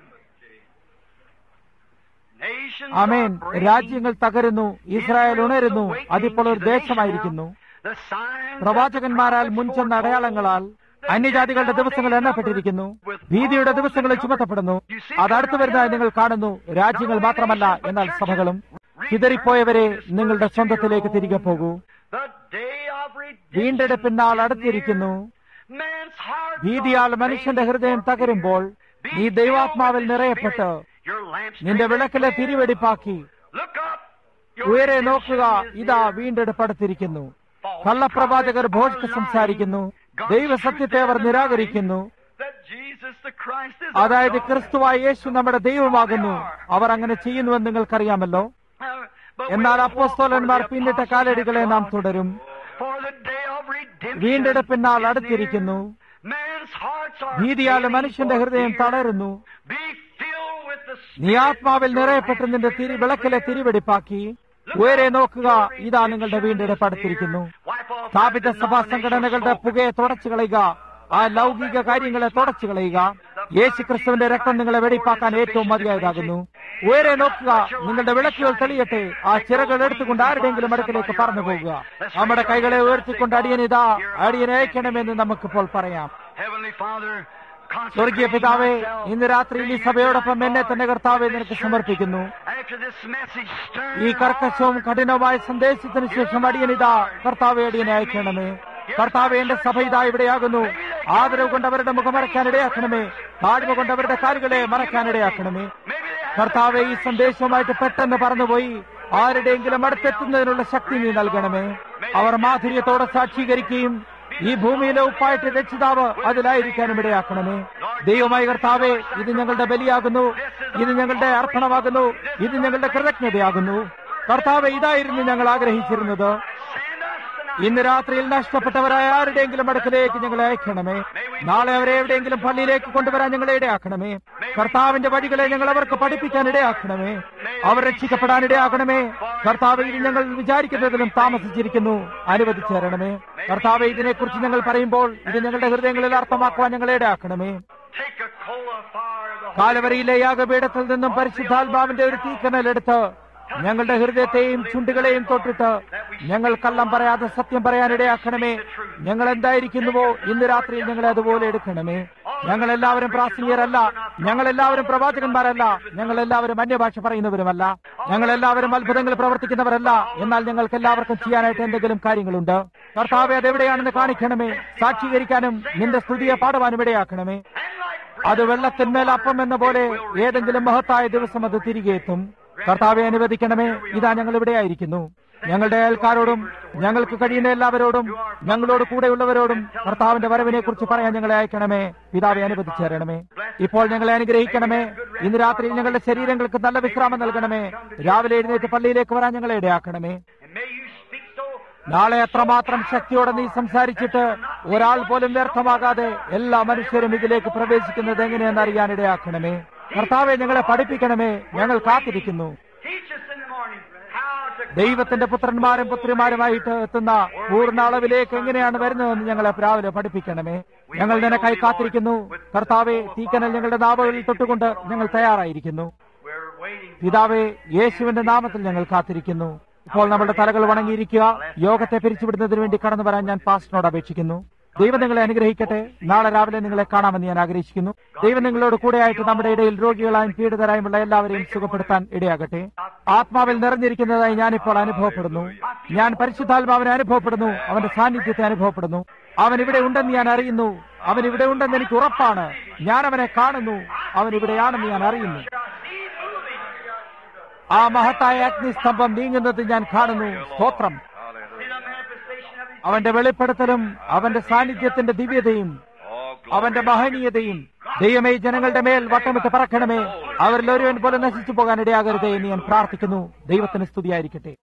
Nations amen are breaking. രാജ്യങ്ങൾ തകരുന്നു ഇസ്രായേൽ Israel's ഉണരുന്നു awakening അതിപ്പോൾ ഒരു to the nation ദേശമായിരിക്കുന്നു now. The signs പ്രവാചകന്മാരാൽ that the മുൻചെന്ന prophets അടയാളങ്ങളാൽ foretold, അന്യജാതികളുടെ ദിവസങ്ങൾ എണ്ണപ്പെട്ടിരിക്കുന്നു ഭീതിയുടെ ദിവസങ്ങൾ ചുമത്തപ്പെടുന്നു അത് അടുത്തു വരുന്നതായി നിങ്ങൾ കാണുന്നു രാജ്യങ്ങൾ മാത്രമല്ല എന്നാൽ സഭകളും ചിതറിപ്പോയവരെ നിങ്ങളുടെ സ്വന്തത്തിലേക്ക് തിരികെ പോകൂ The day of redemption വീണ്ടെടുപ്പിനാൾ is അടുത്തിരിക്കുന്നു near. Man's heart ഭീതിയാൽ are മനുഷ്യന്റെ failing ഹൃദയം for തകരുമ്പോൾ Be നീ filled ദൈവാത്മാവിൽ with the നിറയപ്പെട്ട് Spirit. Your lamps നിന്റെ straight വിളക്കിലെ up. തിരിവെടിപ്പാക്കി Look up. Your Uyare redemption നോക്കുക is ഇതാ near. വീണ്ടെടുപ്പടുത്തിരിക്കുന്നു False കള്ളപ്രവാചകർ prophets ഭോഷ്ക are സംസാരിക്കുന്നു lying. ദൈവസത്യത്തെ our God's truth is നിരാകരിക്കുന്നു that Jesus the Christ is അതായത് our God. ക്രിസ്തുവായ യേശു നമ്മുടെ ദൈവമാകുന്നു അവർ അങ്ങനെ ചെയ്യുന്നുവെന്ന് നിങ്ങൾക്കറിയാമല്ലോ Uh, but we എന്നാൽ walk അപ്പോസ്തോലന്മാർ where the പിന്നിട്ട apostles കാലടികളെ have നാം trod. തുടരും For the day of redemption വീണ്ടെടുപ്പിനാൾ is അടുത്തിരിക്കുന്നു near. Man's hearts are ഭീതിയാൽ failing മനുഷ്യന്റെ for ഹൃദയം fear. തളരുന്നു Be filled with the നീ Spirit. ആത്മാവിൽ നിറയപ്പെട്ട് നിന്റെ തിരി വിളക്കിലെ തിരിവെടിപ്പാക്കി ഉയരെ നോക്കുക ഇതാ നിങ്ങളുടെ വീണ്ടെടുപ്പ് അടുത്തിരിക്കുന്നു സ്ഥാപിത സഭാ സംഘടനകളുടെ പുകയെ തുടച്ചു കളയുക ആ ലൗകിക കാര്യങ്ങളെ തുടച്ചു കളയുക യേശു ക്രിസ്തുവിന്റെ രക്തം നിങ്ങളെ വെടിപ്പാക്കാൻ ഏറ്റവും മതിയായതാകുന്നു ഉയരെ നോക്കുക നിങ്ങളുടെ വിളക്കുകൾ തെളിയട്ടെ ആ ചിറകൾ എടുത്തുകൊണ്ട് ആരുടെയെങ്കിലും അടുക്കിലേക്ക് പറഞ്ഞു പോകുക നമ്മുടെ കൈകളെ ഉയർത്തിക്കൊണ്ട് അടിയനിതാ അടിയനെ അയക്കണമെന്ന് നമുക്കിപ്പോൾ പറയാം Heavenly Father, സ്വർഗീയ consecrate പിതാവേ myself ഇന്ന് രാത്രിയിൽ ഈ സഭയോടൊപ്പം എന്നെ തന്നെ കർത്താവെ നിനക്ക് സമർപ്പിക്കുന്നു after this message stirred ഈ കർക്കശവും കഠിനവുമായ സന്ദേശത്തിന് ശേഷം അടിയനിതാ കർത്താവെ അടിയനെ അയക്കണമേ കർത്താവെ എന്റെ സഭ ഇതാ ഇവിടെയാകുന്നു ആദരവ് കൊണ്ട് അവരുടെ മുഖം മറക്കാൻ ഇടയാക്കണമേ താഴ്മ കൊണ്ട് അവരുടെ കാലുകളെ മറക്കാൻ ഇടയാക്കണമേ Maybe they കർത്താവെ ഈ സന്ദേശവുമായിട്ട് പെട്ടെന്ന് പറന്നുപോയി ആരുടെയെങ്കിലും അടുത്തെത്തുന്നതിനുള്ള ശക്തി നീ നൽകണമേ അവർ മാധുര്യത്തോടെ സാക്ഷീകരിക്കുകയും ഈ ഭൂമിയിലെ ഉപ്പായിട്ട് രക്ഷിതാവ് അതിലായിരിക്കാനും ഇടയാക്കണമേ ദൈവമായ കർത്താവെ ഇത് ഞങ്ങളുടെ ബലിയാകുന്നു ഇത് ഞങ്ങളുടെ അർപ്പണമാകുന്നു ഇത് ഞങ്ങളുടെ കൃതജ്ഞതയാകുന്നു കർത്താവെ ഇതായിരുന്നു ഞങ്ങൾ ആഗ്രഹിച്ചിരുന്നത് send us tonight. ഇന്ന് രാത്രിയിൽ നഷ്ടപ്പെട്ടവരായ ആരുടെയെങ്കിലും അടുക്കലേക്ക് ഞങ്ങളെ അയക്കണമേ നാളെ അവരെ എവിടെയെങ്കിലും പള്ളിയിലേക്ക് കൊണ്ടുവരാൻ ഞങ്ങളെ ഇടയാക്കണമേ കർത്താവിന്റെ വഴികളെ ഞങ്ങൾ അവർക്ക് പഠിപ്പിക്കാൻ ഇടയാക്കണമേ അവർ രക്ഷിക്കപ്പെടാൻ ഇടയാക്കണമേ കർത്താവ് ഇത് ഞങ്ങൾ വിചാരിക്കുന്നതിലും താമസിച്ചിരിക്കുന്നു അനുവദിച്ചു തരണമേ കർത്താവ് ഇതിനെക്കുറിച്ച് ഞങ്ങൾ പറയുമ്പോൾ ഇത് ഞങ്ങളുടെ ഹൃദയങ്ങളിൽ അർത്ഥമാക്കുവാൻ ഞങ്ങളെ ഇടയാക്കണമേ Take a coal of fire. The കാലവരിയിലെ യാഗപീഠത്തിൽ നിന്നും പരിശുദ്ധാത്മാവിന്റെ ഒരു തീക്കനലെടുത്ത് ഞങ്ങളുടെ ഹൃദയത്തെയും ചുണ്ടുകളെയും തൊട്ടിട്ട് ഞങ്ങൾ കള്ളം പറയാതെ സത്യം പറയാൻ ഇടയാക്കണമേ ഞങ്ങൾ എന്തായിരിക്കുന്നുവോ ഇന്ന് രാത്രിയിൽ ഞങ്ങളെ അതുപോലെ എടുക്കണമേ ഞങ്ങൾ എല്ലാവരും പ്രാസംഗികരല്ല ഞങ്ങൾ എല്ലാവരും പ്രവാചകന്മാരല്ല ഞങ്ങൾ എല്ലാവരും അന്യഭാഷ പറയുന്നവരുമല്ല ഞങ്ങൾ എല്ലാവരും അത്ഭുതങ്ങൾ പ്രവർത്തിക്കുന്നവരല്ല എന്നാൽ ഞങ്ങൾക്ക് എല്ലാവർക്കും ചെയ്യാനായിട്ട് എന്തെങ്കിലും കാര്യങ്ങളുണ്ട് കർത്താവെ അതെവിടെയാണെന്ന് കാണിക്കണമേ സാക്ഷീകരിക്കാനും നിന്റെ സ്തുതിയെ പാടുവാനും ഇടയാക്കണമേ അത് വെള്ളത്തിന്മേൽ അപ്പം എന്ന പോലെ ഏതെങ്കിലും മഹത്തായ ദിവസം അത് തിരികെ എത്തും കർത്താവെ അനുവദിക്കണമേ ഇതാ ഞങ്ങൾ ഇവിടെ ആയിരിക്കുന്നു ഞങ്ങളുടെ അയൽക്കാരോടും ഞങ്ങൾക്ക് കഴിയുന്ന എല്ലാവരോടും ഞങ്ങളോട് കൂടെയുള്ളവരോടും കർത്താവിന്റെ വരവിനെ കുറിച്ച് പറയാൻ ഞങ്ങളെ അയക്കണമേ പിതാവെ അനുവദിച്ചു തരണമേ ഇപ്പോൾ ഞങ്ങളെ അനുഗ്രഹിക്കണമേ ഇന്ന് രാത്രി ഞങ്ങളുടെ ശരീരങ്ങൾക്ക് നല്ല വിശ്രാമം നൽകണമേ രാവിലെ എഴുന്നേറ്റ് പള്ളിയിലേക്ക് വരാൻ ഞങ്ങളെ ഇടയാക്കണമേ And may you speak so നാളെ അത്രമാത്രം ശക്തിയോടെ നീ സംസാരിച്ചിട്ട് ഒരാൾ പോലും വ്യർത്ഥമാകാതെ എല്ലാ മനുഷ്യരും ഇതിലേക്ക് പ്രവേശിക്കുന്നത് എങ്ങനെയെന്ന് അറിയാൻ ഇടയാക്കണമേ കർത്താവെ ഞങ്ങളെ പഠിപ്പിക്കണമേ ഞങ്ങൾ കാത്തിരിക്കുന്നു teach us in the morning how to ദൈവത്തിന്റെ പുത്രന്മാരും പുത്രിമാരുമായിട്ട് എത്തുന്ന പൂർണ്ണ അളവിലേക്ക് എങ്ങനെയാണ് വരുന്നതെന്ന് ഞങ്ങളെ രാവിലെ പഠിപ്പിക്കണമേ ഞങ്ങൾ നിനക്കായി കാത്തിരിക്കുന്നു കർത്താവെ തീക്കനൽ ഞങ്ങളുടെ നാവുകളിൽ തൊട്ടുകൊണ്ട് ഞങ്ങൾ തയ്യാറായിരിക്കുന്നു we're waiting. പിതാവേ യേശുവിന്റെ നാമത്തിൽ ഞങ്ങൾ കാത്തിരിക്കുന്നു ഇപ്പോൾ നമ്മുടെ തലകൾ വണങ്ങിയിരിക്കുക യോഗത്തെ പിരിച്ചുവിടുന്നതിന് വേണ്ടി കടന്നു വരാൻ ഞാൻ പാസ്റ്ററിനോട് അപേക്ഷിക്കുന്നു ദൈവം നിങ്ങളെ അനുഗ്രഹിക്കട്ടെ നാളെ രാവിലെ നിങ്ങളെ കാണാമെന്ന് ഞാൻ ആഗ്രഹിക്കുന്നു ദൈവം നിങ്ങളോട് കൂടെയായിട്ട് നമ്മുടെ ഇടയിൽ രോഗികളായും പീഡിതരായുമുള്ള എല്ലാവരെയും സുഖപ്പെടുത്താൻ ഇടയാകട്ടെ ആത്മാവിൽ നിറഞ്ഞിരിക്കുന്നതായി ഞാനിപ്പോൾ അനുഭവപ്പെടുന്നു ഞാൻ പരിശുദ്ധാത്മാവിനെ അനുഭവപ്പെടുന്നു അവന്റെ സാന്നിധ്യത്തെ അനുഭവപ്പെടുന്നു അവൻ ഇവിടെ ഉണ്ടെന്ന് ഞാൻ അറിയുന്നു അവൻ ഇവിടെ ഉണ്ടെന്ന് എനിക്ക് ഉറപ്പാണ് ഞാൻ അവനെ കാണുന്നു അവൻ ഇവിടെയാണെന്ന് ഞാൻ അറിയുന്നു ആ മഹത്തായ അഗ്നിസ്തംഭം നീങ്ങുന്നത് ഞാൻ കാണുന്നു സ്തോത്രം See the manifestation of His അവന്റെ വെളിപ്പെടുത്തലും അവന്റെ സാന്നിധ്യത്തിന്റെ ദിവ്യതയും അവന്റെ മഹനീയതയും ദൈവമേ ഈ ജനങ്ങളുടെ മേൽ വട്ടമിട്ട് പറക്കണമേ അവരിൽ ഒരുവൻ പോലെ നശിച്ചു പോകാൻ ഇടയാകരുതേ എന്ന് ഞാൻ പ്രാർത്ഥിക്കുന്നു ദൈവത്തിന് സ്തുതിയായിരിക്കട്ടെ